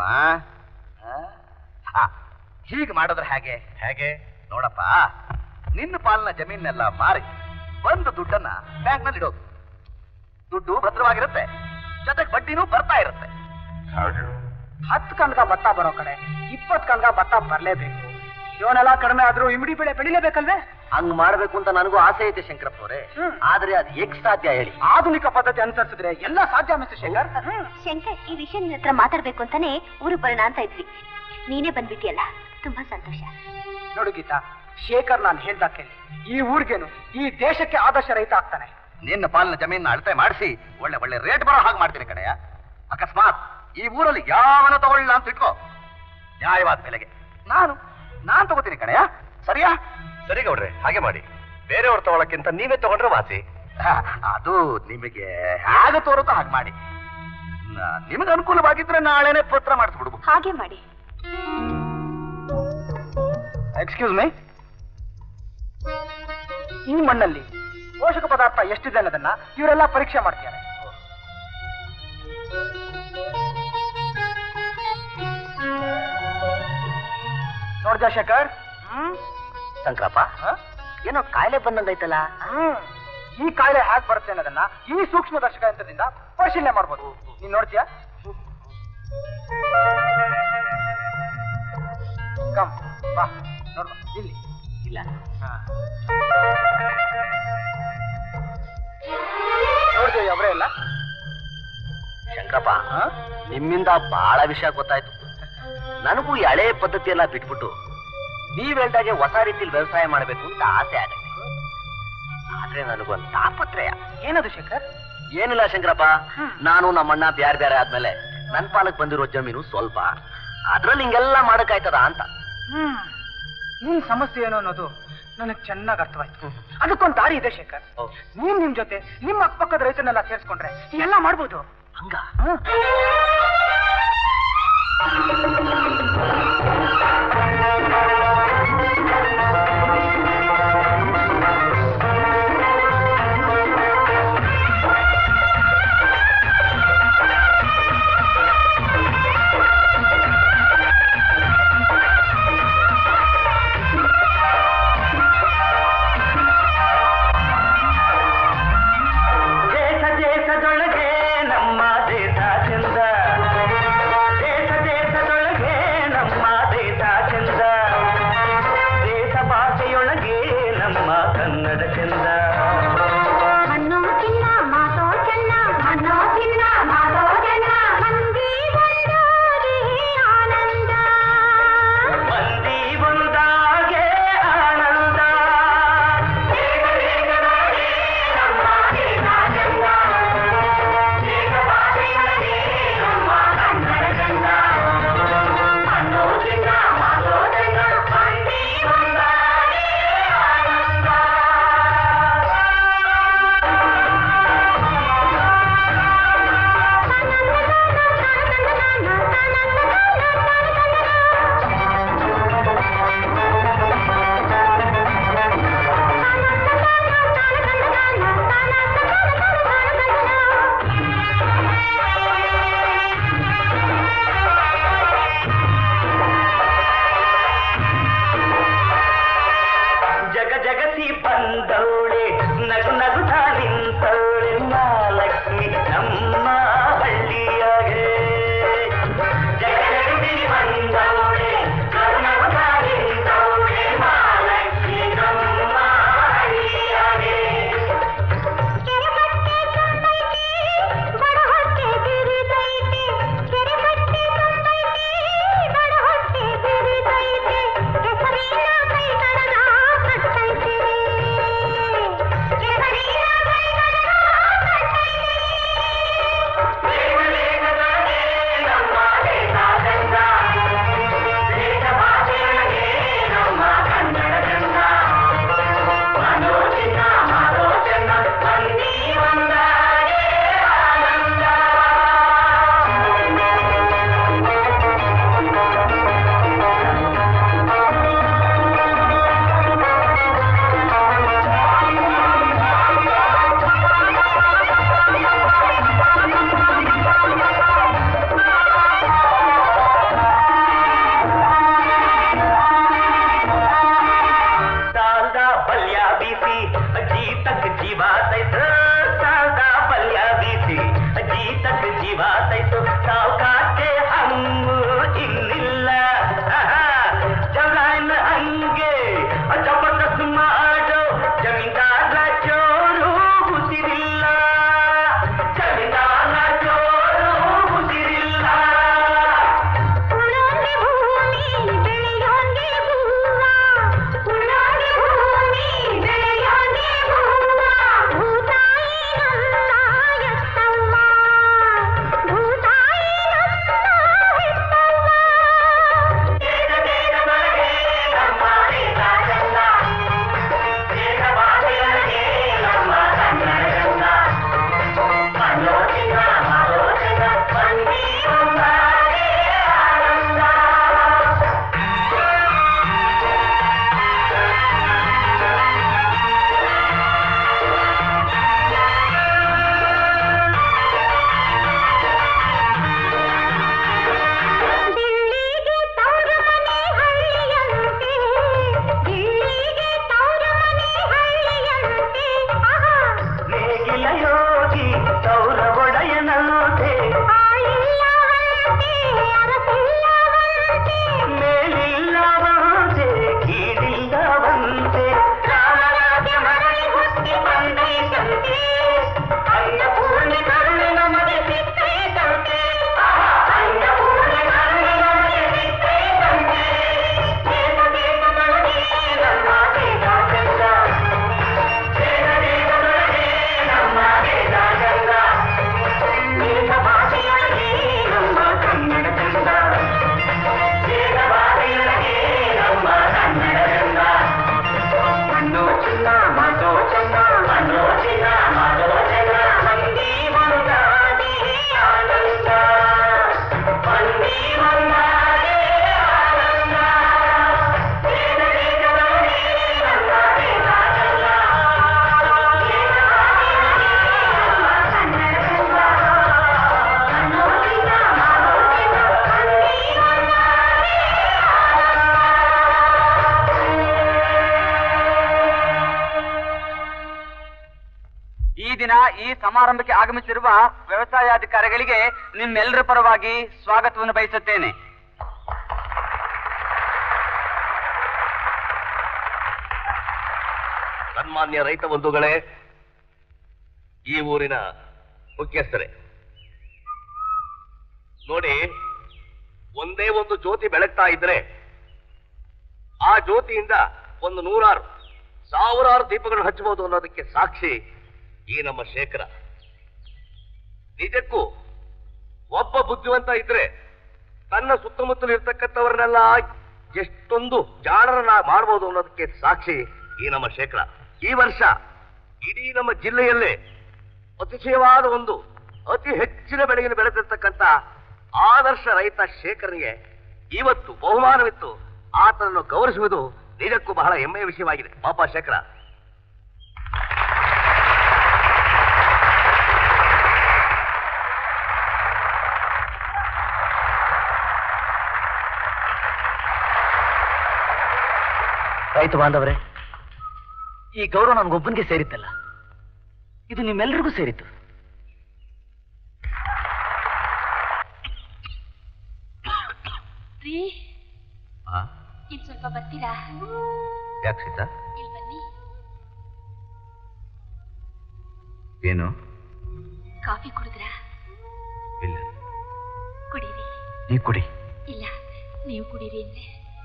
ಹೀಗೆ ಮಾಡಿದ್ರೆ ಹೇಗೆ ಹೇಗೆ ನೋಡಪ್ಪ ನಿನ್ನ ಪಾಲಿನ ಜಮೀನೆಲ್ಲ ಮಾರಿ ಬಂದು ದುಡ್ಡನ್ನ ಬ್ಯಾಂಕ್ನಲ್ಲಿ ಇಡೋದು ದುಡ್ಡು ಭದ್ರವಾಗಿರುತ್ತೆ ಜೊತೆಗೆ ಬಡ್ಡಿನೂ ಬರ್ತಾ ಇರುತ್ತೆ ಹತ್ತು ಕನ್ಗ ಭತ್ತ ಬರೋ ಕಡೆ ಇಪ್ಪತ್ತು ಕನ್ಗ ಭತ್ತ ಬರ್ಲೇಬೇಕು ಇವನೆಲ್ಲ ಕಡಿಮೆ ಆದ್ರೂ ಇಮಿಡಿ ಬೆಳೆ ಬೆಳಿಲೇಬೇಕಲ್ವೇ ಹಂಗ್ ಮಾಡ್ಬೇಕು ಅಂತ ನನಗೂ ಆಸೆ ಐತೆ ಶಂಕರಪ್ಪ ಅವರೇ ಹ್ಮ್. ಆದ್ರೆ ಅದು ಹೇಗ್ ಸಾಧ್ಯ ಹೇಳಿ ಆಧುನಿಕ ಪದ್ಧತಿ ಅನುಸರಿಸಿದ್ರೆ ಎಲ್ಲ ಸಾಧ್ಯ ಮಿಸ್ಟರ್ ಶೇಖರ್ ಶಂಕರ್ ಈ ವಿಷಯ ನಿನ್ನ ಹತ್ರ ಮಾತಾಡ್ಬೇಕು ಅಂತಾನೆ ಊರು ಬರೋಣ ಅಂತ ಇದ್ವಿ ನೀನೇ ಬಂದ್ಬಿಟ್ಟಿಯಲ್ಲ ತುಂಬಾ ಸಂತೋಷ ನೋಡು ಗೀತಾ ಶೇಖರ್ ನಾನು ಹೇಳ್ದ ಕೇಳಿ ಈ ಊರಿಗೇನು ಈ ದೇಶಕ್ಕೆ ಆದರ್ಶ ರಹಿತ ಆಗ್ತಾನೆ ನಿನ್ನ ಪಾಲಿನ ಜಮೀನ ಅಳತೆ ಮಾಡಿಸಿ ಒಳ್ಳೆ ಒಳ್ಳೆ ರೇಟ್ ಬರೋ ಹಾಗೆ ಮಾಡ್ತೀನಿ ಕಡೆಯ ಅಕಸ್ಮಾತ್ ಈ ಊರಲ್ಲಿ ಯಾವನ ತಗೊಳ್ಳ ಅಂತ ಇಟ್ಕೋ ನ್ಯಾಯವಾದ ಬೆಲೆಗೆ ನಾನು ನಾನ್ ತಗೋತೀನಿ ಕಡೆಯ ಸರಿಯಾ ಸರಿ ಗೌಡ್ರೆ ಹಾಗೆ ಮಾಡಿ ಬೇರೆಯವ್ರು ತಗೊಳಕ್ಕಿಂತ ನೀವೇ ತಗೊಂಡ್ರೆ ವಾಸಿ ಹ, ಅದು ನಿಮಗೆ ಹೇಗೆ ತೋರುತ್ತೋ ಹಾಗೆ ಮಾಡಿ ನ- ನಿಮಗೆ ಅನುಕೂಲವಾಗಿದ್ರೆ ನಾಳೆನೆ ಪತ್ರ ಮಾಡಿಸ್ಬಿಡ್ಬೋದು ಹಾಗೆ ಮಾಡಿ ಎಕ್ಸ್ಕ್ಯೂಸ್ ಮೈ ಈ ಮಣ್ಣಲ್ಲಿ ಪೋಷಕ ಪದಾರ್ಥ ಎಷ್ಟಿದೆ ಅನ್ನೋದನ್ನ ಇವರೆಲ್ಲ ಪರೀಕ್ಷೆ ಮಾಡ್ತಾರೆ ನೋಡ್ದ ಶೇಖರ್ ಹ್ಮ್ ಶಂಕರಪ್ಪ ಏನೋ ಕಾಯಿಲೆ ಬಂದಂಗೈತಲ್ಲ ಹ್ಮ್ ಈ ಕಾಯಿಲೆ ಹ್ಯಾಕ್ ಬರುತ್ತೆ ಅನ್ನೋದನ್ನ ಈ ಸೂಕ್ಷ್ಮ ದರ್ಶಕ ಯಂತ್ರದಿಂದ ಪರಿಶೀಲನೆ ಮಾಡ್ಬೋದು ನೀನ್ ನೋಡ್ತೀಯಾ ಕಮ್ ಬಾ ನೋಡ್ಬಾ ಇಲ್ಲಿ ಇಲ್ಲ ನೋಡ್ತೀವಿ ಅವರೇ ಎಲ್ಲ ಶಂಕರಪ್ಪ ನಿಮ್ಮಿಂದ ಬಹಳ ವಿಷಯ ಗೊತ್ತಾಯ್ತು ನನಗೂ ಈ ಹಳೆ ಪದ್ಧತಿ ಎಲ್ಲ ಬಿಟ್ಬಿಟ್ಟು ನೀವ್ ಹೇಳ್ದಾಗೆ ಹೊಸ ರೀತಿಲಿ ವ್ಯವಸಾಯ ಮಾಡಬೇಕು ಅಂತ ಆಸೆ ಆಗತ್ತೆ ಆದ್ರೆ ನನಗೊಂದು ತಾಪತ್ರಯ ಏನದು ಶೇಖರ್ ಏನಿಲ್ಲ ಶಂಕರಪ್ಪ ನಾನು ನಮ್ಮಣ್ಣ ಬ್ಯಾರೆ ಬ್ಯಾರೆ ಆದ್ಮೇಲೆ ನನ್ ಪಾಲಕ್ ಬಂದಿರೋ ಜಮೀನು ಸ್ವಲ್ಪ ಅದ್ರಲ್ಲಿ ಹಿಂಗೆಲ್ಲ ಮಾಡಕ್ಕಾಯ್ತದ ಅಂತ ಹ್ಮ್ ನಿನ್ ಸಮಸ್ಯೆ ಏನು ಅನ್ನೋದು ನನಗೆ ಚೆನ್ನಾಗಿ ಅರ್ಥವಾಯ್ತು ಅದಕ್ಕೊಂದು ದಾರಿ ಇದೆ ಶೇಖರ್ ನೀನ್ ನಿಮ್ ಜೊತೆ ನಿಮ್ಮ ಅಕ್ಕಪಕ್ಕದ ರೈತರನ್ನೆಲ್ಲ ಸೇರಿಸ್ಕೊಂಡ್ರೆ ಎಲ್ಲ ಮಾಡ್ಬೋದು ಹಂಗ ಹ್ಮ್. ದೇಶ ದೇಶದೊಳಗೆ ನಮ್ಮ ದೇಶ ಚಂದ ದೇಶ ದೇಶದೊಳಗೆ ನಮ್ಮ ಸಮಾರಂಭಕ್ಕೆ ಆಗಮಿಸಿರುವ ವ್ಯವಸಾಯಾಧಿಕಾರಿಗಳಿಗೆ ನಿಮ್ಮೆಲ್ಲರ ಪರವಾಗಿ ಸ್ವಾಗತವನ್ನು ಬಯಸುತ್ತೇನೆ ಸನ್ಮಾನ್ಯ ರೈತ ಬಂಧುಗಳೇ ಈ ಊರಿನ ಮುಖ್ಯಸ್ಥರೇ ನೋಡಿ ಒಂದೇ ಒಂದು ಜ್ಯೋತಿ ಬೆಳಗ್ತಾ ಇದ್ರೆ ಆ ಜ್ಯೋತಿಯಿಂದ ಒಂದು ನೂರಾರು ಸಾವಿರಾರು ದೀಪಗಳನ್ನು ಹಚ್ಚಬಹುದು ಅನ್ನೋದಕ್ಕೆ ಸಾಕ್ಷಿ ಈ ನಮ್ಮ ಶೇಖರ ನಿಜಕ್ಕೂ ಒಬ್ಬ ಬುದ್ಧಿವಂತ ಇದ್ರೆ ತನ್ನ ಸುತ್ತಮುತ್ತಲು ಇರ್ತಕ್ಕಂಥವ್ರನ್ನೆಲ್ಲ ಎಷ್ಟೊಂದು ಜಾಣರನ್ನ ಮಾಡಬಹುದು ಅನ್ನೋದಕ್ಕೆ ಸಾಕ್ಷಿ ಈ ನಮ್ಮ ಶೇಖರ ಈ ವರ್ಷ ಇಡೀ ನಮ್ಮ ಜಿಲ್ಲೆಯಲ್ಲೇ ಅತಿಶಯವಾದ ಒಂದು ಅತಿ ಹೆಚ್ಚಿನ ಬೆಳೆಯನ್ನು ಬೆಳೆದಿರ್ತಕ್ಕಂಥ ಆದರ್ಶ ರೈತ ಶೇಖರ್ಗೆ ಇವತ್ತು ಬಹುಮಾನವಿತ್ತು ಆತನನ್ನು ಗೌರವಿಸುವುದು ನಿಜಕ್ಕೂ ಬಹಳ ಹೆಮ್ಮೆಯ ವಿಷಯವಾಗಿದೆ ಪಾಪ ಶೇಖರ ರೈತ ಬಾಂಧವರೇ ಈ ಗೌರವ ನನ್ಗೊಬ್ಬನಿಗೆ ಸೇರಿತ್ತಲ್ಲ ಇದು ನಿಮ್ಮೆಲ್ರಿಗೂ ಸೇರಿತ್ತು ರೀ ಇನ್ ಸ್ವಲ್ಪ ಬರ್ತೀರಾ ಯಾಕೆ ಸೀತಾ ಇಲ್ಲಿ ಬನ್ನಿ ಏನು ಕಾಫಿ ಕುಡಿದ್ರಾ ಇಲ್ಲ ಕುಡೀರಿ ನೀ ಕುಡಿ ಇಲ್ಲ ನೀವು ಕುಡೀರಿ ಅಂದ್ರೆ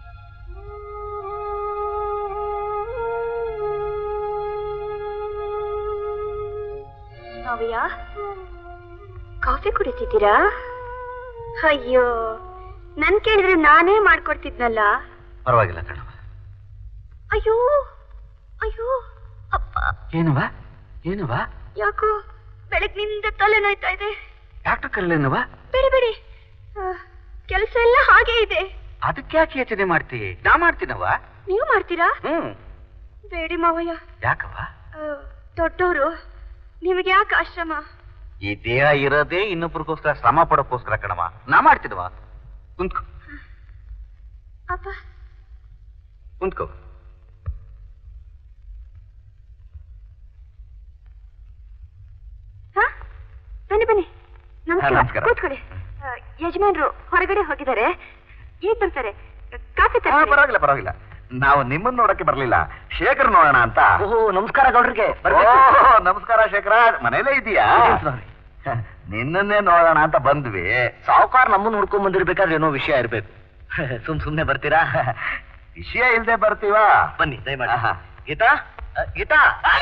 ಮಾವಯ್ಯ ಕಾಫಿ ಕುಡಿತಿದ್ದೀರಾ ಅಯ್ಯೋ ನನ್ ಕೇಳಿದ್ರೆ ನಾನೇ ಮಾಡ್ಕೊಡ್ತಿದ್ನಲ್ಲ ಪರವಾಗಿಲ್ಲ ಕಣವ ಅಯ್ಯೋ ಅಯ್ಯೋ ಅಪ್ಪ ಏನವ ಏನವ ಯಾಕೋ ಬೆಳಗ್ನಿಂದ ತಲೆ ನೋಯ್ತಾ ಇದೆ ಡಾಕ್ಟರ್ ಕರ್ಲೇನವ ಬೇಡಿ ಬೇಡಿ ಕೆಲಸ ಎಲ್ಲ ಹಾಗೆ ಇದೆ ಅದಕ್ಕೆ ಯಾಕೆ ಯೋಚನೆ ಮಾಡ್ತಿ ನಾ ಮಾಡ್ತೀನವ ನೀವು ಮಾಡ್ತೀರಾ ಹ್ಮ್ ಬೇಡಿ ಮಾವಯ್ಯ ಯಾಕವ ದೊಡ್ಡವರು ನಿಮಗೆ ಯಾಕೆ ಆಶ್ರಮ ಈ ದೇಹ ಇರೋದೇ ಇನ್ನೊಬ್ರಿಗೋಸ್ಕರ ಶ್ರಮ ಪಡೋಕ್ಕೋಸ್ಕರ ಕಣವ ನಾ ಮಾಡ್ತೀನವ ಕುಂತ್ಕೋ ಅಪ್ಪ ಕುಂತ್ಕೋ ಹಾ ಬನ್ನಿ ಬನ್ನಿ ನಮಸ್ಕಾರ ನಮಸ್ಕಾರ. ಕೂತ್ಕೊಳ್ಳಿ ಆ, ಯಜಮಾನ್ರು ಹೊರಗಡೆ ಹೋಗಿದ್ದಾರೆ ಈಗ ಬರ್ತಾರೆ ಕಾಫಿ ಹಾ, ತರ್ತೀನಿ. ಪರವಾಗಿಲ್ಲ ಪರವಾಗಿಲ್ಲ ನಾವು ನಿಮ್ಮನ್ನ ನೋಡಕ್ಕೆ ಬರ್ಲಿಲ್ಲ ಶೇಖರ್ ನೋಡೋಣ ಅಂತ ಓಹೋ ನಮಸ್ಕಾರ ಗೌಡ್ರಿಗೆ ಓಹೋ, ನಮಸ್ಕಾರ ಶೇಖರ ಮನೇಲೇ ಇದೀಯಾ ನಿನ್ನನ್ನೇ ನೋಡೋಣ ಅಂತ ಬಂದ್ವಿ ಸಾವುಕಾರ ನಮ್ಮನ್ನ ಹುಡ್ಕೊಂಡ್ ಬಂದಿರ್ಬೇಕಾದ್ರೆ ಏನೋ ವಿಷಯ ಇರ್ಬೇಕು ಸುಮ್ ಸುಮ್ನೆ ಬರ್ತೀರಾ ವಿಷಯ ಇಲ್ದೆ ಬರ್ತೀವಾ ಬನ್ನಿ ದಯಮಾಡಿ ಆಹಾ. ಗೀತಾ ಅ, ಗೀತಾ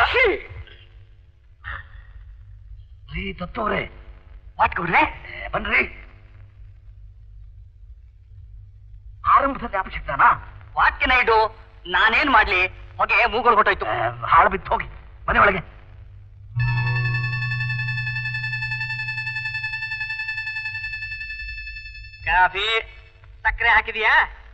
ರೀ ದತ್ತವ್ರೆ ಮಾಟ್ಕೊಡ್ರೆ ಬನ್ರಿ ಆರಂಭದ ಜ್ಞಾಪಕ ವಾಕ್ಯ ನೈಡು ನಾನೇನ್ ಮಾಡ್ಲಿ ಹೊಗೆ ಮೂಗಳು ಹೊಟ್ಟೋಯ್ತು ಹಾಳು ಬಿತ್ತು ಹೋಗಿ ಮನೆ ಒಳಗೆ ಕಾಫಿ ಸಕ್ಕರೆ ಹಾಕಿದೀಯಾ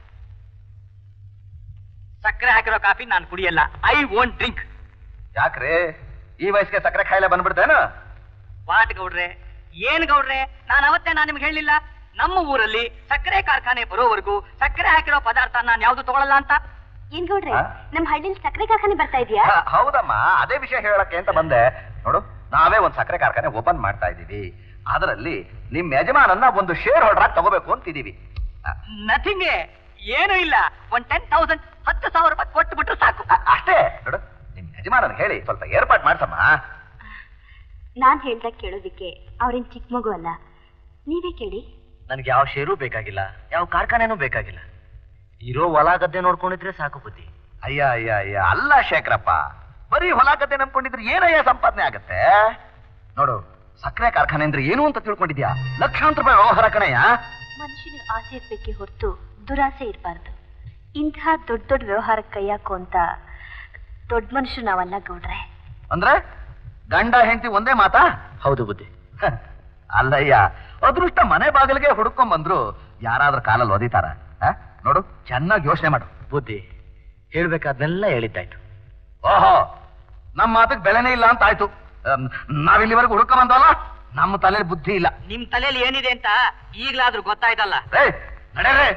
ಸಕ್ಕರೆ ಹಾಕಿರೋ ಕಾಫಿ ನಾನು ಕುಡಿಯಲ್ಲ ಐ ವೋಂಟ್ ಡ್ರಿಂಕ್ ಯಾಕ್ರೆ ಈ ವಯಸ್ಸಿಗೆ ಸಕ್ಕರೆ ಕಾಯಿಲೆ ಬಂದ್ಬಿಡ್ತೇನು ವಾಟ್ ಗೌಡ್ರೆ ಏನ್ ಗೌಡ್ರೆ ನಾನು ಅವತ್ತೇ ನಾನು ನಿಮ್ಗೆ ಹೇಳಿಲ್ಲ ನಮ್ಮ ಊರಲ್ಲಿ ಸಕ್ಕರೆ ಕಾರ್ಖಾನೆ ಬರೋವರೆಗೂ ಸಕ್ಕರೆ ಹಾಕಿರೋ ಪದಾರ್ಥ ನಾನು ಯಾವ್ದು ತಗೊಳಲ್ಲ ಅಂತ ಏನ್ ಗೌಡ್ರೆ ಹಾ? ನಮ್ ಹಳ್ಳಿಲಿ ಸಕ್ಕರೆ ಕಾರ್ಖಾನೆ ಬರ್ತಾ ಇದೆಯಾ ಹ, ಹೌದಮ್ಮ ಅದೇ ವಿಷಯ ಹೇಳಕ್ಕೆ ಅಂತ ಬಂದೆ ನೋಡು ನಾವೇ ಒಂದು ಸಕ್ಕರೆ ಕಾರ್ಖಾನೆ ಓಪನ್ ಮಾಡ್ತಾ ಇದ್ದೀವಿ ಅದರಲ್ಲಿ ನಿಮ್ ಯಜಮಾನನ್ನ ಒಂದು ಶೇರ್ ಹೋಲ್ಡರ್ ಆಗಿ ತಗೋಬೇಕು ಅಂತಿದೀವಿ ನಥಿಂಗ್ ಏನು ಇಲ್ಲ ಒಂದ್ ಟೆನ್ ತೌಸಂಡ್ ಹತ್ತು ಸಾವಿರ ರೂಪಾಯಿ ಕೊಟ್ಟು ಬಿಟ್ರು ಸಾಕು ಅ- ಅಷ್ಟೇ ನೋಡು ನಿಮ್ ಯಜಮಾನನ್ ಹೇಳಿ ಸ್ವಲ್ಪ ಏರ್ಪಾಟ್ ಮಾಡ್ಸಮ್ಮ ನಾನ್ ಹೇಳ್ದಾಗ ಕೇಳೋದಿಕ್ಕೆ ಅವ್ರೇನ್ ಚಿಕ್ಕ ಮಗು ಅಲ್ಲ ನೀವೇ ಕೇಳಿ ನನಗೆ ಯಾವ ಶೇರು ಬೇಕಾಗಿಲ್ಲ ಯಾವ ಕಾರ್ಖಾನೆನೂ ಬೇಕಾಗಿಲ್ಲ ಇರೋ ಹೊಲ ಗದ್ದೆ ನೋಡ್ಕೊಂಡಿದ್ರೆ ಸಾಕು ಬುದ್ಧಿ ಅಯ್ಯ ಅಯ್ಯ ಅಯ್ಯ ಅಲ್ಲ ಶೇಖರಪ್ಪ ಬರೀ ಹೊಲ ಗದ್ದೆ ನಂಬ್ಕೊಂಡಿದ್ರೆ ಏನಯ್ಯ ಸಂಪಾದನೆ ಆಗತ್ತೆ ನೋಡು ಸಕ್ಕರೆ ಕಾರ್ಖಾನೆ ಅಂದ್ರೆ ಏನು ಅಂತ ತಿಳ್ಕೊಂಡಿದ್ಯಾ ಲಕ್ಷಾಂತರ ರೂಪಾಯಿ ವ್ಯವಹಾರ ಕಣಯ್ಯ ಮನುಷ್ಯನ ಆಸೆ ಇರ್ಬೇಕೆ ಹೊರತು ದುರಾಸೆ ಇರಬಾರ್ದು ಇಂತಹ ದೊಡ್ಡ ದೊಡ್ಡ ವ್ಯವಹಾರಕ್ಕೆ ಕೈ ಹಾಕು ಅಂತ ದೊಡ್ಡ ಮನುಷ್ಯರು ನಾವಲ್ಲ ಗೌಡ್ರೆ ಅಂದ್ರೆ ಗಂಡ ಹೆಂಡತಿ ಒಂದೇ ಮಾತಾ ಹೌದು ಬುದ್ಧಿ ಹ, ಅಲ್ಲಯ್ಯ ಅದೃಷ್ಟ ಮನೆ ಬಾಗಿಲಿಗೆ ಹುಡುಕೊಂಡ್ ಬಂದ್ರು ಯಾರಾದ್ರೂ ಕಾಲಲ್ಲಿ ಒದಿತಾರ ಹ? ನೋಡು ಚೆನ್ನಾಗಿ ಯೋಚನೆ ಮಾಡು ಬುದ್ಧಿ ಹೇಳ್ಬೇಕಾದ್ನೆಲ್ಲ ಹೇಳಿದ್ದಾಯ್ತು ಓಹೋ ನಮ್ಮ ಮಾತಿಗೆ ಬೆಲೆನೇ ಇಲ್ಲ ಅಂತ ಆಯ್ತು ಅಮ್, ನಾವಿಲ್ಲಿವರೆಗೂ ಹುಡುಕೊಂಡ್ ಬಂದವಲ್ಲ ನಮ್ಮ ತಲೆಯಲ್ಲಿ ಬುದ್ಧಿ ಇಲ್ಲ ನಿಮ್ ತಲೆಯಲ್ಲಿ ಏನಿದೆ ಅಂತ ಈಗ್ಲಾದ್ರೂ ಗೊತ್ತಾಯ್ತಲ್ಲ ರೇ ನಡೆಯೇ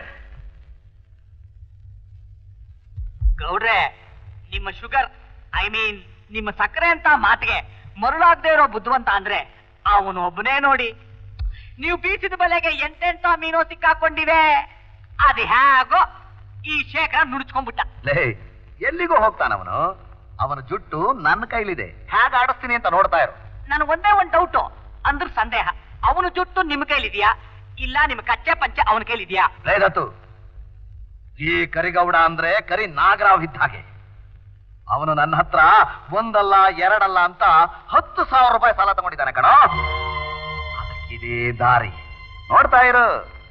ಗೌಡ್ರೆ ನಿಮ್ಮ ಶುಗರ್ ಐ ಮೀನ್ ನಿಮ್ಮ ಸಕ್ಕರೆ ಅಂತ ಮಾತಿಗೆ ಮರುಳಾಗದೆ ಇರೋ ಬುದ್ಧಿವಂತ ಅಂದ್ರೆ ಅವನು ಒಬ್ಬನೇ ನೋಡಿ ನೀವು ಬೀಸಿದ ಬಲೆಗೆ ಎಂತೆಂತ ಮೀನೋ ಸಿಕ್ಕಾಕೊಂಡಿವೆ ಅದು ಹೇಗೋ ಈ ಶೇಖರ ನುಡ್ಸ್ಕೊಂಡ್ಬಿಟ್ಟ ಲೇ ಎಲ್ಲಿಗೂ ಹೋಗ್ತಾನವನು ಅವನ ಜುಟ್ಟು ನನ್ನ ಕೈಲಿದೆ ಹೇಗೆ ಆಡಿಸ್ತೀನಿ ಅಂತ ನೋಡ್ತಾ ಇರು ನಾನು ಒಂದೇ ಒಂದ್ ಡೌಟು ಅಂದ್ರ ಸಂದೇಹ ಅವನು ಜುಟ್ಟು ನಿಮ್ ಕೈಲಿದ್ಯಾ ಇಲ್ಲ ನಿಮ್ ಕಚ್ಚೆ ಪಂಚೆ ಅವನ ಕೈಲಿದ್ಯಾ ಲೇ ದತ್ತು ಈ ಕರಿಗೌಡ ಅಂದ್ರೆ ಕರಿ ನಾಗರಾವ್ ಇದ್ದ ಹಾಗೆ ಅವನು ನನ್ನ ಹತ್ರ ಒಂದಲ್ಲ ಎರಡಲ್ಲ ಅಂತ ಹತ್ತು ಸಾವಿರ ರೂಪಾಯಿ ಸಾಲ ತಗೊಂಡಿದ್ದಾನೆ ಕಣೋ ಅದಕ್ಕಿದೇ ದಾರಿ ನೋಡ್ತಾ ಇರು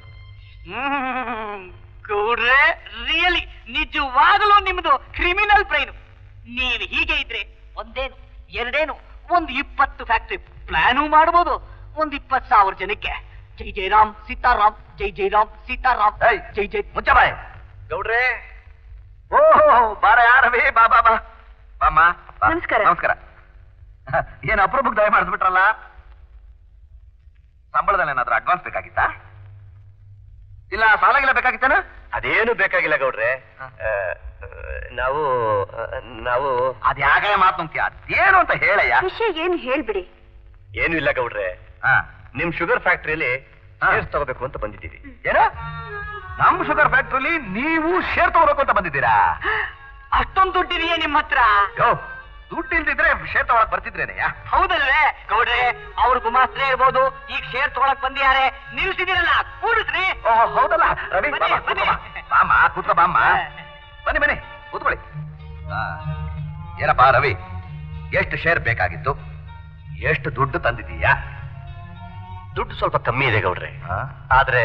ಹ್ಮ್ ಗೌಡ್ರೆ ರಿಯಲಿ ನಿಜವಾಗಲೂ ನಿಮ್ದು ಕ್ರಿಮಿನಲ್ ಬ್ರೈನ್ ನೀವು ಹೀಗೆ ಇದ್ರೆ ಒಂದೇನು ಎರಡೇನು ಒಂದು ಇಪ್ಪತ್ತು ಫ್ಯಾಕ್ಟ್ರಿ ಪ್ಲಾನು ಮಾಡ್ಬೋದು ಒಂದ್ ಇಪ್ಪತ್ ಸಾವಿರ ಜನಕ್ಕೆ ಜೈ ಜೈರಾಮ್ ಸೀತಾರಾಮ್ ಜೈ ಜೈರಾಮ್ ಸೀತಾರಾಮ್ ಏಯ್, ಜೈ ಜೈ ಮುಚ್ಚ ಬಾಯ್ ಗೌಡ್ರೆ ಓಹೋ ಬಾರ ಯಾರವಿ ಬಾ ಬಾ ಬಾ ಬಾಮ್ಮ ಬಾ. ನಮಸ್ಕಾರ. ನಮಸ್ಕಾರ ಏನ್ ಅಪರೂಪಕ್ಕೆ ದಯ ಮಾಡಿಸ್ಬಿಟ್ರಲ್ಲ ಸಂಬಳದಲ್ಲಿ ಏನಾದ್ರೂ ಅಡ್ವಾನ್ಸ್ ಬೇಕಾಗಿತ್ತಾ ಇಲ್ಲ ಸಾಲಾಗಿಲ್ಲ ಬೇಕಾಗಿತ್ತೇನ ಅದೇನು ಬೇಕಾಗಿಲ್ಲ ಗೌಡ್ರೆ ಆ, ಆ, ನಾವು ಆ, ನಾವು ಅದ್ ಯಾಕೆ ಮಾತು ನುಂಗ್ತೀಯ ಅದೇನು ಅಂತ ಹೇಳಯ್ಯ ವಿಷಯ ಏನು ಹೇಳ್ಬಿಡಿ ಏನು ಇಲ್ಲ ಗೌಡ್ರೆ ಹಾ ನಿಮ್ ಶುಗರ್ ಫ್ಯಾಕ್ಟ್ರಿಯಲ್ಲಿ ಹಾ. ಶೇರ್ಸ್ ತಗೋಬೇಕು ಅಂತ ಬಂದಿದ್ದೀವಿ ಏನು ನಮ್ ಶುಗರ್ ಫ್ಯಾಕ್ಟ್ರಿಲಿ ನೀವು ಶೇರ್ ತಗೋಬೇಕು ಅಂತ ಬಂದಿದ್ದೀರಾ ಅಷ್ಟೊಂದು ದುಡ್ಡಿದೆಯೇ ನಿಮ್ಮ ಹತ್ರ ಯೋ ದುಡ್ಡು ಇಲ್ದಿದ್ರೆ ಶೇರ್ ತಗೊಳಕ್ ಬರ್ತಿದ್ರೇನೆಯ ಹೌದಲ್ವೇ ಗೌಡ್ರೆ ಅವ್ರ ಗುಮಾಸ್ತ್ರೆ ಇರ್ಬೋದು ಈಗ ಶೇರ್ ತಗೊಳಕ್ ಬಂದಿದ್ದಾರೆ ನಿಲ್ಸಿದಿರಲ್ಲ ಕೂಡಿಸ್ರಿ ಓ ಹೌದಲ್ಲ ರವಿ ಬನ್ನಿ, ಬಾಮ ಕೂತ್ಕೋ ಬಾ. ಬನ್ನಿ. ಬಾಮ್ಮ ಕೂತ್ಕೋ ಬಾಮ್ಮ ಬನ್ನಿ ಬನ್ನಿ ಕೂತ್ಕೊಳ್ಳಿ ಆ, ಏನಪ್ಪ ರವಿ ಎಷ್ಟು ಶೇರ್ ಬೇಕಾಗಿತ್ತು ಎಷ್ಟು ದುಡ್ಡು ತಂದಿದ್ದೀಯಾ ದುಡ್ಡು ಸ್ವಲ್ಪ ಕಮ್ಮಿ ಇದೆ ಗೌಡ್ರೆ ಆ? ಆದ್ರೆ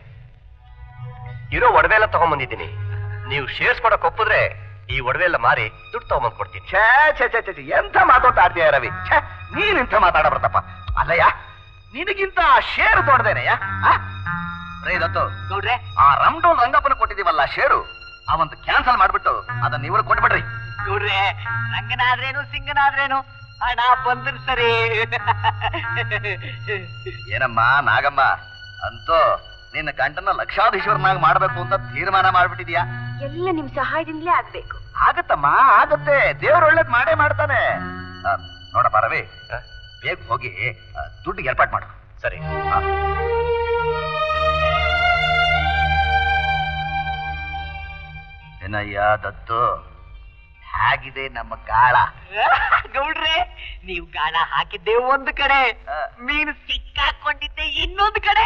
ಇರೋ ಒಡವೆ ಎಲ್ಲ ತಗೊಂಡ್ಬಂದಿದ್ದೀನಿ ನೀವು ಶೇರ್ಸ್ ಕೊಡಕ್ ಒಪ್ಪಿದ್ರೆ ಈ ಒಡವೆ ಎಲ್ಲ ಮಾರಿ ದುಡ್ಡು ತಗೊಂಬಂದ್ ಕೊಡ್ತೀನಿ ಛೇ ಛೇ ಛೇ ಛೇ ಛೇ, ಎಂಥ ಮಾತಾಡ್ತೀಯ ರವಿ ಛೇ ನೀನ್ ಇಂಥ ಮಾತಾಡ ಬರ್ತಪ್ಪ ಅಲ್ಲಯ್ಯ ನಿನಗಿಂತ ಶೇರು ದೊಡ್ಡದೇನೆಯ ರೇ ದತ್ತು ಗೌಡ್ರೆ ಆ ರಮ್ಡೋಲ್ ರಂಗಪ್ಪನ ಕೊಟ್ಟಿದೀವಲ್ಲ ಶೇರು ಅವಂತ ಕ್ಯಾನ್ಸಲ್ ಮಾಡ್ಬಿಟ್ಟು ಅದನ್ನ ಇವ್ರು ಕೊಟ್ಬಿಡ್ರಿ ಗೌಡ್ರೆ ರಂಗನಾದ್ರೇನು ಸಿಂಗನಾದ್ರೇನು ಹಣ ಬಂದ್ರೆ ಸರಿ ಏನಮ್ಮ ನಾಗಮ್ಮ ಅಂತೂ ನಿನ್ನ ಗಂಟನ ಲಕ್ಷಾಧೀಶ್ವರನಾಗ ಮಾಡ್ಬೇಕು ಅಂತ ತೀರ್ಮಾನ ಮಾಡ್ಬಿಟ್ಟಿದ್ಯಾ ಎಲ್ಲ ನಿಮ್ ಸಹಾಯದಿಂದಲೇ ಆಗ್ಬೇಕು ಆಗತ್ತಮ್ಮ ಆಗತ್ತೆ ದೇವ್ರ ಒಳ್ಳೇದ್ ಮಾಡೇ ಮಾಡ್ತಾನೆ ಆ, ನೋಡಪ್ಪ ರವಿ ಆ, ಬೇಗ ಹೋಗಿ ಆ, ದುಡ್ಡಿಗೆ ಏರ್ಪಾಟ್ ಮಾಡು ಸರಿ ಆ. ಏನಯ್ಯ ದತ್ತು ಹೇಗಿದೆ ನಮ್ಮ ಗಾಳ ಗೌಡ್ರೆ ನೀವು ಗಾಳ ಹಾಕಿದ್ದೆ ಒಂದು ಕಡೆ ಆ. ಮೀನು ಸಿಕ್ಕಾಕೊಂಡಿದ್ದೆ ಇನ್ನೊಂದು ಕಡೆ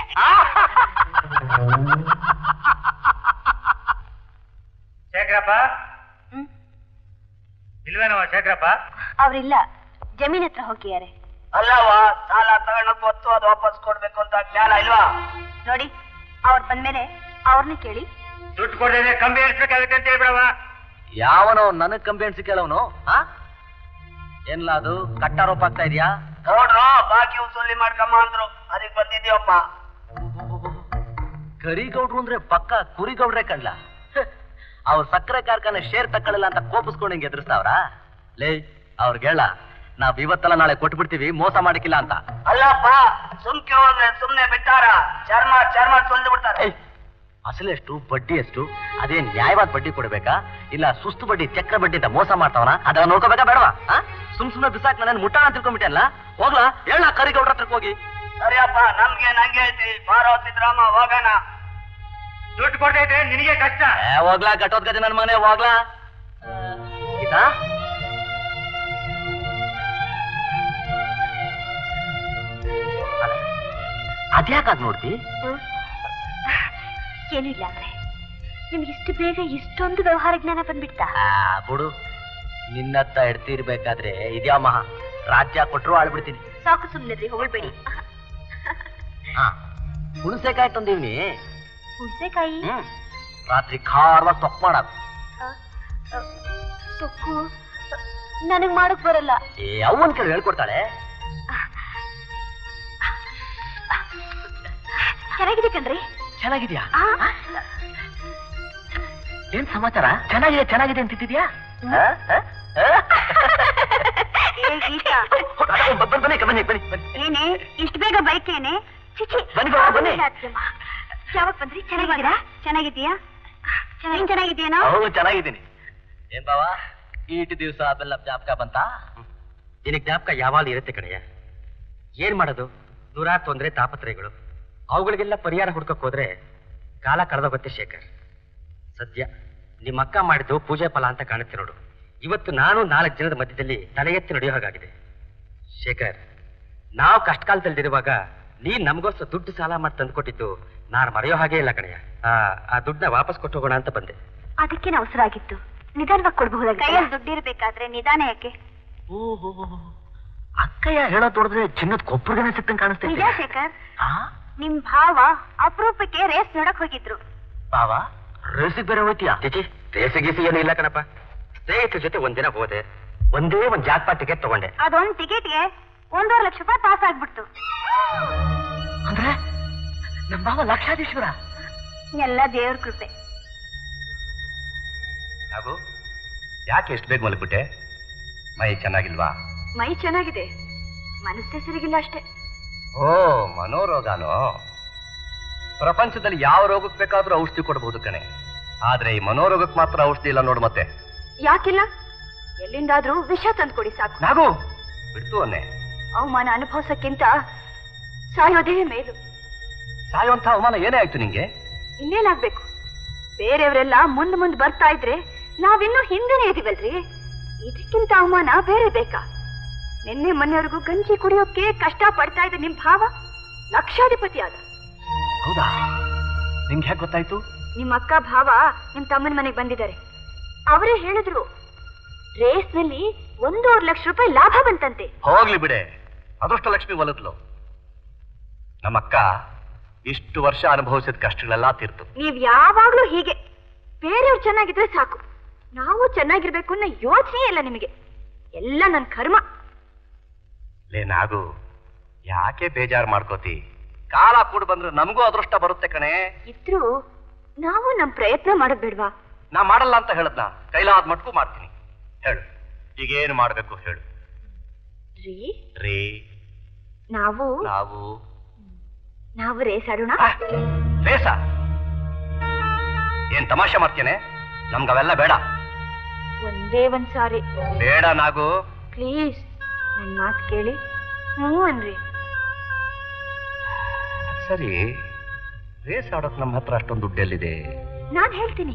ಶೇಖರಪ್ಪ ಇಲ್ವೇನವ ಶೇಖರಪ್ಪ ಅವ್ರಿಲ್ಲ ಜಮೀನ್ ಹತ್ರ ಹೋಗಿದ್ದಾರೆ ಅಲ್ಲವಾ ಸಾಲ ತಗೊಂಡು ಹೊತ್ತು ಅದು ವಾಪಸ್ ಕೊಡ್ಬೇಕು ಅಂತ ಜ್ಞಾನ ಇಲ್ವಾ ನೋಡಿ ಅವ್ರು ಬಂದ್ಮೇಲೆ ಅವ್ರನ್ನ ಕೇಳಿ ದುಡ್ಡು ಕೊಡ್ದೇನೆ ಕಮ್ಮಿ ಇರ್ಸ್ಬೇಕಾಗುತ್ತೆ ಅಂತ ಹೇಳ್ಬಿಡವ ಯಾವನೋ ನನಗ್ ಕಂಪ್ಲೇಂಟ್ ಸಿಕ್ಕಲ್ಲವನು ಏನ್ಲ ಅದು ಕಟ್ಟಾರೋಪ ಆಗ್ತಾ ಇದೆಯಾ ನೋಡ್ರು ಬಾಕಿ ವಸೂಲಿ ಮಾಡ್ಕಮ್ಮ ಅಂದ್ರು ಅದಕ್ಕೆ ಬಂದಿದ್ದೀವಪ್ಪ ಕರಿಗೌಡ್ರು ಅಂದ್ರೆ ಪಕ್ಕ ಕುರಿಗೌಡ್ರೆ ಕಣ್ಲ ಅವ್ರ ಸಕ್ಕರೆ ಕಾರ್ಖಾನೆ ಶೇರ್ ತಕ್ಕಳಿಲ್ಲ ಅಂತ ಕೋಪಿಸ್ಕೊಂಡು ಹಿಂಗೆ ಎದುರಿಸ್ತಾವ್ರ ಲೇ ಅವ್ರಿಗೆ ಹೇಳ ನಾವ್ ಇವತ್ತಲ್ಲ ನಾಳೆ ಕೊಟ್ಬಿಡ್ತೀವಿ ಮೋಸ ಮಾಡಿಕಿಲ್ಲ ಅಂತ ಅಲ್ಲಪ್ಪ ಸುಮ್ಕೆ ಹೋದ್ರೆ ಸುಮ್ನೆ ಬಿಟ್ಟಾರ ಚರ್ಮ ಚರ್ಮ ಸುಲ್ದು ಬಿಡ್ತಾರೆ ಏಯ್, ಅಸಲೆಷ್ಟು ಬಡ್ಡಿ ಎಷ್ಟು ಅದೇ ನ್ಯಾಯವಾದ ಬಡ್ಡಿ ಕೊಡ್ಬೇಕಾ ಇಲ್ಲ ಸುಸ್ತು ಬಡ್ಡಿ ಚಕ್ರ ಬಡ್ಡಿ ಅಂತ ಮೋಸ ಮಾಡ್ತಾವನ ಅದನ್ನ ನೋಡ್ಕೋಬೇಕಾ ಬೇಡವಾ ಆ? ಸುಮ್ ಸುಮ್ನೆ ಬಿಸಾಕ್ ನಾನು ಮುಟ್ಟಾಣ ಅಂತ ತಿಳ್ಕೊಂಬಿಟ್ಟಲ್ಲ ಹೋಗ್ಲಾ ಹೇಳ ಕರಿಗೌಡ್ರ ಹತ್ರಕ್ಕೆ ಹೋಗಿ ಸರಿಯಪ್ಪ ನಮ್ಗೆ ನಂಗೆ ಐತಿ ಬಾರೋ ಸಿದ್ದರಾಮ ಹೋಗೋಣ ದುಡ್ಡು ಕೊಡ್ತೈತೆ ನಿನಗೆ ಕಷ್ಟ ಏ, ಹೋಗ್ಲಾ ಕಟ್ಟೋದ್ ಗಜ ನನ್ ಮನೆ ಹೋಗ್ಲಾ ಗೀತಾ ಅದ್ಯಾಕಾಗ್ ನೋಡ್ತಿ ಏನೂ ಇಲ್ಲ ಅಂದ್ರೆ ನಿಮ್ಗೆ ಇಷ್ಟು ಬೇಗ ಇಷ್ಟೊಂದು ವ್ಯವಹಾರ ಜ್ಞಾನ ಬಂದ್ಬಿಡ್ತಾ ಆ, ಬಿಡು ನಿನ್ನತ್ತ ಎಡ್ತಿರ್ಬೇಕಾದ್ರೆ ಇದ್ಯಾ ಮಹಾ ರಾಜ್ಯ ಕೊಟ್ರು ಆಳ್ಬಿಡ್ತೀನಿ ಸಾಕು ಸುಮ್ಮನೆ ಹೊಗಳ್ಬೇಡಿ ಹಾ ಹುಣಸೆಕಾಯಿ ತಂದೀವ್ನಿ ಹುಣಸೆಕಾಯಿ ಹ್ಮ್ ರಾತ್ರಿ ಖಾರವಾಗಿ ತೊಕ್ ಮಾಡಕ್ ಸೊಕ್ಕು ನನಗ್ ಮಾಡಕ್ ಬರಲ್ಲ ಏ ಅವನ್ ಕೇಳಿ ಹೇಳ್ಕೊಡ್ತಾಳೆ ಚೆನ್ನಾಗಿದೆ ಕಣ್ರಿ ಚೆನ್ನಾಗಿದ್ಯಾ ಆ, ಏನ್ ಸಮಾಚಾರ ಚೆನ್ನಾಗಿದೆ ಚೆನ್ನಾಗಿದೆ ಅಂತಿದ್ಯಾ ಏ ಗೀತಾ, ಬನ್ನಿ ಬನ್ನಿ ಬನ್ನಿ ಬನ್ನಿ ಏನೇ ಇಷ್ಟು ಬೇಗ ಬೈಕೇನೆ ಚಿಚಿ ಬನ್ನಿ ಬಾವ, ಬನ್ನಿ. ಯಾವಾಗ ಬಂದ್ರಿ ಚೆನ್ನಾಗಿದ್ದೀರಾ ಚೆನ್ನಾಗಿದ್ದೀಯಾ ನೀನ್ ಚೆನ್ನಾಗಿದ್ದೀಯನೋ ಹೌದು ಚೆನ್ನಾಗಿದ್ದೀನಿ ಏನ್ ಬಾವ ಈಟ್ ದಿವಸ ಬೆಲ್ಲ ಜ್ಞಾಪಕ ಬಂತ ನಿನ್ನ ಜ್ಞಾಪಕ ಯಾವಾಗಲೂ ಇರುತ್ತೆ ಕಡೆಯ ಏನ್ ಮಾಡೋದು ನೂರಾರು ತೊಂದರೆ ತಾಪತ್ರಯಗಳು ಅವುಗಳಿಗೆಲ್ಲ ಪರಿಹಾರ ಹುಡ್ಕಕ್ ಹೋದ್ರೆ ಕಾಲ ಕಳೆದೋಗುತ್ತೆ ಶೇಖರ್ ಸದ್ಯ ನಿಮ್ಮ ಅಕ್ಕ ಮಾಡಿದ್ದು ಪೂಜೆ ಫಲ ಅಂತ ಕಾಣುತ್ತೆ ನೋಡು ಇವತ್ತು ನಾನು ನಾಲ್ಕು ಜನದ ಮಧ್ಯದಲ್ಲಿ ತಲೆ ಎತ್ತಿ ನಡೆಯೋ ಹಾಗಾಗಿದೆ ಶೇಖರ್ ನಾವು ಕಷ್ಟ ಕಾಲದಲ್ಲಿರುವಾಗ ನೀನ್ ನಮಗೋಸ್ಕರ ದುಡ್ಡು ಸಾಲ ಮಾಡಿ ತಂದುಕೊಟ್ಟಿದ್ದು ನಾನು ಮರೆಯೋ ಹಾಗೆ ಇಲ್ಲ ಕಣಯ್ಯ ಆ, ಆ ದುಡ್ಡನ್ನ ವಾಪಸ್ ಕೊಟ್ಟು ಹೋಗೋಣ ಅಂತ ಬಂದೆ ಅದಕ್ಕೇನು ಅವಸರ ಆಗಿತ್ತು ನಿಧಾನವಾಗಿ ಕೊಡಬಹುದಾಗಿ ಕೈಯಲ್ಲಿ ದುಡ್ಡಿರ್ಬೇಕಾದ್ರೆ ನಿಧಾನ ಯಾಕೆ ಅಕ್ಕಯ್ಯ ಹೇಳೋದ್ ನೋಡಿದ್ರೆ ಚಿನ್ನದ ಕೊಪ್ಪರಿಗೆನೆ ಸಿಕ್ಕಂಗ್ ನಿಜ ಶೇಖರ್ ನಿಮ್ ಭಾವ ಅಪರೂಪಕ್ಕೆ ರೇಸ್ ನೋಡಕ್ ಹೋಗಿದ್ರು ಬಾವ ರೇಸಿಗೆ ಬೇರೆ ಹೋಯ್ತೀಯಾ ಚಿಚಿ ರೇಸಿ ಗೀಸಿ ಏನು ಇಲ್ಲ ಕಣಪ್ಪ ಸ್ನೇಹಿತರ ಜೊತೆ ಒಂದಿನ ಹೋದೆ ಒಂದೇ ಒಂದ್ ಜಾಕ್ಪಾಟ್ ಟಿಕೆಟ್ ತಗೊಂಡೆ ಅದೊಂದ್ ಟಿಕೆಟ್ಗೆ ಒಂದೂವರೆ ಲಕ್ಷ ರೂಪಾಯಿ ಪಾಸ್ ಆಗ್ಬಿಡ್ತು ಅಂದ್ರೆ ನಮ್ಮ ಬಾವ ಲಕ್ಷಾಧೀಶ್ವರ ಎಲ್ಲ ದೇವ್ರ ಕೃಪೆ ಹಾಗೂ ಯಾಕೆ ಎಷ್ಟು ಬೇಗ ಮಲಗ್ಬಿಟ್ಟೆ ಮೈ ಚೆನ್ನಾಗಿಲ್ವಾ ಮೈ ಚೆನ್ನಾಗಿದೆ ಮನಸ್ಸೇ ಸರಿಗಿಲ್ಲ ಅಷ್ಟೇ ಓ ಮನೋರೋಗನೋ ಪ್ರಪಂಚದಲ್ಲಿ ಯಾವ ರೋಗಕ್ಕೆ ಬೇಕಾದ್ರೂ ಔಷಧಿ ಕೊಡಬಹುದು ಕಣೆ ಆದ್ರೆ ಈ ಮನೋರೋಗಕ್ಕೆ ಮಾತ್ರ ಔಷಧಿ ಇಲ್ಲ ನೋಡು ಮತ್ತೆ ಯಾಕಿಲ್ಲ ಎಲ್ಲಿಂದಾದ್ರೂ ವಿಷ ತಂದ್ಕೊಡಿ ಸಾಕು ನಾಗು ಬಿಡ್ತು ಅನ್ನೆ ಅವಮಾನ ಅನುಭವಿಸಕ್ಕಿಂತ ಸಾಯೋದೇ ಮೇಲು ಸಾಯುವಂತ ಅವಮಾನ ಏನೇ ಆಯ್ತು ನಿಂಗೆ ಇನ್ನೇನಾಗ್ಬೇಕು ಬೇರೆಯವರೆಲ್ಲ ಮುಂದ್ ಮುಂದ್ ಬರ್ತಾ ಇದ್ರೆ ನಾವಿನ್ನೂ ಹಿಂದೆನೆ ಇದೀವಲ್ರಿ ಇದಕ್ಕಿಂತ ಅವಮಾನ ಬೇರೆ ಬೇಕಾ ನಿನ್ನೆ ಮೊನ್ನೆವರೆಗೂ ಗಂಜಿ ಕುಡಿಯೋಕೆ ಕಷ್ಟ ಪಡ್ತಾ ಇದ್ದ ನಿಮ್ ಭಾವ ಲಕ್ಷಾಧಿಪತಿ ಆದ ಹೌದಾ ನಿಂಗೆ ಹೇಗೆ ಗೊತ್ತಾಯ್ತು ನಿಮ್ ಅಕ್ಕ ಭಾವ ನಿಮ್ ತಮ್ಮನ ಮನೆಗೆ ಬಂದಿದ್ದಾರೆ ಅವರೇ ಹೇಳಿದ್ರು ರೇಸ್ ನಲ್ಲಿ ಒಂದೂವರೆ ಲಕ್ಷ ರೂಪಾಯಿ ಲಾಭ ಬಂತಂತೆ ಹೋಗ್ಲಿ ಬಿಡೆ ಅದೃಷ್ಟ ಲಕ್ಷ್ಮಿ ಒಲದ್ಲು ನಮ್ಮಕ್ಕ ಇಷ್ಟು ವರ್ಷ ಅನುಭವಿಸಿದ ಕಷ್ಟಗಳೆಲ್ಲ ತೀರ್ತು ನೀವ್ ಯಾವಾಗ್ಲೂ ಹೀಗೆ ಬೇರೆಯವ್ರು ಚೆನ್ನಾಗಿದ್ರೆ ಸಾಕು ನಾವು ಚೆನ್ನಾಗಿರ್ಬೇಕು ಅನ್ನೋ ಯೋಚನೆ ಇಲ್ಲ ನಿಮಗೆ ಎಲ್ಲ ನನ್ ಕರ್ಮ ಲೇ ನಾಗು ಯಾಕೆ ಬೇಜಾರು ಮಾಡ್ಕೋತಿ ಕಾಲ ಕೂಡ ಬಂದ್ರೆ ನಮಗೂ ಅದೃಷ್ಟ ಬರುತ್ತೆ ಕಣೆ ಇದ್ರೂ ನಾವು ನಮ್ ಪ್ರಯತ್ನ ಮಾಡೋದ್ ಬೇಡ್ವಾ ನಾ ಮಾಡಲ್ಲ ಅಂತ ಹೇಳದ್ನ ಕೈಲಾದ ಮಟ್ಕು ಮಾಡ್ತೀನಿ ಹೇಳು ಈಗೇನು ಮಾಡ್ಬೇಕು ಹೇಳು ರೀ ರೀ ನಾವು ನಾವು ನಾವು ರೇಸ್ ಆಡೋಣ ಲೇಸ ಏನ್ ತಮಾಷೆ ಮಾಡ್ತೇನೆ ನಮ್ಗವೆಲ್ಲ ಬೇಡ ಒಂದೇ ಒಂದ್ ಸಾರಿ ಬೇಡ ನಾಗು ಪ್ಲೀಸ್ ನನ್ ಮಾತ್ ಕೇಳಿ ಹ್ಞೂ ಅನ್ರಿ ಸರಿ ರೇಸ್ ಆಡೋಕ್ ನಮ್ಮ ಹತ್ರ ಅಷ್ಟೊಂದು ದುಡ್ಡು ಎಲ್ಲಿದೆ ನಾನ್ ಹೇಳ್ತೀನಿ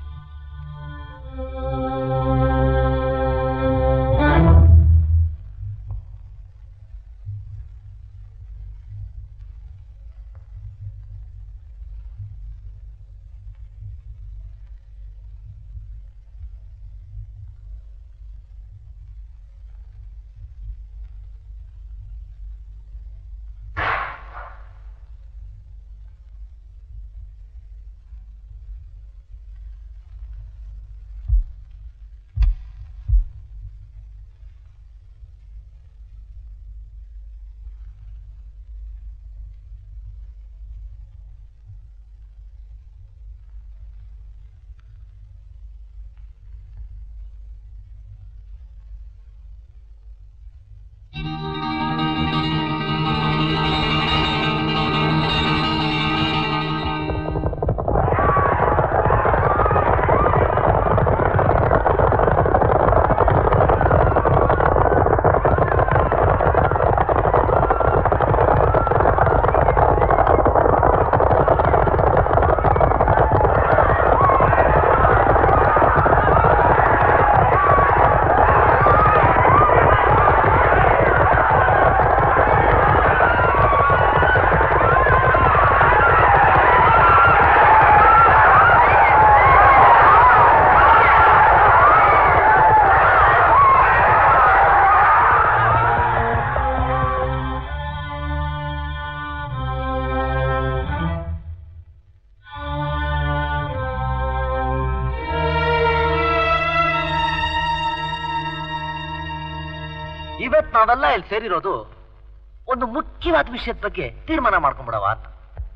ಇವತ್ ನಾವೆಲ್ಲ ಇಲ್ಲಿ ಸೇರಿರೋದು ಒಂದು ಮುಖ್ಯವಾದ ವಿಷಯದ ಬಗ್ಗೆ ತೀರ್ಮಾನ ಮಾಡ್ಕೊಂಡ್ಬಿಡವ ಅಂತ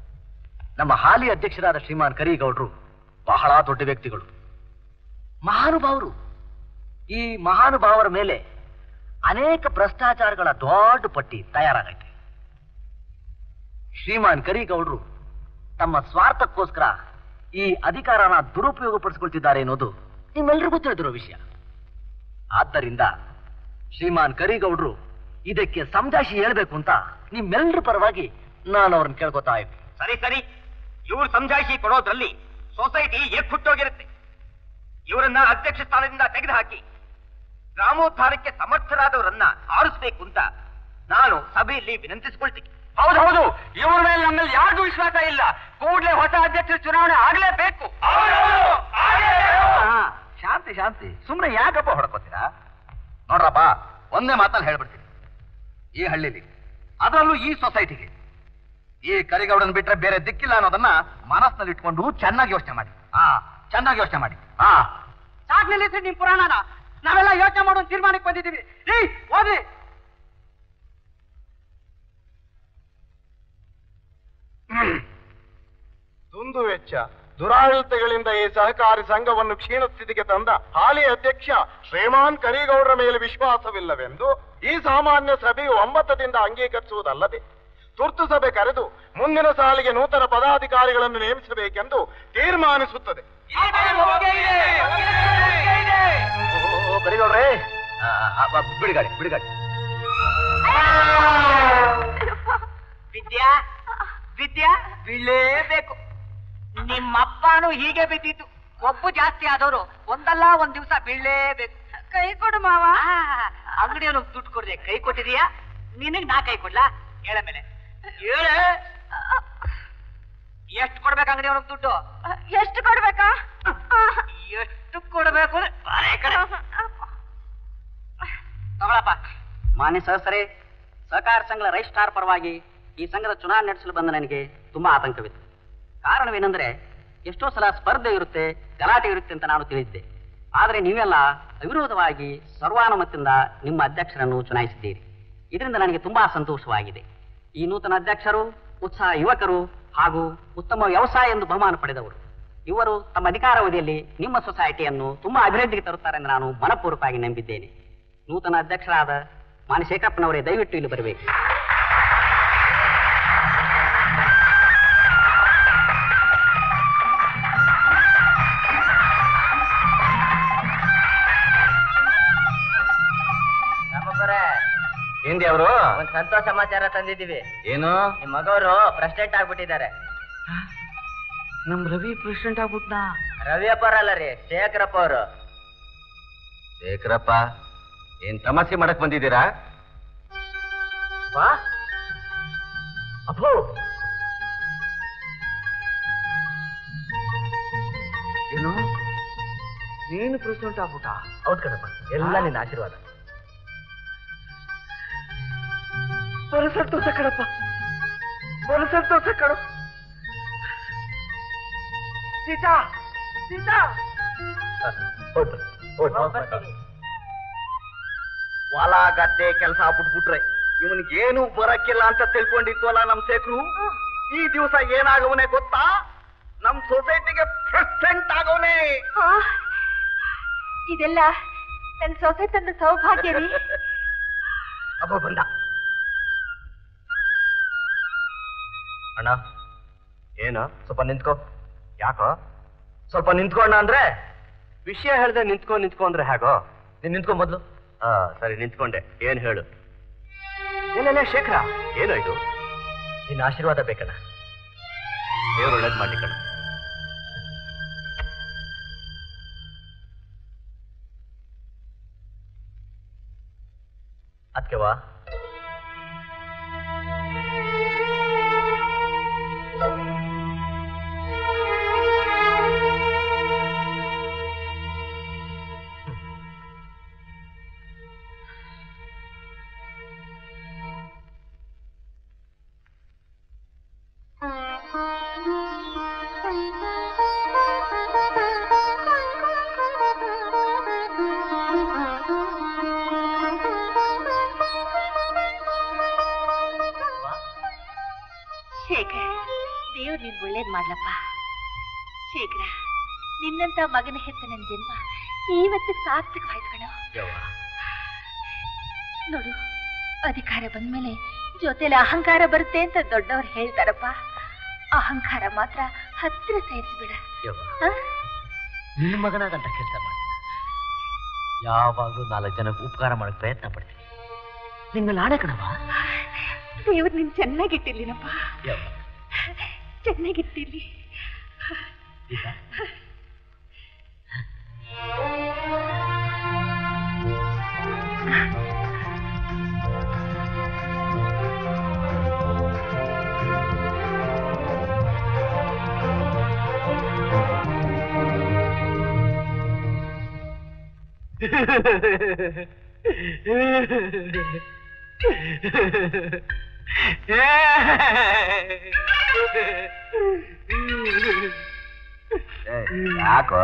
ನಮ್ಮ ಹಾಲಿ ಅಧ್ಯಕ್ಷರಾದ ಶ್ರೀಮಾನ್ ಕರೀಗೌಡ್ರು ಬಹಳ ದೊಡ್ಡ ವ್ಯಕ್ತಿಗಳು ಮಹಾನುಭಾವರು ಈ ಮಹಾನುಭಾವರ ಮೇಲೆ ಅನೇಕ ಭ್ರಷ್ಟಾಚಾರಗಳ ದೊಡ್ಡ ಪಟ್ಟಿ ತಯಾರಾಗೈತೆ ಶ್ರೀಮಾನ್ ಕರೀಗೌಡ್ರು ತಮ್ಮ ಸ್ವಾರ್ಥಕ್ಕೋಸ್ಕರ ಈ ಅಧಿಕಾರನ ದುರುಪಯೋಗ ಪಡಿಸಿಕೊಳ್ತಿದ್ದಾರೆ ಅನ್ನೋದು ನಿಮ್ಮೆಲ್ರಿಗೂ ತಿಳಿದಿರೋ ವಿಷಯ ಆದ್ದರಿಂದ ಶ್ರೀಮಾನ್ ಕರಿಗೌಡ್ರು ಇದಕ್ಕೆ ಸಮಜಾಯಿಷಿ ಹೇಳ್ಬೇಕು ಅಂತ ನಿಮ್ಮೆಲ್ಲರ ಪರವಾಗಿ ನಾನು ಅವ್ರನ್ನ ಕೇಳ್ಕೊತಾ ಇದ್ದೆ ಸರಿ ಸರಿ ಇವ್ರು ಸಮಜಾಯಿಷಿ ಕೊಡೋದ್ರಲ್ಲಿ ಸೊಸೈಟಿ ಎಕ್ಕುಟ್ಟೋಗಿರುತ್ತೆ ಇವರನ್ನ ಅಧ್ಯಕ್ಷ ಸ್ಥಾನದಿಂದ ತೆಗೆದುಹಾಕಿ ಗ್ರಾಮೋದ್ಧಾರಕ್ಕೆ ಸಮರ್ಥರಾದವರನ್ನ ಆರಿಸ್ಬೇಕು ಅಂತ ನಾನು ಸಭೆಯಲ್ಲಿ ವಿನಂತಿಸಿಕೊಳ್ತೀನಿ ಹೌದು ಹೌದು ಇವ್ರ ಮೇಲೆ ನಮ್ಮಲ್ಲಿ ಯಾರಿಗೂ ವಿಶ್ವಾಸ ಇಲ್ಲ ಕೂಡಲೇ ಹೊಸ ಅಧ್ಯಕ್ಷರ ಚುನಾವಣೆ ಆಗ್ಲೇಬೇಕು ಶಾಂತಿ ಶಾಂತಿ ಸುಮ್ಮನೆ ಯಾಕಪ್ಪ ಹೊಡ್ಕೋತೀರಾ ನೋಡ್ರಪ್ಪ ಒಂದೇ ಮಾತಲ್ಲಿ ಹೇಳ್ಬಿಡ್ತೀನಿ ಈ ಹಳ್ಳಿಲಿ ಅದರಲ್ಲೂ ಈ ಸೊಸೈಟಿಗೆ ಈ ಕರಿಗೌಡನ್ ಬಿಟ್ರೆ ಬೇರೆ ದಿಕ್ಕಿಲ್ಲ ಅನ್ನೋದನ್ನ ಮನಸ್ಸಿನಲ್ಲಿ ಇಟ್ಕೊಂಡು ಚೆನ್ನಾಗಿ ಯೋಚನೆ ಮಾಡಿ ಹಾ ಚೆನ್ನಾಗಿ ಯೋಚನೆ ಮಾಡಿ ಹಾ ಸಾಕ್ ನಿಲ್ಲಿಸ್ರಿ ನಿಮ್ ಪುರಾಣನ ನಾವೆಲ್ಲ ಯೋಚನೆ ಮಾಡೋ ತೀರ್ಮಾನಕ್ಕೆ ಬಂದಿದ್ದೀವಿ ರೀ ಹೋಗಿ ದುಂದು ವೆಚ್ಚ ದುರಾಡಳಿತಗಳಿಂದ ಈ ಸಹಕಾರಿ ಸಂಘವನ್ನು ಕ್ಷೀಣ ಸ್ಥಿತಿಗೆ ತಂದ ಹಾಲಿ ಅಧ್ಯಕ್ಷ ಶ್ರೀಮಾನ್ ಕರಿಗೌಡರ ಮೇಲೆ ವಿಶ್ವಾಸವಿಲ್ಲವೆಂದು ಈ ಸಾಮಾನ್ಯ ಸಭೆಯು ಒಮ್ಮತದಿಂದ ಅಂಗೀಕರಿಸುವುದಲ್ಲದೆ ತುರ್ತು ಸಭೆ ಕರೆದು ಮುಂದಿನ ಸಾಲಿಗೆ ನೂತನ ಪದಾಧಿಕಾರಿಗಳನ್ನು ನೇಮಿಸಬೇಕೆಂದು ತೀರ್ಮಾನಿಸುತ್ತದೆ ಓ, ಕರಿಗೌಡ್ರೆ ಆ, ಆ, ಆ, ಬಿಡಿಗಾಡಿ ಬಿಡಿಗಾಡಿ ವಿದ್ಯಾ ವಿದ್ಯಾ ಬೀಳಲೇಬೇಕು ನಿಮ್ಮಪ್ಪನು ಹೀಗೆ ಬಿದ್ದಿತ್ತು ಒಬ್ಬು ಜಾಸ್ತಿ ಆದವರು ಒಂದಲ್ಲ ಒಂದ್ ದಿವಸ ಬೀಳಲೇಬೇಕು ಕೈ ಕೊಡು ಮಾವ ಅಂಗಡಿಯವನು ದುಡ್ಡು ಕೊಡದೆ ಕೈ ಕೊಟ್ಟಿದೀಯಾ ನಿನಗ್ ನಾ ಕೈ ಕೊಡ್ಲಾ ಹೇಳ ಮೇಲೆ ಹೇಳೆ ಎಷ್ಟು ಕೊಡ್ಬೇಕು ಅಂಗಡಿಯವನಿಗೆ ದುಡ್ಡು ಎಷ್ಟು ಕೊಡ್ಬೇಕಾ ಎಷ್ಟು ಕೊಡ್ಬೇಕು ಅಂದ್ರೆ ಬಾರೆ ಈ ಕಡೆ ತಗೊಳಪ್ಪ ಮಾನ್ಯ ಸಹಸರೇ ಸಹಕಾರ ಸಂಘದ ರಜಿಸ್ಟ್ರಾರ್ ಪರವಾಗಿ ಈ ಸಂಘದ ಚುನಾವಣೆ ನಡೆಸಲು ಬಂದ ನನಗೆ ತುಂಬಾ ಆತಂಕವಿತ್ತು ಕಾರಣವೇನೆಂದ್ರೆ ಎಷ್ಟೋ ಸಲ ಸ್ಪರ್ಧೆ ಇರುತ್ತೆ ಗಲಾಟೆ ಇರುತ್ತೆ ಅಂತ ನಾನು ತಿಳಿದಿದ್ದೆ ಆದರೆ ನೀವೆಲ್ಲ ಅವಿರೋಧವಾಗಿ ಸರ್ವಾನುಮತದಿಂದ ನಿಮ್ಮ ಅಧ್ಯಕ್ಷರನ್ನು ಚುನಾಯಿಸಿದ್ದೀರಿ ಇದರಿಂದ ನನಗೆ ತುಂಬಾ ಸಂತೋಷವಾಗಿದೆ ಈ ನೂತನ ಅಧ್ಯಕ್ಷರು ಉತ್ಸಾಹ ಯುವಕರು ಹಾಗೂ ಉತ್ತಮ ವ್ಯವಸಾಯ ಎಂದು ಬಹುಮಾನ ಪಡೆದವರು ಇವರು ತಮ್ಮ ಅಧಿಕಾರಾವಧಿಯಲ್ಲಿ ನಿಮ್ಮ ಸೊಸೈಟಿಯನ್ನು ತುಂಬಾ ಅಭಿವೃದ್ಧಿಗೆ ತರುತ್ತಾರೆ ಎಂದು ನಾನು ಮನಪೂರ್ವಕವಾಗಿ ನಂಬಿದ್ದೇನೆ ನೂತನ ಅಧ್ಯಕ್ಷರಾದ ಮಾನ್ಯ ಶೇಖರಪ್ಪನವರೇ ದಯವಿಟ್ಟು ಇಲ್ಲಿ ಬರಬೇಕು ಹಿಂದಿ ಅವರು ಒಂದ್ ಸಂತೋಷ ಸಮಾಚಾರ ತಂದಿದ್ದೀವಿ ಏನು ನಿಮ್ ಮಗವರು ಪ್ರೆಸಿಡೆಂಟ್ ಆಗ್ಬಿಟ್ಟಿದ್ದಾರೆ ನಮ್ ರವಿ ಪ್ರೆಸಿಡೆಂಟ್ ಆಗ್ಬಿಟ್ನಾ ರವಿ ಅಪ್ಪ ಅಲ್ಲ ರೀ ಶೇಖರಪ್ಪ ಅವರು ಶೇಖರಪ್ಪ ಏನ್ ತಮಾಷೆ ಮಾಡಕ್ ಬಂದಿದ್ದೀರಾ ವಾ ಅಪ್ಪೋ ಏನು ನೀನು ಪ್ರೆಸಿಡೆಂಟ್ ಆಗ್ಬಿಟ್ಟ ಹೌದ್ ಕಣಪ್ಪ ಎಲ್ಲ ನಿನ್ನ ಆಶೀರ್ವಾದ ಬರ ಸಂತೋಷ ಕಣಪ್ಪ ಬರ ಸಂತೋಷ ಕಣ ಸೀತಾ ಸೀತಾ ಹೊಲ ಗದ್ದೆ ಕೆಲಸ ಬಿಟ್ಬಿಟ್ರೆ ಇವನಿಗೆ ಏನು ಬರಕ್ಕಿಲ್ಲ ಅಂತ ತಿಳ್ಕೊಂಡಿದ್ವಲ್ಲ ನಮ್ ಶೇಖರು ಈ ದಿವಸ ಏನಾಗವನೆ ಗೊತ್ತಾ ನಮ್ ಸೊಸೈಟಿಗೆ ಪ್ರೆಸಿಡೆಂಟ್ ಆಗವನೆ ಇದೆಲ್ಲ ನನ್ ಸೊಸೆ ತಂದ ಸೌಭಾಗ್ಯ ರೀ ಅಬ್ಬ ಬಂದ ಅಣ್ಣ ಏನು ಸ್ವಲ್ಪ ನಿಂತ್ಕೋ ಯಾಕೋ ಸ್ವಲ್ಪ ನಿಂತ್ಕೊಂಡ ಅಂದ್ರೆ ವಿಷಯ ಹೇಳ್ದೆ ನಿಂತ್ಕೊ ನಿಂತ್ಕೊ ಅಂದ್ರೆ ಹೇಗೋ ನೀನ್ ನಿಂತ್ಕೊ ಮೊದ್ಲು ಹಾ ಸರಿ ನಿಂತ್ಕೊಂಡೆ ಏನ್ ಹೇಳು ಏನೇನೇ ಶೇಖರ ಏನು ಇದು ನಿನ್ನ ಆಶೀರ್ವಾದ ಬೇಕಣ್ಣ ದೇವ್ರು ಒಳ್ಳೇದ್ ಮಾಡ್ಲಿ ಕಣ ಅದಕ್ಕೆವಾ ಶೇಖರ್ ದೇವ್ರು ನಿನ್ ಒಳ್ಳೇದ್ ಮಾಡ್ಲಪ್ಪ ಶೇಖರ ನಿನ್ನಂತ ಮಗನ ಹೆತ್ತ ನನ್ ಜನ್ಮ ಇವತ್ತು ಸಾರ್ಥಕವಾಯ್ತು ಕಣ ನೋಡು ಅಧಿಕಾರ ಬಂದ್ಮೇಲೆ ಜೊತೆಲಿ ಅಹಂಕಾರ ಬರುತ್ತೆ ಅಂತ ದೊಡ್ಡವ್ರು ಹೇಳ್ತಾರಪ್ಪ ಅಹಂಕಾರ ಮಾತ್ರ ಹತ್ತಿರ ಸೇರಿಸ್ಬಿಡ ಹ? ನಿನ್ನ ಮಗನಾಗಂತ ಕೆಲಸ ಮಾಡಿ ಯಾವಾಗಲೂ ನಾಲ್ಕು ಜನಕ್ಕೆ ಉಪಕಾರ ಮಾಡಕ್ ಪ್ರಯತ್ನ ಪಡ್ತೀನಿ ನಿಮ್ಮಲ್ಲಿ ಆಣೆ ಕಣವ ದೇವ್ರು ನಿನ್ ಚೆನ್ನಾಗಿಟ್ಟಿರ್ಲಿನಪ್ಪ ಚೆನ್ನಾಗಿಟ್ಟಿರ್ಲಿ ಯಾಕೋ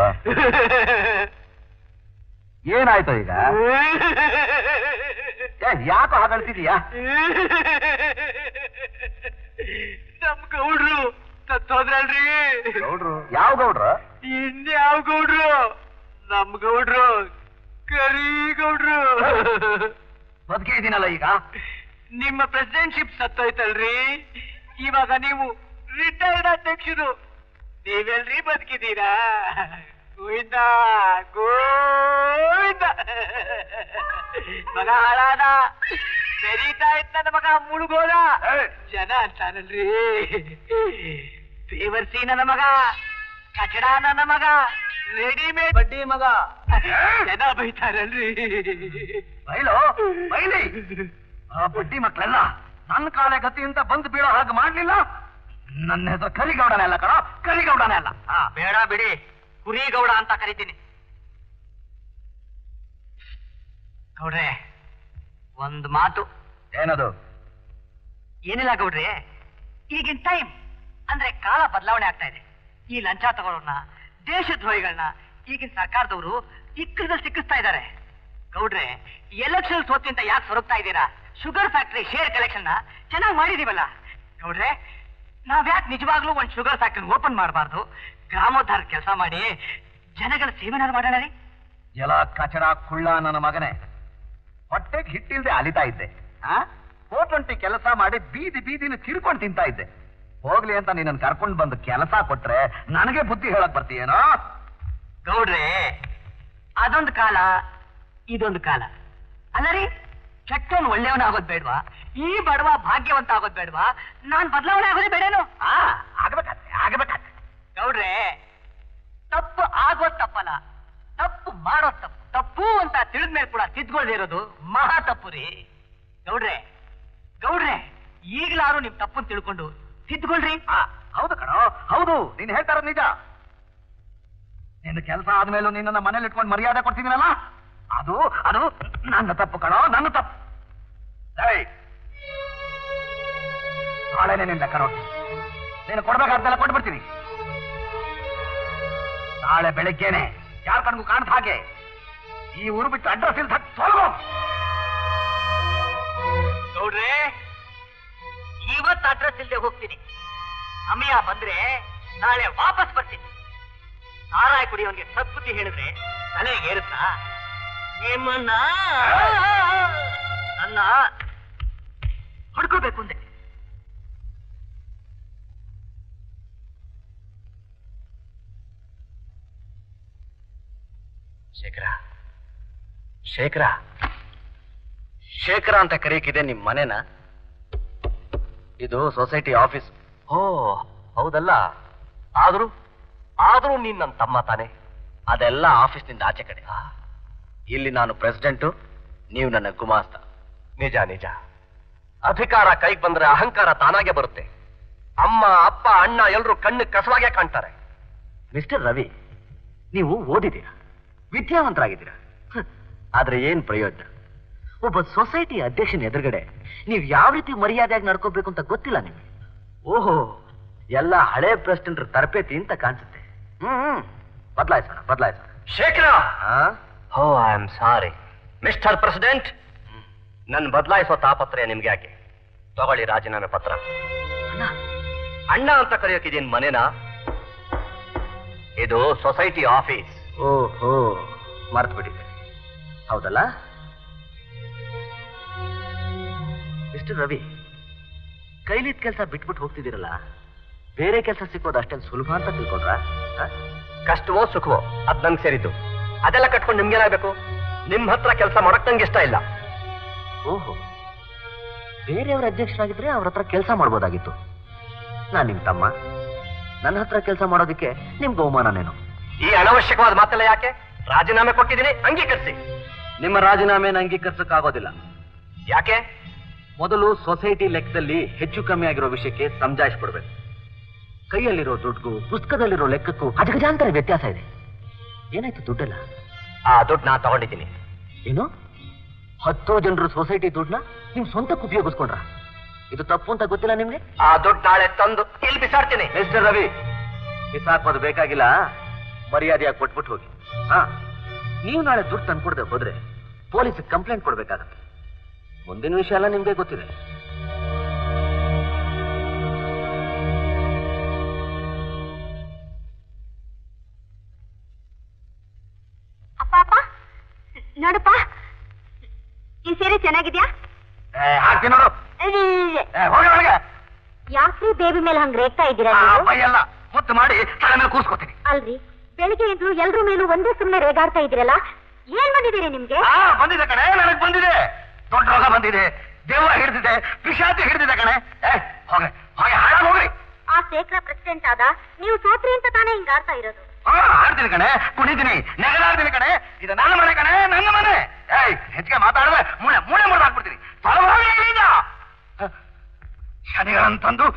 ಏನಾಯ್ತು ಈಗ ಏ, ಯಾಕೋ ಹಾಗಳ್ತಿದೀಯಾ ನಮ್ ಗೌಡ್ರು ಸತ್ತೋದ್ರಲ್ರಿ ಗೌಡ್ರು ಯಾವ ಗೌಡ್ರು ಇನ್ಯಾವ ಗೌಡ್ರು ನಮ್ ಗೌಡ್ರು ಕರಿ ಗೌಡ್ರು ಬದುಕೇ ಇದೀನಲ್ಲ ಈಗ ನಿಮ್ಮ ಪ್ರೆಸಿಡೆಂಟ್ಶಿಪ್ ಸತ್ತೋಯ್ತಲ್ರಿ ಇವಾಗ ನೀವು ರಿಟೈರ್ಡ್ ಅಧ್ಯಕ್ಷರು ನೀವೆಲ್ರಿ ಬದುಕಿದ್ದೀರಾ ಗೋವಿಂದ ಗೋವಿಂದ ಮಗ ಹಾಳಾದ ಬೆರೀತಾ ಇದ್ದ ನನ್ನ ಮಗ ಮುಳುಗೋದ ಜನ ಅಂತಾರಲ್ರಿ ಬೇವರ್ಸಿ ನನ್ನ ಮಗ ಕಚಡ ನನ್ನ ಮಗ ರೆಡಿಮೇಡ್ ಬಡ್ಡಿ ಮಗ ಜನ ಬೈತಾರಲ್ರಿ ಬೈಲು ಬೈಲಿ ಆ ಬಡ್ಡಿ ಮಕ್ಕಳೆಲ್ಲ ನನ್ನ ಕಾಲೆ ಗತಿ ಅಂತ ಬಂದು ಬೀಳೋ ಹಾಗೆ ಮಾಡ್ಲಿಲ್ಲ ನನ್ನ ಹೆಸರು ಕರಿಗೌಡನೇ ಅಲ್ಲ ಕಣ ಕರಿಗೌಡನೇ ಅಲ್ಲ ಆ, ಬೇಡ ಬಿಡಿ ಕುರಿಗೌಡ ಅಂತ ಕರಿತೀನಿ ಗೌಡ್ರೆ ಒಂದು ಮಾತು ಏನದು ಏನಿಲ್ಲ ಗೌಡ್ರೆ ಈಗಿನ ಟೈಮ್ ಅಂದ್ರೆ ಕಾಲ ಬದಲಾವಣೆ ಆಗ್ತಾ ಇದೆ ಈ ಲಂಚ ತಗೊಳ್ಳೋರ್ನ ದೇಶದ್ರೋಹಿಗಳನ್ನ ಈಗಿನ ಸರ್ಕಾರದವರು ಇಕ್ಕದಲ್ಲಿ ಸಿಕ್ಕಿಸ್ತಾ ಇದ್ದಾರೆ ಗೌಡ್ರೆ ಎಲೆಕ್ಷನ್ ಸೋತಿ ಅಂತ ಯಾಕೆ ಸೊರಗ್ತಾ ಇದ್ದೀರಾ ಶುಗರ್ ಫ್ಯಾಕ್ಟರಿ ಶೇರ್ ಕಲೆಕ್ಷನ್ ಚೆನ್ನಾಗಿ ಮಾಡಿದೀವಲ್ಲ ಗೌಡ್ರೆ ನಾವ್ಯಾಕೆ ನಿಜವಾಗ್ಲೂ ಒಂದು ಶುಗರ್ ಫ್ಯಾಕ್ಟರಿ ಓಪನ್ ಮಾಡಬಾರ್ದು ಗ್ರಾಮೋದ್ಧಾರ ಕೆಲಸ ಮಾಡಿ ಜನಗಳ ಸೇವೆನಾರು ಮಾಡೋಣ ರೀ ಜಲ ಕಚಡ ಕುಳ್ಳ ನನ್ನ ಮಗನೇ ಹೊಟ್ಟೆಗೆ ಹಿಟ್ಟಿಲ್ದೆ ಅಲಿತಾ ಇದ್ದೆ ಆ ಹೋಟಂಟಿ ಕೆಲಸ ಮಾಡಿ ಬೀದಿ ಬೀದಿನ ತಿರ್ಕೊಂಡು ತಿಂತಾ ಇದ್ದೆ ಹೋಗ್ಲಿ ಅಂತ ನಿನ್ನನ್ನು ಕರ್ಕೊಂಡು ಬಂದು ಕೆಲಸ ಕೊಟ್ರೆ ನನಗೆ ಬುದ್ಧಿ ಹೇಳಕ್ ಬರ್ತೀಯೇನೋ ಗೌಡ್ರೆ ಅದೊಂದು ಕಾಲ ಇದೊಂದು ಕಾಲ ಅಲ್ಲ ರೀ ಕೆಟ್ಟವನ್ ಒಳ್ಳೆಯವನ ಆಗೋದ್ ಬೇಡ್ವಾ ಈ ಬಡವ ಭಾಗ್ಯವಂತ ಆಗೋದ್ ಬೇಡ್ವಾ ನಾನ್ ಬದಲಾವಣೆ ಆಗೋದೇ ಬೇಡೇನು ಆ ಆಗ್ಬೇಕಾದ್ರೆ ಆಗ್ಬೇಕಾದ್ರೆ ಗೌಡ್ರೆ ತಪ್ಪು ಆಗೋದ್ ತಪ್ಪಲ್ಲ ತಪ್ಪು ಮಾಡೋದ್ ತಪ್ಪು ತಪ್ಪು ಅಂತ ತಿಳಿದ್ಮೇಲೆ ಕೂಡ ತಿದ್ಕೊಳ್ದೇ ಇರೋದು ಮಹಾ ತಪ್ಪು ರೀ ಗೌಡ್ರೆ ಗೌಡ್ರೆ ಈಗಲಾರು ನಿಮ್ ತಪ್ಪನ್ ತಿಳ್ಕೊಂಡು ತಿದ್ಕೊಳ್ರಿ ಆ, ಹೌದು ಕಣೋ ಹೌದು ನೀನ್ ಹೇಳ್ತಾ ಇರೋದು ನಿಜ ನಿನ್ನ ಕೆಲಸ ಆದ್ಮೇಲೂ ನಿನ್ನ ಮನೇಲಿ ಇಟ್ಕೊಂಡು ಮರ್ಯಾದೆ ಕೊಡ್ತೀನಲ್ಲ ಅದು ಅದು ನನ್ನ ತಪ್ಪು ಕಣೋ ನನ್ನ ತಪ್ಪು ಏಯ್, ನಾಳೆನೆ ನಿನ್ನ ಲೆಕ್ಕ ನೋಡಿ ನೀನು ಕೊಡ್ಬೇಕಾದ್ದೆಲ್ಲ ಕೊಟ್ಬಿಡ್ತೀನಿ ನಾಳೆ ಬೆಳಿಗ್ಗೆನೆ ಯಾರ ಕಣ್ಗೂ ಕಾಣ್ತ ಹಾಗೆ ಈ ಊರು ಬಿಟ್ಟು ಅಡ್ರೆಸ್ ಇಲ್ದ ತೊಲಗು ಗೌಡ್ರೆ ಇವತ್ತು ಅಡ್ರೆಸ್ ಇಲ್ಲದೆ ಹೋಗ್ತೀನಿ ಸಮಯ ಬಂದ್ರೆ ನಾಳೆ ವಾಪಸ್ ಬರ್ತೀನಿ ಸಾರಾಯ ಕುಡಿಯೋನ್ಗೆ ಸದ್ಬುದ್ಧಿ ಹೇಳಿದ್ರೆ ತಲೆಗೆ ಏರುತ್ತಾ ನಿಮ್ಮನ್ನ ನನ್ನ ಹೊಡ್ಕೋಬೇಕು ಅಂದೆ ಶೇಖರ ಶೇಖರ ಶೇಖರ ಅಂತ ಕರೆಯಕ್ಕಿದೆ ನಿಮ್ ಮನೆನ ಇದು ಸೊಸೈಟಿ ಆಫೀಸ್ ಓ ಹೌದಲ್ಲ ಆದ್ರೂ ಆದ್ರೂ ನೀನ್ ನನ್ನ ತಮ್ಮ ತಾನೆ ಅದೆಲ್ಲ ಆಫೀಸ್ನಿಂದ ಆಚೆ ಕಡೆ ಇಲ್ಲಿ ನಾನು ಪ್ರೆಸಿಡೆಂಟು ನೀವು ನನ್ನ ಗುಮಾಸ್ತ ನಿಜ ನಿಜ ಅಧಿಕಾರ ಕೈಗೆ ಬಂದ್ರೆ ಅಹಂಕಾರ ತಾನಾಗೆ ಬರುತ್ತೆ ಅಮ್ಮ ಅಪ್ಪ ಅಣ್ಣ ಎಲ್ಲರೂ ಕಣ್ಣು ಕಸವಾಗೆ ಕಾಣ್ತಾರೆ ಮಿಸ್ಟರ್ ರವಿ ನೀವು ಓದಿದ್ದೀರಾ ವಿದ್ಯಾವಂತರಾಗಿದ್ದೀರಾ ಹ್ಮ್. ಆದ್ರೆ ಏನ್ ಪ್ರಯೋಜನ ಒಬ್ಬ ಸೊಸೈಟಿ ಅಧ್ಯಕ್ಷನ ಎದುರುಗಡೆ ನೀವು ಯಾವ ರೀತಿ ಮರ್ಯಾದೆಯಾಗಿ ನಡ್ಕೋಬೇಕು ಅಂತ ಗೊತ್ತಿಲ್ಲ ನಿಮಗೆ ಓಹೋ ಎಲ್ಲ ಹಳೆ ಪ್ರೆಸಿಡೆಂಟ್ ತರಬೇತಿ ಅಂತ ಕಾಣಿಸುತ್ತೆ ಹ್ಮ್ ಬದಲಾಯಿಸೋಣ ಬದಲಾಯಿಸೋಣ Shekhara oh I am sorry mister president ನನ್ನ ಬದಲಾಯಿಸೋ ತಾಪತ್ರಯ ನಿಮ್ಗೆ ಯಾಕೆ ತಗೊಳ್ಳಿ ರಾಜೀನಾಮೆ ಪತ್ರ ಅಣ್ಣ ಅಂತ ಕರೆಯೋಕಿದೇನ್ ಮನೆನಾ ಇದು ಸೊಸೈಟಿ ಆಫೀಸ್ ಓಹೋ ಮರ್ತು ಬಿಟ್ಟಿದ್ದೆ ಹೌದಲ್ಲ ಮಿಸ್ಟರ್ ರವಿ ಕೈಲಿದ್ ಕೆಲಸ ಬಿಟ್ಬಿಟ್ಟು ಹೋಗ್ತಿದ್ದೀರಲ್ಲ ಬೇರೆ ಕೆಲಸ ಸಿಕ್ಕೋದು ಅಷ್ಟೇನು ಸುಲಭ ಅಂತ ತಿಳ್ಕೊಂಡ್ರ ಕಷ್ಟವೋ ಸುಖವೋ ಅದ್ ನಂಗೆ ಸೇರಿದ್ದು ಅದೆಲ್ಲ ಕಟ್ಕೊಂಡು ನಿಮ್ಗೇನಾಗಬೇಕು ನಿಮ್ ಹತ್ರ ಕೆಲಸ ಮಾಡಕ್ ನಂಗೆ ಇಷ್ಟ ಇಲ್ಲ ಓಹೋ ಬೇರೆಯವ್ರ ಅಧ್ಯಕ್ಷರಾಗಿದ್ರೆ ಅವ್ರ ಹತ್ರ ಕೆಲಸ ಮಾಡ್ಬೋದಾಗಿತ್ತು ನಾನ್ ನಿಮ್ ತಮ್ಮ ನನ್ನ ಹತ್ರ ಕೆಲಸ ಮಾಡೋದಕ್ಕೆ ನಿಮ್ಗೆ ಅವಮಾನನೇನು ಈ ಅನವಶ್ಯಕವಾದ ಮಾತೆಲ್ಲ ಯಾಕೆ ರಾಜೀನಾಮೆ ಕೊಟ್ಟಿದ್ದೀನಿ ಅಂಗೀಕರಿಸಿ ನಿಮ್ಮ ರಾಜೀನಾಮೆನ ಅಂಗೀಕರಿಸಕ್ಕಾಗೋದಿಲ್ಲ ಯಾಕೆ ಮೊದಲು ಸೊಸೈಟಿ ಲೆಕ್ಕದಲ್ಲಿ ಹೆಚ್ಚು ಕಮ್ಮಿ ಆಗಿರೋ ವಿಷಯಕ್ಕೆ ಸಮಜಾಯಿಸ್ಬಿಡ್ಬೇಕು ಕೈಯಲ್ಲಿರೋ ದುಡ್ಡು ಪುಸ್ತಕದಲ್ಲಿರೋ ಲೆಕ್ಕಕ್ಕೂ ಅಜಗಜಾಂತರ ವ್ಯತ್ಯಾಸ ಇದೆ ಏನಾಯ್ತು ದುಡ್ಡೆಲ್ಲ ಆ ದುಡ್ಡು ನಾ ತಗೊಂಡಿದ್ದೀನಿ ಏನು ಹತ್ತು ಜನರು ಸೊಸೈಟಿ ದುಡ್ಡನ್ನ ನಿಮ್ ಸ್ವಂತಕ್ಕೆ ಉಪಯೋಗಿಸ್ಕೊಂಡ್ರ ಇದು ತಪ್ಪು ಅಂತ ಗೊತ್ತಿಲ್ಲ ನಿಮ್ಗೆ ಆ ದುಡ್ಡು ನಾಳೆ ತಂದು ಇಲ್ಲಿ ಬಿಸಾಡ್ತೀನಿ ಮಿಸ್ಟರ್ ರವಿ ಬಿಸಾಕೋದು ಬೇಕಾಗಿಲ್ಲ ಮರ್ಯಾದೆಯಾಗಿ ಕೊಟ್ಬಿಟ್ಟು ಹೋಗಿ ಹಾ ನೀವು ನಾಳೆ ದುಡ್ಡು ತಂದ್ಕೊಡದೆ ಹೋದ್ರೆ ಪೊಲೀಸ್ ಕಂಪ್ಲೇಂಟ್ ಕೊಡ್ಬೇಕಾಗತ್ತೆ ಮುಂದಿನ ವಿಷಯ ಎಲ್ಲ ನಿಮ್ಗೆ ಗೊತ್ತಿದೆ ಅಪ್ಪ ಅಪ್ಪ ನೋಡಪ್ಪ ಈ ಸೀರೆ ಚೆನ್ನಾಗಿದ್ಯಾ ಹಾಕ್ತೀನಿ ನೋಡು ಏ, ಹೋಗಿ ಒಳಗೆ ಯಾಕ್ರಿ ಬೇಬಿ ಮೇಲೆ ಹಂಗ್ ರೇಗ್ತಾ ಇದ್ದೀರಾ ಆ ನೀವು? ಬೈಯೆಲ್ಲ ಮುತ್ತು ಮಾಡಿ ತಲೆ ಮೇಲೆ ಕೂರ್ಸ್ಕೊತೀನಿ ಅಲ್ರಿ ಬೆಳಿಗ್ಗೆ ಎದ್ದು ಎಲ್ರ ಮೇಲೂ ಒಂದೇ ಸುಮ್ನೆ ರೇಗಾಡ್ತಾ ಇದ್ದೀರಲ್ಲ ಏನ್ ಬಂದಿದ್ದೀರಿ ನಿಮ್ಗೆ ಆ ಬಂದಿದೆ ಕಣೆ ನನಗ್ ಬಂದಿದೆ ದೊಡ್ಡ ರೋಗ ಬಂದಿದೆ ದೆವ್ವ ಹಿಡಿದಿದೆ ಪಿಶಾಚಿ ಹಿಡಿದಿದೆ ಕಣೆ ಏ ಹೋಗಿ ಹೋಗಿ ಹಾಳಾಗಿ ಹೋಗ್ರಿ ಆ ಶೇಖರ ಪ್ರೆಸಿಡೆಂಟ್ ಆದ ನೀವು ಸೋತ್ರಿ ಅಂತ ತಾನೇ ಹಿಂಗ್ ಆಡ್ತಾ ಇರೋದು ಹಾ ಆಡ್ತೀನಿ ಕಣೆ ಕುಣಿತೀನಿ ನೆಗದಾಡ್ತೀನಿ ಕಣೆ ಇದು ನನ್ನ ಮನೆ ಕಣೆ ನನ್ನ ಮನೆ ಏಯ್ ಹೆಚ್ಚಿಗೆ ಮಾತಾಡಿದ್ರೆ ಮೂಳೆ ಮೂಳೆ ಮುರಿದು ಹಾಕ್ಬಿಡ್ತೀನಿ ತೊಲವಾಗಿ ಈಗ ಶನಿಗಳಂತಂದು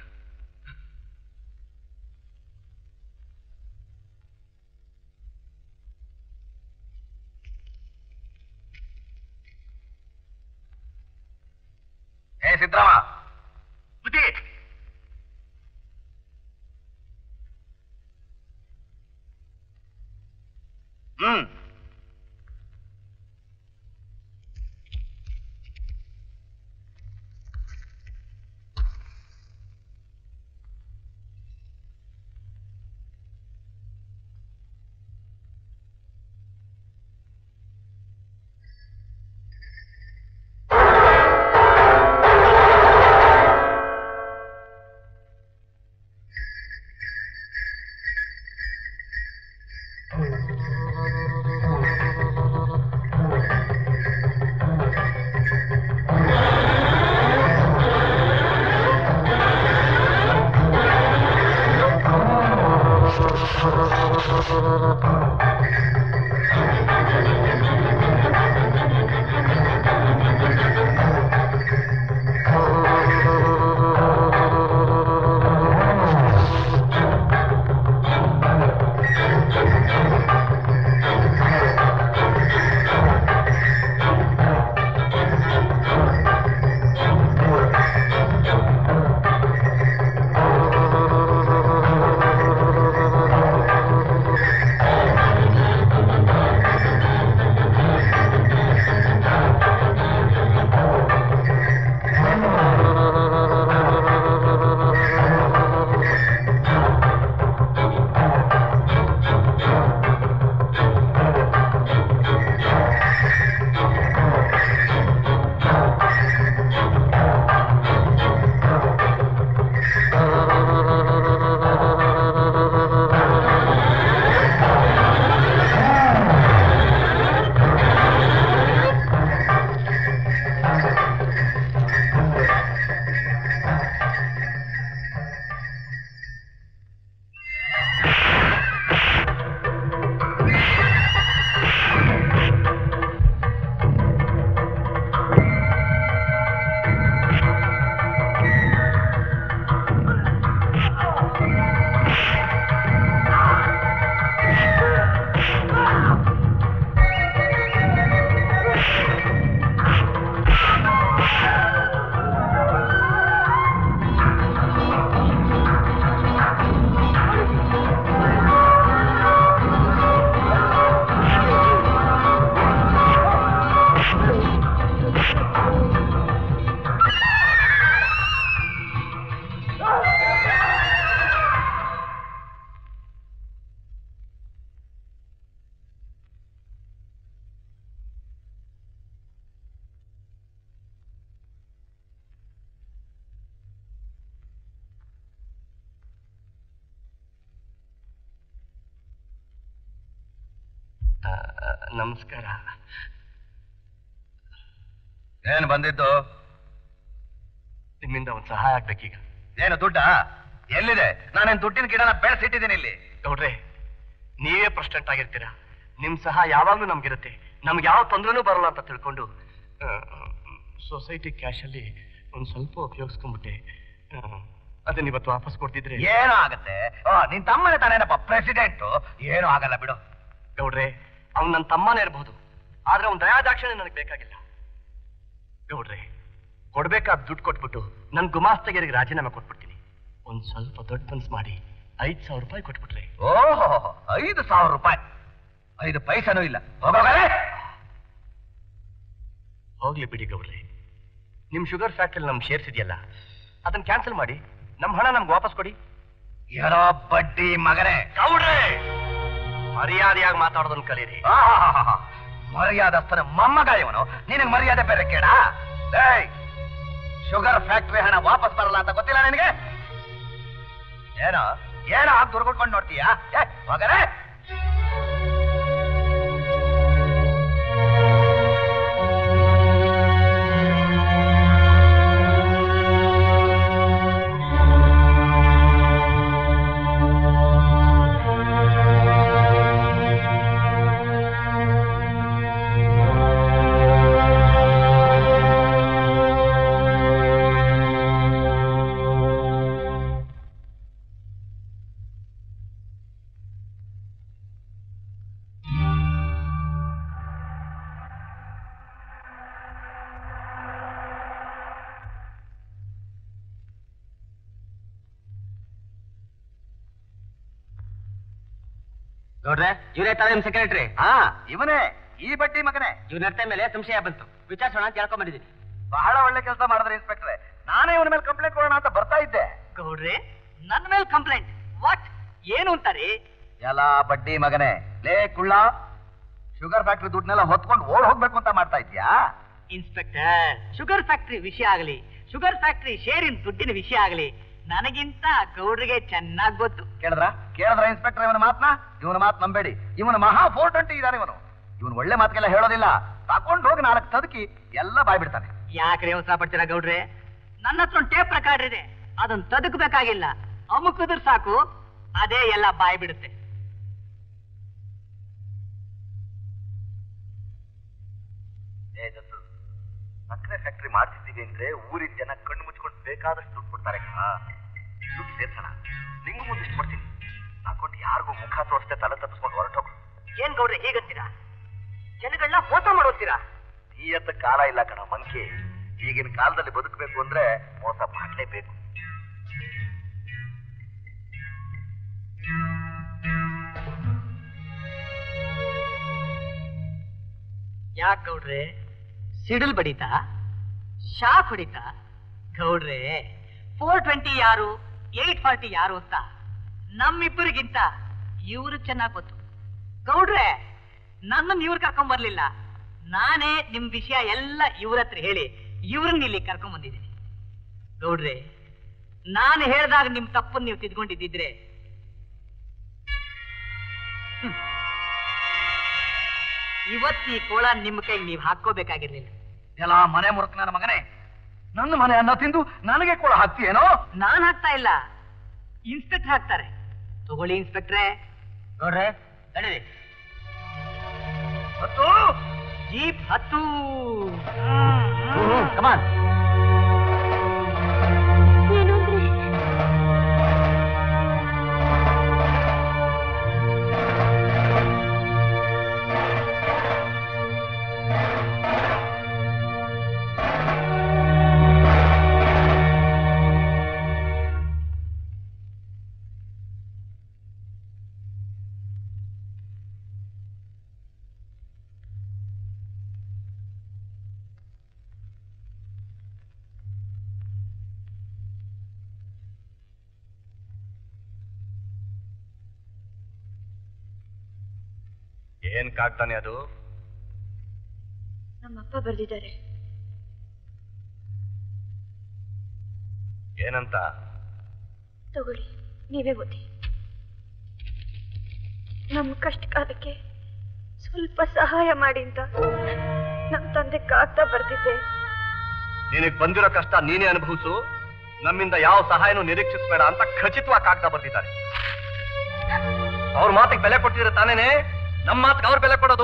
ಏ ಸಿದ್ರಾಮ ಬುದ್ಧಿ ಹ್ಮ್ ಆ ನಮಸ್ಕಾರ ಏನ್ ಬಂದಿದ್ದು ನಿಮ್ಮಿಂದ ಒಂದು ಸಹಾಯ ಆಗ್ಬೇಕೀಗ ಏನು ದುಡ್ಡ ಎಲ್ಲಿದೆ ನಾನೇನ್ ದುಡ್ಡಿನ ಗಿಡನ ಬೆಳೆಸಿಟ್ಟಿದ್ದೀನಿ ಇಲ್ಲಿ ನೋಡ್ರೆ ನೀವೇ ಪ್ರೆಸಿಡೆಂಟ್ ಆಗಿರ್ತೀರಾ ನಿಮ್ ಸಹ ಯಾವಾಗ್ಲೂ ನಮ್ಗಿರುತ್ತೆ ನಮ್ಗೆ ಯಾವ ತೊಂದ್ರೆನೂ ಬರಲ್ಲ ಅಂತ ತಿಳ್ಕೊಂಡು ಸೊಸೈಟಿ ಕ್ಯಾಶಲ್ಲಿ ಒಂದ್ ಸ್ವಲ್ಪ ಉಪಯೋಗಿಸ್ಕೊಂಡ್ಬಿಟ್ಟೆ ಆ, ಅದನ್ನ ಇವತ್ತು ವಾಪಸ್ ಕೊಡ್ತಿದ್ರೆ ಏನೋ ಆಗತ್ತೆ ಓ, ನಿನ್ ತಮ್ಮನೇ ತಾನೇನಪ್ಪ ಪ್ರೆಸಿಡೆಂಟ್ ಏನೂ ಆಗಲ್ಲ ಬಿಡು ಗೌಡ್ರೆ ಅವ್ನು ನನ್ನ ತಮ್ಮನೇ ಇರಬಹುದು ಆದ್ರೆ ಅವ್ನ ದಯಾದಾಕ್ಷಿಣ್ಯ ನನಗೆ ಬೇಕಾಗಿಲ್ಲ ಗೌಡ್ರೆ ಕೊಡ್ಬೇಕಾದ ದುಡ್ಡು ಕೊಟ್ಬಿಟ್ಟು ನನ್ ಗುಮಾಸ್ತಗಿರಿಗೆ ರಾಜೀನಾಮೆ ಕೊಟ್ಬಿಡ್ತೀನಿ ಒಂದ್ ಸ್ವಲ್ಪ ದೊಡ್ಡ ಮನ್ಸ್ ಮಾಡಿ ಐದ್ ಸಾವಿರ ರೂಪಾಯಿ ಕೊಟ್ಬಿಟ್ರೆ ಓಹೋ ಐದು ಸಾವಿರ ರೂಪಾಯಿ ಐದು ಪೈಸನೂ ಇಲ್ಲ ಹೋಗೋಗಲೇ ಹೋಗ್ಲಿ ಬಿಡಿ ಗೌಡ್ರೆ ನಿಮ್ ಶುಗರ್ ಫ್ಯಾಕ್ಟ್ರಿ ನಮ್ ಶೇರ್ಸ್ ಇದೆಯಲ್ಲ ಅದನ್ನ ಕ್ಯಾನ್ಸಲ್ ಮಾಡಿ ನಮ್ ಹಣ ನಮ್ಗೆ ವಾಪಸ್ ಕೊಡಿ ಏನೋ ಬಡ್ಡಿ ಮಗನೇ ಗೌಡ್ರೆ ಮರ್ಯಾದೆಯಾಗಿ ಮಾತಾಡೋದನ್ನ ಕಲೀರಿ ಆಹಾಹಾಹಾ. ಮರ್ಯಾದಸ್ಥನ ಮೊಮ್ಮಗ ಇವನು ನಿನಗೆ ಮರ್ಯಾದೆ ಬೇರೆ ಕೇಡ ಏಯ್ ಶುಗರ್ ಫ್ಯಾಕ್ಟ್ರಿ ಹಣ ವಾಪಸ್ ಬರಲ್ಲ ಅಂತ ಗೊತ್ತಿಲ್ಲ ನಿನಗೆ ಏನೋ ಏನೋ ಹಾಗೆ ದುರ್ಗೊಟ್ಕೊಂಡು ನೋಡ್ತೀಯಾ ಏ, ಮಗನೇ ನೋಡ್ರೆ ಇವರೇ ತರ ನಿಮ್ ಸೆಕ್ರೆಟರಿ ಹಾ ಇವನೇ ಈ ಬಡ್ಡಿ ಮಗನೇ ಇವ್ರ ನರ್ತೆ ಮೇಲೆ ಸಂಶಯ ಬಂತು ವಿಚಾರಿಸೋಣ ಅಂತ ಕೇಳ್ಕೊಂಡ್ ಬಂದಿದ್ದೀನಿ ಬಹಳ ಒಳ್ಳೆ ಕೆಲಸ ಮಾಡಿದ್ರೆ ಇನ್ಸ್ಪೆಕ್ಟ್ರೆ ನಾನೇ ಇವನ ಮೇಲೆ ಕಂಪ್ಲೇಂಟ್ ಕೊಡೋಣ ಅಂತ ಬರ್ತಾ ಇದ್ದೆ ಗೌಡ್ರೆ ನನ್ನ ಮೇಲೆ ಕಂಪ್ಲೇಂಟ್ ವಾಟ್ ಏನು ಅಂತಾರೆ ಎಲ್ಲ ಬಡ್ಡಿ ಮಗನೇ ಲೇ ಕುಳ್ಳ ಶುಗರ್ ಫ್ಯಾಕ್ಟ್ರಿ ದುಡ್ಡನ್ನೆಲ್ಲ ಹೊತ್ಕೊಂಡು ಓಡ್ ಹೋಗ್ಬೇಕು ಅಂತ ಮಾಡ್ತಾ ಇದ್ಯಾ ಇನ್ಸ್ಪೆಕ್ಟರ್ ಶುಗರ್ ಫ್ಯಾಕ್ಟ್ರಿ ವಿಷಯ ಆಗಲಿ ಶುಗರ್ ಫ್ಯಾಕ್ಟ್ರಿ ಶೇರಿನ ದುಡ್ಡಿನ ವಿಷಯ ಆಗಲಿ ನನಗಿಂತ ಗೌಡ್ರಿಗೆ ಚೆನ್ನಾಗ್ ಗೊತ್ತು ಕೇಳಿದ್ರ ಕೇಳಿದ್ರ ಇನ್ಸ್ಪೆಕ್ಟರ್ ಇವನ ಮಾತ್ನ ಇವನ ಮಾತು ನಂಬೇಡಿ ಇವನ ಮಹಾ ಫೋರ್ ಟ್ವೆಂಟಿ ಇದ್ದಾನೆ ಇವನು ಇವನು ಒಳ್ಳೆ ಮಾತಿಗೆಲ್ಲ ಹೇಳೋದಿಲ್ಲ ತಕೊಂಡು ಹೋಗಿ ನಾಲ್ಕು ತದಕಿ ಎಲ್ಲ ಬಾಯ್ ಬಿಡ್ತಾನೆ ಯಾಕ್ರೆ ಅವಸರ ಪಡ್ತೀರಾ ಗೌಡ್ರೆ ನನ್ನ ಹತ್ರ ಒಂದು ಟೇಪ್ ರೆಕಾರ್ಡ್ ಇದೆ ಅದನ್ನ ತದಕಬೇಕಾಗಿಲ್ಲ ಅಮುಕಿದ್ರೆ ಸಾಕು ಅದೇ ಎಲ್ಲ ಬಾಯ್ ಬಿಡುತ್ತೆ ಏ ದತ್ತು, ಸಕ್ಕರೆ ಫ್ಯಾಕ್ಟ್ರಿ ಮಾಡ್ತಿದ್ದೀವಿ ಅಂದ್ರೆ ಊರಿನ ಜನ ಕಣ್ಣು ಮುಚ್ಕೊಂಡು ಬೇಕಾದಷ್ಟು ದುಡ್ಡು ಕೊಡ್ತಾರೆ ಕಣಾ. ದುಡ್ಡು ಸೇರ್ಸೋಣ ನಿಂಗೂ ಒಂದಿಷ್ಟು ಕೊಡ್ತೀನಿ ಹಾಕೊಂಡು ಯಾರಿಗೂ ಮುಖ ತೋರಿಸ್ದೆ ತಲೆ ತಪ್ಪಿಸ್ಕೊಂಡು ಹೊರಟೋಗು ಏನ್ ಗೌಡ್ರೆ ಹೀಗಂತೀರಾ ಜನಗಳನ್ನ ಮೋಸ ಮಾಡೋತೀರಾ ನೀಯತ್ತ ಕಾಲ ಇಲ್ಲ ಕಣ ಮಂಕಿ ಈಗಿನ ಕಾಲದಲ್ಲಿ ಬದುಕಬೇಕು ಅಂದ್ರೆ ಮೋಸ ಮಾಡ್ಲೇಬೇಕು ಯಾಕೆ ಗೌಡ್ರೆ ಸಿಡಿಲ್ ಬಡಿತಾ ಶಾಕ್ ಹೊಡಿತಾ ಗೌಡ್ರೆ ಫೋರ್ ಟ್ವೆಂಟಿ ಯಾರು ಏಟ್ ಫಾರ್ಟಿ ಯಾರು ಅಂತ ನಮ್ಮಿಬ್ಬರಿಗಿಂತ ಇವರು ಚೆನ್ನಾಗ್ ಗೊತ್ತು ಗೌಡ್ರೆ ನನ್ನನ್ನು ಇವ್ರು ಕರ್ಕೊಂಡ್ ಬರ್ಲಿಲ್ಲ ನಾನೇ ನಿಮ್ ವಿಷಯ ಎಲ್ಲ ಇವ್ರ ಹತ್ರ ಹೇಳಿ ಇವ್ರನ್ನ ಇಲ್ಲಿ ಕರ್ಕೊಂಡ್ ಬಂದಿದ್ದೀನಿ ಗೌಡ್ರೆ ನಾನು ಹೇಳ್ದಾಗ ನಿಮ್ ತಪ್ಪನ್ನು ನೀವು ತಿದ್ಕೊಂಡಿದ್ದಿದ್ರೆ ಹ್ಮ್. ಇವತ್ತು ಈ ಕೋಳ ನಿಮ್ಮ ಕೈಗೆ ನೀವು ಹಾಕೋಬೇಕಾಗಿರ್ಲಿಲ್ಲ ಎಲ್ಲ ಮನೆ ಮುರುಕ್ ನನ್ನ ಮಗನೇ ನನ್ನ ಮನೆ ಅನ್ನ ತಿಂದು ನನಗೆ ಕೂಡ ಹಾಕ್ತೀಯೇನೋ ನಾನ್ ಹಾಕ್ತಾ ಇಲ್ಲ ಇನ್ಸ್ಪೆಕ್ಟರ್ ಹಾಕ್ತಾರೆ ತಗೊಳ್ಳಿ ಇನ್ಸ್ಪೆಕ್ಟ್ರೆ ನೋಡ್ರೆ ನಡೀರಿ ಮತ್ತು ಜೀಪ್ ಹತ್ತು ಕಮಾನ್ ಏನು ಅಂದ್ರೆ ಏನ್ ಕಾಗ್ತಾನೆ ಅದು ನಮ್ಮಪ್ಪ ಬರ್ದಿದ್ದಾರೆ ಏನಂತ ತಗೊಳ್ಳಿ ನೀವೇ ಓದಿ ನಮ್ಮ ಕಷ್ಟ ಕಾಲಕ್ಕೆ ಸ್ವಲ್ಪ ಸಹಾಯ ಮಾಡಿ ಅಂತ ನಮ್ ತಂದೆ ಕಾಗ್ತಾ ಬರ್ದಿದ್ದೆ ನಿನಗ್ ಬಂದಿರೋ ಕಷ್ಟ ನೀನೇ ಅನುಭವಿಸು ನಮ್ಮಿಂದ ಯಾವ ಸಹಾಯನೂ ನಿರೀಕ್ಷಿಸಬೇಡ ಅಂತ ಖಚಿತವಾಗಿ ಕಾಗ್ದ ಬರ್ತಿದ್ದಾರೆ ಅವ್ರ ಮಾತಿಗೆ ಬೆಲೆ ಕೊಟ್ಟಿದ್ರೆ ತಾನೇನೆ ನಮ್ಮ ಮಾತಿಗೆ ಅವ್ರ ಬೆಲೆ ಕೊಡೋದು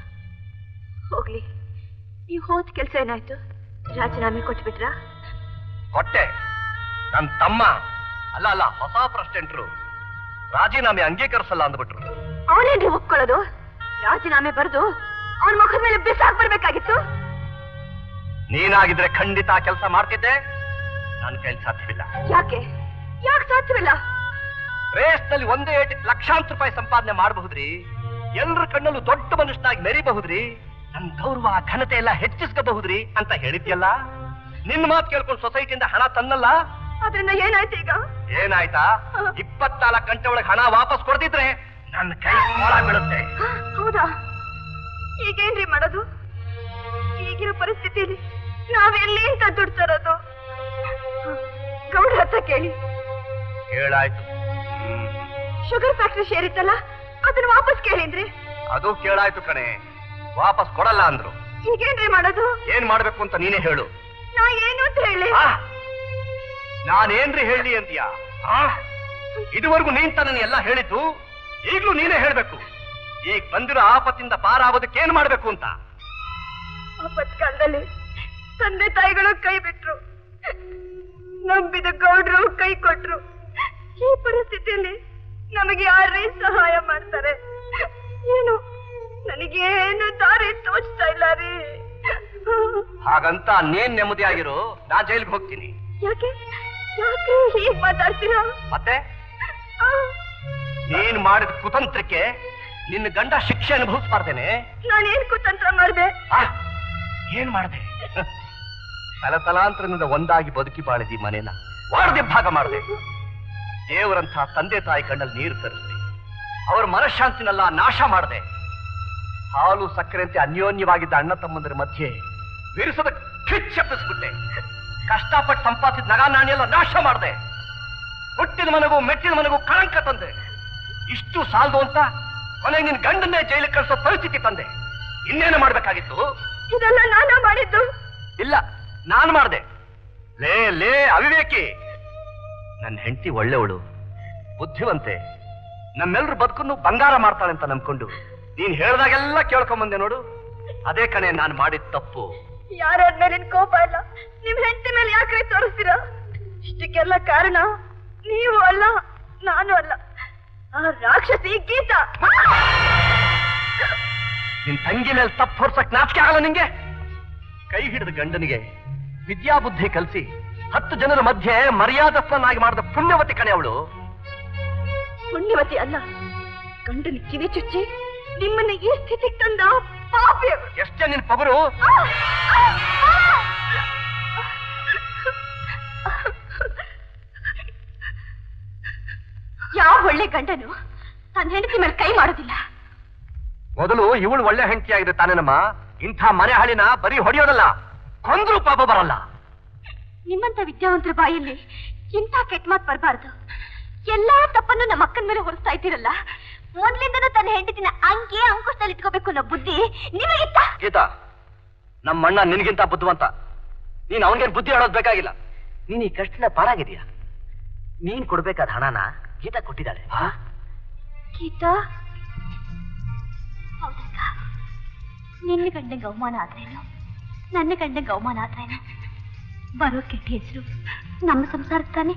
ಹೋಗ್ಲಿ ನೀವು ಹೋದ್ ಕೆಲ್ಸ ಏನಾಯ್ತು ರಾಜೀನಾಮೆ ಕೊಟ್ಬಿಟ್ರಾ ಕೊಟ್ಟೆ ನನ್ ತಮ್ಮ ಅಲ್ಲ ಅಲ್ಲ ಹೊಸ ಪ್ರೆಸಿಡೆಂಟ್ರು ರಾಜೀನಾಮೆ ಅಂಗೀಕರಿಸಲ್ಲ ಅಂದ್ಬಿಟ್ರು ಅವನೇನ್ರಿ ಒಪ್ಕೊಳ್ಳೋದು ರಾಜೀನಾಮೆ ಬರೆದು ಅವನ ಮುಖದ ಮೇಲೆ ಬಿಸಾಕ್ ಬರ್ಬೇಕಾಗಿತ್ತು ನೀನಾಗಿದ್ರೆ ಖಂಡಿತ ಕೆಲಸ ಮಾಡ್ತಿದ್ದೆ ನನ್ನ ಕೈಲಿ ಸಾಧ್ಯವಿಲ್ಲ ಯಾಕೆ ಯಾಕೆ ಸಾಧ್ಯವಿಲ್ಲ ರೇಸ್ನಲ್ಲಿ ಒಂದೇ ಏಟಿಗೆ ಲಕ್ಷಾಂತರ ರೂಪಾಯಿ ಸಂಪಾದನೆ ಮಾಡಬಹುದ್ರಿ ಎಲ್ರ ಕಣ್ಣಲ್ಲೂ ದೊಡ್ಡ ಮನುಷ್ಯನಾಗಿ ಮೆರಿಬಹುದ್ರಿ ನನ್ ಗೌರವ ಘನತೆ ಎಲ್ಲ ಹೆಚ್ಚಿಸ್ಕೋಬಹುದ್ರಿ ಅಂತ ಹೇಳಿದ್ಯಲ್ಲ ನಿನ್ನ ಮಾತು ಕೇಳ್ಕೊಂಡು ಸೊಸೈಟಿಯಿಂದ ಹಣ ತನ್ನಲ್ಲ ಅದ್ರಿಂದ ಏನಾಯ್ತು ಈಗ ಏನಾಯ್ತಾ ಇಪ್ಪತ್ನಾಲ್ಕು ಗಂಟೆ ಒಳಗೆ ಹಣ ವಾಪಸ್ ಕೊಡ್ದಿದ್ರೆ ನನ್ನ ಕೈ ಕೋಳ ಬೀಳುತ್ತೆ ಹ, ಹೌದಾ ಈಗೇನ್ರಿ ಮಾಡೋದು ಈಗಿನ ಪರಿಸ್ಥಿತಿಯಲ್ಲಿ ನಾವೆಲ್ಲಿ ಅಂತ ದುಡ್ಡು ತರೋದು ಗೌಡ ಹತ್ರ ಕೇಳಿ ಕೇಳಾಯ್ತು ಶುಗರ್ ಫ್ಯಾಕ್ಟ್ರಿ ಶೇರ್ ಇತ್ತಲ್ಲ ಅದನ್ನ ವಾಪಸ್ ಕೇಳಿದ್ರಿ ಅದು ಕೇಳಾಯ್ತು ಕಣೆ ವಾಪಸ್ ಕೊಡಲ್ಲ ಅಂದ್ರು ಈಗೇನ್ರಿ ಮಾಡೋದು ಏನ್ ಮಾಡ್ಬೇಕು ಅಂತ ನೀನೇ ಹೇಳು ನಾ ಏನು ಅಂತ ಹೇಳಿ ಆ? ನಾನೇನ್ರಿ ಹೇಳಿ ಅಂತೀಯ ಆ? ಇದುವರೆಗೂ ನೀನ್ ತಾನೇ ಎಲ್ಲ ಹೇಳಿದ್ದು ಈಗ್ಲೂ ನೀನೇ ಹೇಳ್ಬೇಕು ಈಗ ಬಂದಿರೋ ಆಪತ್ತಿಂದ ಪಾರಾಗೋದಕ್ಕೆ ಏನ್ ಮಾಡ್ಬೇಕು ಅಂತ ಆಪತ್ ಕಾಲದಲ್ಲಿ ತಂದೆ ತಾಯಿಗಳು ಕೈ ಬಿಟ್ರು ನಂಬಿದ ಗೌಡ್ರು ಕೈ ಕೊಟ್ರು ಈ ಪರಿಸ್ಥಿತಿಯಲ್ಲಿ ನಮಗೆ ಯಾರೇ ಸಹಾಯ ಮಾಡ್ತಾರೆ ಏನು ನನಗೇನು ದಾರಿ ತೋಚ್ತಾ ಇಲ್ಲ ರೀ ಹಾಗಂತ ನೀನ್ ನೆಮ್ಮದಿಯಾಗಿರು ನಾ ಜೈಲ್ಗೆ ಹೋಗ್ತೀನಿ ಯಾಕೆ ಯಾಕೆ ಹೀಗ್ ಮಾತಾಡ್ತೀರಾ ಮತ್ತೆ ಆ, ನೀನ್ ಮಾಡಿದ ಕುತಂತ್ರಕ್ಕೆ ನಿನ್ನ ಗಂಡ ಶಿಕ್ಷೆ ಅನುಭವಿಸ್ಬಾರ್ದೇನೆ ನಾನೇನ್ ಕುತಂತ್ರ ಮಾಡ್ದೆ ಆ, ಏನ್ ಮಾಡ್ದೆ ತಲತಲಾಂತರದಿಂದ ಒಂದಾಗಿ ಬದುಕಿ ಬಾಳಿದಿ ಮನೇನ ವಾರದೆ ಭಾಗ ಮಾಡಿದೆ ದೇವರಂಥ ತಂದೆ ತಾಯಿ ಕಣ್ಣಲ್ಲಿ ನೀರು ತರಿಸ್ದೆ ಅವರ ಮನಃಶಾಂತಿನೆಲ್ಲ ನಾಶ ಮಾಡಿದೆ ಹಾಲು ಸಕ್ಕರೆಯಂತೆ ಅನ್ಯೋನ್ಯವಾಗಿದ್ದ ಅಣ್ಣ ತಮ್ಮಂದರ ಮಧ್ಯೆ ವಿರಿಸದ ಕಿಚ್ಚೆಪ್ಪಿಸ್ಬಿಟ್ಟೆ ಕಷ್ಟಪಟ್ಟು ಸಂಪಾದಿಸಿದ ನಗ ನಾಣ್ಯ ನಾಶ ಮಾಡಿದೆ ಹುಟ್ಟಿದ ಮನೆಗೂ ಮೆಟ್ಟಿದ ಮನೆಗೂ ಕಳಂಕ ತಂದೆ ಇಷ್ಟು ಸಾಲದು ಅಂತ ಕೊನೆಗೆ ನಿನ್ ಗಂಡನ್ನೇ ಜೈಲಿಗೆ ಕಳಿಸೋ ಪರಿಸ್ಥಿತಿ ತಂದೆ ಇನ್ನೇನು ಮಾಡ್ಬೇಕಾಗಿತ್ತು ಇದೆಲ್ಲ ನಾನಾ ಮಾಡಿದ್ದು ಇಲ್ಲ ನಾನು ಮಾಡ್ದೆ ಲೇ ಲೇ ಅವಿವೇಕಿ ನನ್ನ ಹೆಂಡತಿ ಒಳ್ಳೆವಳು ಬುದ್ಧಿವಂತೆ ನಮ್ಮೆಲ್ರ ಬದುಕನ್ನು ಬಂಗಾರ ಮಾಡ್ತಾಳೆ ಅಂತ ನಂಬ್ಕೊಂಡು ನೀನ್ ಹೇಳ್ದಾಗೆಲ್ಲ ಕೇಳ್ಕೊಂಬಂದೆ ನೋಡು ಅದೇ ಕಣೆ ನಾನು ಮಾಡಿದ ತಪ್ಪು ಯಾರ್ಯಾರ ಮೇಲಿನ ಕೋಪ ಇಲ್ಲ ನಿಮ್ ಹೆಂಡತಿ ಮೇಲೆ ಯಾಕೆ ತೋರಿಸ್ತೀರಾ ಇಷ್ಟಕ್ಕೆಲ್ಲ ಕಾರಣ ನೀವು ಅಲ್ಲ ನಾನು ಅಲ್ಲ ಆ ರಾಕ್ಷಸಿ ಗೀತಾ ನಿನ್ ತಂಗಿ ಮೇಲೆ ತಪ್ಪು ಹೊರ್ಸಕ್ ನಾಚಿಕೆ ಆಗಲ್ಲ ನಿಂಗೆ ಕೈ ಹಿಡಿದ ಗಂಡನಿಗೆ ವಿದ್ಯಾಬುದ್ಧಿ ಕಲಿಸಿ ಹತ್ತು ಜನರ ಮಧ್ಯೆ ಮರ್ಯಾದಸ್ಥನಾಗಿ ಮಾಡಿದ ಪುಣ್ಯವತಿ ಕಣೆ ಅವಳು ಪುಣ್ಯವತಿ ಅಲ್ಲ ಗಂಡನ ಕಿವಿ ಚುಚ್ಚಿ ನಿಮ್ಮನ್ನ ಈ ಸ್ಥಿತಿಗೆ ತಂದ ಪಾಪಿ ಅವಳು. ಎಷ್ಟೇ ನಿನ್ ಪಬರು ಆ! ಆ! ಆ! ಯಾವ ಒಳ್ಳೆ ಗಂಡನು ತನ್ನ ಹೆಂಡತಿ ಮೇಲೆ ಕೈ ಮಾಡೋದಿಲ್ಲ ಮೊದಲು ಇವಳು ಒಳ್ಳೆ ಹೆಂಡತಿಯಾಗಿದೆ ತಾನೇನಮ್ಮ ಇಂಥ ಮನೆ ಹಾಳಿನ ಬರೀ ಹೊಡೆಯೋದಲ್ಲ ಕೊಂದ್ರು ಪಾಪ ಬರಲ್ಲ ನಿಮ್ಮಂತ ವಿದ್ಯಾವಂತರ ಬಾಯಲ್ಲಿ ಇಂಥ ಕೆಟ್ಟ ಮಾತು ಬರಬಾರ್ದು ಎಲ್ಲಾ ತಪ್ಪನ್ನು ನಮ್ಮ ಅಕ್ಕನ ಮೇಲೆ ಹೊರಿಸ್ತಾ ಇದ್ದೀರಲ್ಲ ಮೊದ್ಲಿಂದನೂ ತನ್ನ ಹೆಂಡತಿನ ಅಂಕೆ ಅಂಕುಶದಲ್ಲಿ ಇಟ್ಕೋಬೇಕು ಅನ್ನೋ ಬುದ್ಧಿ ನಿಮಗಿತ್ತ ಗೀತಾ ನಮ್ಮಣ್ಣ ನಿನಗಿಂತ ಬುದ್ಧಿವಂತ ನೀನ್ ಅವನಿಗೆ ಬುದ್ಧಿ ಹೇಳೋದ್ ಬೇಕಾಗಿಲ್ಲ ನೀನ್ ಈ ಕಷ್ಟದಿಂದ ಪಾರಾಗಿದೀಯ ನೀನ್ ಕೊಡ್ಬೇಕಾದ ಹಣನ ಗೀತಾ ಕೊಟ್ಟಿದ್ದಾಳೆ ಗೀತಾ ಹೌದಕ್ಕ ನಿನ್ನ ಗಂಡಂಗೆ ಅವಮಾನ ಆದ್ರೇನು ನನ್ನ ಗಂಡಂಗೆ ಅವಮಾನ ಆದ್ರೇನು ಬರೋ ಕೆಟ್ಟ ಹೆಸರು ನಮ್ಮ ಸಂಸಾರ ತಾನೆ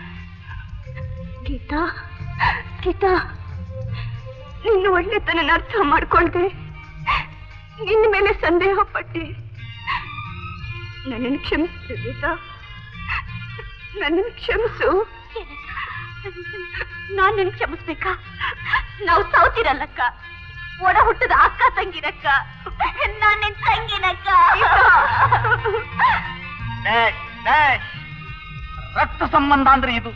ಗೀತಾ ಗೀತಾ ನಿನ್ನ ಒಳ್ಳೆತನ ಅರ್ಥ ಮಾಡ್ಕೊಳ್ದೆ ನಿನ್ನ ಮೇಲೆ ಸಂದೇಹ ಪಟ್ಟೆ ನನ್ನನ್ನು ಕ್ಷಮಿಸು ಗೀತಾ ನನ್ನನ್ನು ಕ್ಷಮಿಸು ನಾನು ನಿನ್ ಕ್ಷಮಿಸ್ಬೇಕಾ ನಾವು ಸೌತಿರಲ್ಲಕ್ಕ ಒಡ ಹುಟ್ಟದ ಅಕ್ಕ ತಂಗಿನಕ್ಕ ನಾನ್ ನಿನ್ ತಂಗಿನಕ್ಕ ಡ್ಯಾಶ್, ಡ್ಯಾಶ್. ರಕ್ತ ಸಂಬಂಧ ಅಂದ್ರೆ ಇದು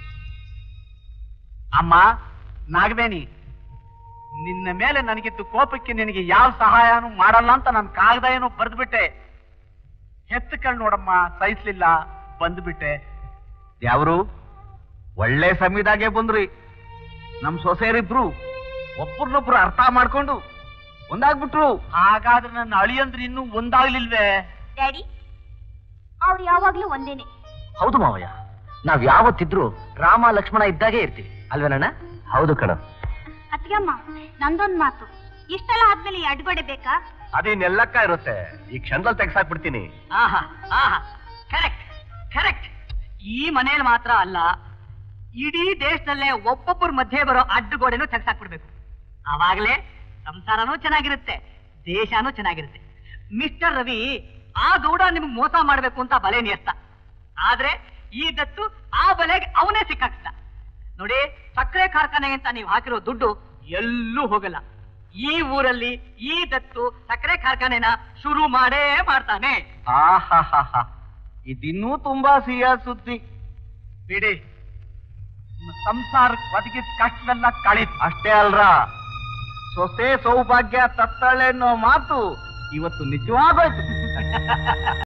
ಅಮ್ಮ ನಾಗವೇಣಿ ನಿನ್ನ ಮೇಲೆ ನನಗಿದ್ದು ಕೋಪಕ್ಕೆ ನಿನಗೆ ಯಾವ ಸಹಾಯನೂ ಮಾಡಲ್ಲ ಅಂತ ನಾನು ಕಾಗದ ಏನೋ ಬರೆದ್ಬಿಟ್ಟೆ ಹೆತ್ತು ಕಳ್ ನೋಡಮ್ಮ ಸಹಿಸ್ಲಿಲ್ಲ ಬಂದ್ಬಿಟ್ಟೆ ಯಾವರು ಒಳ್ಳೆ ಸಮಯದಾಗೆ ಬಂದ್ರಿ ನಮ್ ಸೊಸೆಯರಿಬ್ರು ಒಬ್ಬರನ್ನೊಬ್ರು ಅರ್ಥ ಮಾಡ್ಕೊಂಡು ಒಂದಾಗ್ಬಿಟ್ರು ಹಾಗಾದ್ರೆ ನನ್ನ ಅಳಿಯಂದ್ರೆ ಇನ್ನೂ ಒಂದಾಗ್ಲಿಲ್ವೇ ಡ್ಯಾಡಿ ಅವ್ರು ಯಾವಾಗ್ಲೂ ಒಂದೇನೆ ಹೌದು ಮಾವಯ್ಯ ನಾವ್ ಯಾವತ್ತಿದ್ರು ರಾಮ ಲಕ್ಷ್ಮಣ ಇದ್ದಾಗೆ ಇರ್ತೀವಿ ಅಲ್ವೇನಣ್ಣ ಹೌದು ಕಣ ಅತ್ಗಮ್ಮ ನಂದೊಂದ್ ಮಾತು ಇಷ್ಟೆಲ್ಲ ಆದ್ಮೇಲೆ ಈ ಅಡ್ಗೊಡೆ ಬೇಕಾ ಅದೇನೆಲ್ಲಕ್ಕ ಇರುತ್ತೆ ಈ ಕ್ಷಣದಲ್ಲಿ ತೆಗ್ಸಾಕ್ಬಿಡ್ತೀನಿ ಆಹಾ ಆಹಾ ಕರೆಕ್ಟ್ ಕರೆಕ್ಟ್ ಈ ಮನೇಲಿ ಮಾತ್ರ ಅಲ್ಲ ಇಡೀ ದೇಶದಲ್ಲೇ ಒಬ್ಬೊಬ್ಬರ ಮಧ್ಯೆ ಬರೋ ಅಡ್ಡುಗೋಡೆನೂ ತೆಗ್ಸಾಕ್ಬಿಡ್ಬೇಕು ಆವಾಗಲೇ ಸಂಸಾರನೂ ಚೆನ್ನಾಗಿರುತ್ತೆ ದೇಶನೂ ಚೆನ್ನಾಗಿರುತ್ತೆ ಮಿಸ್ಟರ್ ರವಿ ಆ ಗೌಡ ನಿಮ್ಗೆ ಮೋಸ ಮಾಡ್ಬೇಕು ಅಂತ ಬಲೆ ನಿಯಸ್ತ ಆದ್ರೆ ಈ ದತ್ತು ಆ ಬಲೆಗೆ ಅವನೇ ಸಿಕ್ಕಾಕ್ತ ನೋಡಿ ಸಕ್ಕರೆ ಕಾರ್ಖಾನೆ ಅಂತ ನೀವು ಹಾಕಿರೋ ದುಡ್ಡು ಎಲ್ಲೂ ಹೋಗಲ್ಲ ಈ ಊರಲ್ಲಿ ಈ ದತ್ತು ಸಕ್ಕರೆ ಕಾರ್ಖಾನೆನ ಶುರು ಮಾಡೇ ಮಾಡ್ತಾನೆ ಆಹಾಹಾಹಾ. ಇದಿನ್ನೂ ತುಂಬಾ ಸಿಹಿಯಾದ ಸುದ್ದಿ ಬಿಡಿ ನಿಮ್ಮ ಸಂಸಾರಕ್ಕೆ ಒದಗಿದ ಕಷ್ಟವೆಲ್ಲ ಕಳೀತು ಅಷ್ಟೇ ಅಲ್ರ ಸೊಸೆ ಸೌಭಾಗ್ಯ ತತ್ತಳೆ ಅನ್ನೋ ಮಾತು ಇವತ್ತು ನಿಜವಾಗೋಯ್ತು